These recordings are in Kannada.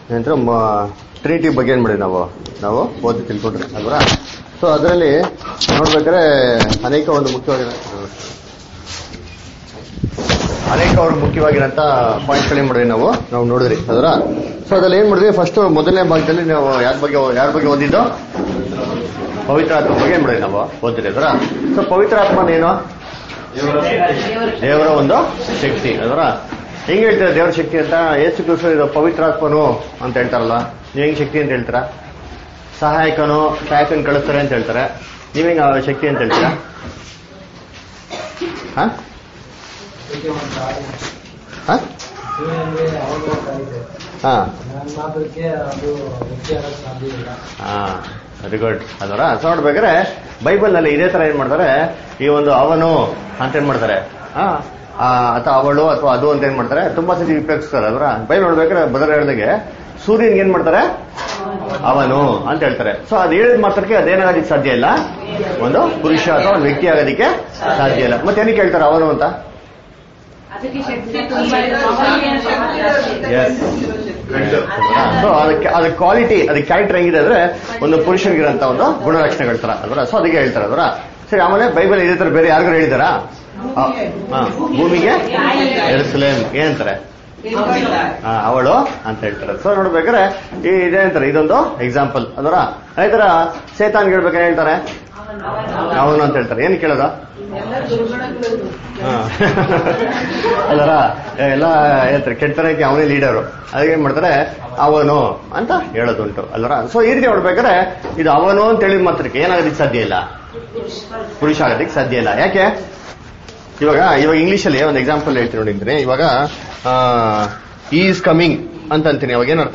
ಏನಂದ್ರೆ ಟ್ರಿನಿಟಿ ಬಗ್ಗೆ ಏನ್ ಮಾಡಿ ನಾವು ನಾವು ಓದಿ ತಿಳ್ಕೊಂಡ್ರಿ ಅಲ್ವಾ ಸೊ ಅದರಲ್ಲಿ ನೋಡ್ಬೇಕಾದ್ರೆ ಅನೇಕ ಒಂದು ಮುಖ್ಯವಾಗಿರೋ ಅನೇಕ ಅವರು ಮುಖ್ಯವಾಗಿರಂತ ಪಾಯಿಂಟ್ಗಳೇನ್ ಮಾಡಿದ್ವಿ ನಾವು ನಾವು ನೋಡಿದ್ರಿ ಅದರ ಸೊ ಅದ್ರಲ್ಲಿ ಏನ್ ಮಾಡಿದ್ವಿ ಫಸ್ಟ್ ಮೊದಲನೇ ಭಾಗದಲ್ಲಿ ನಾವು ಯಾರ ಬಗ್ಗೆ ಯಾರ ಬಗ್ಗೆ ಓದಿದ್ದು ಪವಿತ್ರ ಆತ್ಮ ಬಗ್ಗೆ ಏನ್ ಮಾಡಿದ್ವಿ ನಾವು ಓದಿರಿ ಅದರ ಸೊ ಪವಿತ್ರ ಆತ್ಮ ಏನು ದೇವರ ಒಂದು ಶಕ್ತಿ ಅದರ ಹೆಂಗ್ ಹೇಳ್ತಾರೆ ದೇವರ ಶಕ್ತಿ ಅಂತ ಏಸು ಕ್ರಿಸ್ತ ಇದು ಪವಿತ್ರಾತ್ಮನು ಅಂತ ಹೇಳ್ತಾರಲ್ಲ ನೀವ್ ಹೆಂಗ್ ಶಕ್ತಿ ಅಂತ ಹೇಳ್ತೀರಾ ಸಹಾಯಕನು ಸಹಾಯಕನ್ ಕಳಿಸ್ತಾರೆ ಅಂತ ಹೇಳ್ತಾರೆ ನೀವ್ ಹೆಂಗ್ ಆ ಶಕ್ತಿ ಅಂತ ಹೇಳ್ತೀರಾ ಹ? ಹ? ಹಾ ಮಾತ್ರಕ್ಕೆ ಅದು ವ್ಯಕ್ತಿ ಆಗಕ್ಕೆ ಸಾಧ್ಯ ಇಲ್ಲ ಹಾ ವೆರಿ ಗುಡ್ ಅದರ ಸೊ ನೋಡ್ಬೇಕಾದ್ರೆ ಬೈಬಲ್ ನಲ್ಲಿ ಇದೇ ತರ ಏನ್ ಮಾಡ್ತಾರೆ ಈ ಒಂದು ಅವನು ಅಂತ ಏನ್ ಮಾಡ್ತಾರೆ ಆ, ಆ, ಅಥವಾ ಅವಳು ಅಥವಾ ಅದು ಅಂತ ಏನ್ ಮಾಡ್ತಾರೆ ತುಂಬಾ ಸತಿ ಉಪಯೋಗಿಸ್ತಾರೆ ಅದರ ಬೈಬಲ್ ನೋಡ್ಬೇಕಾದ್ರೆ ಬದಲ ಹೇಳ್ದಾಗೆ ಸೂರ್ಯನ್ ಏನ್ ಮಾಡ್ತಾರೆ ಅವನು ಅಂತ ಹೇಳ್ತಾರೆ ಸೊ ಅದು ಹೇಳಿದ ಮಾತ್ರಕ್ಕೆ ಅದೇನಾಗೋದಕ್ಕೆ ಸಾಧ್ಯ ಇಲ್ಲ ಒಂದು ಪುರುಷ ಅಥವಾ ಒಂದು ವ್ಯಕ್ತಿ ಆಗೋದಕ್ಕೆ ಸಾಧ್ಯ ಇಲ್ಲ ಮತ್ತೆ ಏನಕ್ಕೆ ಹೇಳ್ತಾರೆ ಅವನು ಅಂತ ಅದಕ್ಕೆ ಶಕ್ತಿ ತುಂಬಾ ಇದೆ. ಅವನಿಗೆ ಶಕ್ತಿ ಜಾಸ್ತಿ. ಸೊ ಅದಕ್ಕೆ ಅದ ಕ್ವಾಲಿಟಿ ಅದಕ್ಕೆ ಕ್ಯಾರೆಕ್ಟರ್ ಹೆಂಗಿದೆ ಅಂದ್ರೆ ಒಂದು ಪುರುಷನಿಗಿರಂತ ಒಂದು ಗುಣಲಕ್ಷಣಗಳ ತರ ಅಲ್ವಾ ಸೊ ಅದಕ್ಕೆ ಹೇಳ್ತಾರೆ ಅಲ್ವಾ ಸರಿ ಆಮೇಲೆ ಬೈಬಲ್ ಇದೇ ತರ ಬೇರೆ ಯಾರಿಗಾರು ಹೇಳಿದಾರಾ ಆ, ಹಾ, ಭೂಮಿಗೆ ಎರುಸಲೇಮ್ ಏನಂತಾರೆ ಆ, ಅವಳು ಅಂತ ಹೇಳ್ತಾರೆ ಸೊ ನೋಡ್ಬೇಕಾದ್ರೆ ಈ ಇದೇ ಅಂತಾರೆ ಇದೊಂದು ಎಕ್ಸಾಂಪಲ್ ಅದರ ಅದೇ ತರ ಸೇತಾನ್ ಹೇಳ್ಬೇಕಾದ್ರೆ ಹೇಳ್ತಾರೆ ಅವನು ಅಂತ ಹೇಳ್ತಾರೆ ಏನ್ ಕೇಳೋದು ಹಾ. ಅಲ್ಲರ ಎಲ್ಲ ಹೇಳ್ತಾರೆ ಕೆಟ್ಟತನಕ್ಕೆ ಅವನೇ ಲೀಡರು ಅದಕ್ಕೆ ಏನ್ ಮಾಡ್ತಾರೆ ಅವನು ಅಂತ ಹೇಳೋದುಂಟು ಅಲ್ಲರ ಸೊ ಈ ರೀತಿ ನೋಡ್ಬೇಕಾದ್ರೆ ಇದು ಅವನು ಅಂತ ಹೇಳಿದ ಮಾತ್ರಕ್ಕೆ ಏನಾಗೋದಕ್ಕೆ ಸಾಧ್ಯ ಇಲ್ಲ ಪುರುಷ ಆಗೋದಕ್ಕೆ ಸಾಧ್ಯ ಇಲ್ಲ ಯಾಕೆ ಇವಾಗ ಇವಾಗ ಇಂಗ್ಲಿಷ್ ಅಲ್ಲಿ ಒಂದು ಎಕ್ಸಾಂಪಲ್ ಹೇಳ್ತೀನಿ ನೋಡಿದ್ರೆ ಇವಾಗ ಈಸ್ ಕಮಿಂಗ್ ಅಂತ ಅಂತೀನಿ ಅವಾಗ ಏನರ್ಥ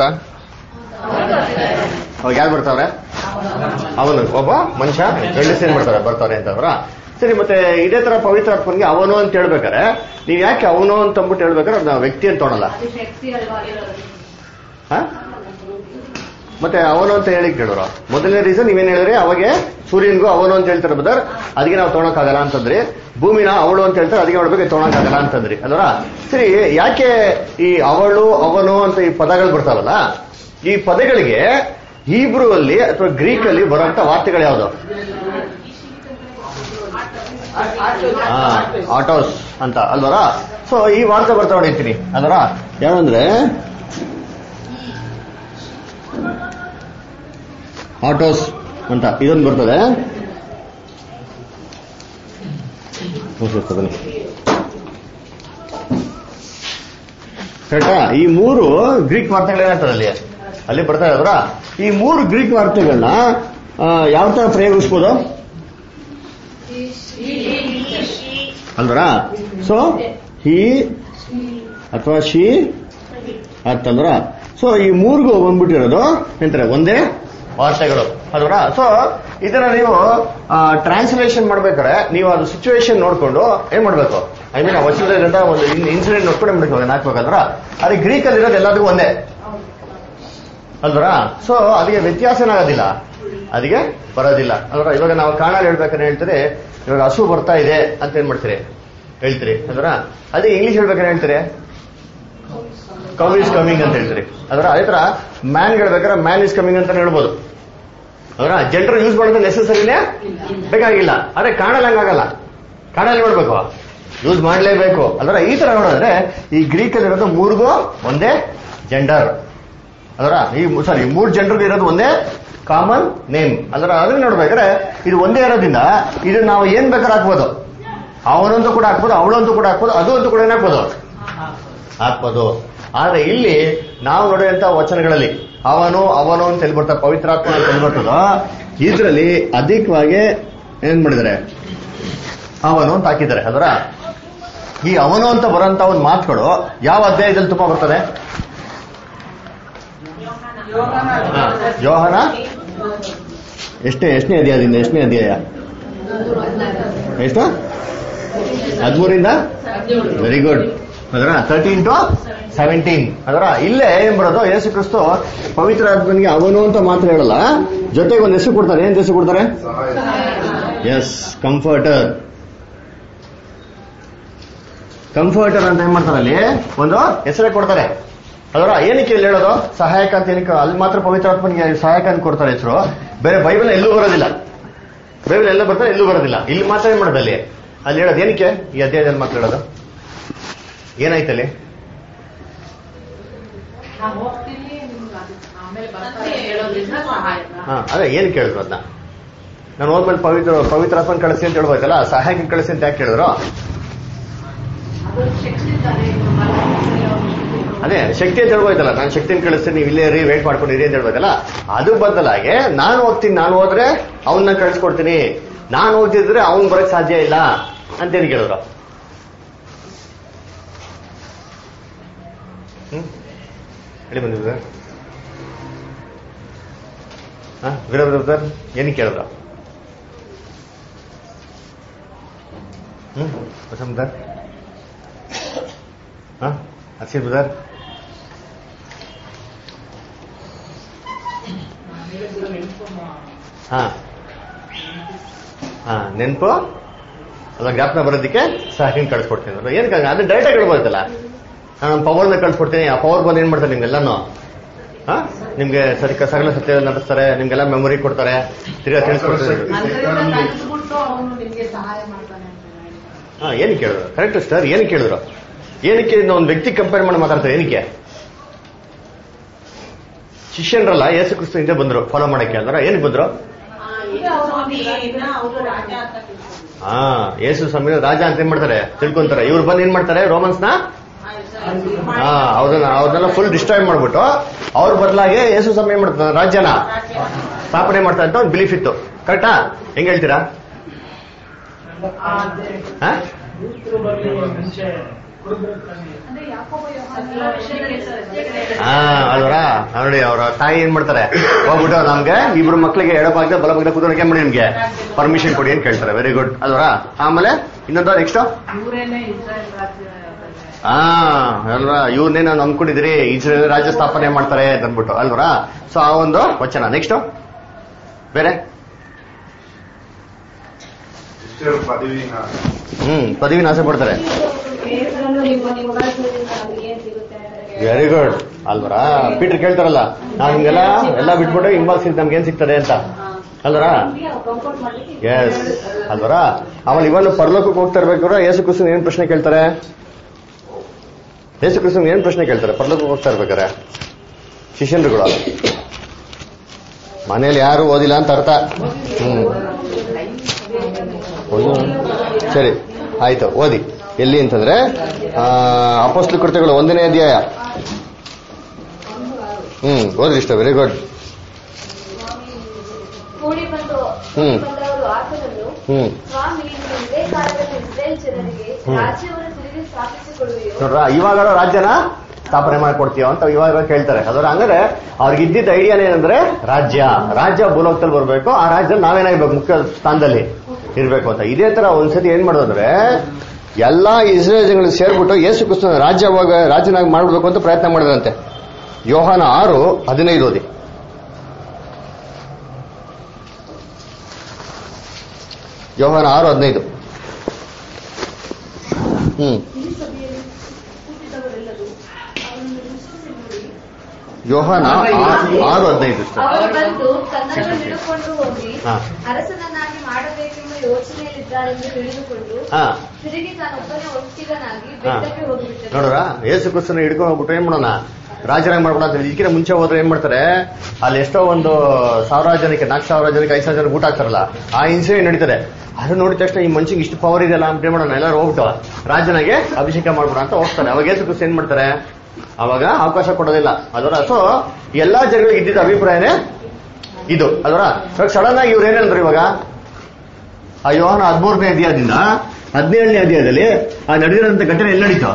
ಅವಾಗ ಯಾರು ಬರ್ತಾವ್ರೆ ಅವನು ಒಬ್ಬ ಮನುಷ್ಯ ಗಂಡಸ ಏನ್ ಮಾಡ್ತಾರೆ ಬರ್ತಾರೆ ಅಂತವ್ರ ಸರಿ ಮತ್ತೆ ಇದೇ ತರ ಪವಿತ್ರ ಆತ್ಮನಿಗೆ ಅವನು ಅಂತ ಹೇಳ್ಬೇಕಾರೆ ನೀವ್ ಯಾಕೆ ಅವನು ಅಂತ ಅಂದ್ಬಿಟ್ಟು ಹೇಳ್ಬೇಕಾದ್ರೆ ಅದನ್ನ ವ್ಯಕ್ತಿ ಅಂತ ತೊಗೊಳಲ್ಲ ಅದು ಶಕ್ತಿ ಅಲ್ವಾ ಇರೋದು. ಹ? ಮತ್ತೆ ಅವನು ಅಂತ ಹೇಳಿ ಕೇಳೋರು ಮೊದಲನೇ ರೀಸನ್ ನೀವೇನ್ ಹೇಳಿದ್ರಿ ಅವಾಗೆ ಸೂರ್ಯನ್ಗೂ ಅವನು ಅಂತ ಹೇಳ್ತಾರೆ ಬದರ್ ಅದಕ್ಕೆ ನಾವು ತೊಗೊಳಕ್ಕಾಗಲ್ಲ ಅಂತಂದ್ರಿ ಭೂಮಿನ ಅವಳು ಅಂತ ಹೇಳ್ತಾರೆ ಅದಕ್ಕೆ ನೋಡ್ಬೇಕು ತೊಗೊಳಕ್ಕಾಗಲ್ಲ ಅಂತಂದ್ರಿ ಅಲ್ವರ ಸರಿ ಯಾಕೆ ಈ ಅವಳು ಅವನು ಅಂತ ಈ ಪದಗಳು ಬರ್ತಾವಲ್ಲ ಈ ಪದಗಳಿಗೆ ಹೀಬ್ರೂ ಅಲ್ಲಿ ಅಥವಾ ಗ್ರೀಕ್ ಅಲ್ಲಿ ಬರುವಂತ ವಾರ್ತೆಗಳು ಯಾವುದು ಆಟೋಸ್ ಅಂತ ಅಲ್ವರ ಸೊ ಈ ವಾರ್ತೆ ಬರ್ತಾ ಹೊಡಿತೀನಿ ಅಲ್ವರ ಯಾವಂದ್ರೆ ಆಟೋಸ್ ಅಂತ ಇದೊಂದು ಬರ್ತದೆ ಮುಗಿಸ್ತಾ ಬನ್ನಿ. ಕರೆಕ್ಟಾ ಈ ಮೂರು ಗ್ರೀಕ್ ವಾರ್ತೆಗಳೇನಾಗ್ತದೆ ಅಲ್ಲಿ ಅಲ್ಲಿ ಬರ್ತಾ ಇದ್ರ ಈ ಮೂರು ಗ್ರೀಕ್ ವಾರ್ತೆಗಳನ್ನ ಯಾವ ತರ ಪ್ರಯೋಗಿಸ್ಬೋದು ಅಲ್ವರ ಸೊ ಹಿ ಅಥವಾ ಶಿ ಅಂತಂದ್ರ ಸೊ ಈ ಮೂರ್ಗೂ ಬಂದ್ಬಿಟ್ಟಿರೋದು ಎಂತಾರೆ ಒಂದೇ ವಾರ್ತೆಗಳು ಅಲ್ವರ ಸೊ ಇದನ್ನ ನೀವು ಟ್ರಾನ್ಸ್ಲೇಷನ್ ಮಾಡ್ಬೇಕಾದ್ರೆ ನೀವು ಅದು ಸಿಚುವೇಶನ್ ನೋಡ್ಕೊಂಡು ಏನ್ ಮಾಡ್ಬೇಕು ಐ ಮೀನ್ ವಚನದಿಂದ ಒಂದು ಇನ್ಸಿಡೆಂಟ್ ನೋಡ್ಕೊಂಡು ಮಾಡ್ಬೇಕು ಅದನ್ನ ಹಾಕ್ಬೇಕಂದ್ರ ಅದಕ್ಕೆ ಗ್ರೀಕ್ ಅಲ್ಲಿ ಇರೋದು ಎಲ್ಲದಕ್ಕೂ ಒಂದೇ ಅಲ್ವರ ಸೊ ಅದಕ್ಕೆ ವ್ಯತ್ಯಾಸ ಏನಾಗೋದಿಲ್ಲ ಅದಕ್ಕೆ ಬರೋದಿಲ್ಲ ಅಲ್ವರ ಇವಾಗ ನಾವು ಕಾಣಲ್ ಹೇಳ್ಬೇಕಾದ್ರೆ ಹೇಳ್ತೀರಿ ಇವಾಗ ಹಸು ಬರ್ತಾ ಇದೆ ಅಂತ ಏನ್ ಮಾಡ್ತೀರಿ ಹೇಳ್ತೀರಿ ಅಲ್ವರ ಅದೇ ಇಂಗ್ಲಿಷ್ ಹೇಳ್ಬೇಕಾದ್ರೆ ಹೇಳ್ತೀರಿ ಕವ್ ಇಸ್ ಕಮಿಂಗ್ ಅಂತ ಹೇಳ್ತೀರಿ ಅದರ ಅದೇ ತರ ಮ್ಯಾನ್ ಹೇಳ್ಬೇಕಾದ್ರೆ ಮ್ಯಾನ್ ಇಸ್ ಕಮಿಂಗ್ ಅಂತ ಹೇಳ್ಬೋದು ಅದರ ಜೆಂಡರ್ ಯೂಸ್ ಮಾಡೋದು ನೆಸೆಸರಿನೇ ಬೇಕಾಗಿಲ್ಲ ಆದ್ರೆ ಕಾಣಲ್ ಹಂಗಾಗಲ್ಲ ಕಾಣಲ್ ನೋಡ್ಬೇಕು ಯೂಸ್ ಮಾಡಲೇಬೇಕು ಅದರ ಈ ತರ ನೋಡಿದ್ರೆ ಈ ಗ್ರೀಕ್ ಅಲ್ಲಿ ಇರೋದು ಮೂರ್ಗೂ ಒಂದೇ ಜೆಂಡರ್ ಅದರ ಈ ಸಾರಿ ಮೂರ್ ಜನರಿಗೆ ಇರೋದು ಒಂದೇ ಕಾಮನ್ ನೇಮ್ ಅದರ ಅದನ್ನ ನೋಡ್ಬೇಕಾದ್ರೆ ಇದು ಒಂದೇ ಇರೋದ್ರಿಂದ ಇದು ನಾವು ಏನ್ ಬೇಕಾದ್ರೆ ಹಾಕ್ಬೋದು ಅವನಂತೂ ಕೂಡ ಹಾಕ್ಬೋದು ಅವಳಂತೂ ಕೂಡ ಹಾಕ್ಬೋದು ಅದು ಅಂತೂ ಕೂಡ ಏನ್ ಹಾಕ್ಬೋದು ಹಾಕ್ಬೋದು ಆದ್ರೆ ಇಲ್ಲಿ ನಾವು ನೋಡಿದಂತ ವಚನಗಳಲ್ಲಿ ಅವನು ಅವನು ಅಂತ ಹೇಳ್ಬರ್ತಾರೆ ಪವಿತ್ರಾತ್ಮ ಅಂತ ಹೇಳ್ಬರ್ತದ ಇದ್ರಲ್ಲಿ ಅಧಿಕವಾಗಿ ಏನ್ ಮಾಡಿದ್ದಾರೆ ಅವನು ಅಂತ ಹಾಕಿದ್ದಾರೆ ಅದರ ಈ ಅವನು ಅಂತ ಬರೋಂತ ಒಂದು ಮಾತುಗಳು ಯಾವ ಅಧ್ಯಾಯದಲ್ಲಿ ತುಂಬಾ ಬರ್ತದೆ ಹಾ, ಯೋಹನ ಎಷ್ಟೇ ಎಷ್ಟನೇ ಅಧ್ಯಾಯದಿಂದ ಎಷ್ಟನೇ ಅಧ್ಯಾಯ ಎಷ್ಟು ಹದಿಮೂರಿಂದ ವೆರಿ ಗುಡ್ ಅದರ ತರ್ಟೀನ್ ಟು ಸೆವೆಂಟೀನ್ ಅದರ ಇಲ್ಲೇ ಏನ್ ಬರೋದು ಯೇಸು ಕ್ರಿಸ್ತು ಪವಿತ್ರ ಆತ್ಮನಿಗೆ ಅವನು ಅಂತ ಮಾತ್ರ ಹೇಳಲ್ಲ ಜೊತೆಗೆ ಒಂದು ಹೆಸರು ಕೊಡ್ತಾರೆ ಏನ್ ಹೆಸರು ಕೊಡ್ತಾರೆ ಎಸ್ ಕಂಫರ್ಟರ್ ಕಂಫರ್ಟರ್ ಅಂತ ಏನ್ ಮಾಡ್ತಾರೆ ಅಲ್ಲಿ ಒಂದು ಹೆಸರೇ ಕೊಡ್ತಾರೆ ಅದರ ಏನಕ್ಕೆ ಇಲ್ಲಿ ಹೇಳೋದು ಸಹಾಯಕ ಅಂತ ಏನಕ್ಕೆ ಅಲ್ಲಿ ಮಾತ್ರ ಪವಿತ್ರಾತ್ಮನಿಗೆ ಸಹಾಯಕ ಅಂತ ಕೊಡ್ತಾರೆ ಹೆಸರು ಬೇರೆ ಬೈಬಲ್ ಎಲ್ಲೂ ಬರೋದಿಲ್ಲ ಬೈಬಲ್ ಎಲ್ಲ ಬರ್ತಾರೆ ಎಲ್ಲೂ ಬರೋದಿಲ್ಲ ಇಲ್ಲಿ ಮಾತ್ರ ಏನ್ ಮಾಡೋದು ಅಲ್ಲಿ ಅಲ್ಲಿ ಹೇಳೋದು ಏನಕ್ಕೆ ಈ ಅಧ್ಯಾಯದಲ್ಲಿ ಮಾತ್ರ ಹೇಳೋದು ಏನಾಯ್ತಲ್ಲಿ ನಾವು ಹೋಗ್ತೀವಿ ನಿಮ್ಗೆ ಅದು ಆಮೇಲೆ ಬರ್ತಾರೆ ಹೇಳೋದ್ರಿಂದ ಸಹಾಯಕ ಹಾ ಅದೇ ಏನ್ ಕೇಳಿದ್ರು ಅದನ್ನ ನಾನು ಹೋದ್ಮೇಲೆ ಪವಿತ್ರ ಪವಿತ್ರಾತ್ಮನ್ ಕಳಿಸಿ ಅಂತ ಹೇಳ್ಬೋದಲ್ಲ ಸಹಾಯಕ ಕಳಿಸಿ ಅಂತ ಯಾಕೆ ಕೇಳಿದ್ರು ಅದು ಶಕ್ತಿ ತಾನೇ ಇದು ಬಲವಂತದಲ್ಲಿ ಅವ್ರು ಶಕ್ತಿ ಕೊಡೋದು. ಅದೇ ಶಕ್ತಿ ಅಂತ ಹೇಳ್ಬೋದಲ್ಲ ನಾನು ಶಕ್ತಿನ ಕಳಿಸ್ತೀನಿ ನೀವು ಇಲ್ಲೇ ರೀ ವೇಟ್ ಮಾಡ್ಕೊಂಡಿರಿ ಅಂತ ಹೇಳ್ಬೋದಲ್ಲ ಅದು ಬದಲಾಗಿ ನಾನು ಹೋಗ್ತೀನಿ ನಾನು ಹೋದ್ರೆ ಅವನ್ನ ಕಳ್ಸಿಕೊಡ್ತೀನಿ ನಾನು ಹೋಗ್ತಿದ್ರೆ ಅವ್ನ್ ಬರಕ್ ಸಾಧ್ಯ ಇಲ್ಲ ಅಂತೇನು ಕೇಳಿದ್ರು ಹ್ಮ್ ಹೇಳಿ ಬಂದಿದ್ರು ಹಾ ವೀರಭದ್ರ ಸರ್ ಏನಕ್ಕೆ ಕೇಳಿದ್ರು ಹ್ಮ್ ವಸಂತ ಹಾ ಹರ್ಷಿತ್ ಬ್ರದರ್ ಹಾ ಹಾ ನೆನಪು ಅಲ್ಲ ಜ್ಞಾಪನ ಬರೋದಕ್ಕೆ ಸಾಕಿಂಗ್ ಕಳ್ಸ್ಕೊಡ್ತೀನಿ ಅಂದ್ರೆ ಏನಕ್ಕೆ ಅದು ಡೈರೆಕ್ಟ್ ಆಗಿ ಹೇಳ್ಬೋದಲ್ಲ ನಾನು ಪವರ್ನ ಕಳ್ಸ್ಕೊಡ್ತೀನಿ ಆ ಪವರ್ ಬಂದು ಏನ್ ಮಾಡ್ತಾರೆ ನಿಮ್ಗೆಲ್ಲಾನು ಹಾ ನಿಮ್ಗೆ ಸರಿ ಸಗಲ ಸತ್ಯ ನಡೆಸ್ತಾರೆ ನಿಮ್ಗೆಲ್ಲ ಮೆಮೊರಿ ಕೊಡ್ತಾರೆ ತಿರ್ಗಾ ತಿಳಿಸ್ಕೊಡ್ತಾರೆ ಅದರಿಂದ ಕಲಿಸ್ಬಿಟ್ಟು ಅವನು ನಿಮ್ಗೆ ಸಹಾಯ ಮಾಡ್ತಾನೆ ಅಂತ ಹೇಳಿದ್ರು. ಹಾ ಏನಕ್ಕೆ ಕೇಳಿದ್ರು ಕರೆಕ್ಟ್ ಸರ್ ಏನಕ್ಕೆ ಕೇಳಿದ್ರು ಏನಕ್ಕೆ ಒಂದು ವ್ಯಕ್ತಿ ಕಂಪೇರ್ ಮಾಡಿ ಮಾತಾಡ್ತಾರೆ ಏನಕ್ಕೆ ಶಿಷ್ಯನ್ರಲ್ಲ ಯೇಸು ಕ್ರಿಸ್ತು ಹಿಂದೆ ಬಂದ್ರು ಫಾಲೋ ಮಾಡಕ್ಕೆ ಅಂದ್ರೆ ಏನಕ್ಕೆ ಬಂದ್ರು ಈಗ ಅವ್ರು ಸ್ವಾಮಿನ ಅವರು ರಾಜ ಅಂತ ತಿಳ್ಕೊಂಡು. ಹಾ ಯೇಸು ಸ್ವಾಮಿ ರಾಜ ಅಂತ ಏನ್ ಮಾಡ್ತಾರೆ ತಿಳ್ಕೊಂತಾರೆ ಇವ್ರು ಬಂದು ಏನ್ ಮಾಡ್ತಾರೆ ರೋಮನ್ಸ್ ನ ಹಾ ಅವ್ರನ್ನ ಅವ್ರನ್ನೆಲ್ಲ ಫುಲ್ ಡಿಸ್ಟ್ರಾಯ್ ಮಾಡ್ಬಿಟ್ಟು ಅವ್ರ ಬದಲಾಗಿ ಯೇಸು ಸ್ವಾಮಿ ಏನ್ ಮಾಡ್ತಾರೆ ರಾಜ್ಯನ ಸ್ಥಾಪನೆ ಮಾಡ್ತಾರೆ ಅಂತ ಒಂದು ಬಿಲೀಫ್ ಇತ್ತು ಕರೆಕ್ಟಾ ಹೆಂಗ್ ಹೇಳ್ತೀರಾ ಹಾ ಅಂದ್ರೆ ಯಾಕೋಬ ಯೋಹಾನನ ವಿಷಯದಲ್ಲಿ ಸರ್ ಹಾ ಅಲ್ವರ ನೋಡಿ ಅವ್ರ ತಾಯಿ ಏನ್ ಮಾಡ್ತಾರೆ ಹೋಗ್ಬಿಟ್ಟು ನಮ್ಗೆ ಇಬ್ರು ಮಕ್ಳಿಗೆ ಎಡಭಾಗದ ಬಲಭಾಗದ ಕೂತ್ಕೊಳಕ್ಕೆ ಮಾಡಿ ನಿಮ್ಗೆ ಪರ್ಮಿಷನ್ ಕೊಡಿ ಅಂತ ಕೇಳ್ತಾರೆ ವೆರಿ ಗುಡ್ ಅಲ್ವರ ಆಮೇಲೆ ಇನ್ನೊಂದು ನೆಕ್ಸ್ಟ್ ಇವರೇನೆ ಇಸ್ರಾಯೇಲ್ ರಾಜ್ಯ ಹಾ ಅಲ್ವಾ ಇವ್ರನ್ನೇ ನಾನು ಅನ್ಕೊಂಡಿದ್ರಿ ಇಸ್ರೇಲ್ ರಾಜ್ಯ ಸ್ಥಾಪನೆ ಮಾಡ್ತಾರೆ ಅಂತ ಅಂದ್ಬಿಟ್ಟು ಅಲ್ವರ ಸೊ ಆ ಒಂದು ವಚನ ನೆಕ್ಸ್ಟ್ ಬೇರೆ ಇಷ್ಟರ ಪದವಿನ ಹ್ಮ್ ಪದವಿನ ಆಸೆ ಪಡ್ತಾರೆ ವೆರಿ ಗುಡ್ ಅಲ್ವರ ಪೀಟರ್ ಕೇಳ್ತಾರಲ್ಲ ನಾವ್ ನಿಮ್ಗೆಲ್ಲ ಎಲ್ಲ ಬಿಟ್ಬಿಟ್ಟು ಹಿಂಬಾಲ್ ಸಿಗ್ ನಮ್ಗೆ ಏನ್ ಸಿಗ್ತದೆ ಅಂತ ಅಲ್ವರ ಕಂಫರ್ಟ್ ಮಾಡ್ಲಿಕ್ಕೆ ಎಸ್ ಅಲ್ವರ ಆಮೇಲೆ ಇವಾಗ ಪರಲೋಕಕ್ಕೆ ಹೋಗ್ತಾ ಇರ್ಬೇಕಾದ್ರೆ ಯೇಸು ಕ್ರಿಸ್ತನ್ ಏನ್ ಪ್ರಶ್ನೆ ಕೇಳ್ತಾರೆ ಯೇಸು ಕ್ರಿಸ್ತನ್ ಏನ್ ಪ್ರಶ್ನೆ ಕೇಳ್ತಾರೆ ಪರಲೋಕಕ್ಕೆ ಹೋಗ್ತಾ ಇರ್ಬೇಕಾರೆ ಶಿಷ್ಯನ್ರುಗಳು ಮನೇಲಿ ಯಾರು ಓದಿಲ್ಲ ಅಂತ ಅರ್ಥ ಹ್ಮ್ ಓದು. ಸರಿ ಆಯ್ತು ಓದಿ ಎಲ್ಲಿ ಅಂತಂದ್ರೆ ಅಪೋಸ್ಲು ಕೃತ್ಯಗಳು ಒಂದನೇ ಅಧ್ಯಾಯ ಹ್ಮ್ ಓದ್ರಿ ಇಷ್ಟ ವೆರಿ ಗುಡ್ ಕೂಡಿ ಬಂದು ಹ್ಮ್. ಬಂದವರು ಆತನನ್ನು ಹ್ಮ್ ಸ್ವಾಮಿ ನೀನು ಇದೇ ಕಾಲದಲ್ಲಿ ಇಸ್ರೇಲ್ ಜನರಿಗೆ ಹ್ಮ್. ರಾಜ್ಯವನ್ನು ತಿರುಗಿ ಸ್ಥಾಪಿಸಿಕೊಳ್ಳುವೆಯೋ ನೋಡ್ರ ಇವಾಗ ರಾಜ್ಯನ ಸ್ಥಾಪನೆ ಮಾಡ್ಕೊಡ್ತೀವ ಅಂತ ಇವಾಗ ಕೇಳ್ತಾರೆ ಅದರ ಹಂಗಾರೆ ಅವ್ರಿಗೆ ಇದ್ದಿದ್ದ ಐಡಿಯಾನ ಏನಂದ್ರೆ ರಾಜ್ಯ ರಾಜ್ಯ ಭೂಲೋಕದಲ್ಲಿ ಬರ್ಬೇಕು ಆ ರಾಜ್ಯದಲ್ಲಿ ನಾವೇನಾಗಬೇಕು ಮುಖ್ಯ ಸ್ಥಾನದಲ್ಲಿ ಇರ್ಬೇಕು ಅಂತ ಇದೇ ತರ ಒಂದ್ಸತಿ ಏನ್ ಮಾಡೋದಂದ್ರೆ ಎಲ್ಲಾ ಇಸ್ರೇಲ್ ಜನಗಳು ಸೇರ್ಬಿಟ್ಟು ಯೇಸು ಕ್ರಿಸ್ತನ ರಾಜ್ಯವಾಗ ರಾಜ್ಯನಾಗಿ ಮಾಡ್ಬೇಕು ಅಂತ ಪ್ರಯತ್ನ ಮಾಡಿದ್ರಂತೆ ಯೋಹಾನ ಆರು ಹದಿನೈದು ಓದಿ ಯೋಹಾನ ಆರು ಹದಿನೈದು ಹ್ಮ್ ಈ ಸಭೆಯಲ್ಲಿ ಕೂತಿದ್ದವರೆಲ್ಲರೂ ಅವನನ್ನು ದೃಷ್ಟಿಸಿ ನೋಡಿ ಯೋಹಾನ ಆ- ಆರು ಹದಿನೈದು ಸರ್. ಅವರು ಬಂದು ತನ್ನನ್ನು ಹಿಡಿದುಕೊಂಡು ಹೋಗಿ ಹಾ. ಅರಸನನ್ನಾಗಿ ಮಾಡಬೇಕೆಂಬ ಯೋಚನೆಯಲ್ಲಿದ್ದಾರೆಂದು ತಿಳಿದುಕೊಂಡು ಹಾ ತಿರುಗಿ ತಾನೊಬ್ಬನೇ ಒಟ್ಟಿಗನಾಗಿ ಹಾ. ಬೆಟ್ಟಕ್ಕೆ ಹೋಗಿಬಿಟ್ಟನು ನೋಡ್ರ ಯೇಸು ಕ್ರಿಸ್ತನ ಹಿಡ್ಕೊಂಡು ಹೋಗ್ಬಿಟ್ಟು ಏನ್ ಮಾಡೋಣ ರಾಜನಾಗಿ ಮಾಡ್ಬೋಣ ಅಂತ ಇದಕ್ಕಿಂತ ಮುಂಚೆ ಹೋದ್ರೆ ಏನ್ ಮಾಡ್ತಾರೆ ಅಲ್ಲಿ ಎಷ್ಟೋ ಒಂದು ಸಾವಿರಾರು ಜನಕ್ಕೆ ನಾಲ್ಕು ಸಾವಿರ ಜನಕ್ಕೆ ಐದು ಸಾವಿರ ಜನಕ್ಕೆ ಊಟ ಹಾಕ್ತಾರಲ್ಲ ಆ ಇನ್ಸಿಡೆಂಟ್ ನಡೀತದೆ ಅದು ನೋಡಿದ ತಕ್ಷಣ ಈ ಮನುಷ್ಯಗೆ ಇಷ್ಟು ಪವರ್ ಇದೆಯಲ್ಲ ಅಂತ ಏನ್ ಮಾಡೋಣ ಎಲ್ಲರೂ ಹೋಗ್ಬಿಟ್ಟು ರಾಜನಾಗೆ ಅಭಿಷೇಕ ಮಾಡ್ಬೋಣ ಅಂತ ಹೋಗ್ತಾರೆ ಅವಾಗ ಯೇಸು ಕ್ರಿಸ್ತ ಏನ್ ಮಾಡ್ತಾರೆ ಅವಾಗ ಅವಕಾಶ ಕೊಡೋದಿಲ್ಲ ಅದರ ಸೊ ಎಲ್ಲಾ ಜನಗಳಿಗೆ ಇದ್ದಿದ್ದ ಅಭಿಪ್ರಾಯನೇ ಇದು ಅದರ ಸಡನ್ ಆಗಿ ಇವ್ರು ಏನಂದ್ರು ಇವಾಗ ಆ ಯೋಹನ ಹದಿಮೂರನೇ ಅಧ್ಯಾಯದಿಂದ ಹದಿನೇಳನೇ ಅಧ್ಯಾಯದಲ್ಲಿ ಆ ನಡೆದಿರೋಂಥ ಘಟನೆ ಎಲ್ಲಿ ನಡೀತು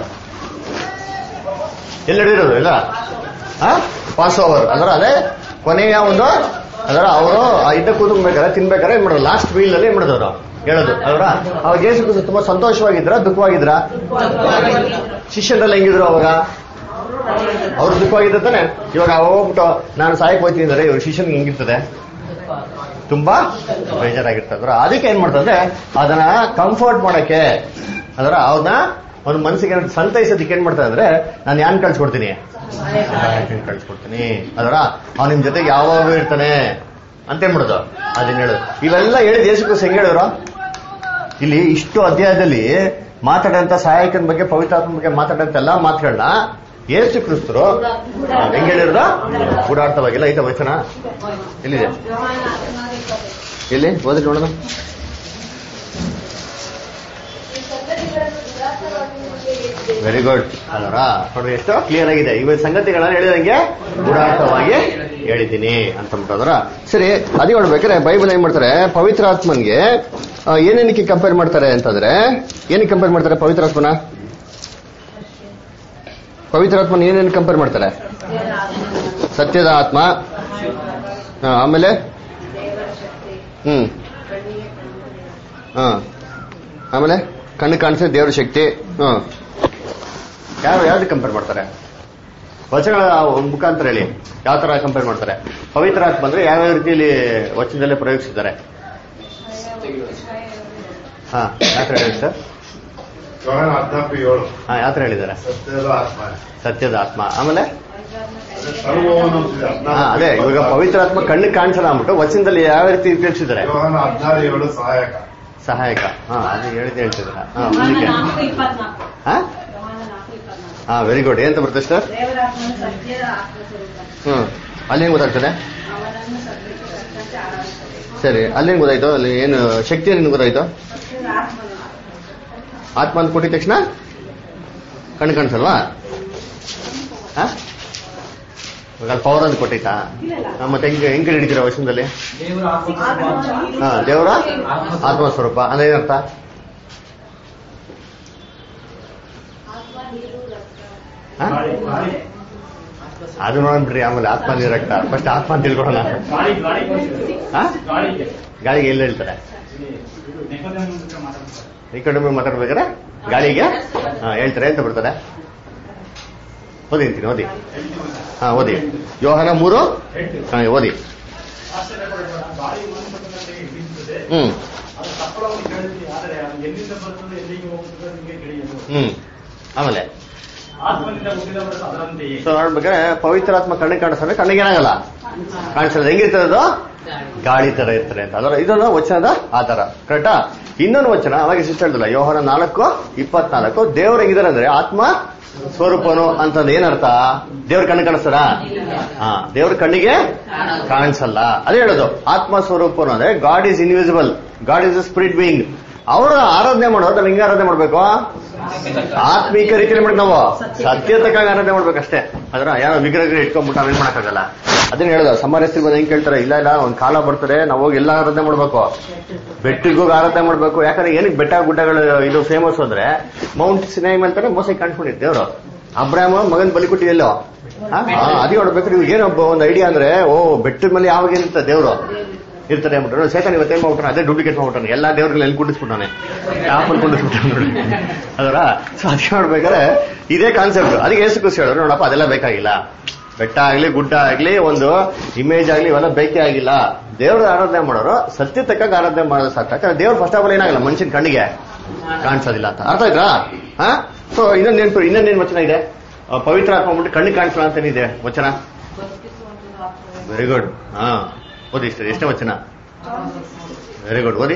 ಎಲ್ಲಿ ನಡೆದಿರೋದು ಇಲ್ಲ ಪಾಸ್ ಓವರ್ ಅದರ ಅದೇ ಕೊನೆಯ ಒಂದು ಅದರ ಅವರು ಇದ್ದ ಕೂತ್ಬೇಕಾರೆ ತಿನ್ಬೇಕಾರೆ ಏನ್ ಮಾಡೋದು ಲಾಸ್ಟ್ ವೀಲ್ ಅಲ್ಲಿ ಏನ್ ಮಾಡೋದು ಅವರು ಹೇಳೋದು ಅದರ ಅವಾಗ ಯೇಸು ಕ್ರಿಸ್ತ ತುಂಬಾ ಸಂತೋಷವಾಗಿದ್ರ ದುಃಖವಾಗಿದ್ರ ಶಿಷ್ಯರೆಲ್ಲ ಹೆಂಗಿದ್ರು ಅವಾಗ ಅವ್ರು ದುಃಖವಾಗಿದ್ದ ತಾನೆ ಇವಾಗ ಹೋಗ್ಬಿಟ್ಟು ನಾನು ಸಾಯಕ್ ಹೋಗ್ತೀನಿ ಅಂದ್ರೆ ಇವ್ರ ಶಿಷ್ಯನ್ಗೆ ಹೆಂಗಿರ್ತದೆ ತುಂಬಾ ಬೇಜಾರಾಗಿರ್ತದ್ರ ಅದಕ್ಕೆ ಏನ್ ಮಾಡ್ತಂದ್ರೆ ಅದನ್ನ ಕಂಫರ್ಟ್ ಮಾಡಕ್ಕೆ ಅದರ ಅವ್ರನ್ನ ಒಂದು ಮನಸ್ಸಿಗೆ ಏನಾದ್ರು ಸಂತೈಸೋದಕ್ಕೆ ಏನ್ ಮಾಡ್ತಾರೆ ಅಂದ್ರೆ ನಾನು ಯಾನ್ ಕಳ್ಸ್ಕೊಡ್ತೀನಿ ಸಹಾಯಕನ ಕಳ್ಸ್ಕೊಡ್ತೀನಿ ಅದರ ಅವ್ನು ನಿಮ್ ಜೊತೆಗೆ ಯಾವಾಗ ಇರ್ತಾನೆ ಅಂತ ಹೇಳ್ಬಿಡೋದು ಅದನ್ನ ಹೇಳೋದು ಇವೆಲ್ಲ ಹೇಳಿದ ಯೇಸು ಕ್ರಿಸ್ತ ಹೆಂಗ್ ಹೇಳಿದ್ರು ಇಲ್ಲಿ ಇಷ್ಟು ಅಧ್ಯಾಯದಲ್ಲಿ ಮಾತಾಡಂತ ಸಹಾಯಕನ ಬಗ್ಗೆ ಪವಿತ್ರಾತ್ಮ ಬಗ್ಗೆ ಮಾತಾಡಂತ ಎಲ್ಲಾ ಮಾತುಗಳನ್ನ ಯೇಸು ಕ್ರಿಸ್ತರು ಆ, ಹೆಂಗ್ ಹೇಳಿದ್ರ ಗೂಢಾರ್ಥವಾಗಿಲ್ಲ ಐತ ವಚನ ಎಲ್ಲಿದೆ ಎಲ್ಲಿ ಓದಿ ನೋಡೋಣ ಈ ಸಂಗತಿಗಳನ್ನು ನಿರಾಸವಾಗಿ ನಿಮಗೆ ಹೇಳಿದೆ. ವೆರಿ ಗುಡ್ ಅಲ್ವರ ನೋಡ್ರಿ ಎಷ್ಟು ಕ್ಲಿಯರ್ ಆಗಿದೆ ಇವ ಸಂಗತಿಗಳನ್ನ ಹೇಳಿದಂಗೆ ಗೂಢಾರ್ಥವಾಗಿ ಹೇಳಿದ್ದೀನಿ ಅಂತ ಅಂದ್ಬಿಟ್ಟದ್ರ ಸರಿ ಅದೇ ಹೇಳ್ಬೇಕಾದ್ರೆ ಬೈಬಲ್ ಏನ್ ಮಾಡ್ತಾರೆ ಪವಿತ್ರಾತ್ಮನ್ಗೆ ಆ, ಏನೇನಕ್ಕೆ ಕಂಪೇರ್ ಮಾಡ್ತಾರೆ ಅಂತಂದ್ರೆ ಏನಕ್ಕೆ ಕಂಪೇರ್ ಮಾಡ್ತಾರೆ ಪವಿತ್ರಾತ್ಮನ ಪವಿತ್ರಾತ್ಮನ ಏನೇನು ಕಂಪೇರ್ ಮಾಡ್ತಾರೆ ಸತ್ಯದ ಆತ್ಮ ಆ, ಆಮೇಲೆ ಹ್ಮ್ ಹಾ ಆಮೇಲೆ ಕಣ್ಣು ಕಾಣಿಸಿದ ದೇವ್ರ ಶಕ್ತಿ ಹ್ಮ್ ಯಾರು ಯಾವ್ದು ಕಂಪೇರ್ ಮಾಡ್ತಾರೆ ವಚನಗಳ ಮುಖಾಂತರ ಹೇಳಿ ಯಾವ ತರ ಕಂಪೇರ್ ಮಾಡ್ತಾರೆ ಪವಿತ್ರ ಆತ್ಮ ಅಂದ್ರೆ ಯಾವ ರೀತಿಯಲ್ಲಿ ವಚನದಲ್ಲೇ ಪ್ರಯೋಗಿಸಿದ್ದಾರೆ ಹಾ ಯಾವ ತರ ಹೇಳಿ ಸರ್ ಯೋಹಾನ ಹದಿನಾಲ್ಕು ಏಳು ಹಾ ಯಾವ ತರ ಹೇಳಿದ್ದಾರೆ ಸತ್ಯದ ಆತ್ಮ ಸತ್ಯದ ಆತ್ಮ ಆಮೇಲೆ ಸರ್ವವನ್ನು ಅಂತಿದೆ, ಹಾ ಹದಿನಾಲ್ಕು ಅದೇ ಇವಾಗ ಪವಿತ್ರ ಆತ್ಮ ಕಣ್ಣು ಕಾಣಿಸಲ್ಲ ಅಂದ್ಬಿಟ್ಟು ವಚನದಲ್ಲಿ ಯಾವ ರೀತಿ ಉಪಯೋಗಿಸಿದ್ದಾರೆ ಯೋಹಾನ ಹದಿನಾರು ಏಳು ಸಹಾಯಕ ಸಹಾಯಕ ಹಾ ಅದು ಹೇಳಿದೆ ಹೇಳ್ತಿದ್ರ ಹಾ ಯೋಹಾನ ಮುಂದಕ್ಕೆ ನಾಲ್ಕು ಇಪ್ಪತ್ನಾಲ್ಕು ಹಾ ಯೋಹಾನ ನಾಲ್ಕು ಇಪ್ಪತ್ನಾಲ್ಕು ಹಾ ವೆರಿ ಗುಡ್ ಏನಂತ ಬರುತ್ತೆ ಸರ್ ದೇವರ ಆತ್ಮನು ಸತ್ಯದ ಆತ್ಮಸ್ವರೂಪ ಹ್ಮ್ ಅಲ್ಲಿ ಹೆಂಗ್ ಗೊತ್ತಾಗ್ತದೆ ಅವನನ್ನು ಸತ್ಯಕ್ಕೆ ತಕ್ಕಂತೆ ಆರಾಧಿಸಬೇಕು ಸರಿ ಅಲ್ಲಿ ಹೆಂಗ್ ಗೊತ್ತಾಯ್ತು ಅಲ್ಲಿ ಏನು ಶಕ್ತಿ ಏನು ಗೊತ್ತಾಯ್ತು ಸತ್ಯದ ಆತ್ಮನು ಆತ್ಮ ಅಂತ ಕೊಟ್ಟಿದ ತಕ್ಷಣ ಕಣ್ಣು ಕಾಣಿಸಲ್ವಾ ಹಾ ಇವಾಗ ಅಲ್ಲಿ ಪವರ್ ಅಂತ ಕೊಟ್ಟೈತಾ ಹಾ, ಮತ್ತೆ ಹೆಂಗ್ ಹೆಂಗ್ ಹಿಡಿತೀರ ವಚನದಲ್ಲಿ ದೇವರ ಆತ್ಮ ಹಾ ದೇವರ ಆತ್ಮ ಸ್ವರೂಪ ಅಂದ್ರೆ ಏನರ್ಥ ಆತ್ಮ ನೀರು ರಕ್ತ ಹಾ? ಅದು ನೋಡೋಣ ಬಿಡ್ರಿ ಆಮೇಲೆ ಆತ್ಮ ನೀರಕ್ತ ಫಸ್ಟ್ ಆತ್ಮ ಅಂತ ತಿಳ್ಕೊಳ್ಳೋಣ ಹಾ? ಗಾಳಿಗೆ ಎಲ್ಲಿ ಹೇಳ್ತಾರೆ ಈ ಕಡೆ ಮಾತಾಡ್ಬೇಕಾದ್ರೆ ಗಾಳಿಗೆ ಹಾ, ಹೇಳ್ತಾರೆ ಅಂತ ಬಿಡ್ತಾರೆ ಓದಿ ಅಂತೀನಿ ಓದಿ ಹಾ ಓದಿ ಯೋಹನ ಮೂರು ಹಾ ಓದಿ ಹ್ಮ್ ಹ್ಮ್ ಆಮೇಲೆ ಸೊ ನೋಡ್ಬೇಕಾದ್ರೆ ಪವಿತ್ರಾತ್ಮ ಕಣ್ಣಿಗೆ ಕಾಣಿಸ್ತಂದ್ರೆ ಕಣ್ಣಿಗೆ ಏನಾಗಲ್ಲ ಕಾಣಿಸಲ್ಲ ಹೆಂಗಿರ್ತದೆ ಅದು ಗಾಳಿ ತರ ಇರ್ತಾರೆ ಅಂತ ಅದರ ಇದೊಂದು ವಚನದ ಆಧಾರ ಕರೆಕ್ಟಾ ಇನ್ನೊಂದು ವಚನ ಅವಾಗ ಸಿಸ್ಟರ್ ಹೇಳಿದ್ರಲ್ಲ ಯೋಹನ ನಾಲ್ಕು ಇಪ್ಪತ್ನಾಲ್ಕು ದೇವ್ರು ಹೆಂಗಿದಾರೆ ಅಂದ್ರೆ ಆತ್ಮ ಸ್ವರೂಪನು ಅಂತಂದ್ರೆ ಏನರ್ಥ ದೇವ್ರ ಕಣ್ಣು ಕಾಣಿಸ್ತಾರ ಹಾ ದೇವ್ರ ಕಣ್ಣಿಗೆ ಕಾಣಿಸಲ್ಲ ಅದೇ ಹೇಳೋದು ಆತ್ಮ ಸ್ವರೂಪನು ಅಂದ್ರೆ God is invisible God is a spirit being ಅವರ ಆರಾಧನೆ ಮಾಡೋದು ನಾವು ಹಿಂಗೆ ಆರಾಧನೆ ಮಾಡ್ಬೇಕು ಆತ್ಮೀಕ ರೀತಿಯಲ್ಲಿ ಮಾಡಿ ನಾವು ಸತ್ಯತಕ್ಕಾಗಿ ಆರಾಧನೆ ಮಾಡ್ಬೇಕಷ್ಟೇ ಅದ್ರ ಯಾರೋ ವಿಗ್ರಹ ಇಟ್ಕೊಂಡ್ಬಿಟ್ಟು ಅವೇನ್ ಮಾಡಕ್ಕಾಗಲ್ಲ ಅದನ್ನ ಹೇಳೋದು ಸಮಾರಸ್ತಿ ಬಂದು ಹೆಂಗ್ ಕೇಳ್ತಾರೆ ಇಲ್ಲ ಇಲ್ಲ ಒಂದ್ ಕಾಲ ಬರ್ತಾರೆ ನಾವು ಹೋಗಿ ಎಲ್ಲ ಆರಾಧನೆ ಮಾಡ್ಬೇಕು ಬೆಟ್ಟಿಗೆ ಹೋಗಿ ಆರಾಧನೆ ಮಾಡ್ಬೇಕು ಯಾಕಂದ್ರೆ ಏನಕ್ಕೆ ಬೆಟ್ಟ ಗುಡ್ಡಗಳು ಇದು ಫೇಮಸ್ ಅಂದ್ರೆ ಮೌಂಟ್ ಸಿನೈಮ್ ಅಂತಾನೆ ಮೋಸ ಕಾಣಿಸ್ಕೊಂಡಿದ್ದು ದೇವ್ರು ಅಬ್ರಾಹ್ಮ ಮಗನ್ ಬಲಿ ಕೊಟ್ಟಿದ್ದೆಲ್ಲೋ ಅದೇ ನೋಡ್ಬೇಕು ನೀವು ಏನೊಬ್ಬ ಒಂದು ಐಡಿಯಾ ಅಂದ್ರೆ ಓ ಬೆಟ್ಟದ ಮೇಲೆ ಯಾವಾಗ ಏನಿರ್ತ ದೇವ್ರು ಇರ್ತಾರೆ ಅಂದ್ಬಿಟ್ರು ಸೇತನ್ ಇವತ್ತೇನ್ ಮಾಡ್ಬಿಟ್ಟಾನೆ ಅದೇ ಡೂಪ್ಲಿಕೇಟ್ ಮಾಡ್ಬಿಟ್ಟಾನೆ ಎಲ್ಲಾ ದೇವ್ರಲ್ಲಿ ಎಲ್ಲಿ ಕುಂಡಿಸ್ಬಿಟ್ಟಾನೆ ಆಪಲ್ ಕುಂಡಿಸ್ಬಿಟ್ಟಾನೆ ನೋಡಿ ಅದರ ಸೊ ಅದಕ್ಕೆ ನೋಡ್ಬೇಕಾದ್ರೆ ಇದೇ ಕಾನ್ಸೆಪ್ಟ್ ಅದಕ್ಕೆ ಏಸು ಖುಷಿ ಹೇಳಿದ್ರು ನೋಡಪ್ಪ ಅದೆಲ್ಲ ಬೇಕಾಗಿಲ್ಲ ಬೆಟ್ಟ ಆಗ್ಲಿ ಗುಡ್ಡ ಆಗ್ಲಿ ಒಂದು ಇಮೇಜ್ ಆಗ್ಲಿ ಇವೆಲ್ಲ ಬೇಕೇ ಆಗಿಲ್ಲ ದೇವ್ರ ಆರಾಧನೆ ಮಾಡೋರು ಸತ್ಯ ತಕ್ಕಾಗ ಆರಾಧನೆ ಮಾಡೋದು ಸಾಕು ಯಾಕಂದ್ರೆ ದೇವ್ರ ಫಸ್ಟ್ ಆಫ್ ಆಲ್ ಏನಾಗಲ್ಲ ಮನುಷ್ಯನ ಕಣ್ಣಿಗೆ ಕಾಣಿಸೋದಿಲ್ಲ ಅಂತ ಅರ್ಥ ಆಯ್ತಾ ಹಾ ಸೊ ಇನ್ನೊಂದ್ ನೆನ್ಪು ಇನ್ನೊಂದೇನ್ ವಚನ ಇದೆ ಆ, ಪವಿತ್ರ ಆತ್ಮ ಅಂದ್ಬಿಟ್ಟು ಕಣ್ಣಿಗೆ ಕಾಣಿಸಲ್ಲ ಅಂತೇನಿದೆ ವಚನ ವೆರಿ ಗುಡ್ ಹಾ ಓದಿ ಇಷ್ಟ ಎಷ್ಟೇ ವಚನ ವೆರಿ ಗುಡ್ ಓದಿ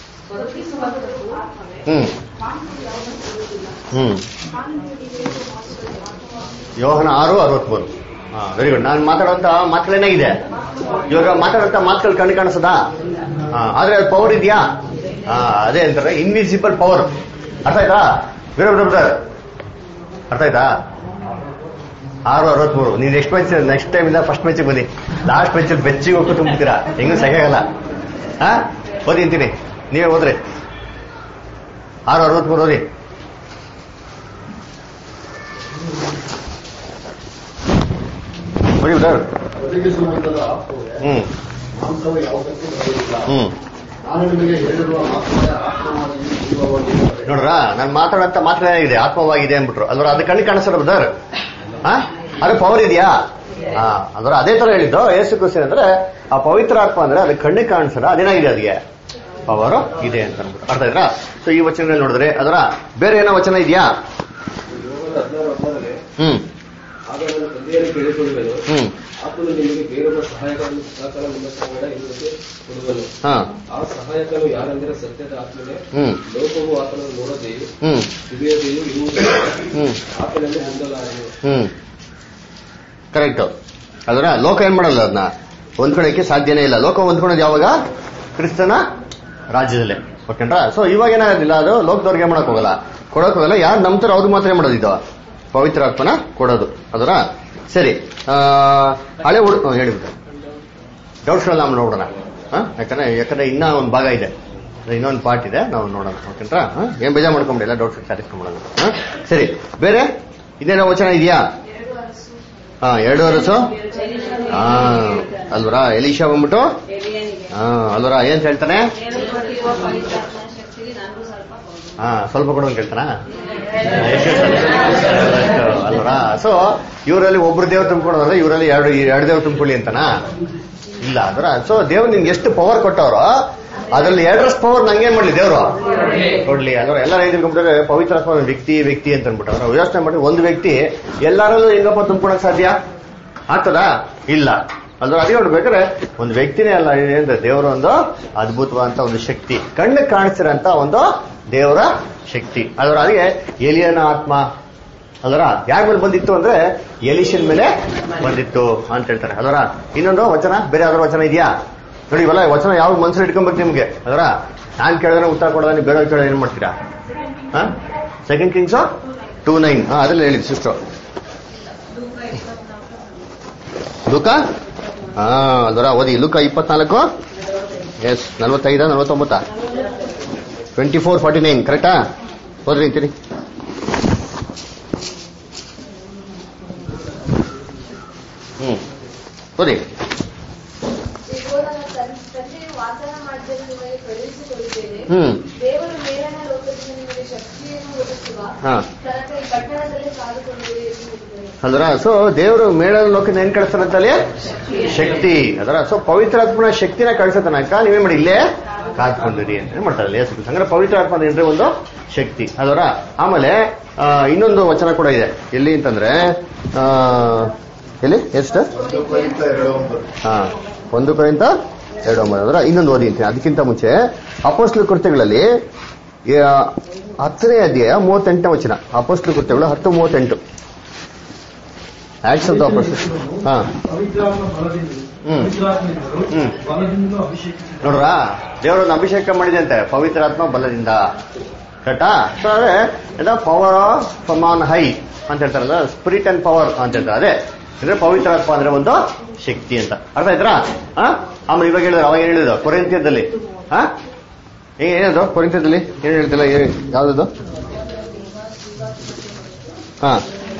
ಹ್ಮ್ ಹ್ಮ್ ಯೋಹನ ಆರು ಅರವತ್ಮೂರು ಹಾ ವೆರಿ ಗುಡ್ ನಾನು ಮಾತಾಡುವಂತ ಮಾತುಗಳೇನಾಗಿದೆ ಇವಾಗ ಮಾತಾಡುವಂತ ಮಾತುಗಳು ಕಣ್ಣು ಕಾಣಿಸದಾ ಹಾ ಆದ್ರೆ ಅದು ಪವರ್ ಇದೆಯಾ ಹಾ ಅದೇ ಅಂತಾರೆ ಇನ್ವಿಸಿಬಲ್ ಪವರ್ ಅರ್ಥ ಆಯ್ತಾ ವೀರ ಬ್ರದರ್ ಅರ್ಥ ಆಯ್ತಾ ಆರು ಅರವತ್ಮೂರು ನೀನ್ ನೆಕ್ಸ್ಟ್ ಮ್ಯಾಚ್ ನೆಕ್ಸ್ಟ್ ಟೈಮ್ ಇಂದ ಫಸ್ಟ್ ಮ್ಯಾಚಿಗೆ ಬನ್ನಿ ಲಾಸ್ಟ್ ಮ್ಯಾಚ್ ಬೆಚ್ಚಿಗೆ ಹೋಗ್ತು ತುಂಬ್ತೀರಾ ಹೆಂಗೂ ಸರಿಯಾಗಲ್ಲ ಹಾ ಓದಿ ಅಂತೀನಿ ನೀವೇ ಓದ್ರಿ ಆರು ಅರವತ್ಮೂರು ಓದಿ ಓದಿ ಬ್ರದರ್ ಒದಗಿಸುವಂತದ ಆತ್ಮವೇ ಹ್ಮ್ ಮಾಂಸವು ಯಾವುದಕ್ಕೂ ಬರುವುದಿಲ್ಲ ಹ್ಮ್ ನಾನು ನಿಮಗೆ ಹೇಳಿರುವ ಆತ್ಮವೇ ಆತ್ಮವಾಗಿ ಜೀವವಾಗಿರುತ್ತದೆ ನೋಡ್ರ ನಾನು ಮಾತಾಡಂತ ಮಾತಾಡೇನಾಗಿದೆ ಆತ್ಮವಾಗಿದೆ ಅಂದ್ಬಿಟ್ರು ಅಲ್ವರ ಅದು ಕಣ್ಣು ಕಾಣಿಸ್ತಾರ ಬ್ರದರ್ ಹಾ ಅದು ಪವರ್ ಇದೆಯಾ ಹಾ ಅಂದ್ರೆ ಅದೇ ತರ ಹೇಳಿದ್ದು ಏಸು ಕ್ರಿಸ್ತನ್ ಅಂದ್ರೆ ಆ ಪವಿತ್ರ ಆತ್ಮ ಅಂದ್ರೆ ಅದು ಕಣ್ಣಿಗೆ ಕಾಣಿಸಲ್ಲ ಅದೇನಾಗಿದೆ ಅದಕ್ಕೆ ಪವರ್ ಇದೆ ಅಂತ ಅಂದ್ಬಿಟ್ಟು ಅರ್ಥ ಆಯ್ತಾ ಸೊ ಈ ವಚನದಲ್ಲಿ ನೋಡಿದ್ರೆ ಅದರ ಬೇರೆ ಏನೋ ವಚನ ಇದೆಯಾ ಯೋಗದ ಹದಿನಾರು ಹದಿನಾರರಲ್ಲಿ ಹ್ಮ್ ಆಗ ನಾನು ತಂದೆಯನ್ನು ಕೇಳಿಕೊಳ್ಳುವೆನು ಹ್ಮ್ ಆತನು ನಿಮಗೆ ಬೇರೊಬ್ಬ ಸಹಾಯಕರನ್ನು ಸದಾಕಾಲ ನಿಮ್ಮ ಸಂಗಡ ಇರುವುದಕ್ಕೆ ಕೊಡುವನು ಹಾ ಆ ಸಹಾಯಕನು ಯಾರೆಂದರೆ ಸತ್ಯದ ಆತ್ಮನೇ ಹ್ಮ್ ಲೋಕವು ಆತನನ್ನು ನೋಡದೆಯೂ ಹ್ಮ್ ತಿಳಿಯದೆಯೂ ಇರುವುದಿಲ್ಲ ಹ್ಮ್ ಆತನನ್ನು ಹೊಂದಲಾರನು ಹ್ಮ್ ಕರೆಕ್ಟ್ ಅದರ ಲೋಕ ಏನ್ ಮಾಡಲ್ಲ ಅದನ್ನ ಹೊಂದ್ಕೊಳಕ್ಕೆ ಸಾಧ್ಯನೇ ಇಲ್ಲ ಲೋಕ ಹೊಂದ್ಕೊಳೋದು ಯಾವಾಗ ಕ್ರಿಸ್ತನ ರಾಜ್ಯದಲ್ಲೇ ಓಕೆನ್ರಾ ಸೊ ಇವಾಗ ಏನಾಗೋದಿಲ್ಲ ಅದು ಲೋಕದವ್ರಿಗೆ ಏನ್ ಮಾಡಕ್ ಹೋಗಲ್ಲ ಕೊಡಕ್ ಹೋಗಲ್ಲ ಯಾರು ನಂಬ್ತಾರೋ ಅವ್ರಿಗೆ ಮಾತ್ರ ಏನ್ ಮಾಡೋದು ಇದು ಪವಿತ್ರ ಆತ್ಮನ ಕೊಡೋದು ಅದರ ಸರಿ ಆ, ಹಳೆ ಹುಡು ಹ್ಮ್, ಹೇಳಿ ಡೌಟ್ಸ್ಗಳನ್ನ ನಾವು ನೋಡೋಣ ಹಾ? ಯಾಕಂದ್ರೆ ಯಾಕಂದ್ರೆ ಇನ್ನ ಒಂದು ಭಾಗ ಇದೆ ಇನ್ನೊಂದು ಪಾರ್ಟ್ ಇದೆ ನಾವು ನೋಡೋಣ ಓಕೆನ್ರಾ ಹಾ? ಏನ್ ಬೇಜಾರ್ ಮಾಡ್ಕೊಂಬಿಡಿಲ್ಲ ಡೌಟ್ಸ್ ಸಾಧಿಸ್ಕೊಂಬಿಡೋಣ ಹಾ? ಸರಿ ಬೇರೆ ಇದೇನೋ ವಚನ ಇದೆಯಾ ಹಾ ಎರಡು ವರ್ಷ ಹಾ ಅಲ್ವರಾ ಎಲಿಶಾ ಬಂದ್ಬಿಟ್ಟು ಹಾ ಅಲ್ವರಾ ಏನ್ ಹೇಳ್ತಾನೆ ಕೊಟ್ಟಿರುವ ಪವಿತ್ರಾತ್ಮನ ಶಕ್ತಿಗೆ ನನಗೂ ಸ್ವಲ್ಪ ಕೊಡು. ಹಾ ಸ್ವಲ್ಪ ಕೊಡು ಅಂತ ಹೇಳ್ತಾನ ಅಲ್ವರಾ ಸೊ ಇವರಲ್ಲಿ ಒಬ್ರು ದೇವ್ರು ತುಂಬಿಕೊಡೋದ್ರೆ ಇವರಲ್ಲಿ ಎರಡು ಎರಡು ದೇವ್ರು ತುಂಬಿಕೊಳ್ಳಿ ಅಂತನಾ ಇಲ್ಲ ಅದರ ಸೊ ದೇವ್ರು ನಿಮ್ಗೆ ಎಷ್ಟು ಪವರ್ ಕೊಟ್ಟವ್ರೋ ಅದ್ರಲ್ಲಿ ಎರಡರಷ್ಟು ಪವರ್ ನಂಗೇನ್ ಮಾಡ್ಲಿ ದೇವ್ರು ಕೊಡ್ಲಿ ಅಲ್ವ ಎಲ್ಲರೂ ಏನ್ ತಿಳ್ಕೊಂಡ್ಬಿಟ್ರೆ ಪವಿತ್ರ ಆತ್ಮ ಒಂದು ವ್ಯಕ್ತಿ ವ್ಯಕ್ತಿ ಅಂತ ಅನ್ಬಿಟ್ಟು ಅವ್ರು ಯೋಚನೆ ಮಾಡಿ ಒಂದು ವ್ಯಕ್ತಿ ಎಲ್ಲರಲ್ಲೂ ಹೆಂಗಪ್ಪ ತುಂಬಿಕೊಳಕ್ ಸಾಧ್ಯ ಆಗ್ತದಾ ಇಲ್ಲ ಅಲ್ವಾ ಅದೇ ನೋಡ್ಬೇಕಾದ್ರೆ ಒಂದು ವ್ಯಕ್ತಿನೇ ಅಲ್ಲ ಏನಂದ್ರೆ ದೇವರ ಒಂದು ಅದ್ಭುತವಾದಂತ ಒಂದು ಶಕ್ತಿ ಕಣ್ಣು ಕಾಣಿಸ್ತಿರೋಂತ ಒಂದು ದೇವರ ಶಕ್ತಿ ಅದರ ಅದಕ್ಕೆ ಏಲಿಯನ ಆತ್ಮ ಅದರ ಯಾರ ಮೇಲೆ ಬಂದಿತ್ತು ಅಂದ್ರೆ ಎಲಿಷನ್ ಮೇಲೆ ಬಂದಿತ್ತು ಅಂತ ಹೇಳ್ತಾರೆ ಅದರ ಇನ್ನೊಂದು ವಚನ ಬೇರೆ ಯಾವ್ದಾರ ವಚನ ಇದೆಯಾ ನೋಡಿ ಇವೆಲ್ಲ ವಚನ ಯಾವ ಮನ್ಸಲ್ಲಿ ಇಟ್ಕೊಬೇಕು ನಿಮ್ಗೆ ಅದರ ನಾನ್ ಕೇಳಿದ್ರೆ ಉತ್ತರ ಕೊಡೋದ ನೀವು ಬೇರೆ ಕೇಳೋದು ಏನ್ ಮಾಡ್ತೀರಾ ಸೆಕೆಂಡ್ ಕಿಂಗ್ಸ್ ಟೂ ನೈನ್ ಹಾ ಅದ್ರಲ್ಲಿ ಹೇಳಿ ಸಿಸ್ಟರ್ ಲುಕ ಹಾ ಅದರ ಓದಿ ಲುಕ ಇಪ್ಪತ್ನಾಲ್ಕು ಎಸ್ ನಲ್ವತ್ತೈದ ನಲ್ವತ್ತೊಂಬತ್ತ ಟ್ವೆಂಟಿ ಫೋರ್ ಫಾರ್ಟಿ ನೈನ್ ಕರೆಕ್ಟಾ ಹೋದ್ರಿ ಅಂತೀರಿ ಹ್ಮ್ ಓದಿ ಯೆಹೋವನ ತನ್- ತಂದೆಯು ವಾಗ್ದಾನ ಮಾಡಿದ್ದನ್ನು ನಿಮಗೆ ಕಳುಹಿಸಿಕೊಡುತ್ತೇನೆ ಹ್ಮ್ ದೇವರು ಮೇಲನ ಲೋಕದಿಂದ ನಿಮಗೆ ಶಕ್ತಿಯನ್ನು ಒದಗಿಸುವ ಹಾ ತನಕ ಈ ಪಟ್ಟಣದಲ್ಲಿ ಕಾದುಕೊಂಡಿದೆ ಎಂದು ಹೇಳಿದನು. ಅದರ ಸೊ ದೇವರು ಮೇಳ ಲೋಕದ ಏನ್ ಕಳಿಸ್ತಾರಂತಲ್ಲಿ ಶಕ್ತಿ ಅದರ ಸೊ ಪವಿತ್ರಾತ್ಮನ ಶಕ್ತಿನ ಕಳಿಸೋ ತನಕ ನೀವೇನ್ ಮಾಡಿ ಇಲ್ಲೇ ಕಾದ್ಕೊಂಡಿರಿ ಅಂತ ಏನ್ ಮಾಡ್ತಾರೆ ಯೇಸು ಕ್ರಿಸ್ತ. ಅಂದ್ರೆ ಪವಿತ್ರಾತ್ಮ ಅಂದ್ರೆ ಒಂದು ಶಕ್ತಿ ಅದರ ಆಮೇಲೆ ಆ, ಇನ್ನೊಂದು ವಚನ ಕೂಡ ಇದೆ ಎಲ್ಲಿ ಅಂತಂದ್ರೆ ಆ, ಎಲ್ಲಿ ಎಷ್ಟು ಒಂದು ಕೊರಿಂಥ ಎರಡು ಒಂಬತ್ತು ಹಾ ಒಂದು ಕೊರಿಂತ ಎರಡು ಒಂಬತ್ತು ಅದರ ಇನ್ನೊಂದು ಓದಿ ಅಂತೀನಿ ಅದಕ್ಕಿಂತ ಮುಂಚೆ ಅಪೋಸ್ಟಲ್ ಕೃತ್ಯಗಳಲ್ಲಿ ಆ, ಹತ್ತನೇ ಅಧ್ಯಾಯ ಮೂವತ್ತೆಂಟನೇ ವಚನ ಅಪೋಸ್ಟಲ್ ಕೃತ್ಯಗಳು ಹತ್ತು ಮೂವತ್ತೆಂಟು ಆಕ್ಟ್ಸ್ ಆಫ್ ದ ಅಪೋಸ್ಟಲ್ ಹಾ ಪವಿತ್ರಾತ್ಮ ಬಲದಿಂದ ಹ್ಮ್. ಪವಿತ್ರಾತ್ಮನಿಂದಲೂ ಹ್ಮ್. ಬಲದಿಂದಲೂ ಅಭಿಷೇಕ ನೋಡ್ರ ದೇವರನ್ನು ಅಭಿಷೇಕ ಮಾಡಿದಂತೆ ಪವಿತ್ರಾತ್ಮ ಬಲದಿಂದ ಕರೆಕ್ಟಾ ಸೊ ಅದೇ ಇದು ಪವರ್ ಫ್ರಮ್ ಆನ್ ಹೈ ಅಂತ ಹೇಳ್ತಾರಲ್ಲ ಸ್ಪಿರಿಟ್ ಅಂಡ್ ಪವರ್ ಅಂತ ಹೇಳ್ತಾರೆ ಅದೇ ಅಂದ್ರೆ ಪವಿತ್ರಾತ್ಮ ಅಂದ್ರೆ ಒಂದು ಶಕ್ತಿ ಅಂತ ಅರ್ಥ ಆಯ್ತಾ ಹಾ ಆಮೇಲೆ ಇವಾಗ ಹೇಳಿದ್ರು ಅವಾಗ ಏನ್ ಹೇಳಿದ್ರು ಕೊರಿಂತ್ಯದಲ್ಲಿ ಹಾ ಏ- ಏನದು ಕೊರಿಂತ್ಯದಲ್ಲಿ ಏನ್ ಹೇಳ್ತಿಲ್ಲ ಏ- ಯಾವ್ದದು ಹಾ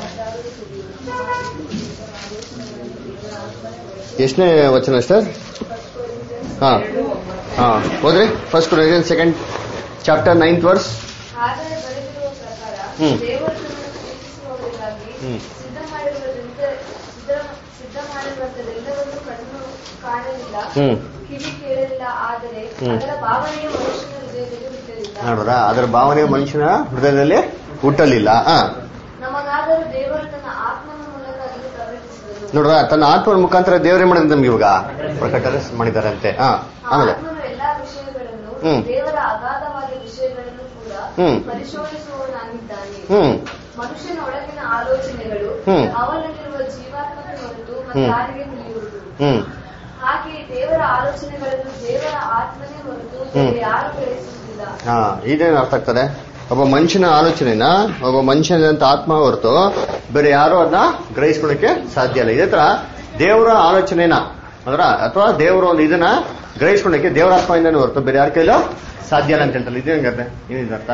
ಎಷ್ಟನೇ ವಚನ ಸರ್ ಹಾ ಹಾ ಹೋದ್ರಿ first second chapter ninth verse ಆದರೆ ಬರೆದಿರುವ ಪ್ರಕಾರ ಹ್ಮ್. ದೇವರು ತನ್ನನ್ನು ಪ್ರೀತಿಸುವವರಿಗಾಗಿ ಹ್ಮ್. ಸಿದ್ಧ ಮಾಡಿರುವುದರಿಂದ ಸಿದ್ಧ ಸಿದ್ಧ ಮಾಡಿರುವಂತದೆಲ್ಲವನ್ನು ಕಣ್ಣು ಕಾಣಲಿಲ್ಲ ಹ್ಮ್ ಕಿವಿ ಕೇಳಲಿಲ್ಲ ಆದರೆ ಹ್ಮ್. ಅದರ ಭಾವನೆಯ ಮನುಷ್ಯನ ಹೃದಯದಲ್ಲಿ ಬಿಟ್ಟಲಿಲ್ಲ ನೋಡ್ರ ಅದರ ಭಾವನೆ ಮನುಷ್ಯನ ಹೃದಯದಲ್ಲಿ ಹುಟ್ಟಲಿಲ್ಲ ಹಾ ನಮಗಾದರೂ ದೇವರು ತನ್ನ ಆತ್ಮನ ಮೂಲಕ ಅದನ್ನು ಪ್ರಕಟಿಸಿದನು ನೋಡ್ರ ತನ್ನ ಆತ್ಮನ ಮುಖಾಂತರ ದೇವರೇ ಮಾಡಿದ ನಮ್ಗೆ ಇವಾಗ ಪ್ರಕಟ ಮಾಡಿದಾರಂತೆ ಹಾ ಆ ಆಮೇಲೆ ಆತ್ಮನು ಎಲ್ಲಾ ವಿಷಯಗಳನ್ನು ಹ್ಮ್. ದೇವರ ಅಗಾಧವಾದ ವಿಷಯಗಳನ್ನು ಕೂಡ ಹ್ಮ್. ಪರಿಶೋಧಿಸುವವನಾಗಿದ್ದಾನೆ ಹ್ಮ್ ಮನುಷ್ಯನ ಒಳಗಿನ ಆಲೋಚನೆಗಳು ಹ್ಮ್. ಅವನಲ್ಲಿರುವ ಜೀವಾತ್ಮಕ್ಕೆ ಹೊರತು ಹ್ಮ್. ಮತ್ತಾರಿಗೆ ತಿಳಿಯುವುದು ಹ್ಮ್ ಹಾಗೆಯೇ ದೇವರ ಆಲೋಚನೆಗಳನ್ನು ದೇವರ ಆತ್ಮನೇ ಹೊರತು ಹ್ಮ್. ಬೇರೆ ಯಾರು ಗ್ರಹಿಸುವುದಿಲ್ಲ ಹಾ ಇದೇನು ಅರ್ಥ ಆಗ್ತದೆ ಒಬ್ಬ ಮನುಷ್ಯನ ಆಲೋಚನೆನ ಒಬ್ಬ ಮನುಷ್ಯನಂತ ಆತ್ಮ ಹೊರತು ಬೇರೆ ಯಾರು ಅದನ್ನ ಗ್ರಹಿಸ್ಕೊಳ್ಳಕ್ಕೆ ಸಾಧ್ಯ ಇಲ್ಲ ಇದೇ ತರ ದೇವರ ಆಲೋಚನೆನ ಅದರ ಅಥವಾ ದೇವರ ಒಂದು ಇದನ್ನ ಗ್ರಹಿಸ್ಕೊಳ್ಳಕ್ಕೆ ದೇವರ ಆತ್ಮದಿಂದನೇ ಹೊರತು ಬೇರೆ ಯಾರ ಕೈಲೂ ಸಾಧ್ಯ ಇಲ್ಲ ಅಂತ ಹೇಳ್ತಾರೆ ಇದೇ ಹೆಂಗತ್ತೆ ಏನಿದೆ ಅರ್ಥ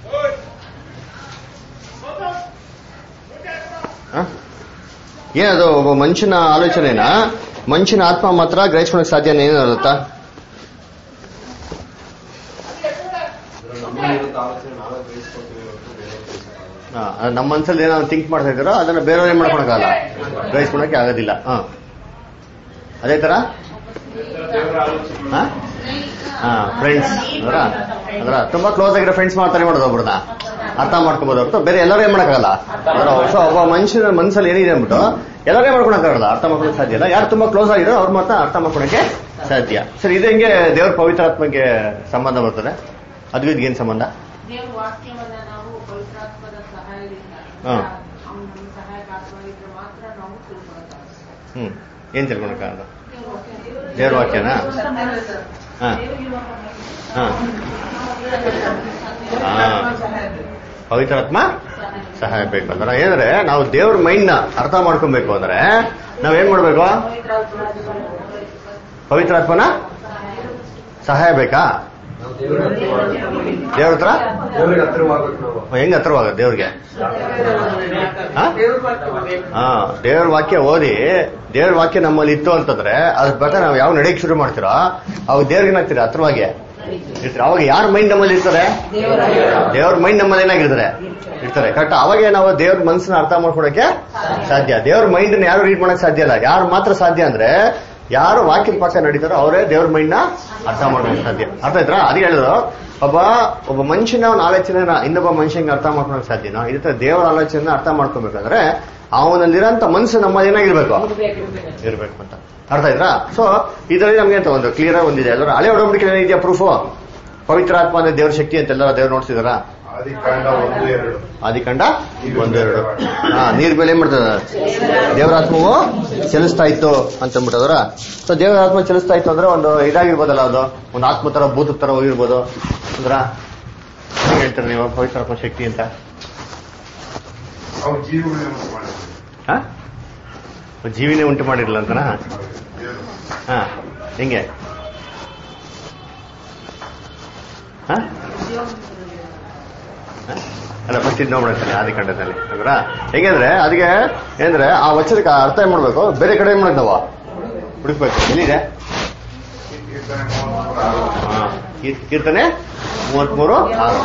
ಹ? ಏನದು ಒಬ್ಬ ಮನುಷ್ಯನ ಆಲೋಚನೆನ ಮನುಷ್ಯನ ಆತ್ಮ ಮಾತ್ರ ಗ್ರಹಿಸ್ಕೊಳಕ್ ಸಾಧ್ಯ ಏನಿರುತ್ತಾ ನಮ್ಮಲ್ಲಿರುವಂತ ಆಲೋಚನೆ ನಾವೇ ಗ್ರಹಿಸ್ಕೊಳ್ತೀವಿ ಹೊರತು ಬೇರೆಯವ್ರು ಗ್ರಹಿಸಕ್ಕಾಗಲ್ಲ. ಹಾ, ಅದು ನಮ್ಮ ಮನಸ್ಸಲ್ಲಿ ಏನೋ ಥಿಂಕ್ ಮಾಡ್ತಾ ಇದ್ದಾರೋ ಅದನ್ನ ಬೇರೆಯವ್ರು ಏನ್ ಮಾಡ್ಕೊಳಕ್ಕಾಗಲ್ಲ ಗ್ರಹಿಸ್ಕೊಳಕ್ಕೆ ಆಗೋದಿಲ್ಲ ಹಾ ಅದೇ ತರ ಹಾ ಫ್ರೆಂಡ್ಸ್ ಅದರ ಅದರ ತುಂಬಾ ಕ್ಲೋಸ್ ಆಗಿರೋ ಫ್ರೆಂಡ್ಸ್ ಮಾಡ್ತಾರೆ ಮಾಡೋದು ಒಬ್ರನ್ನ ಅರ್ಥ ಮಾಡ್ಕೊಬೋದು ಹೊರತು ಬೇರೆ ಎಲ್ಲರೂ ಏನ್ ಮಾಡಕ್ಕಾಗಲ್ಲ ಸೊ ಒಬ್ಬ ಮನುಷ್ಯನ ಮನಸ್ಸಲ್ಲಿ ಏನಿದೆ ಅಂದ್ಬಿಟ್ಟು ಎಲ್ಲರೂ ಏನ್ ಮಾಡ್ಕೊಳಕ್ಕಾಗಲ್ಲ ಅರ್ಥ ಮಾಡ್ಕೊಳಕ್ ಸಾಧ್ಯ ಇಲ್ಲ ಯಾರು ತುಂಬಾ ಕ್ಲೋಸ್ ಆಗಿರೋ ಅವ್ರು ಮಾತ್ರ ಅರ್ಥ ಮಾಡ್ಕೊಳಕ್ಕೆ ಸಾಧ್ಯ ಸರಿ ಇದು ಹೆಂಗೆ ದೇವ್ರ ಪವಿತ್ರಾತ್ಮಕ್ಕೆ ಸಂಬಂಧ ಬರ್ತದೆ ಅದು ಇದಕ್ಕೆ ಏನ್ ಸಂಬಂಧ ದೇವ್ರ ವಾಕ್ಯವನ್ನ ನಾವು ಪವಿತ್ರಾತ್ಮದ ಸಹಾಯದಿಂದ ಹಾ. ಅವ್ನು ನಮ್ಮ ಸಹಾಯಕಾರವಾಗಿದ್ರೆ ಮಾತ್ರ ನಾವು ತಿಳ್ಕೊಳಕ್ಕಾಗುತ್ತೆ ಹ್ಮ್ ಏನ್ ತಿಳ್ಕೊಳಕ್ಕಾಗಲ್ಲ ದೇವ್ರ ವಾಕ್ಯನಾ ಹಾ ಹಾ ಹಾ ಪವಿತ್ರಾತ್ಮ ಸಹಾಯ ಬೇಕು ಅಂದ್ರೆ ಏನಂದ್ರೆ ನಾವು ದೇವ್ರ ಮೈಂಡ್ ನ ಅರ್ಥ ಮಾಡ್ಕೊಬೇಕು ಅಂದ್ರೆ ನಾವೇನ್ ಮಾಡ್ಬೇಕು ಪವಿತ್ರಾತ್ಮನ ಸಹಾಯ ಬೇಕಾ ನಾವು ದೇವರ ಹತ್ರವಾಗಬೇಕು. ದೇವ್ರ ಹತ್ರ ದೇವರಿಗೆ ಹತ್ರವಾಗಬೇಕು ನಾವು ಹೆಂಗ್ ಹತ್ರವಾಗ ದೇವ್ರಿಗೆ ಹಾ? ಹಾ ದೇವ್ರ ವಾಕ್ಯ ಓದಿ ದೇವ್ರ ವಾಕ್ಯ ನಮ್ಮಲ್ಲಿ ಇತ್ತು ಅಂತಂದ್ರೆ ಅದ್ರ ಪ್ರಕಾರ ನಾವು ಯಾವ ನಡೆಯಕ್ ಶುರು ಮಾಡ್ತೀರೋ ಅವಾಗ ದೇವ್ರಿಗೆ ಏನಾಗ್ತೀರಿ ಹತ್ರವಾಗಿ ಇರ್ತೀರಿ ಅವಾಗ ಯಾರ ಮೈಂಡ್ ನಮ್ಮಲ್ಲಿ ಇರ್ತಾರೆ ದೇವ್ರ ಮೈಂಡ್ ನಮ್ಮಲ್ಲಿ ಏನಾಗಿರ್ತಾರೆ ಇರ್ತಾರೆ ಕರೆಕ್ಟ್ ಅವಾಗೆ ನಾವು ದೇವ್ರ ಮನಸ್ಸನ್ನ ಅರ್ಥ ಮಾಡ್ಕೊಳಕ್ಕೆ ಸಾಧ್ಯ ದೇವ್ರ ಮೈಂಡ್ ಯಾರು ರೀಡ್ ಮಾಡಕ್ ಸಾಧ್ಯ ಇಲ್ಲ ಯಾರು ಮಾತ್ರ ಸಾಧ್ಯ ಅಂದ್ರೆ ಯಾರು ವಾಕ್ಯದ ಪಕ್ಕ ನಡೀತಾರೋ ಅವರೇ ದೇವ್ರ ಮೈಂಡ್ ನ ಅರ್ಥ ಮಾಡ್ಕೊಳಕ್ ಸಾಧ್ಯ ಅರ್ಥ ಆಯ್ತಾ ಅದಕ್ಕೆ ಹೇಳಿದ್ರು ಒಬ್ಬ ಒಬ್ಬ ಮನುಷ್ಯನ ಒಂದು ಆಲೋಚನೆನ ಇನ್ನೊಬ್ಬ ಮನುಷ್ಯಂಗೆ ಅರ್ಥ ಮಾಡ್ಕೊಳಕ್ ಸಾಧ್ಯನಾ ಇದೇ ತರ ದೇವರ ಆಲೋಚನೆ ಅರ್ಥ ಮಾಡ್ಕೊಬೇಕಂದ್ರೆ ಅವನಲ್ಲಿರೋಂಥ ಮನಸ್ಸು ನಮ್ಮ ಏನಾಗಿರ್ಬೇಕು ಇರ್ಬೇಕು ಅಂತ ಅರ್ಥ ಆಯ್ತಾ ಸೊ ಇದರಲ್ಲಿ ನಮ್ಗೆ ಅಂತ ಒಂದು ಕ್ಲಿಯರ್ ಆಗಿ ಒಂದಿದೆ ಎಲ್ಲರೂ ಹಳೆ ಒಡಂಬಡಿಕೆ ಇದೆಯಾ ಪ್ರೂಫು ಪವಿತ್ರಾತ್ಮ ಅಂದ್ರೆ ದೇವ್ರ ಶಕ್ತಿ ಅಂತೆಲ್ಲ ದೇವ್ರು ನೋಡ್ತಿದಾರ ಆದಿಕಾಂಡ ಒಂದು ಎರಡು ಆದಿಕಂಡ ಒಂದೆರಡು ಹಾ ನೀರ್ ಮೇಲೆ ಏನ್ ಮಾಡ್ತದ ದೇವರಾತ್ಮವು ಚಲಿಸ್ತಾ ಇತ್ತು ಅಂತ ಅಂದ್ಬಿಟ್ಟದ್ರ ಸೊ ದೇವರಾತ್ಮ ಚಲಿಸ್ತಾ ಇತ್ತು ಅಂದ್ರೆ ಒಂದು ಇದಾಗಿರ್ಬೋದಲ್ಲ ಅದು ಒಂದು ಆತ್ಮ ತರ ಭೂತ ತರ ಹೋಗಿರ್ಬೋದು ಅಂದ್ರ ಹೆಂಗ್ ಹೇಳ್ತಾರೆ ನೀವು ಪವಿತ್ರಾತ್ಮ ಶಕ್ತಿ ಅಂತ ಅವು ಜೀವನ ಉಂಟು ಮಾಡಿದ್ರು ಹಾ ಜೀವಿನೇ ಉಂಟು ಮಾಡಿರಲ್ಲ ಅಂತನಾ ದೇವರು ಹಾ ಹೆಂಗೆ ಹಾ? ಹಾ? ಅಲ್ಲ ಫಸ್ಟ್ ಇದು ನೋಡ್ಬಿಡ್ತಾನೆ ಆದಿಕಾಂಡದಲ್ಲಿ ಅಂದ್ರ ಹೆಂಗಂದ್ರೆ ಅದಕ್ಕೆ ಏನಂದ್ರೆ ಆ ವಚನಕ್ಕೆ ಅರ್ಥ ಏನ್ ಮಾಡ್ಬೇಕು ಬೇರೆ ಕಡೆ ಏನ್ ಮಾಡೋದು ನಾವು ಹುಡುಕ್ಬೇಕು ಎಲ್ಲಿದೆ ಕೀರ್ತನೆ ಮೂವತ್ಮೂರು ಆರು. ಹಾ. ಕೀರ್- ಕೀರ್ತನೆ ಮೂವತ್ಮೂರು ಆರು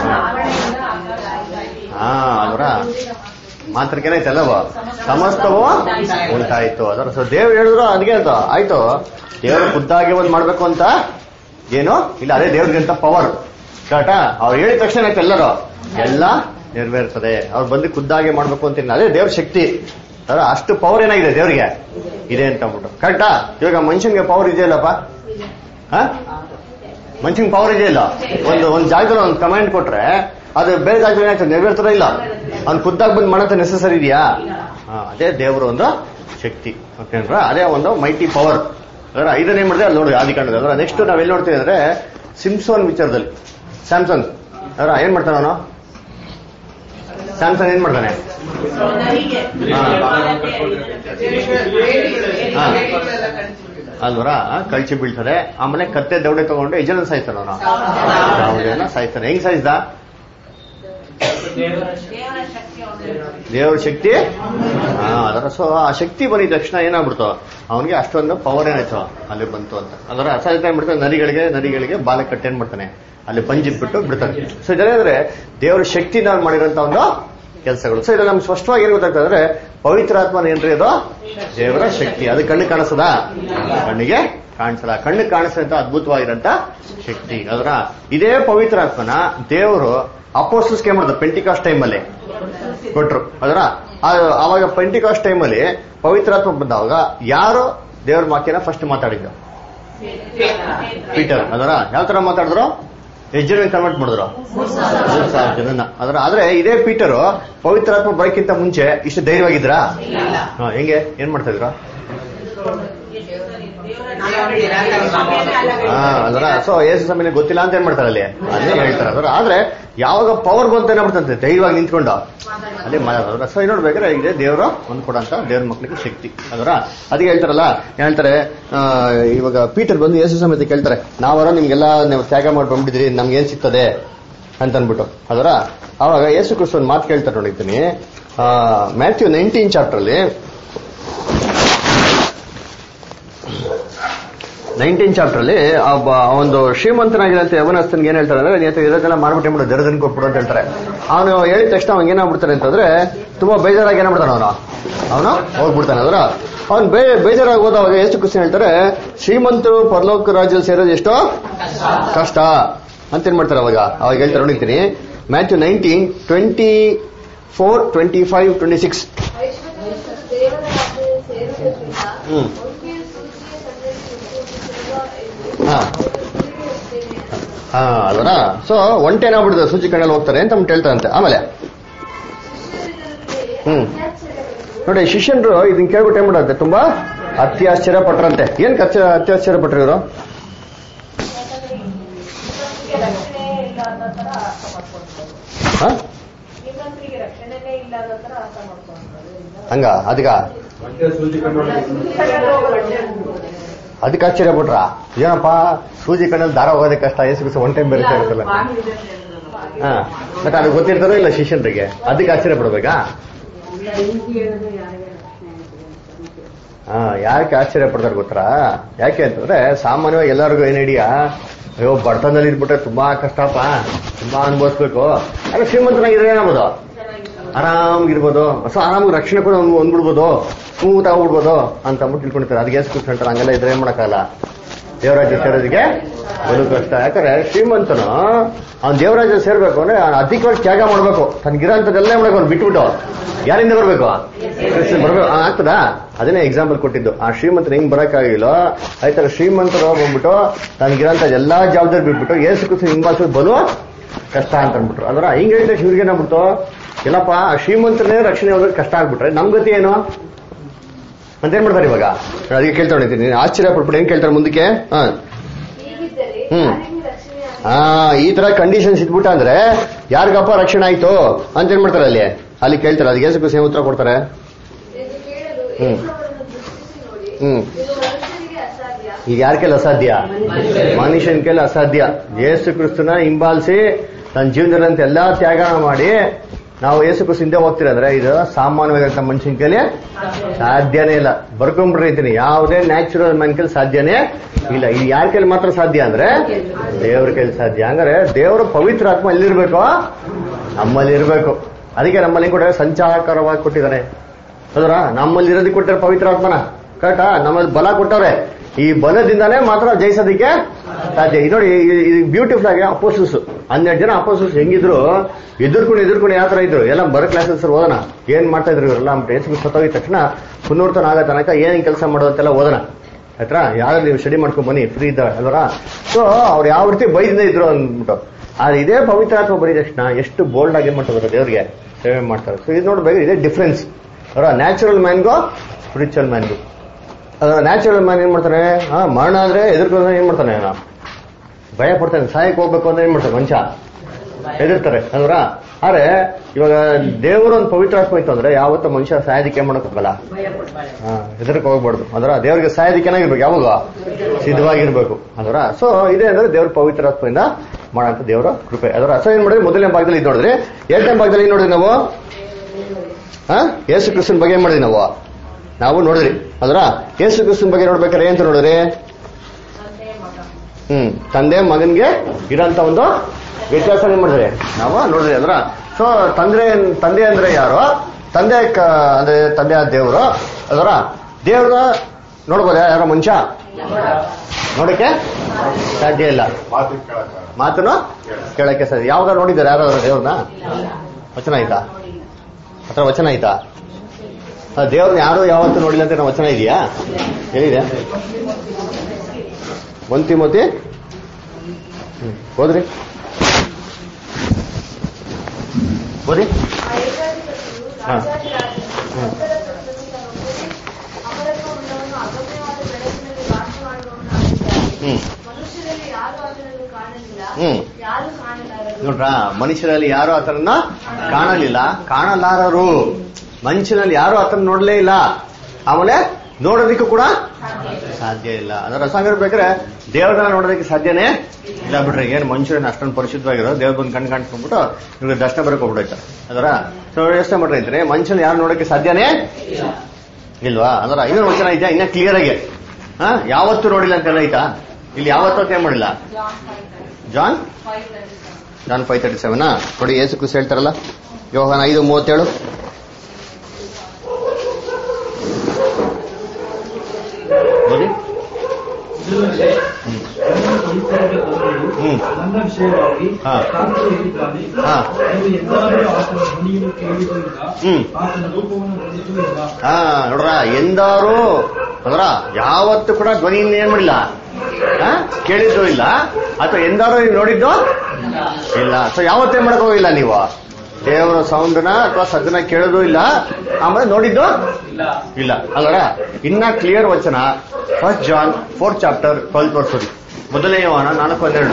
ಹಾ ಅದರ ಮಾತ್ರಕ್ಕೇನಾಯ್ತಲ್ಲವ ಸಮಸ್ತವು ಉಂಟಾಯ್ತು ಅದರ ಸೊ ದೇವ್ರು ಹೇಳಿದ್ರು ಅದಕ್ಕೆ ಅಂತ ಆಯ್ತು ದೇವ್ರು ಖುದ್ದಾಗಿ ಒಂದ್ ಮಾಡ್ಬೇಕು ಅಂತ ಏನು ಇಲ್ಲ ಅದೇ ದೇವ್ರಿಗೆ ಅಂತ ಪವರ್ ಕರೆಕ್ಟಾ ಅವ್ರು ಹೇಳಿದ ತಕ್ಷಣ ಏನಾಯ್ತು ಎಲ್ಲರೂ ಎಲ್ಲ ನೆರವೇರ್ತದೆ ಅವ್ರು ಬಂದು ಖುದ್ದಾಗಿ ಮಾಡ್ಬೇಕು ಅಂತ ಅದೇ ದೇವ್ರ ಶಕ್ತಿ ಅದರ ಅಷ್ಟು ಪವರ್ ಏನಾಗಿದೆ ದೇವ್ರಿಗೆ ಇದೆ ಅಂತ ಅಂದ್ಬಿಟ್ಟು ಕರೆಕ್ಟಾ ಇವಾಗ ಮನುಷ್ಯನ್ಗೆ ಪವರ್ ಇದೆಯಲ್ಲಪ್ಪ ಹಾ ಮನುಷ್ಯನ್ ಪವರ್ ಇದೆಯಲ್ಲ ಒಂದು ಒಂದು ಜಾಗದಲ್ಲಿ ಒಂದು ಕಮಾಂಡ್ ಕೊಟ್ರೆ ಅದು ಬೇರೆ ಜಾಗದಲ್ಲಿ ಏನಾಗ್ತದೆ ನೆರವೇರ್ತದ ಇಲ್ಲ ಅವ್ನು ಖುದ್ದಾಗಿ ಬಂದು ಮಾಡೋಂಥ ನೆಸಸರಿ ಇದೆಯಾ ಹಾ, ಅದೇ ದೇವರು ಒಂದು ಶಕ್ತಿ ಓಕೆನ್ರ ಅದೇ ಒಂದು ಮೈಟಿ ಪವರ್ ಅದರ ಐದನೇ ಮಾಡಿದೆ ಅಲ್ಲಿ ನೋಡಿ ಆದಿಕಾಂಡದ ಅದರ ನೆಕ್ಸ್ಟ್ ನಾವೆಲ್ಲಿ ನೋಡ್ತೀವಿ ಅಂದ್ರೆ ಸಿಮ್ಸೋನ್ ವಿಚಾರದಲ್ಲಿ ಸ್ಯಾಮ್ಸಂಗ್ ಅದರ ಏನ್ ಮಾಡ್ತಾನೆ ಅವನು ಸ್ಯಾಮ್ಸಂಗ್ ಏನ್ ಮಾಡ್ತಾನೆ ಹಾ. ಅಲ್ವರ ಕಳ್ಚಿ ಬೀಳ್ತದೆ ಆಮೇಲೆ ಕತ್ತೆ ದೌಡೆ ತಗೊಂಡು ಯಜನ ಸಾಯ್ತಾನ ಅವನು ದೌಡೆನ ಸಾಯ್ತಾನೆ ಹೆಂಗ್ ಸಾಯಿಸ್ದ ದೇವರ ಶಕ್ತಿ ಅವನಿಗೆ ದೇವ್ರ ಶಕ್ತಿ ಹಾ ಅದರ ಸೊ ಆ ಶಕ್ತಿ ಬಂದಿದ ತಕ್ಷಣ ಏನಾಗ್ಬಿಡ್ತು ಅವನಿಗೆ ಅಷ್ಟೊಂದು ಪವರ್ ಏನಾಯ್ತು ಅಲ್ಲಿ ಬಂತು ಅಂತ ಅದರ ಅಸಾಧ್ಯತೆ ಏನ್ಬಿಡ್ತಾನೆ ನರಿಗಳಿಗೆ ನರಿಗಳಿಗೆ ಬಾಲ ಕಟ್ಟಿ ಏನ್ ಮಾಡ್ತಾನೆ ಅಲ್ಲಿ ಪಂಜಿಟ್ಬಿಟ್ಟು ಬಿಡ್ತಾನೆ ಸೊ ಇದೇನಂದ್ರೆ ದೇವರ ಶಕ್ತಿ ನಾವು ಮಾಡಿರೋಂತ ಒಂದು ಕೆಲಸಗಳು ಸೊ ಇದು ನಮ್ಗೆ ಸ್ಪಷ್ಟವಾಗಿ ಏನ್ ಗೊತ್ತಾಗ್ತದೆ ಅಂದ್ರೆ ಪವಿತ್ರಾತ್ಮನ ಏನ್ರಿ ಅದು ದೇವರ ಶಕ್ತಿ ಅದು ಕಣ್ಣಿಗೆ ಕಾಣಿಸದ ಕಣ್ಣಿಗೆ ಕಾಣಿಸಲ್ಲ ಕಣ್ಣಿಗೆ ಕಾಣಿಸಂತ ಅದ್ಭುತವಾಗಿರಂತ ಶಕ್ತಿ ಅದರ ಇದೇ ಪವಿತ್ರಾತ್ಮನ ದೇವರು ಅಪೋಸ್ಟಲ್ಸ್ಗೆ ಏನ್ ಮಾಡಿದ್ರು ಪೆಂಟಿಕಾಸ್ಟ್ ಟೈಮಲ್ಲಿ ಕೊಟ್ರು ಅದರ ಅವಾಗ ಪೆಂಟಿಕಾಸ್ಟ್ ಟೈಮಲ್ಲಿ ಪವಿತ್ರಾತ್ಮ ಬಂದಾಗ ಯಾರು ದೇವ್ರ ವಾಕ್ಯನ ಫಸ್ಟ್ ಮಾತಾಡಿದ್ದು ಪೀಟರ್ ಅದರ ಯಾವ ತರ ಮಾತಾಡಿದ್ರು ಎಷ್ಟು ಜನ ಕನ್ವರ್ಟ್ ಮಾಡಿದ್ರು ಮೂರ್ ಸಾವಿರ ಜನನ ಅದರ ಆದ್ರೆ ಇದೇ ಪೀಟರು ಪವಿತ್ರಾತ್ಮ ಬರೋಕ್ಕಿಂತ ಮುಂಚೆ ಇಷ್ಟು ಧೈರ್ಯವಾಗಿದ್ರಾ ಹಾ, ಹೆಂಗೆ ಏನ್ ಮಾಡ್ತಾ ಇದ್ರು ಹಾ ಅದರ ಸೊ ಏಸು ಸಮಯ ಗೊತ್ತಿಲ್ಲ ಅಂತ ಏನ್ ಮಾಡ್ತಾರೆ ಅಲ್ಲಿ ಅದೇ ಹೇಳ್ತಾರೆ ಅದರ ಆದ್ರೆ ಯಾವಾಗ ಪವರ್ ಬಂತ ಏನಾಗ್ಬಿಡ್ತಂತೆ ಧೈರ್ಯವಾಗಿ ನಿಂತ್ಕೊಂಡು ಅಲ್ಲಿ ಮಾತಾಡೋದ್ರ ಸೊ ಇದು ನೋಡ್ಬೇಕಾದ್ರೆ ಇದೆ ದೇವರು ಒಂದು ಕೊಡಂತ ದೇವ್ರ ಮಕ್ಳಿಗೆ ಶಕ್ತಿ ಅದರ ಅದಕ್ಕೆ ಹೇಳ್ತಾರಲ್ಲ ಏನ್ ಹೇಳ್ತಾರೆ ಆ, ಇವಾಗ ಪೀಟರ್ ಬಂದು ಯೇಸು ಸಮೇತ ಕೇಳ್ತಾರೆ ನಾವರ ನಿಮ್ಗೆಲ್ಲ ನೀವು ತ್ಯಾಗ ಮಾಡಿ ಬಂದ್ಬಿಟ್ಟಿದ್ರಿ ನಮ್ಗೆ ಏನ್ ಸಿಗ್ತದೆ ಅಂತ ಅನ್ಬಿಟ್ಟು ಅದರ ಅವಾಗ ಯೇಸು ಕ್ರಿಸ್ತ ಒಂದು ಮಾತು ಕೇಳ್ತಾರೆ ನೋಡಿದ್ದೀನಿ ಮ್ಯಾಥ್ಯೂ ನೈನ್ಟೀನ್ ಚಾಪ್ಟರ್ ಅಲ್ಲಿ ನೈನ್ಟೀನ್ ಚಾಪ್ಟರ್ ಅಲ್ಲಿ ಒಬ್ಬ ಒಂದು ಶ್ರೀಮಂತನಾಗಿರಂತ ಯವನಸ್ಥನ್ಗೆ ಏನ್ ಹೇಳ್ತಾರೆ ಅಂದ್ರೆ ನೀನು ಇರೋದೆಲ್ಲ ಮಾಡ್ಬಿಟ್ಟು ಬಿಡು ದರದನ್ ಕೊಟ್ಬಿಡು ಅಂತ ಹೇಳ್ತಾರೆ ಅವನು ಹೇಳಿದ ತಕ್ಷಣ ಅವ್ನಿಗೆ ಏನಾಗ್ಬಿಡ್ತಾನೆ ಅಂತಂದ್ರೆ ತುಂಬಾ ಬೇಜಾರಾಗಿ ಏನಾಗ್ಬಿಡ್ತಾನೆ ಅವನು ಅವನು ಹೋಗ್ಬಿಡ್ತಾನೆ ಅದರ ಅವ್ನು ಬೇ ಬೇಜಾರಾಗಿ ಹೋದವಾಗ ಎಷ್ಟು ಖುಷಿ ಹೇಳ್ತಾರೆ ಶ್ರೀಮಂತರು ಪರಲೋಕ ರಾಜ್ಯದಲ್ಲಿ ಸೇರೋದು ಎಷ್ಟೋ ಕಷ್ಟ ಅಂತ ಏನ್ ಮಾಡ್ತಾರೆ ಅವಾಗ ಅವಾಗ ಹೇಳ್ತಾರೆ ನೋಡಿರ್ತೀನಿ Matthew nineteen twenty four twenty five twenty six ಐಶ್ವರ್ಯವಂತರು ದೇವರ ರಾಜ್ಯ ಸೇರುವುದರಿಂದ ಹ್ಮ್. ಒಂಟಿಯ ಸೂಜಿಯ ಸಂಗತಿ ಉಪಯೋಗಿಸಿರುವ ಎಂದು ಹಾ. ಅವರು ತಿಳಿಯುತ್ತೇನೆ ಅಂದರು. ಹಾ ಅಲ್ವರ ಸೊ ಒಂಟೇನಾಗ್ಬಿಡುದು ಸೂಚಿ ಕಣ್ಣಲ್ಲಿ ಹೋಗ್ತಾರೆ ಅಂತ ನಮ್ಗೆ ಹೇಳ್ತಾರಂತೆ ಆಮೇಲೆ ಶಿಷ್ಯರಿದ್ದರಲ್ಲಿ ಹ್ಮ್. ಅತ್ಯಾಶ್ಚರ್ಯಪಟ್ಟು ನೋಡಿ ಶಿಷ್ಯನ್ರು ಇದನ್ನ ಕೇಳ್ಬಿಟ್ಟು ಏನ್ ಮಾಡಂತೆ ತುಂಬಾ ಅತ್ಯಾಶ್ಚರ್ಯ ಪಟ್ರಂತೆ ಏನ್ ಅತ್ಯಾಶ್ಚರ್ಯ ಪಟ್ರಿ ಇವರು ಯಾಕಂದ್ರೆ ಶ್ರೀಮಂತರಿಗೆ ರಕ್ಷಣೆ ಇಲ್ಲ ಅನ್ನೋ ತರ ಅರ್ಥ ಮಾಡ್ಕೊಂಡ್ರು ಹಾ ಶ್ರೀಮಂತರಿಗೆ ರಕ್ಷಣೆನೇ ಇಲ್ಲ ಅನ್ನೋ ತರ ಅರ್ಥ ಮಾಡ್ಕೊಂಡ್ರು ಹಂಗ ಅದಕ್ಕ ಮತ್ತೆ ಸೂಚಿ ಕಂಡು ಅದಕ್ಕೆ ಆಶ್ಚರ್ಯ ಪಟ್ರ ಏನಪ್ಪ ಸೂಜಿ ಕಣ್ಣಲ್ಲಿ ದಾರ ಹೋಗೋದಕ್ಕೆ ಕಷ್ಟ ಏಸು ಒನ್ ಟೈಮ್ ಬೇರೆ ಇರುತ್ತಲ್ಲ ಹಾ ಮತ್ತೆ ಅದು ಗೊತ್ತಿರ್ತಾರೋ ಇಲ್ಲ ಶಿಷ್ಯನ್ರಿಗೆ ಅದಕ್ಕೆ ಆಶ್ಚರ್ಯ ಪಡ್ಬೇಕಾ ಹಾ ಯಾಕೆ ಆಶ್ಚರ್ಯ ಪಡ್ತಾರೆ ಗೊತ್ತಾ ಯಾಕೆ ಅಂತಂದ್ರೆ ಸಾಮಾನ್ಯವಾಗಿ ಎಲ್ಲರಿಗೂ ಏನ್ ಹಿಡಿಯ ಅಯ್ಯೋ ಬಡತನದಲ್ಲಿ ಇದ್ಬಿಟ್ರೆ ತುಂಬಾ ಕಷ್ಟಪ್ಪ ತುಂಬಾ ಅನ್ಭವಿಸ್ಬೇಕು ಅದೇ ಶ್ರೀಮಂತನಾಗಿದ್ರೆ ಏನಾಗ್ಬೋದು ಆರಾಮಾಗಿರ್ಬೋದು ಸೊ ಆರಾಮಾಗಿ ರಕ್ಷಣೆ ಕೂಡ ಒಂದ್ ಒಂದ್ಬಿಡ್ಬೋದು ಸ್ಮೂತ್ ಆಗ್ಬಿಡ್ಬೋದು ಅಂತ ಅಂದ್ಬಿಟ್ಟು ತಿಳ್ಕೊಂಡಿರ್ತಾರೆ ಅದಕ್ಕೆ ಎಷ್ಟು ಕೂತ್ಕೊಂಡ್ರೆ ಹಂಗೆಲ್ಲ ಇದ್ರೆ ಏನ್ ಮಾಡಕ್ಕಾಗಲ್ಲ ದೇವರಾಜ್ಯ ಸೇರೋದಕ್ಕೆ ಬಲು ಕಷ್ಟ ಯಾಕಂದ್ರೆ ಶ್ರೀಮಂತನು ಅವ್ನು ದೇವರಾಜ್ಯ ಸೇರ್ಬೇಕು ಅಂದ್ರೆ ಅವ್ನು ಅಧಿಕವಾಗಿ ತ್ಯಾಗ ಮಾಡ್ಬೇಕು ತನಗಿರೋಂಥದ್ದೆಲ್ಲ ಮಾಡ್ಬೇಕು ಅವ್ನು ಬಿಟ್ಬಿಟ್ಟು ಯಾರಿಂದ ಬರ್ಬೇಕು ಕ್ರಿಸ್ತನ್ ಬರ್ಬೇಕು ಆ, ಆಗ್ತದಾ ಅದನ್ನೇ ಎಕ್ಸಾಂಪಲ್ ಕೊಟ್ಟಿದ್ದು ಆ ಶ್ರೀಮಂತನ ಹೆಂಗ್ ಬರಕ್ಕಾಗಿಲ್ಲೋ ಆಯ್ತರ ಶ್ರೀಮಂತರು ಬಂದ್ಬಿಟ್ಟು ತನಗಿರೋಂಥ ಎಲ್ಲಾ ಜವಾಬ್ದಾರಿ ಬಿಟ್ಬಿಟ್ಟು ಏಸು ಕ್ರಿಸ್ತನ್ ಹಿಂಬಾಲಿಸೋದು ಬಲು ಕಷ್ಟ ಅಂತ ಅಂದ್ಬಿಟ್ರು ಅದರ ಹಿಂಗ್ ಹೇಳಿದ್ರೆ ಇವ್ರಿಗೆ ಏನಾಗ್ಬಿಡ್ತು ಎಲ್ಲಪ್ಪ ಆ ಶ್ರೀಮಂತರೇ ರಕ್ಷಣೆ ಹೋಗೋದು ಕಷ್ಟ ಆಗ್ಬಿಟ್ರೆ ನಮ್ ಗತಿ ಏನು ಅಂತ ಏನ್ ಮಾಡ್ತಾರೆ ಇವಾಗ ಅದಕ್ಕೆ ಕೇಳ್ತಾ ಹೊಡಿತೀನಿ ಆಶ್ಚರ್ಯ ಪಡ್ಬಿಟ್ಟು ಏನ್ ಕೇಳ್ತಾರೆ ಮುಂದಕ್ಕೆ ಹಾ ಹೀಗಿದ್ದರೆ ಹ್ಮ್. ಯಾರಿಗೂ ರಕ್ಷಣೆ ಆಗಲ್ಲ. ಆ ಈ ತರ ಕಂಡೀಷನ್ಸ್ ಇದ್ಬಿಟ್ಟ ಅಂದ್ರೆ ಯಾರಿಗಪ್ಪ ರಕ್ಷಣೆ ಆಯ್ತು ಅಂತ ಏನ್ ಮಾಡ್ತಾರೆ ಅಲ್ಲಿ ಅಲ್ಲಿ ಕೇಳ್ತಾರೆ ಅದಕ್ಕೆ ಏಸು ಸೇಮ್ ಉತ್ತರ ಕೊಡ್ತಾರೆ ಎಂದು ಕೇಳಲು ಹ್ಮ್. ಯೇಸು ಅವರನ್ನು ದೃಷ್ಟಿಸಿ ನೋಡಿ ಹ್ಮ್. ಇದು ಮನುಷ್ಯರಿಗೆ ಅಸಾಧ್ಯ ಈಗ ಯಾರ ಕೈಲಿ ಅಸಾಧ್ಯ ಮನುಷ್ಯನ ಕೈಲಿ ಅಸಾಧ್ಯ ಯೇಸು ಕ್ರಿಸ್ತನ ಹಿಂಬಾಲಿಸಿ ತನ್ನ ಜೀವನದಂತ ಎಲ್ಲಾ ತ್ಯಾಗ ಮಾಡಿ ನಾವು ಯೇಸು ಕ್ರಿಸ್ತ ಹಿಂದೆ ಹೋಗ್ತೀರ ಅಂದ್ರೆ ಇದು ಸಾಮಾನ್ಯವಾಗಿರಂತ ಮನುಷ್ಯನ ಕೈಲಿ ಸಾಧ್ಯನೇ ಇಲ್ಲ ಬರ್ಕೊಂಡ್ಬಿಡ್ರಿ ಅಂತೀನಿ ಯಾವುದೇ ನ್ಯಾಚುರಲ್ ಮನ್ ಕೈಲಿ ಸಾಧ್ಯನೇ ಇಲ್ಲ ಇದು ಯಾರ ಕೈಲಿ ಮಾತ್ರ ಸಾಧ್ಯ ಅಂದ್ರೆ ದೇವ್ರ ಕೈಲಿ ಸಾಧ್ಯ ಹಂಗಾರೆ ದೇವರ ಪವಿತ್ರ ಆತ್ಮ ಎಲ್ಲಿರ್ಬೇಕು ನಮ್ಮಲ್ಲಿ ಇರ್ಬೇಕು ಅದಕ್ಕೆ ನಮ್ಮಲ್ಲಿ ಕೂಡ ಸಂಚಾರಕರವಾಗಿ ಕೊಟ್ಟಿದ್ದಾನೆ ಹೌದ್ರ ನಮ್ಮಲ್ಲಿ ಇರೋದಕ್ಕೆ ಕೊಟ್ಟಿರೋ ಪವಿತ್ರ ಆತ್ಮನ ಕರೆಕ್ಟಾ ನಮ್ಮಲ್ಲಿ ಬಲ ಕೊಟ್ಟವ್ರೆ ಈ ಬಲದಿಂದಾನೇ ಮಾತ್ರ ಜಯಿಸೋದಕ್ಕೆ ಸಾಧ್ಯ ಇದು ನೋಡಿ ಇದು ಬ್ಯೂಟಿಫುಲ್ ಆಗಿ ಅಪೋಸಸ್ ಹನ್ನೆರಡು ಜನ ಅಪೋಸಸ್ ಹೆಂಗಿದ್ರು ಎದುರ್ಕೊಂಡು ಎದುರ್ಕೊಂಡು ಯಾವ ತರ ಇದ್ರು ಎಲ್ಲ ಬರೋ ಕ್ಲಾಸಸ್ ಓದೋಣ ಏನ್ ಮಾಡ್ತಾ ಇದ್ರು ಇವರೆಲ್ಲ ಅಂತ ಯೇಸು ಸತ್ತೋಗಿದ ತಕ್ಷಣ ಪುನರ್ತನ ಆಗೋ ತನಕ ಏನ್ ಕೆಲಸ ಮಾಡೋದಂತೆಲ್ಲ ಓದೋಣ ಆಯ್ತಾ ಯಾರು ನೀವು ಸ್ಟಡಿ ಮಾಡ್ಕೊಂಡ್ ಬನ್ನಿ ಫ್ರೀ ಇದ್ದ ಅಲ್ವರ ಸೊ ಅವ್ರು ಯಾವ ರೀತಿ ಬೈದಿಂದ ಇದ್ರು ಅಂದ್ಬಿಟ್ಟು ಆದ್ರೆ ಇದೇ ಪವಿತ್ರಾತ್ಮ ಬರೀದ ತಕ್ಷಣ ಎಷ್ಟು ಬೋಲ್ಡ್ ಆಗಿ ಏನ್ ಮಾಡ್ತಾರೆ ದೇವ್ರಿಗೆ ಸೇವೆ ಮಾಡ್ತಾರೆ ಸೊ ಇದು ನೋಡ್ಬೇಕು ಇದೇ ಡಿಫ್ರೆನ್ಸ್ ಅವರ ನ್ಯಾಚುರಲ್ ಮ್ಯಾನ್ಗೋ ಸ್ಪಿರಿಚುವಲ್ ಮ್ಯಾನ್ಗೂ ಅದರ ನ್ಯಾಚುರಲ್ ಮ್ಯಾನ್ ಏನ್ ಮಾಡ್ತಾನೆ ಹಾ ಮರಣ ಆದ್ರೆ ಎದುರ್ಕೊಂಡ್ರೆ ಏನ್ ಮಾಡ್ತಾನೆ ಅವನು ಭಯ ಪಡ್ತಾನೆ ಸಾಯಕ್ಕೆ ಹೋಗ್ಬೇಕು ಅಂದ್ರೆ ಏನ್ ಮಾಡ್ತಾನೆ ಮನುಷ್ಯ ಹೆದರ್ತಾರೆ ಅಂದ್ರ ಆದ್ರೆ ಇವಾಗ ದೇವರು ಒಂದು ಪವಿತ್ರಾತ್ಮ ಇತ್ತು ಅಂದ್ರೆ ಯಾವತ್ತೂ ಮನುಷ್ಯ ಸಾಯೋದಕ್ಕೆ ಏನ್ ಮಾಡಕ್ ಹೋಗಲ್ಲ ಹಾ ಹೆದರ್ಕ್ ಹೋಗ್ಬಾರ್ದು ಅದರ ದೇವರಿಗೆ ಸಾಯೋದಕ್ಕೆ ಏನಾಗಿರ್ಬೇಕು ಯಾವಾಗ ಸಿದ್ಧವಾಗಿರ್ಬೇಕು ಅದರ ಸೊ ಇದೆ ಅಂದ್ರೆ ದೇವ್ರ ಪವಿತ್ರಾತ್ಮದಿಂದ ಮಾಡೋಂಥ ದೇವರ ಕೃಪೆ ಅದರ ಸೊ ಏನ್ ಮಾಡಿದ್ರಿ ಮೊದಲನೇ ಭಾಗದಲ್ಲಿ ಇದು ನೋಡಿದ್ರಿ ಎರಡನೇ ಭಾಗದಲ್ಲಿ ಏನ್ ನೋಡಿದ್ರಿ ನಾವು ಹಾ ಯೇಸು ಕ್ರಿಸ್ತನ್ ಬಗ್ಗೆ ಏನ್ ಮಾಡಿದ್ವಿ ನಾವು ನಾವು ನೋಡಿದ್ರಿ ಅದರ ಯೇಸು ಕ್ರಿಸ್ತನ್ ಬಗ್ಗೆ ನೋಡ್ಬೇಕಾದ್ರೆ ಏನ್ ನೋಡಿದ್ರಿ ಹ್ಮ್ ತಂದೆ ಮಗನ್ಗೆ ಇರೋಂತ ಒಂದು ವ್ಯತ್ಯಾಸ ಏನ್ ಮಾಡಿದ್ರಿ ನಾವು ನೋಡಿದ್ರಿ ಅಂದ್ರ ಸೊ ತಂದೆ ತಂದೆ ಅಂದ್ರೆ ಯಾರು ತಂದೆ ಕ- ಅಂದ್ರೆ ತಂದೆ ಆದ ದೇವರು ಅದರ ದೇವ್ರ ನೋಡ್ಬೋದ ಯಾರೋ ಮನುಷ್ಯ ನೋಡಕ್ಕೆ ಸಾಧ್ಯ ಇಲ್ಲ ಮಾತಿಗೆ ಕೇಳಕ್ಕಾಗಲ್ಲ ಮಾತನ್ನು ಕೇಳಕ್ಕೆ ಸಾಧ್ಯ ಯಾವಾಗ ನೋಡಿದ್ದಾರೆ ಯಾರಾದ್ರೂ ದೇವ್ರನ್ನ ವಚನ ಆಯ್ತಾ ಅಥವಾ ವಚನ ಆಯ್ತಾ ಆ, ದೇವ್ರನ್ನ ಯಾರು ಯಾವತ್ತೂ ನೋಡಿಲ್ಲ ಅಂತ ನಾವು ವಚನ ಇದೆಯಾ ಎಲ್ಲಿದೆ ಒಂದ್ ತಿಮೋತಿ ಹ್ಮ್ ಹೋದ್ರಿ ಓದಿ ಆ ಏಕಾಧಿಪತಿಯು ಹಾ. ರಾಜಾಧಿರಾಜನು ಭಕ್ತರ ತೊಟ್ಟನು ತನ್ನೊಬ್ಬನೇ ಅಮರತ್ವವುಳ್ಳವನು ಅಗಮ್ಯವಾದ ಬೆಳಕಿನಲ್ಲಿ ವಾಸ ಮಾಡುವವನು ಆಗಿದ್ದಾನೆ. ಹ್ಮ್ ಮನುಷ್ಯರಲ್ಲಿ ಯಾರು ಆತನನ್ನು ಕಾಣಲಿಲ್ಲ ಹ್ಮ್. ಯಾರು ಕಾಣಲಾರರು ನೋಡ್ರಾ ಮನುಷ್ಯರಲ್ಲಿ ಯಾರು ಆತನನ್ನ ಕಾಣಲಿಲ್ಲ ಕಾಣಲಾರರು ಮನುಷ್ಯನಲ್ಲಿ ಯಾರು ಆತನ ನೋಡ್ಲೇ ಇಲ್ಲ ಆಮೇಲೆ ನೋಡೋದಕ್ಕೂ ಕೂಡ ಸಾಧ್ಯ ಇಲ್ಲ ಅದರ ಸಂಗ ಬೇಕಾದ್ರೆ ದೇವ್ರನ್ನ ನೋಡೋದಕ್ಕೆ ಸಾಧ್ಯನೇ ಇಲ್ಲ ಬಿಡ್ರಿ ಏನ್ ಮನುಷ್ಯರನ್ನ ಅಷ್ಟೊಂದು ಪರಿಶುದ್ಧವಾಗಿರೋ ದೇವ್ರ ಬಂದು ಕಣ್ ಕಾಣಿಸ್ಕೊಂಡ್ಬಿಟ್ಟು ಇವ್ರಿಗೆ ದರ್ಶನ ಬರಕ್ ಹೋಗ್ಬಿಡೈತೆ ಅದರ ಸೊ ಯೋಚನೆ ಮಾಡ್ರಿ ಅಂದ್ರೆ ಮನುಷ್ಯನ ಯಾರು ನೋಡೋಕೆ ಸಾಧ್ಯನೇ ಇಲ್ವಾ ಅದರ ಇನ್ನೊಂದು ವಚನ ಇದೆಯಾ ಇನ್ನ ಕ್ಲಿಯರ್ ಆಗಿ ಹಾ ಯಾವತ್ತೂ ನೋಡಿಲ್ಲ ಅಂತೆಲ್ಲ ಐತಾ ಇಲ್ಲಿ ಯಾವತ್ತೂ ಅಂತ ಏನ್ ಮಾಡಿಲ್ಲ John John five thirty seven ನೋಡಿ ಏಸು ಕ್ರಿಸ್ ಹೇಳ್ತಾರಲ್ಲ ಯೋಹನ ಐದು ಮೂವತ್ತೇಳು ಓದಿ ಇದಲ್ಲದೆ ಇನ್ನೊಂದು ಪವಿತ್ರವಾದ ತಂದೆಯು ಹ್ಮ್ ನನ್ನ ವಿಷಯವಾಗಿ ಹಾ. ತಾನು ಹೇಳಿದ್ದಾನೆ ಹಾ. ನೀವು ಎಂದಾದರೂ ಆತನ ಧ್ವನಿಯನ್ನು ಕೇಳಿದೂ ಇಲ್ಲ ಹ್ಮ್. ಆತನ ರೂಪವನ್ನು ನೋಡಿದೂ ಇಲ್ಲ ಹಾ ನೋಡ್ರ ಎಂದಾರು ಅಂದ್ರ ಯಾವತ್ತು ಕೂಡ ಧ್ವನಿಯಿಂದ ಏನ್ ಮಾಡಿಲ್ಲ ಆ? ಕೇಳಿದ್ದು ಇಲ್ಲ ಅಥವಾ ಎಂದಾರು ನೀವು ನೋಡಿದ್ದು ಇಲ್ಲ ಸೊ ಯಾವತ್ತೇನ್ ಮಾಡಕ್ ಹೋಗಿಲ್ಲ ನೀವು ದೇವರ ಸೌಂಡ್ನ ಅಥವಾ ಸದ್ದನ ಕೇಳೋದು ಇಲ್ಲ ಆಮೇಲೆ ನೋಡಿದ್ದು ಇಲ್ಲ ಅಲ್ಲರ ಇನ್ನ ಕ್ಲಿಯರ್ ವಚನ first John fourth chapter twelfth verse ಓದಿ ಮೊದಲನೇ ಯೋಹನ ನಾಲ್ಕು ಹನ್ನೆರಡು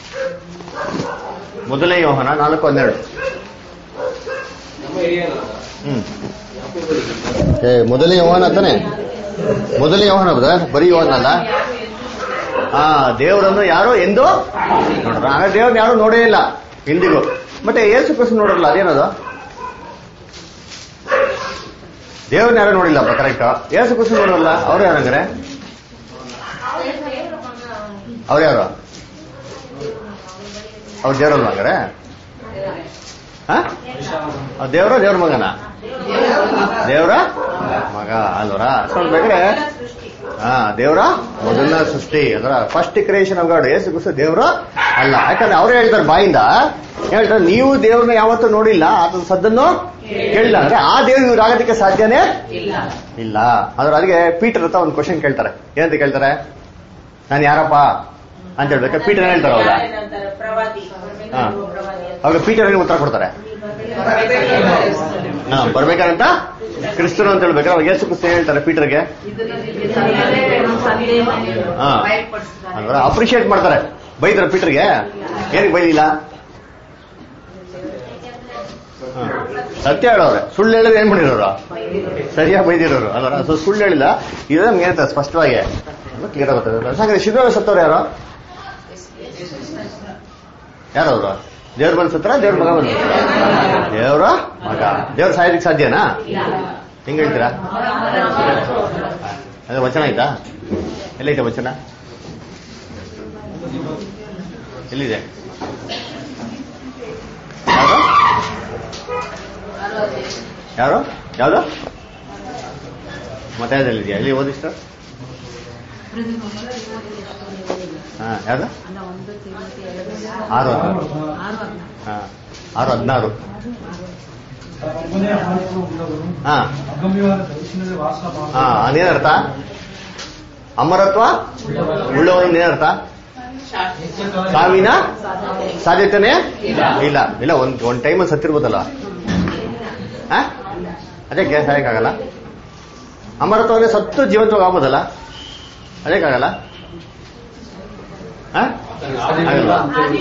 ಮೊದಲನೇ ಯೋಹನ ನಾಲ್ಕು ಹನ್ನೆರಡು ನಮ್ಮ ಹಿರಿಯನಾದ ಹ್ಮ್ ಯಾಕೋಬನಿಗೆ ಏ, ಮೊದಲನೇ ಯೋಹನ ತಾನೆ ಮೊದಲನೇ ಯೋಹನ ಬ್ರದರ್ ಬರೀ ಯೋಹನ ಅಲ್ಲ ಆ ದೇವರನ್ನು ಯಾರು ಎಂದು ನೋಡ್ರ ಆಗ ದೇವ್ರನ್ನ ಯಾರು ನೋಡೇ ಇಲ್ಲ ಇಂದಿಗೂ ಮತ್ತೆ ಏಸು ಕ್ರಿಸ್ತ ನೋಡಲ್ಲ ಅದೇನದು ದೇವ್ರನ್ನ ಯಾರು ನೋಡಿಲ್ಲಪ್ಪ ಕರೆಕ್ಟ್ ಏಸು ಕ್ರಿಸ್ತ ನೋಡಲ್ಲ ಅವ್ರು ಯಾರಂಗ್ರೆ ಅವ್ರು ಯಾರು ಅವ್ರು ದೇವ್ರಲ್ಲ ಹಂಗಾರೆ ಹಾ ದೇವ್ರ ದೇವ್ರ ಮಗನ ದೇವ್ರ ಮಗ ಅಲ್ವರ ಸೊ ಬೇಕಾದ್ರೆ ಹಾ ದೇವ್ರ ಮೊದಲನ ಸೃಷ್ಟಿ ಅಂದ್ರ ಫಸ್ಟ್ ಕ್ರಿಯೇಷನ್ ಆಫ್ ಗಾಡ್ ಏಸು ಕ್ರಿಸ್ತ ದೇವ್ರ ಅಲ್ಲ ಯಾಕಂದ್ರೆ ಅವ್ರೇ ಹೇಳ್ತಾರೆ ಬಾಯಿಂದ ಹೇಳ್ತಾರೆ ನೀವು ದೇವ್ರನ್ನ ಯಾವತ್ತೂ ನೋಡಿಲ್ಲ ಆತನ ಸದ್ದನ್ನು ಕೇಳಿಲ್ಲ ಅಂದ್ರೆ ಆ ದೇವ್ರು ಇವ್ರು ಆಗೋದಕ್ಕೆ ಸಾಧ್ಯನೇ ಇಲ್ಲ ಅದ್ರ ಅದಕ್ಕೆ ಪೀಟರ್ ಹತ್ರ ಒಂದು ಕ್ವಶನ್ ಕೇಳ್ತಾರೆ ಏನಂತ ಕೇಳ್ತಾರೆ ನಾನು ಯಾರಪ್ಪ ಅಂತ ಹೇಳ್ಬೇಕು ಪೀಟರ್ ಏನ್ ಹೇಳ್ತಾರೆ ಅವಾಗ ಪ್ರವಾದಿ ಹಾ. ಅವಾಗ ಪೀಟರ್ ಏನ್ ಉತ್ತರ ಕೊಡ್ತಾರೆ ಹಾ ಬರ್ಬೇಕಾದಂತ ಕ್ರಿಸ್ತರು ಅಂತ ಹೇಳ್ಬೇಕಾದ್ರೆ ಅವಾಗ ಯೇಸು ಕ್ರಿಸ್ತ ಏನ್ ಹೇಳ್ತಾರೆ ಪೀಟರ್ಗೆ ಹಾ ಅಂದ್ರೆ ಅಪ್ರಿಶಿಯೇಟ್ ಮಾಡ್ತಾರೆ ಬೈದ್ರ ಪೀಟರ್ಗೆ ಏನಕ್ಕೆ ಬೈದಿಲ್ಲ ಹಾ. ಸತ್ಯ ಹೇಳೋರೆ ಸುಳ್ಳು ಹೇಳಿದ್ರೆ ಏನ್ ಮಾಡಿರೋರು ಸರಿಯಾಗಿ ಬೈದಿರೋರು ಅಲ್ವರ ಸೊ ಸುಳ್ಳು ಹೇಳಿಲ್ಲ ಇದು ನಮ್ಗೆ ಹೇಳ್ತಾರೆ ಸ್ಪಷ್ಟವಾಗಿ ಕ್ಲಿಯರ್ ಆಗುತ್ತೆ ಯಾಕಂದ್ರೆ ಶಿವರಾಮ ಸತ್ತವ್ರು ಯಾರು ಯಾರು ಅವರು ದೇವ್ರ ಬಂದ್ ಸತ್ರ ದೇವ್ರ ಮಗ ಬಂದ್ ದೇವ್ರ ಮಗ ದೇವ್ರ ಸಾಯೋದಕ್ಕೆ ಸಾಧ್ಯನಾ ಹೆಂಗ್ ಹೇಳ್ತೀರಾ ಅದೇ ವಚನ ಆಯ್ತಾ ಎಲ್ಲೈತೆ ವಚನ ಎಲ್ಲಿದೆ ಯಾರು ಯಾರು ಯಾವ್ದು ಮತ್ತೆ ಯಾವ್ದ್ರಲ್ಲಿದೆಯಾ ಎಲ್ಲಿ ಓದಿಷ್ಟ ಹಾ ಯಾವ್ದು ಆರು ಹದಿನಾರು ಹಾ ಆರು ಹದಿನಾರು ಒಬ್ಬನೇ ಆತ್ಮ ಉಳ್ಳವರು ಹಾ ಅಗಮ್ಯವಾದ ದರ್ಶನದ ವಾಸ ಹಾ ಅದೇನರ್ಥ ಅಮರತ್ವ ಉಳ್ಳವನು ಏನರ್ಥ ಸಾವಿನ ಸಾಧ್ಯತೆನೇ ಇಲ್ಲ ಇಲ್ಲ ಒಂದ್ ಒಂದ್ ಟೈಮ್ ಸತ್ತಿರ್ಬೋದಲ್ಲ ಹಾ ಅದೇ ಗ್ಯಾಸ್ ಆಗಲ್ಲ ಅಮರತ್ವನೇ ಸತ್ತು ಜೀವಂತವಾಗಿ ಆಗ್ಬೋದಲ್ಲ ಅದಕ್ಕಾಗಲ್ಲ ಹಾ ಆಗಲ್ವಾ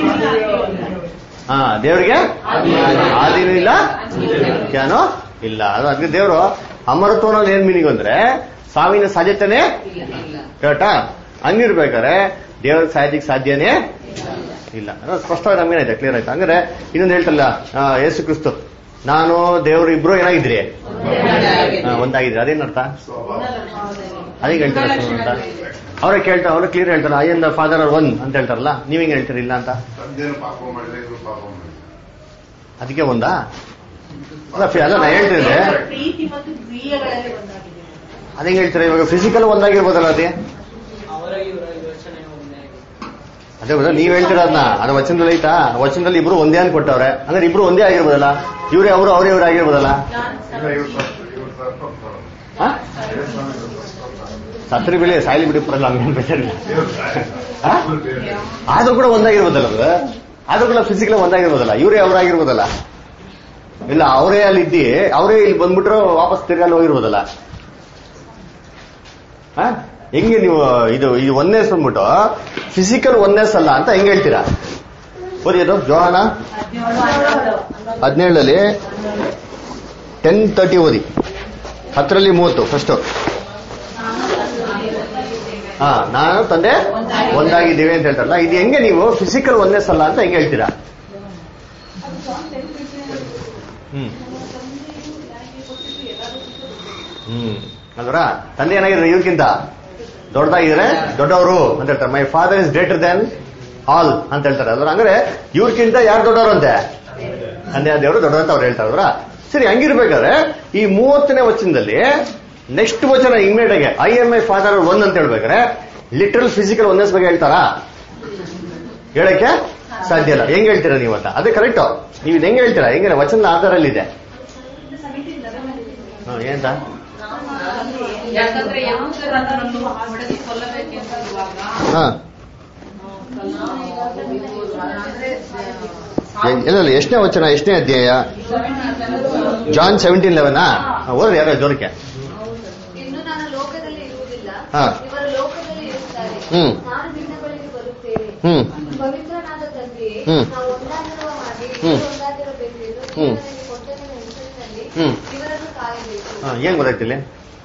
ಹಾ ದೇವರಿಗೆ ಆದಿನೂ ಇಲ್ಲ ಅಂತ್ಯನೂ ಇಲ್ಲ ಅದು ಅದಕ್ಕೆ ದೇವರು ಅಮರತ್ವ ಅನ್ನೋದು ಏನ್ ಮೀನಿಂಗ್ ಅಂದ್ರೆ ಸಾವಿನ ಸಾಧ್ಯತೆನೇ ಕರೆಕ್ಟಾ ಹಂಗಿರ್ಬೇಕಾದ್ರೆ ದೇವ್ರ ಸಾಯೋದಿಕ್ ಸಾಧ್ಯನೇ ಇಲ್ಲ ಅದು ಸ್ಪಷ್ಟವಾಗಿ ನಮ್ಗೇನಾಯ್ತು ಕ್ಲಿಯರ್ ಆಯ್ತು ಹಂಗಾರೆ ಇನ್ನೊಂದು ಹೇಳ್ತಲ್ಲ ಆ, ಯೇಸು ಕ್ರಿಸ್ತು ನಾನು ದೇವರು ಇಬ್ರು ಏನಾಗಿದ್ರಿ ಹಾ, ಒಂದಾಗಿದ್ರಿ ಅದೇನರ್ಥ ಅದೇ ಹೇಳ್ತಾರೆ ಅಂತ ಅವರೇ ಕೇಳ್ತಾರೆ ಅವ್ರೆ ಕ್ಲಿಯರ್ ಹೇಳ್ತಾರೆ I and the Father are one ಅಂತ ಹೇಳ್ತಾರಲ್ಲ ನೀವ್ ಹೆಂಗ್ ಹೇಳ್ತೀರಿ ಇಲ್ಲ ಅಂತ ತಂದೆಯನ್ನು ಪಾಪ ಮಾಡಿದ್ರೆ ಇವರು ಪಾಪ ಮಾಡಿದ್ರು ಅದಕ್ಕೆ ಒಂದಾ ಅಲ್ಲ ಫಿ- ಅಲ್ಲ ನಾ ಹೇಳ್ತಿದ್ದೆ ಪ್ರೀತಿ ಮತ್ತು ಕ್ರಿಯೆಗಳಲ್ಲಿ ಒಂದಾಗಿದೆ ಅದೇ ಹೇಳ್ತಾರೆ ಇವಾಗ ಫಿಸಿಕಲ್ ಒಂದಾಗಿರ್ಬೋದಲ್ಲ ಅದೇ ಅದೇ ಗೊತ್ತಾ ನೀವ್ ಹೇಳ್ತೀರ ಅದನ್ನ ಅದು ವಚನದಲ್ಲಿ ಐತಾ ವಚನದಲ್ಲಿ ಇಬ್ರು ಒಂದೇ ಅಂತ ಕೊಟ್ಟವ್ರೆ ಅಂದ್ರೆ ಇಬ್ರು ಒಂದೇ ಆಗಿರ್ಬೋದಲ್ಲ ಇವ್ರೇ ಅವರು ಅವರೇ ಇವ್ರು ಆಗಿರ್ಬೋದಲ್ಲ ಇಲ್ಲ ಇವ್ರು ಸ್ವಲ್ಪ ಇವ್ರು ಸ್ವಲ್ಪ ಹೋಗ್ತಾರೆ. ಹಾ? ಸತ್ರಿ ಬೆಳೆ ಸಾಯ್ಲಿ ಬಿಡಿ ಪರಲ್ಲ ಹಂಗೇನ್ ಬೇಜಾರಿಲ್ಲ ಹಾ? ಆದ್ರೂ ಕೂಡ ಒಂದಾಗಿರ್ಬೋದಲ್ಲ ಅದು ಆದ್ರೂ ಕೂಡ ಫಿಸಿಕಲ್ ಒಂದಾಗಿರ್ಬೋದಲ್ಲ ಇವರೇ ಅವರಾಗಿರ್ಬೋದಲ್ಲ ಇಲ್ಲ ಅವರೇ ಅಲ್ಲಿ ಇದ್ದಿ ಅವರೇ ಇಲ್ಲಿ ಬಂದ್ಬಿಟ್ರೆ ವಾಪಸ್ ತಿರ್ಗಾಲಿ ಹೋಗಿರ್ಬೋದಲ್ಲ ಹಾ? ಹೆಂಗೆ ನೀವು ಇದು ಇದು ಒನ್ನೆಸ್ ಬಂದ್ಬಿಟ್ಟು ಫಿಸಿಕಲ್ ಒನ್ನೆಸ್ ಅಲ್ಲ ಅಂತ ಹೆಂಗ್ ಹೇಳ್ತೀರಾ ಓದಿ ಅದು ಜೋಹಾನ ಹದಿನೇಳಲ್ಲಿ ಟೆನ್ ತರ್ಟಿ ಓದಿ ಹತ್ತರಲ್ಲಿ ಮೂವತ್ತು ಫಸ್ಟ್ ಹಾ ನಾನು ತಂದೆ ಒಂದಾಗಿದ್ದೀವಿ ಅಂತ ಹೇಳ್ತಾರಲ್ಲ ಇದು ಹೆಂಗೆ ನೀವು ಫಿಸಿಕಲ್ ಒನ್ನೆಸ್ ಅಲ್ಲ ಅಂತ ಹೆಂಗೆ ಹೇಳ್ತೀರಾ ಹ್ಮ್ ಹ್ಮ್ ಅಲ್ವರ ತಂದೆ ಏನಾಗಿದ್ರೆ ಇವ್ರಿಗಿಂತ ದೊಡ್ಡದಾಗಿದ್ರೆ ದೊಡ್ಡವರು ಅಂತ ಹೇಳ್ತಾರೆ my Father is greater than all ಅಂತ ಹೇಳ್ತಾರೆ ಅದ್ರ ಅಂದ್ರೆ ಇವ್ರಿಗಿಂತ ಯಾರು ದೊಡ್ಡವರು ಅಂತೆ ತಂದೆ ದೇವರು ದೊಡ್ಡವರು ಅಂತ ಅವ್ರು ಹೇಳ್ತಾರೆ ಅಲ್ವರ ಸರಿ ಹಂಗಿರ್ಬೇಕಾದ್ರೆ ಈ ಮೂವತ್ತನೇ ವಚನದಲ್ಲಿ ನೆಕ್ಸ್ಟ್ ವಚನ immediate I am I Father one ಅಂತ ಹೇಳ್ಬೇಕಾದ್ರೆ ಲಿಟ್ರಲ್ ಫಿಸಿಕಲ್ ಒನ್ನೆಸ್ ಬಗ್ಗೆ ಹೇಳ್ತಾರಾ ಹೇಳಕ್ಕೆ ಸಾಧ್ಯ ಇಲ್ಲ ಹೆಂಗ್ ಹೇಳ್ತೀರಾ ನೀವು ಅಂತ ಅದೇ ಕರೆಕ್ಟ್ ನೀವು ಇದು ಹೆಂಗ್ ಹೇಳ್ತೀರಾ ಹೆಂಗೆ ವಚನದ ಆಧಾರಲ್ಲಿದೆ ಹಾ ಏನಂತ ಯಾಕಂದ್ರೆ ಯಹೂದರನ್ನು ಹೊಡೆದು ಕೊಲ್ಲಬೇಕೆಂದಿರುವಾಗ ಹಾ ಅಂದ್ರೆ ಏ- ಇಲ್ಲ ಇಲ್ಲ ಎಷ್ಟನೇ ವಚನ ಎಷ್ಟನೇ ಅಧ್ಯಾಯ ಜಾನ್ ಸೆವೆಂಟೀನ್ ಲೆವೆನಾ ಓದ್ರಿ ಯಾರೋ ಜೋರಕ್ಕೆ ಇನ್ನು ನಾನು ಲೋಕದಲ್ಲಿ ಇರುವುದಿಲ್ಲ ಹಾ. ಇವರು ಲೋಕದಲ್ಲಿ ಇರುತ್ತಾರೆ ಹ್ಮ್. ನಾನು ನಿನ್ನ ಬಳಿಗೆ ಬರುತ್ತೇನೆ ಹ್ಮ್ ಪವಿತ್ರನಾದ ತಂದೆಯೇ ಹ್ಮ್. ನಾವು ಒಂದಾಗಿರುವ ಹಾಗೆ ಹ್ಮ್. ಇವರು ಒಂದಾಗಿರಬೇಕು ಎಂದು ಹ್ಮ್. ನೀನು ನನಗೆ ಕೊಟ್ಟಂತ ಹೆಸರಿನಲ್ಲಿ ಹ್ಮ್. ಇವರನ್ನು ಕಾಯಬೇಕು ಹಾ, ಏನ್ ಗೊತ್ತಾಯ್ತಿಲ್ಲ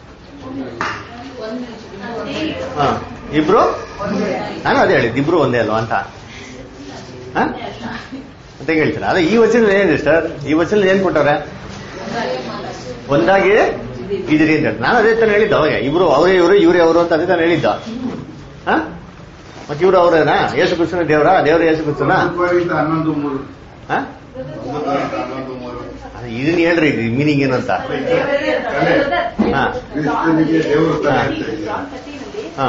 ಹಾ ಇಬ್ರು ನಾನು ಅದೇ ಹೇಳಿದ್ದು ಇಬ್ರು ಒಂದೇ ಅಲ್ವಾ ಅಂತ ಹಾ? ಅಂತ ಹೆಂಗ್ ಹೇಳ್ತೀರಾ ಅದೇ ಈ ವಚನದಲ್ಲಿ ಏನಿದೆ ಸರ್ ಈ ವಚನದಲ್ಲಿ ಏನ್ ಕೊಟ್ಟವ್ರೆ ಒಂದಾಗಿ ಇದ್ರಿ ಅಂತ ನಾನು ಅದೇ ತಾನೇ ಹೇಳಿದ್ದ ಅವಾಗ ಇಬ್ರು ಅವರೇ ಇವರು ಇವರೇ ಅವರು ಅಂತ ಅದೇ ತಾನೇ ಹೇಳಿದ್ದ ಹಾ ಮತ್ತೆ ಇವ್ರು ಅವರೇನಾ ಯೇಸು ಕ್ರಿಸ್ತನ ದೇವರ ದೇವರ ಯೇಸು ಕ್ರಿಸ್ತನ ಒಂಬತ್ತುವರೆಯಿಂದ ಹನ್ನೊಂದು ಮೂರು ಹಾ ಒಂಬತ್ತುವರೆಯಿಂದ ಹನ್ನೊಂದು ಮೂರು ಅದು ಇದನ್ನ ಹೇಳ್ರಿ ಮೀನಿಂಗ್ ಏನಂತ ಹಾ ಕ್ರಿಸ್ತನಿಗೆ ದೇವರು ತಾನೇ ಹಾ. ಅಂತ ಇದೆ. ಹಾ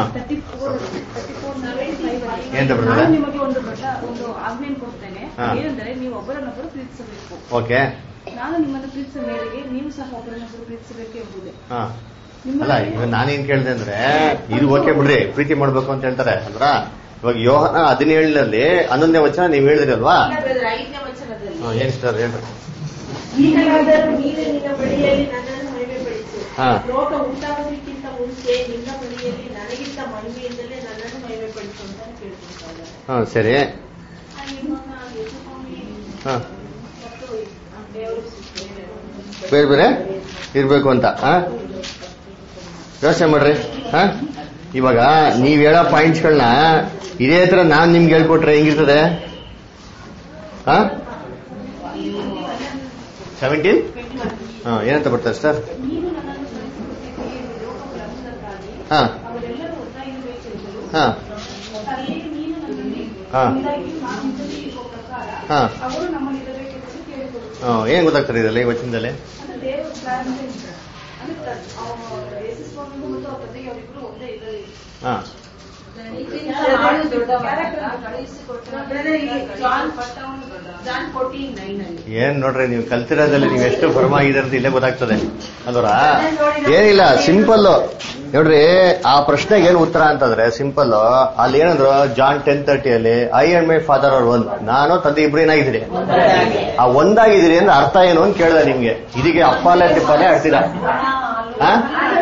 ಏನ್ ಬರ್ತಾರೆ ನಾನು ನಿಮಗೆ ಒಂದು ದೊಡ್ಡ ಒಂದು ಆಜ್ಞೆಯನ್ನು ಕೊಡ್ತೇನೆ ಹಾ. ಏನಂದರೆ ನೀವು ಒಬ್ಬರನ್ನೊಬ್ಬರು ಪ್ರೀತಿಸಬೇಕು ಓಕೆ ನಾನು ನಿಮ್ಮನ್ನು ಪ್ರೀತಿಸುವ ಮೇರೆಗೆ ನೀವು ಸಹ ಒಬ್ಬರನ್ನೊಬ್ಬರು ಪ್ರೀತಿಸಬೇಕು ಎಂಬುದೇ ಹಾ ಅಲ್ಲ ಇವಾಗ ನಾನೇನ್ ಕೇಳಿದೆ ಅಂದ್ರೆ ಇದು ಓಕೆ ಬಿಡ್ರಿ ಪ್ರೀತಿ ಮಾಡ್ಬೇಕು ಅಂತ ಹೇಳ್ತಾರೆ ಅಂದ್ರ ಇವಾಗ ಯೋಹನ ಹದಿನೇಳರಲ್ಲಿ ಹನ್ನೊಂದನೇ ವಚನ ನೀವ್ ಹೇಳಿದ್ರಿ ಅಲ್ವಾ ಐದನೇ ವಚನದಲ್ಲಿ ಹಾ, ಏನ್ ಸರ್ ಹೇಳ್ರಿ ನೀನಾದರೂ ನೀನು ನಿನ್ನ ಬಳಿಯಲ್ಲಿ ನನ್ನನ್ನು ಮಹಿಮೆಪಡಿಸು ಹಾ ಲೋಕ ಉಂಟಾಗೋದಕ್ಕಿಂತ ಮುಂಚೆ ನಿನ್ನ ಬಳಿಯಲ್ಲಿ ನನಗಿಂತ ಮಹಿಮೆಯಿಂದಲೇ ನನ್ನನ್ನು ಮಹಿಮೆಪಡಿಸು ಅಂತ ಕೇಳ್ಕೊಳ್ತಾರೆ ಹಾ ಸರಿ ಹಾ ಬೇರೆ ಬೇರೆ ಇರ್ಬೇಕು ಅಂತ ಹಾ ಯೋಚನೆ ಮಾಡ್ರಿ ಹಾ ಇವಾಗ ನೀವ್ ಹೇಳೋ ಪಾಯಿಂಟ್ಸ್ಗಳನ್ನ ಇದೇ ತರ ನಾನ್ ನಿಮ್ಗೆ ಹೇಳ್ಕೊಟ್ರೆ ಹೆಂಗಿರ್ತದೆ ಹಾ ಸೆವೆಂಟೀನ್ ಹಾ ಏನಂತ ಬರ್ತಾರೆ ಸರ್ ಹಾ ಅವರೆಲ್ಲರೂ ಒಟ್ಟಾಗಿರಬೇಕೆಂದರು ಹಾ ಅಲ್ಲಿ ನೀನು ನನ್ನಲ್ಲಿ ಹಾ ಒಂದಾಗಿ ನಾನು ನಿನ್ನಲ್ಲಿ ಇರುವ ಪ್ರಕಾರ ಹಾ ಅವರು ನಮ್ಮಲ್ಲಿರಬೇಕೆಂದು ಕೇಳಿಕೊಳ್ಳುತ್ತಾರೆ ಹಾ, ಏನ್ ಗೊತ್ತಾಗ್ತದೆ ಇದೆಲ್ಲ ಈ ವಚನದಲ್ಲಿ ಅಂದ್ರೆ ದೇವರು ಪ್ರಾರಂಭ ಅಂದ್ರೆ ಯೇಸುಸ್ವಾಮಿಗೂ ಮತ್ತು ಅವ್ರ ತಂದೆಗೆ ಅವರಿಬ್ರು ಒಂದೇ ಇದರಲ್ಲಿ ಹಾ ಜಾನ್ ಫೋರ್ಟೀನ್ ನೈನ್ ಅಲ್ಲಿ ಏನ್ ನೋಡ್ರಿ ನೀವು ಕಲ್ತಿರೋದ್ರಲ್ಲಿ ನೀವು ಎಷ್ಟು ಪರಮಾಗಿದೆ ಅಂತ ಇಲ್ಲೇ ಗೊತ್ತಾಗ್ತದೆ ಅಲ್ವರ ಏನಿಲ್ಲ ಸಿಂಪಲ್ ನೋಡ್ರಿ ಆ ಪ್ರಶ್ನೆಗೆ ಏನು ಉತ್ತರ ಅಂತಂದ್ರೆ ಸಿಂಪಲ್ ಅಲ್ಲಿ ಏನಂದ್ರು ಜಾನ್ ಟೆನ್ ತರ್ಟಿಯಲ್ಲಿ ಐ ಅಂಡ್ ಮೈ ಫಾದರ್ ಅವ್ರ ಒಂದ್ ನಾನು ತಂದೆ ಇಬ್ರು ಏನಾಗಿದ್ದೀರಿ ಆ ಒಂದಾಗಿದ್ದೀರಿ ಅಂದ್ರೆ ಅರ್ಥ ಏನು ಅಂತ ಕೇಳ್ದೆ ನಿಮ್ಗೆ ಇದಕ್ಕೆ ಅಪ್ಪಾಲೆ ಟಿಪ್ಪಾಲೆ ಆಡ್ತೀರಾ ಹಾ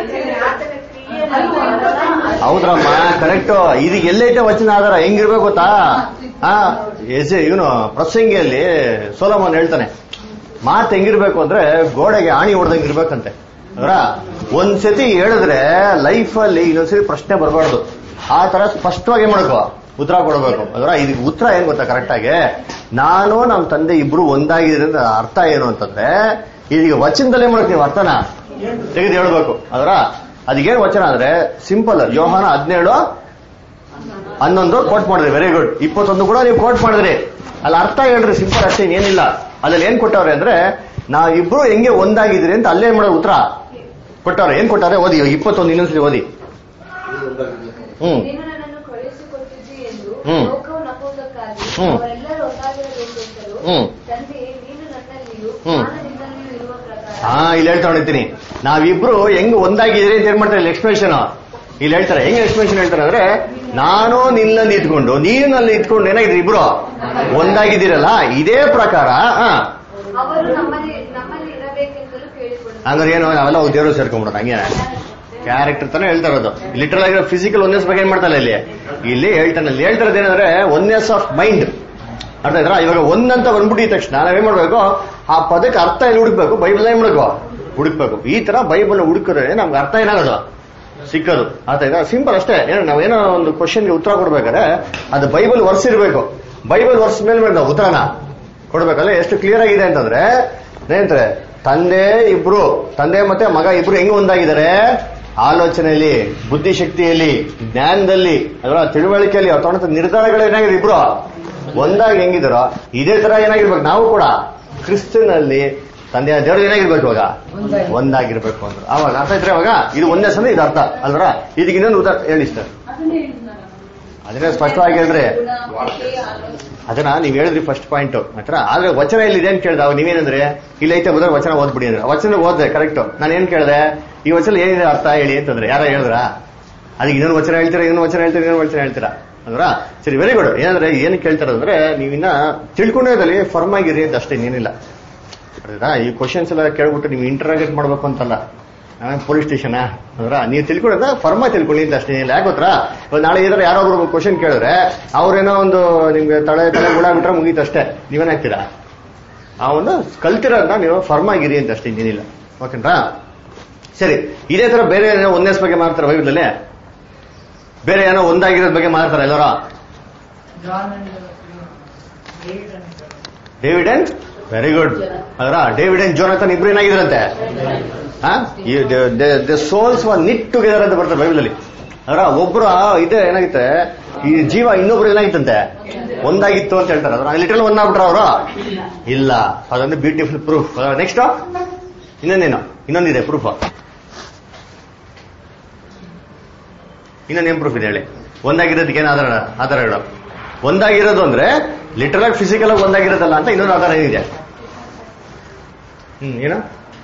ಹೌದ್ರಮ್ಮ ಕರೆಕ್ಟ್ ಇದು ಎಲ್ಲೈತೆ ವಚನ ಆಧಾರ ಹೆಂಗಿರ್ಬೇಕು ಗೊತ್ತಾ ಹಾ ಎಸ್ ಇವನು ಪ್ರಸಂಗಿಯಲ್ಲಿ ಸೋಲಮನ್ ಹೇಳ್ತಾನೆ ಮಾತು ಹೆಂಗಿರ್ಬೇಕು ಅಂದ್ರೆ ಗೋಡೆಗೆ ಆಣಿ ಹೊಡೆದಂಗೆ ಇರ್ಬೇಕಂತೆ ಅವರ ಒಂದ್ಸತಿ ಹೇಳಿದ್ರೆ ಲೈಫಲ್ಲಿ ಇನ್ನೊಂದ್ಸತಿ ಪ್ರಶ್ನೆ ಬರಬಾರ್ದು ಆ ತರ ಸ್ಪಷ್ಟವಾಗಿ ಏನ್ ಮಾಡ್ಕೋ ಉತ್ತರ ಕೊಡಬೇಕು ಅದರ ಇದಕ್ಕೆ ಉತ್ತರ ಏನ್ ಗೊತ್ತಾ ಕರೆಕ್ಟ್ ಆಗಿ ನಾನು ನಮ್ಮ ತಂದೆ ಇಬ್ರು ಒಂದಾಗಿದ್ರೆ ಅಂತ ಅರ್ಥ ಏನು ಅಂತಂದ್ರೆ ಇದೀಗ ವಚನದಲ್ಲೇ ಮಾಡಕ್ ನೀವು ಅರ್ಥನ ತೆಗೆದು ಹೇಳ್ಬೇಕು ಅದರ ಅದಕ್ಕೇನು ವಚನ ಅಂದ್ರೆ ಸಿಂಪಲ್ ಯೋಹಾನ ಹದಿನೇಳು ಹನ್ನೊಂದು ಕೋಟ್ ಮಾಡಿದ್ರಿ ವೆರಿ ಗುಡ್ ಇಪ್ಪತ್ತೊಂದು ಕೂಡ ನೀವು ಕೋಟ್ ಮಾಡಿದ್ರಿ ಅಲ್ಲಿ ಅರ್ಥ ಹೇಳ್ರಿ ಸಿಂಪಲ್ ಅಷ್ಟೇ ಏನಿಲ್ಲ ಅದ್ರಲ್ಲಿ ಏನ್ ಕೊಟ್ಟವ್ರೆ ಅಂದ್ರೆ ನಾವಿಬ್ರು ಹೆಂಗೆ ಒಂದಾಗಿದ್ರಿ ಅಂತ ಅಲ್ಲೇ ಮಾಡೋ ಉತ್ತರ ಕೊಟ್ಟವ್ರೆ ಏನ್ ಕೊಟ್ಟವ್ರೆ ಓದಿ ಇವಾಗ ಇಪ್ಪತ್ತೊಂದು ಇನ್ನೊಂದ್ಸಲಿ ಓದಿ ಹ್ಮ್ ನೀನು ನನ್ನನ್ನು ಕಳುಹಿಸಿಕೊಟ್ಟಿದ್ದಿ ಎಂದು ಹ್ಮ್. ಲೋಕವು ನಂಬುವುದಕ್ಕಾಗಿ ಹ್ಮ್. ಅವರೆಲ್ಲರೂ ಒಂದಾಗಿರಬೇಕೆಂತಲೂ ಹ್ಮ್. ತಂದೆಯೇ ನೀನು ನನ್ನಲ್ಲಿಯೂ ಹ್ಮ್. ನಾನು ನಿನ್ನಲ್ಲಿಯೂ ಇರುವ ಪ್ರಕಾರ ಹಾ ಇಲ್ಲಿ ಹೇಳ್ತಾ ಹೊಡಿತೀನಿ ನಾವಿಬ್ರು ಹೆಂಗ್ ಒಂದಾಗಿದ್ದೀರಿ ಅಂತ ಏನ್ ಮಾಡ್ತಾರೆ ಎಕ್ಸ್ಪ್ರೆಷನ್ ಇಲ್ಲಿ ಹೇಳ್ತಾರೆ ಹೆಂಗ್ ಎಕ್ಸ್ಪ್ರೆಷನ್ ಹೇಳ್ತಾರೆ ಅಂದ್ರೆ ನಾನು ನಿನ್ನಲ್ಲಿ ಇದ್ಕೊಂಡು ನೀನು ನಲ್ಲಿ ಇದ್ಕೊಂಡು ಏನಾಗಿದ್ರಿ ಇಬ್ರು ಒಂದಾಗಿದ್ದೀರಲ್ಲ ಇದೇ ಪ್ರಕಾರ ಹಾ ಅವರು ನಮ್ಮಲ್ಲಿ ನಮ್ಮಲ್ಲಿ ಇರಬೇಕೆಂತಲೂ ಕೇಳಿಕೊಳ್ಳುತ್ತಾರೆ ಹಂಗಾರೆ ಏನು ನಾವೆಲ್ಲ ಹೋಗಿ ದೇವರು ಸೇರ್ಕೊಂಡ್ಬಿಡೋದು ಹಂಗೆ ಕ್ಯಾರೆಕ್ಟರ್ ತಾನೇ ಹೇಳ್ತಾ ಇರೋದು ಲಿಟರಲ್ ಆಗಿರೋ ಫಿಸಿಕಲ್ ಒನ್ನೆಸ್ ಬಗ್ಗೆ ಏನ್ ಮಾಡ್ತಾನೆ ಇಲ್ಲಿ ಇಲ್ಲಿ ಹೇಳ್ತಾನೆ ಇಲ್ಲಿ ಹೇಳ್ತಿರೋದು ಏನಂದ್ರೆ ಒನ್ನೆಸ್ ಆಫ್ ಮೈಂಡ್ ಅರ್ಥ ಆಯ್ತಾ ಇವಾಗ ಒಂದಂತ ಬಂದ್ಬಿಟ್ಟಿದ ತಕ್ಷಣ ನಾವೇನ್ ಮಾಡ್ಬೇಕು ಆ ಪದಕ್ಕೆ ಅರ್ಥ ಎಲ್ಲಿ ಹುಡುಕ್ಬೇಕು ಬೈಬಲ್ ಏನ್ ಮಾಡ್ಬೇಕು ಹುಡುಕ್ಬೇಕು ಈ ತರ ಬೈಬಲ್ ಹುಡುಕಿದ್ರೆ ನಮ್ಗೆ ಅರ್ಥ ಏನಾಗೋದು ಸಿಕ್ಕದು ಅರ್ಥ ಆಯ್ತಾ ಸಿಂಪಲ್ ಅಷ್ಟೇ ಏನೋ ನಾವೇನೋ ಒಂದು ಕ್ವಶನ್ಗೆ ಉತ್ತರ ಕೊಡ್ಬೇಕಾದ್ರೆ ಅದು ಬೈಬಲ್ ವರ್ಸ್ ಇರಬೇಕು ಬೈಬಲ್ ವರ್ಸ್ ಮೇಲೆ ಮೇಲೆ ನಾವು ಉತ್ತರನ ಕೊಡ್ಬೇಕಲ್ಲ ಎಷ್ಟು ಕ್ಲಿಯರ್ ಆಗಿದೆ ಅಂತಂದ್ರೆ ಏನಂತಾರೆ ತಂದೆ ಇಬ್ರು ತಂದೆ ಮತ್ತೆ ಮಗ ಇಬ್ರು ಹೆಂಗ್ ಒಂದಾಗಿದ್ದಾರೆ ಆಲೋಚನೆಯಲ್ಲಿ ಬುದ್ಧಿಶಕ್ತಿಯಲ್ಲಿ ಜ್ಞಾನದಲ್ಲಿ ಅದರ ತಿಳುವಳಿಕೆಯಲ್ಲಿ ಅವ್ರ ತೊಗೊಂಡ ನಿರ್ಧಾರಗಳು ಏನಾಗಿದೆ ಇಬ್ರು ಒಂದಾಗಿ ಹೆಂಗಿದಾರೋ ಇದೇ ತರ ಏನಾಗಿರ್ಬೇಕು ನಾವು ಕೂಡ ಕ್ರಿಸ್ತನಲ್ಲಿ ತಂದೆಯ ದೇವರು ಏನಾಗಿರ್ಬೇಕು ಇವಾಗ ಒಂದಾಗಿರ್ಬೇಕು ಅಂದ್ರೆ ಅವಾಗ ಅರ್ಥ ಇದ್ರೆ ಅವಾಗ ಇದು ಒಂದೇ ಸಲ ಇದು ಅರ್ಥ ಅಲ್ವರ ಇದಕ್ಕೆ ಇನ್ನೊಂದು ಉದಾಹರಣೆ ಹೇಳಿ ಸರ್ ಅದನ್ನೇ ಹೇಳಿದ್ದು ನಾನು ಅದನ್ನೇ ಸ್ಪಷ್ಟವಾಗಿ ಹೇಳ್ರಿ ಅದನ್ನ ನೀವ್ ಹೇಳಿದ್ರಿ ಫಸ್ಟ್ ಪಾಯಿಂಟ್ ಹತ್ರ ಆದ್ರೆ ವಚನ ಇಲ್ಲಿದೆ ಅಂತ ಕೇಳ್ದ ಅವ್ ನೀವೇನಂದ್ರೆ ಇಲ್ಲ ಐತೆ ಬಂದ್ರೆ ವಚನ ಓದ್ಬಿಡಿ ಅಂದ್ರೆ ವಚನ ಓದ್ದೆ ಕರೆಕ್ಟ್ ನಾನು ಏನ್ ಕೇಳ್ದೆ ಈ ವಚನ ಏನಿದೆ ಅರ್ಥ ಹೇಳಿ ಅಂತಂದ್ರೆ ಯಾರ ಹೇಳಿದ್ರ ಅದಕ್ಕೆ ಇನ್ನೊಂದು ವಚನ ಹೇಳ್ತೀರಾ ಇನ್ನೊಂದು ವಚನ ಹೇಳ್ತೀರಾ ಇನ್ನೊಂದು ವಚನ ಹೇಳ್ತೀರಾ ಅಂದ್ರ ಸರಿ ವೆರಿ ಗುಡ್ ಏನಂದ್ರೆ ಏನ್ ಕೇಳ್ತಾರ ಅಂದ್ರೆ ನೀವಿನ್ನ ತಿಳ್ಕೊಂಡೋದಲ್ಲಿ ಫರ್ಮ್ ಆಗಿರಿ ಅಂತ ಅಷ್ಟೇ ಏನಿಲ್ಲ ಅರ್ಥಾಯ್ತಾ? ಈ ಕ್ವಶನ್ಸ್ ಎಲ್ಲ ಕೇಳ್ಬಿಟ್ಟು ನೀವು ಇಂಟರಾಗೇಟ್ ಮಾಡ್ಬೇಕು ಅಂತಲ್ಲ ಪೊಲೀಸ್ ಸ್ಟೇಷನ್ ಅಂದ್ರ ನೀವು ತಿಳ್ಕೊಂಡ್ರೆ ಫರ್ಮ ತಿಳ್ಕೊಳ್ಳಿ ಅಂತ ಅಷ್ಟೇ ಇಲ್ಲ ಯಾಕೆ ಗೊತ್ತಾ ಇವಾಗ ನಾಳೆ ಏನಾದ್ರು ಯಾರೋ ಒಬ್ರು ಕ್ವಶನ್ ಕೇಳಿದ್ರೆ ಅವ್ರೇನೋ ಒಂದು ನಿಮ್ಗೆ ತಲೆ ತಲೆ ಗುಣ ಬಿಟ್ರೆ ಮುಗೀತು ಅಷ್ಟೇ ನೀವೇನಾಗ್ತೀರಾ ಆ ಒಂದು ಕಲ್ತಿರೋದನ್ನ ನೀವು ಫರ್ಮ್ ಆಗಿರಿ ಅಂತ ಅಷ್ಟೇ ಇನ್ನೇನಿಲ್ಲ ಓಕೆನಾ ಸರಿ ಇದೇ ತರ ಬೇರೆ ಏನೋ ಒಂದೇ ಬಗ್ಗೆ ಮಾಡ್ತಾರೆ ಬೈಬಲಲ್ಲಿ ಬೇರೆ ಏನೋ ಒಂದಾಗಿರೋದ್ ಬಗ್ಗೆ ಮಾಡ್ತಾರೆ ಎಲ್ಲರೂ ಡೇವಿಡ್ ಅಂಡ್ ವೆರಿ ಗುಡ್ ಅದರ ಡೇವಿಡ್ ಅಂಡ್ ಜೋನತನ್ ಇಬ್ರು ಏನಾಗಿದ್ರಂತೆ the souls were knit together ಅಂತ ಬರ್ತಾರೆ ಬೈಬಲಲ್ಲಿ ಅದರ ಒಬ್ರು ಇದೆ ಏನಾಗುತ್ತೆ ಈ ಜೀವ ಇನ್ನೊಬ್ರು ಏನಾಗಿತ್ತಂತೆ ಒಂದಾಗಿತ್ತು ಅಂತ ಹೇಳ್ತಾರೆ ಅದ್ರ ಲಿಟಲ್ ಒಂದಾಗ್ಬಿಟ್ರ ಅವರು ಇಲ್ಲ ಅದೊಂದು ಬ್ಯೂಟಿಫುಲ್ ಪ್ರೂಫ್ ನೆಕ್ಸ್ಟ್ ಇನ್ನೊಂದೇನು ಇನ್ನೊಂದಿದೆ ಪ್ರೂಫ್ ಇನ್ನೊಂದೇನು ಪ್ರೂಫ್ ಇದೆ ಹೇಳಿ ಒಂದಾಗಿರೋದಕ್ಕೆ ಏನು ಆಧಾರ ಆಧಾರಗಳು ಒಂದಾಗಿರೋದು ಅಂದ್ರೆ ಲಿಟರಲ್ ಆಗಿ ಫಿಸಿಕಲ್ ಆಗಿ ಒಂದಾಗಿರೋದಲ್ಲ ಅಂತ ಇನ್ನೊಂದು ಆಧಾರ ಏನಿದೆ ಹ್ಮ್ ಏನು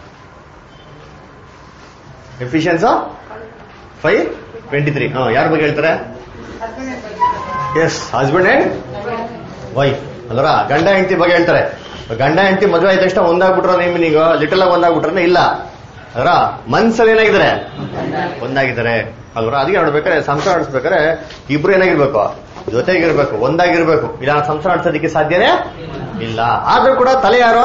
ಎಫಿಷಿಯನ್ಸ್ ಫೈವ್ ಟ್ವೆಂಟಿ ತ್ರೀ ಹಾ ಯಾರ ಬಗ್ಗೆ ಹೇಳ್ತಾರೆ ಎಸ್ ಹಸ್ಬೆಂಡ್ ಅಂಡ್ ವೈಫ್ ಅಲ್ರ ಗಂಡ ಹೆಂಡತಿ ಬಗ್ಗೆ ಹೇಳ್ತಾರೆ ಗಂಡ ಹೆಂಡತಿ ಮದುವೆ ಆಯ್ತ ತಕ್ಷಣ ಒಂದಾಗ್ಬಿಟ್ರ ನೀವು ಈಗ ಲಿಟಲ್ ಆಗಿ ಒಂದಾಗ್ಬಿಟ್ರೆ ಇಲ್ಲ ಅದರ ಮನ್ಸಲ್ಲಿ ಏನಾಗಿದ್ದಾರೆ ಒಂದಾಗಿದ್ದಾರೆ ಅಲ್ವರ ಅದಕ್ಕೆ ನೋಡ್ಬೇಕಾದ್ರೆ ಸಂಸಾರ ನಡೆಸ್ಬೇಕಾದ್ರೆ ಇಬ್ರು ಏನಾಗಿರ್ಬೇಕು ಜೊತೆಗಿರ್ಬೇಕು ಒಂದಾಗಿರ್ಬೇಕು ಇಲ್ಲ ಸಂಸಾರ ನಡೆಸೋದಕ್ಕೆ ಸಾಧ್ಯನೇ ಇಲ್ಲ ಆದ್ರೂ ಕೂಡ ತಲೆ ಯಾರು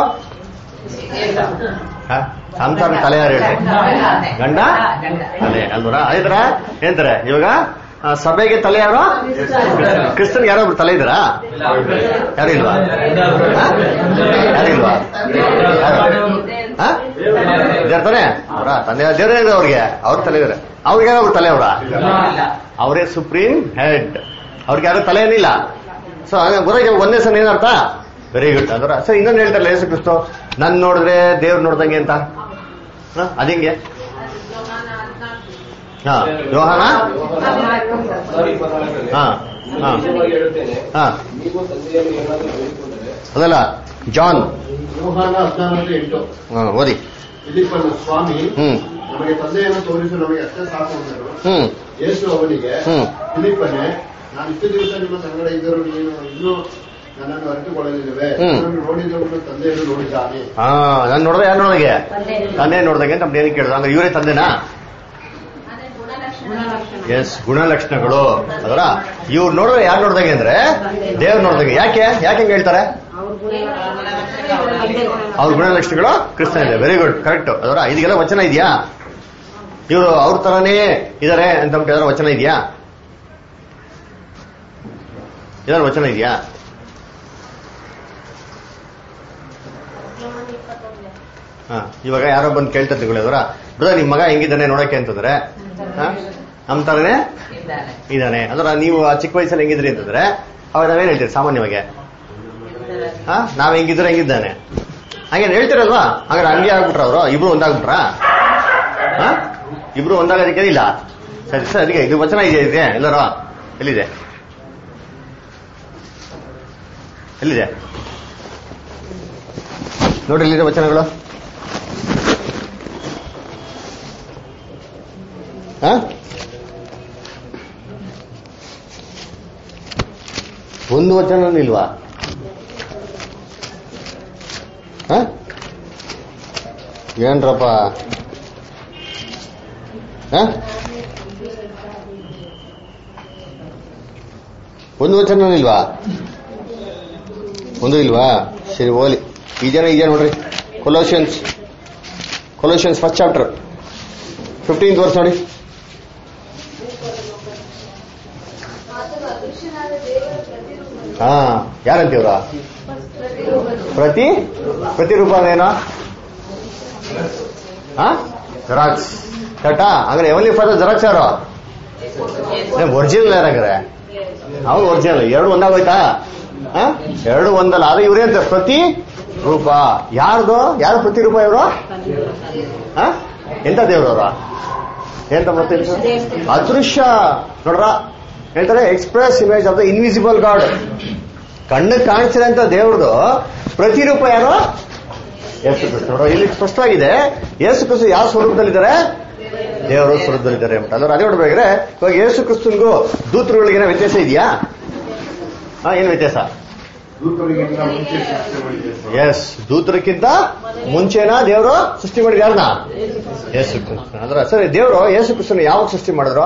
ಹ? ಸಂಸಾರ ತಲೆ ಯಾರು ಹೇಳ್ರಿ ಗಂಡ ತಲೆ ಅಲ್ವರ ಅದೇ ತರ ಏನಂತಾರೆ ಇವಾಗ ಆ, ಸಭೆಗೆ ತಲೆ ಯಾರು ಕ್ರಿಸ್ತನ್ ಯಾರೊಬ್ರು ತಲೆ ಇದ್ದಾರಾ ಯಾರು ಇಲ್ವಾ ಹ? ಯಾರು ಇಲ್ವಾ ಯಾರು? ಹ? ಇದಾರೆ ತಾನೆ ಅವರ ತಂದೆ ದೇವರೇ ಇದೆ ಅವ್ರಿಗೆ ಅವ್ರ ತಲೆ ಇದಾರೆ ಅವ್ರಿಗೆ ಅವ್ರ ತಲೆ ಅವರ ಅವರೇ ಸುಪ್ರೀಂ ಹೆಡ್ ಅವ್ರಿಗೆ ಯಾರು ತಲೆ ಏನಿಲ್ಲ ಸೊ ಗೊತ್ತಾಗ ಒಂದೇ ಸಲ ಏನರ್ಥ ವೆರಿ ಗುಡ್ ಅದರ ಸರ್ ಇನ್ನೊಂದು ಹೇಳ್ತಾರಲ್ಲ ಯೇಸು ಕ್ರಿಸ್ತು ನನ್ ನೋಡಿದ್ರೆ ದೇವ್ರು ನೋಡ್ದಂಗೆ ಅಂತ ಹ? ಅದಿಂಗೆ ಹಾ ಯೋಹಾನ ಹದಿನಾರು ಇಪ್ಪತ್ನಾಲ್ಕರಲ್ಲಿ ಹಾ ಹಾ ನಿಜವಾಗಿ ಹೇಳುತ್ತೇನೆ ಹಾ ನೀವು ತಂದೆಯನ್ನು ಏನಾದರೂ ಬೇಡಿಕೊಂಡರೆ ಅದಲ್ಲ ಜಾನ್ ಯೋಹಾನ ಹದಿನಾರನೇ ಎಂಟು ಹಾ, ಓದಿ ಫಿಲಿಪ್ಪನ ಸ್ವಾಮಿ ಹ್ಮ್ ನಮಗೆ ತಂದೆಯನ್ನು ತೋರಿಸು ನಮಗೆ ಅಷ್ಟೇ ಸಾಕು ಅಂದರು ಹ್ಮ್ ಯೇಸು ಅವನಿಗೆ ಹ್ಮ್. ಫಿಲಿಪ್ಪನೇ ನಾನು ಇಷ್ಟು ದಿವಸ ನಿಮ್ಮ ಸಂಗಡ ಇದ್ದರೂ ನೀನು ಇನ್ನೂ ನನ್ನನ್ನು ಅರಿತುಕೊಳ್ಳಲಿಲ್ಲವೇ ಹ್ಮ್. ನನ್ನನ್ನು ನೋಡಿದವನು ತಂದೆಯನ್ನು ನೋಡಿದ್ದಾನೆ ಹಾ ನಾನು ನೋಡಿದ್ರೆ ಯಾರು ನೋಡಿಗೆ ತಂದೆ ನೋಡ್ದಂಗೆ ಅಂತ ನಮ್ದು ಏನಕ್ಕೆ ಕೇಳಿದ್ರು ಅಂದ್ರೆ ಇವರೇ ತಂದೆನಾ ಎಸ್ ಗುಣಲಕ್ಷಣಗಳು ಅದರ ಇವ್ರು ನೋಡಿದ್ರೆ ಯಾರು ನೋಡ್ದಂಗೆ ಅಂದ್ರೆ ದೇವ್ರು ನೋಡ್ದಂಗೆ ಯಾಕೆ ಯಾಕೆ ಹಿಂಗ್ ಹೇಳ್ತಾರೆ ಅವ್ರ ಗುಣಲಕ್ಷಣಗಳು ಕ್ರಿಸ್ತನ ಇದೆ ವೆರಿ ಗುಡ್ ಕರೆಕ್ಟ್ ಅದರ ಇದಕ್ಕೆಲ್ಲ ವಚನ ಇದೆಯಾ ಇವರು ಅವ್ರ ತರನೇ ಇದಾರೆ ಅಂತ ಕೇಳಿದ್ರೆ ವಚನ ಇದೆಯಾ ಇದಾರೆ ವಚನ ಇದೆಯಾ ಹಾ ಇವಾಗ ಯಾರೋ ಬಂದು ಕೇಳ್ತಾರೆ ತಿಳ್ಕೊಳ್ಳೋದ್ರ ಬ್ರದರ್ ನಿಮ್ ಮಗ ಹೆಂಗಿದ್ದಾನೆ ನೋಡಕ್ಕೆ ಅಂತಂದ್ರೆ ಹಾ ನಮ್ ತರನೇ ಇದ್ದಾನೆ ಅಂದ್ರೆ ನೀವು ಆ ಚಿಕ್ಕ ವಯಸ್ಸಲ್ಲಿ ಹೆಂಗಿದ್ರಿ ಅಂತಂದ್ರೆ ಅವಾಗ ನಾವೇನ್ ಹೇಳ್ತೀರಿ ಸಾಮಾನ್ಯವಾಗಿ ಹಾ ನಾವ್ ಹೆಂಗಿದ್ರೆ ಹೆಂಗಿದ್ದಾನೆ ಹಂಗೇನ್ ಹೇಳ್ತಿರಲ್ವಾ ಹಾಗಾದ್ರೆ ಹಂಗೆ ಆಗ್ಬಿಟ್ರ ಅವರು ಇಬ್ರು ಒಂದಾಗ್ಬಿಟ್ರ ಹಾ ಇಬ್ರು ಒಂದಾಗೋದಕ್ಕೆ ಇಲ್ಲ ಸರಿ ಸರ್ ಅದಕ್ಕೆ ಇದು ವಚನ ಇದೆ ಇದೆ ಎಲ್ಲರೂ ಎಲ್ಲಿದೆ ಎಲ್ಲಿದೆ ನೋಡ್ರಿ ಎಲ್ಲಿದೆ ವಚನಗಳು ಹಾ ಒಂದು ವಚನ ಇಲ್ವಾ ಹ? ಏನ್ರಪ್ಪ ಹ? ಒಂದು ವಚನ ಇಲ್ವಾ ಒಂದು ಇಲ್ವಾ ಸರಿ ಓಲಿ ಈ ಜನ ಈ ಜನ ನೋಡ್ರಿ Colossians Colossians first chapter fifteenth verse ನೋಡಿ ಆತನು ಅದೃಶ್ಯನಾದ ದೇವರ ಪ್ರತಿರೂಪನು ಹಾ ಯಾರಂತೀವ್ರ ಪ್ರತಿ ಪ್ರತಿರೂಪ ಏನೋ ಹಾ ಜೆರಾಕ್ಸ್ ಕರೆಕ್ಟಾ ಹಂಗಾರೆ ಎವಲಿ ಫಾದರ್ ಜೆರಾಕ್ಸ್ ಯಾರು ಒರಿಜಿನಲ್ ಯಾರಂಗಾರೆ ಅವ್ರು ಒರಿಜಿನಲ್ ಎರಡು ಒಂದಾಗೋಯ್ತಾ ಹಾ ಎರಡು ಒಂದಲ್ಲ ಆದ್ರೆ ಇವ್ರೇ ಅಂತ ಪ್ರತಿ ರೂಪ ಯಾರ್ದು ಯಾರು ಪ್ರತಿರೂಪ ಇವರು ಹಾ ಎಂತ ದೇವ್ರವ್ರ ಎಂತ ಮತ್ತೆ ಅದೃಶ್ಯ ನೋಡ್ರ ಹೇಳ್ತಾರೆ express image of the invisible God ಕಣ್ಣು ಕಾಣಿಸಿದೆ ಅಂತ ದೇವ್ರದು ಪ್ರತಿರೂಪ ಯಾರು ಯೇಸು ಕ್ರಿಸ್ತ ನೋಡೋ ಇಲ್ಲಿ ಸ್ಪಷ್ಟವಾಗಿದೆ ಯೇಸು ಕ್ರಿಸ್ತು ಯಾವ ಸ್ವರೂಪದಲ್ಲಿದ್ದಾರೆ ದೇವರು ಸ್ವರೂಪದಲ್ಲಿದ್ದಾರೆ ಅಂತ ಅಂದ್ರೆ ಅದೇ ನೋಡ್ಬೇಕಾದ್ರೆ ಇವಾಗ ಯೇಸು ಕ್ರಿಸ್ತನ್ಗೂ ದೂತರುಗಳಿಗೇನೋ ವ್ಯತ್ಯಾಸ ಇದೆಯಾ ಹಾ ಏನು ವ್ಯತ್ಯಾಸ ದೂತರಿಗಿಂತ ಮುಂಚೆ ಸೃಷ್ಟಿ ಮಾಡಿದೆ ಎಸ್ ದೂತರಕ್ಕಿಂತ ಮುಂಚೆನಾ ದೇವರು ಸೃಷ್ಟಿ ಮಾಡಿದ ಯಾರನ್ನ ಯೇಸು ಕ್ರಿಸ್ತನ ಅಂದ್ರೆ ಸರಿ ದೇವರು ಯೇಸು ಕ್ರಿಸ್ತನ ಯಾವಾಗ ಸೃಷ್ಟಿ ಮಾಡಿದ್ರು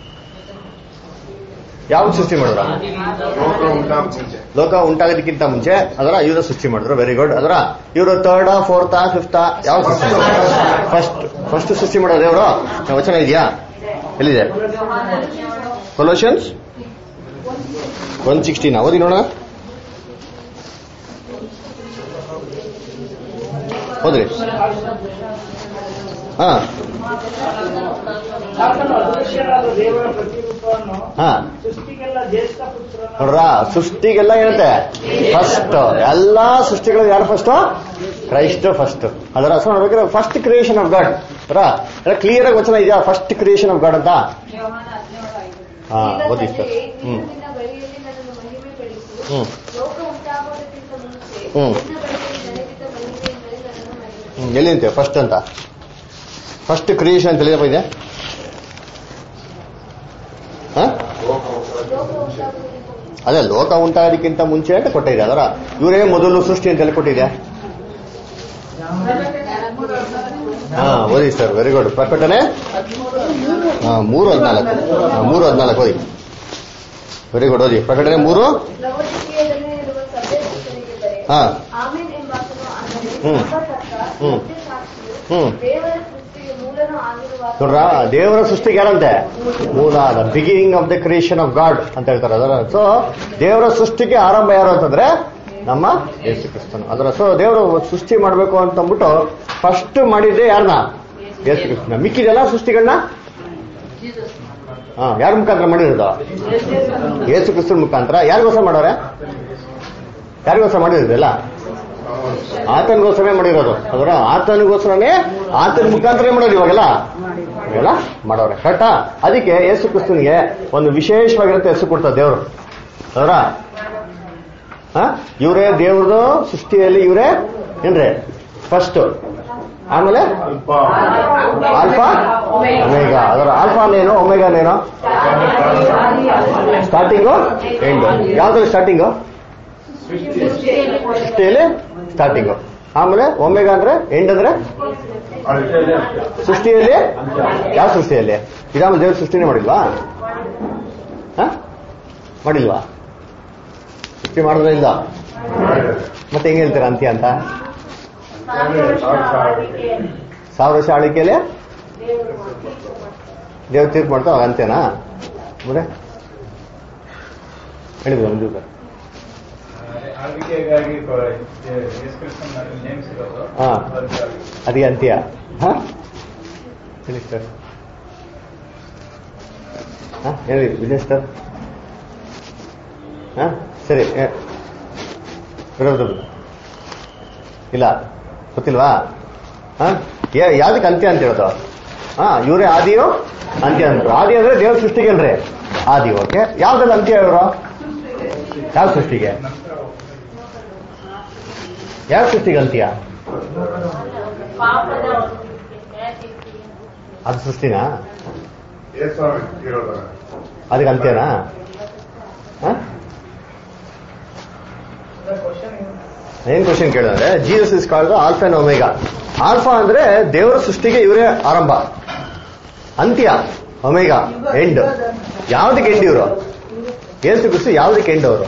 ಯಾವಾಗ ಸೃಷ್ಟಿ ಮಾಡಿದ್ರು ಲೋಕ ಉಂಟಾಗ ಮುಂಚೆ ಲೋಕ ಉಂಟಾಗೋದಕ್ಕಿಂತ ಮುಂಚೆ ಅದರ ಇವರು ಸೃಷ್ಟಿ ಮಾಡಿದ್ರು ವೆರಿ ಗುಡ್ ಅದರ ಇವರು ಥರ್ಡ್ ಫೋರ್ತ್ ಫಿಫ್ತ್ ಯಾವ ಸೃಷ್ಟಿ ಫಸ್ಟ್ ಫಸ್ಟ್ ಸೃಷ್ಟಿ ಮಾಡೋ ದೇವರು ವಚನ ಇದೆಯಾ ಎಲ್ಲಿದೆ ಕೊಲೋಷನ್ಸ್ ಒನ್ ಸಿಕ್ಸ್ಟೀನ್ ಓದಿ ನೋಡೋಣ ಹೋದ್ರಿ ಹಾ ಆತನು ಅದೃಶ್ಯರಾದ ದೇವರ ಪ್ರತಿರೂಪವನ್ನು ಹಾ ಸೃಷ್ಟಿಗೆಲ್ಲ ಜ್ಯೇಷ್ಠ ಪುತ್ರನ ನೋಡ್ರ ಸೃಷ್ಟಿಗೆಲ್ಲ ಏನಂತೆ ಫಸ್ಟ್ ಎಲ್ಲಾ ಸೃಷ್ಟಿಗಳು ಯಾರು ಫಸ್ಟ್ ಕ್ರೈಸ್ಟ್ ಫಸ್ಟ್ ಅದರ ಅರ್ಥ ನೋಡ್ಬೇಕಾದ್ರೆ first creation of God clear ಆಗಿ ವಚನ ಇದೆಯಾ ಫಸ್ಟ್ ಕ್ರಿಯೇಷನ್ ಆಫ್ ಗಾಡ್ ಅಂತ ಯೋಹಾನ ಹದಿನೇಳು ಐದು. ಹಾ, ಈಗ ಓದಿ ಸರ್. ತಂದೆಯೇ, ಹ್ಮ್. ನೀನು ನಿನ್ನ ಬಳಿಯಲ್ಲಿ ನನ್ನನ್ನು ಮಹಿಮೆಪಡಿಸು. ಹ್ಮ್. ಲೋಕ ಉಂಟಾಗುವುದಕ್ಕಿಂತ ಮುಂಚೆ ಹ್ಮ್. ನಿನ್ನ ಬಳಿಯಲ್ಲಿ ನನಗಿದ್ದ ಮಹಿಮೆಯಿಂದಲೇ ನನ್ನನ್ನು ಮಹಿಮೆಪಡಿಸು. ಹ್ಮ್, ಎಲ್ಲಿಂತೆ ಫಸ್ಟ್ ಅಂತ ಫಸ್ಟ್ ಕ್ರಿಯೇಷನ್ ಅಂತ ಎಲ್ಲಿಯಪ್ಪ ಇದೆ ಹಾ ಲೋಕ ಉಂಟಾಗುವುದಕ್ಕಿಂತ ಮುಂಚೆ ಅದೇ ಲೋಕ ಉಂಟಾಗೋದಕ್ಕಿಂತ ಮುಂಚೆ ಅಂತ ಕೊಟ್ಟಿದೆ ಅದರ ಇವರೇ ಮೊದಲು ಸೃಷ್ಟಿ ಅಂತ ಹೇಳಿ ಕೊಟ್ಟಿದೆ ಹಾ ಓದಿ ಸರ್ ವೆರಿ ಗುಡ್ ಪ್ರಕಟಣೆ ಹಾ ಮೂರು ಹದಿನಾಲ್ಕು ಹಾ, ಮೂರು ಹದಿನಾಲ್ಕು ಓದಿ ವೆರಿ ಗುಡ್ ಓದಿ ಪ್ರಕಟಣೆ ಮೂರು ಲವೋದಿಕೀಯದಲ್ಲಿ ಇರುವ ಸಭೆ ದೂತನಿಗೆ ಬರೆ. ಹಾ ಆಮೆನ್ ಎಂಬಾತನು ಅಂದರೆ ಹ್ಮ್. ನಂಬತಕ್ಕ ಹ್ಮ್. ಸತ್ಯಸಾಕ್ಷಿಯು ಹ್ಮ್. ದೇವರ ಸೃಷ್ಟಿಗೆ ಮೂಲನೂ ಆಗಿರುವ ನೋಡ್ರ ದೇವರ ಸೃಷ್ಟಿಗೆ ಯಾರಂತೆ ಮೂಲ the beginning of the creation of God ಅಂತ ಹೇಳ್ತಾರೆ ಅದರ ಸೊ ದೇವರ ಸೃಷ್ಟಿಗೆ ಆರಂಭ ಯಾರು ಅಂತಂದ್ರೆ ನಮ್ಮ ಯೇಸು ಕ್ರಿಸ್ತನು ಅದರ ಸೊ ದೇವರು ಸೃಷ್ಟಿ ಮಾಡಬೇಕು ಅಂತ ಅಂದ್ಬಿಟ್ಟು ಫಸ್ಟ್ ಮಾಡಿದ್ದೆ ಯಾರನ್ನ ಯೇಸು ಕ್ರಿಸ್ತನ ಮಿಕ್ಕಿದೆಲ್ಲ ಸೃಷ್ಟಿಗಳನ್ನ ಹಾ ಯಾರ ಮುಖಾಂತರ ಮಾಡಿರೋದು ಯೇಸು ಕ್ರಿಸ್ತನ ಮುಖಾಂತರ ಯಾರಿಗೋಸ್ಕರ ಮಾಡೋರೆ ಯಾರಿಗೋಸ್ಕರ ಮಾಡಿರೋದಿಲ್ಲ ಆತನಿಗೋಸ್ಕರನೇ ಮಾಡಿರೋದು ಅದರ ಆತನಿಗೋಸ್ಕರನೇ ಆತನ ಮುಖಾಂತರ ಮಾಡೋದು ಇವಾಗೆಲ್ಲ ಇವೆಲ್ಲ ಮಾಡೋರೆ ಕರೆಕ್ಟಾ ಅದಕ್ಕೆ ಯೇಸು ಕ್ರಿಸ್ತನಿಗೆ ಒಂದು ವಿಶೇಷವಾಗಿರುತ್ತೆ ಹೆಸರು ಕೊಡ್ತಾರೆ ದೇವರು ಅದರ ಇವರೇ ದೇವ್ರದ್ದು ಸೃಷ್ಟಿಯಲ್ಲಿ ಇವರೇ ಏನ್ರಿ ಫಸ್ಟ್ ಆಮೇಲೆ ಆಲ್ಫಾ ಒಮೇಗಾ ಅದರ ಆಲ್ಫಾನೇನು ಒಮೆಗಾನೇನು ಸ್ಟಾರ್ಟಿಂಗು ಎಂಡು ಯಾವ್ದ್ರಲ್ಲಿ ಸ್ಟಾರ್ಟಿಂಗು ಸೃಷ್ಟಿಯಲ್ಲಿ ಸ್ಟಾರ್ಟಿಂಗು ಆಮೇಲೆ ಒಮೆಗಾ ಅಂದ್ರೆ ಎಂಡ್ ಅಂದ್ರೆ ಸೃಷ್ಟಿಯಲ್ಲಿ ಯಾವ ಸೃಷ್ಟಿಯಲ್ಲಿ ಇದಾಮ ದೇವ್ರ ಸೃಷ್ಟಿನೇ ಮಾಡಿಲ್ವಾ ಹ? ಮಾಡಿಲ್ವಾ ಸೃಷ್ಟಿ ಮಾಡಿದ್ರೆ ಇಲ್ಲ ಮತ್ತೆ ಹೆಂಗ್ ಹೇಳ್ತೀರಾ ಅಂತ್ಯ ಅಂತ ಸಾವಿರ ವರ್ಷ ಆಳ್ವಿಕೆಯಲ್ಲಿ ದೇವ್ರ ತೀರ್ಪು ಮಾಡ್ತಾ ಅವಾಗ ಅಂತ್ಯನಾ ಮತ್ತೆ ಹೇಳಿದ್ರು ಒಂದು ಆಳ್ವಿಕೆಗಾಗಿ ಯೇಸುಕ್ರಿಸ್ತನ ನೇಮಿಸಿರೋದು ಹಾ. ಅದಕ್ಕೆ ಅದಕ್ಕೆ ಅಂತ್ಯ ಹ? ಹೇಳಿ ಸರ್ ಹ? ಹೇಳಿ ವಿಜಯ್ ಸರ್ ಹ? ಸರಿ ಏ, ವಿರೋಧ ಇಲ್ಲ ಗೊತ್ತಿಲ್ವಾ ಹ? ಯಾ- ಯಾವ್ದಕ್ಕೆ ಅಂತ್ಯ ಅಂತ ಹೇಳೋದು ಹಾ ಇವರೇ ಆದಿಯೋ ಅಂತ್ಯ ಅಂದ್ರು ಆದಿ ಅಂದ್ರೆ ದೇವ್ರ ಸೃಷ್ಟಿಗೇನ್ರಿ ಆದಿ ಓಕೆ ಯಾವ್ದ್ರಲ್ಲಿ ಅಂತ್ಯ ಇವರು ಯಾವ ಸೃಷ್ಟಿಗೆ ಯಾವ ಸೃಷ್ಟಿಗೆ ಅಂತ್ಯ ಪಾಪದ ನ್ಯಾಯತೀರ್ಪಿಗೆ ಅದು ಸೃಷ್ಟಿನಾ ಏನ್ ಸ್ವಾಮಿ ಇರೋದು ಅದಕ್ಕೆ ಅಂತ್ಯನಾ ಹ? ಏನ್ ಕ್ವಶನ್ ಕೇಳಿದ್ರೆ Jesus is called alpha and omega alpha ಅಂದ್ರೆ ದೇವರ ಸೃಷ್ಟಿಗೆ ಇವರೇ ಆರಂಭ ಅಂತ್ಯ ಒಮೆಗಾ ಎಂಡ್ ಯಾವ್ದಕ್ಕೆ ಎಂಡ್ ಇವರು ಏಸು ಕ್ರಿಸ್ತು ಯಾವ್ದಕ್ಕೆ ಎಂಡ್ ಅವರು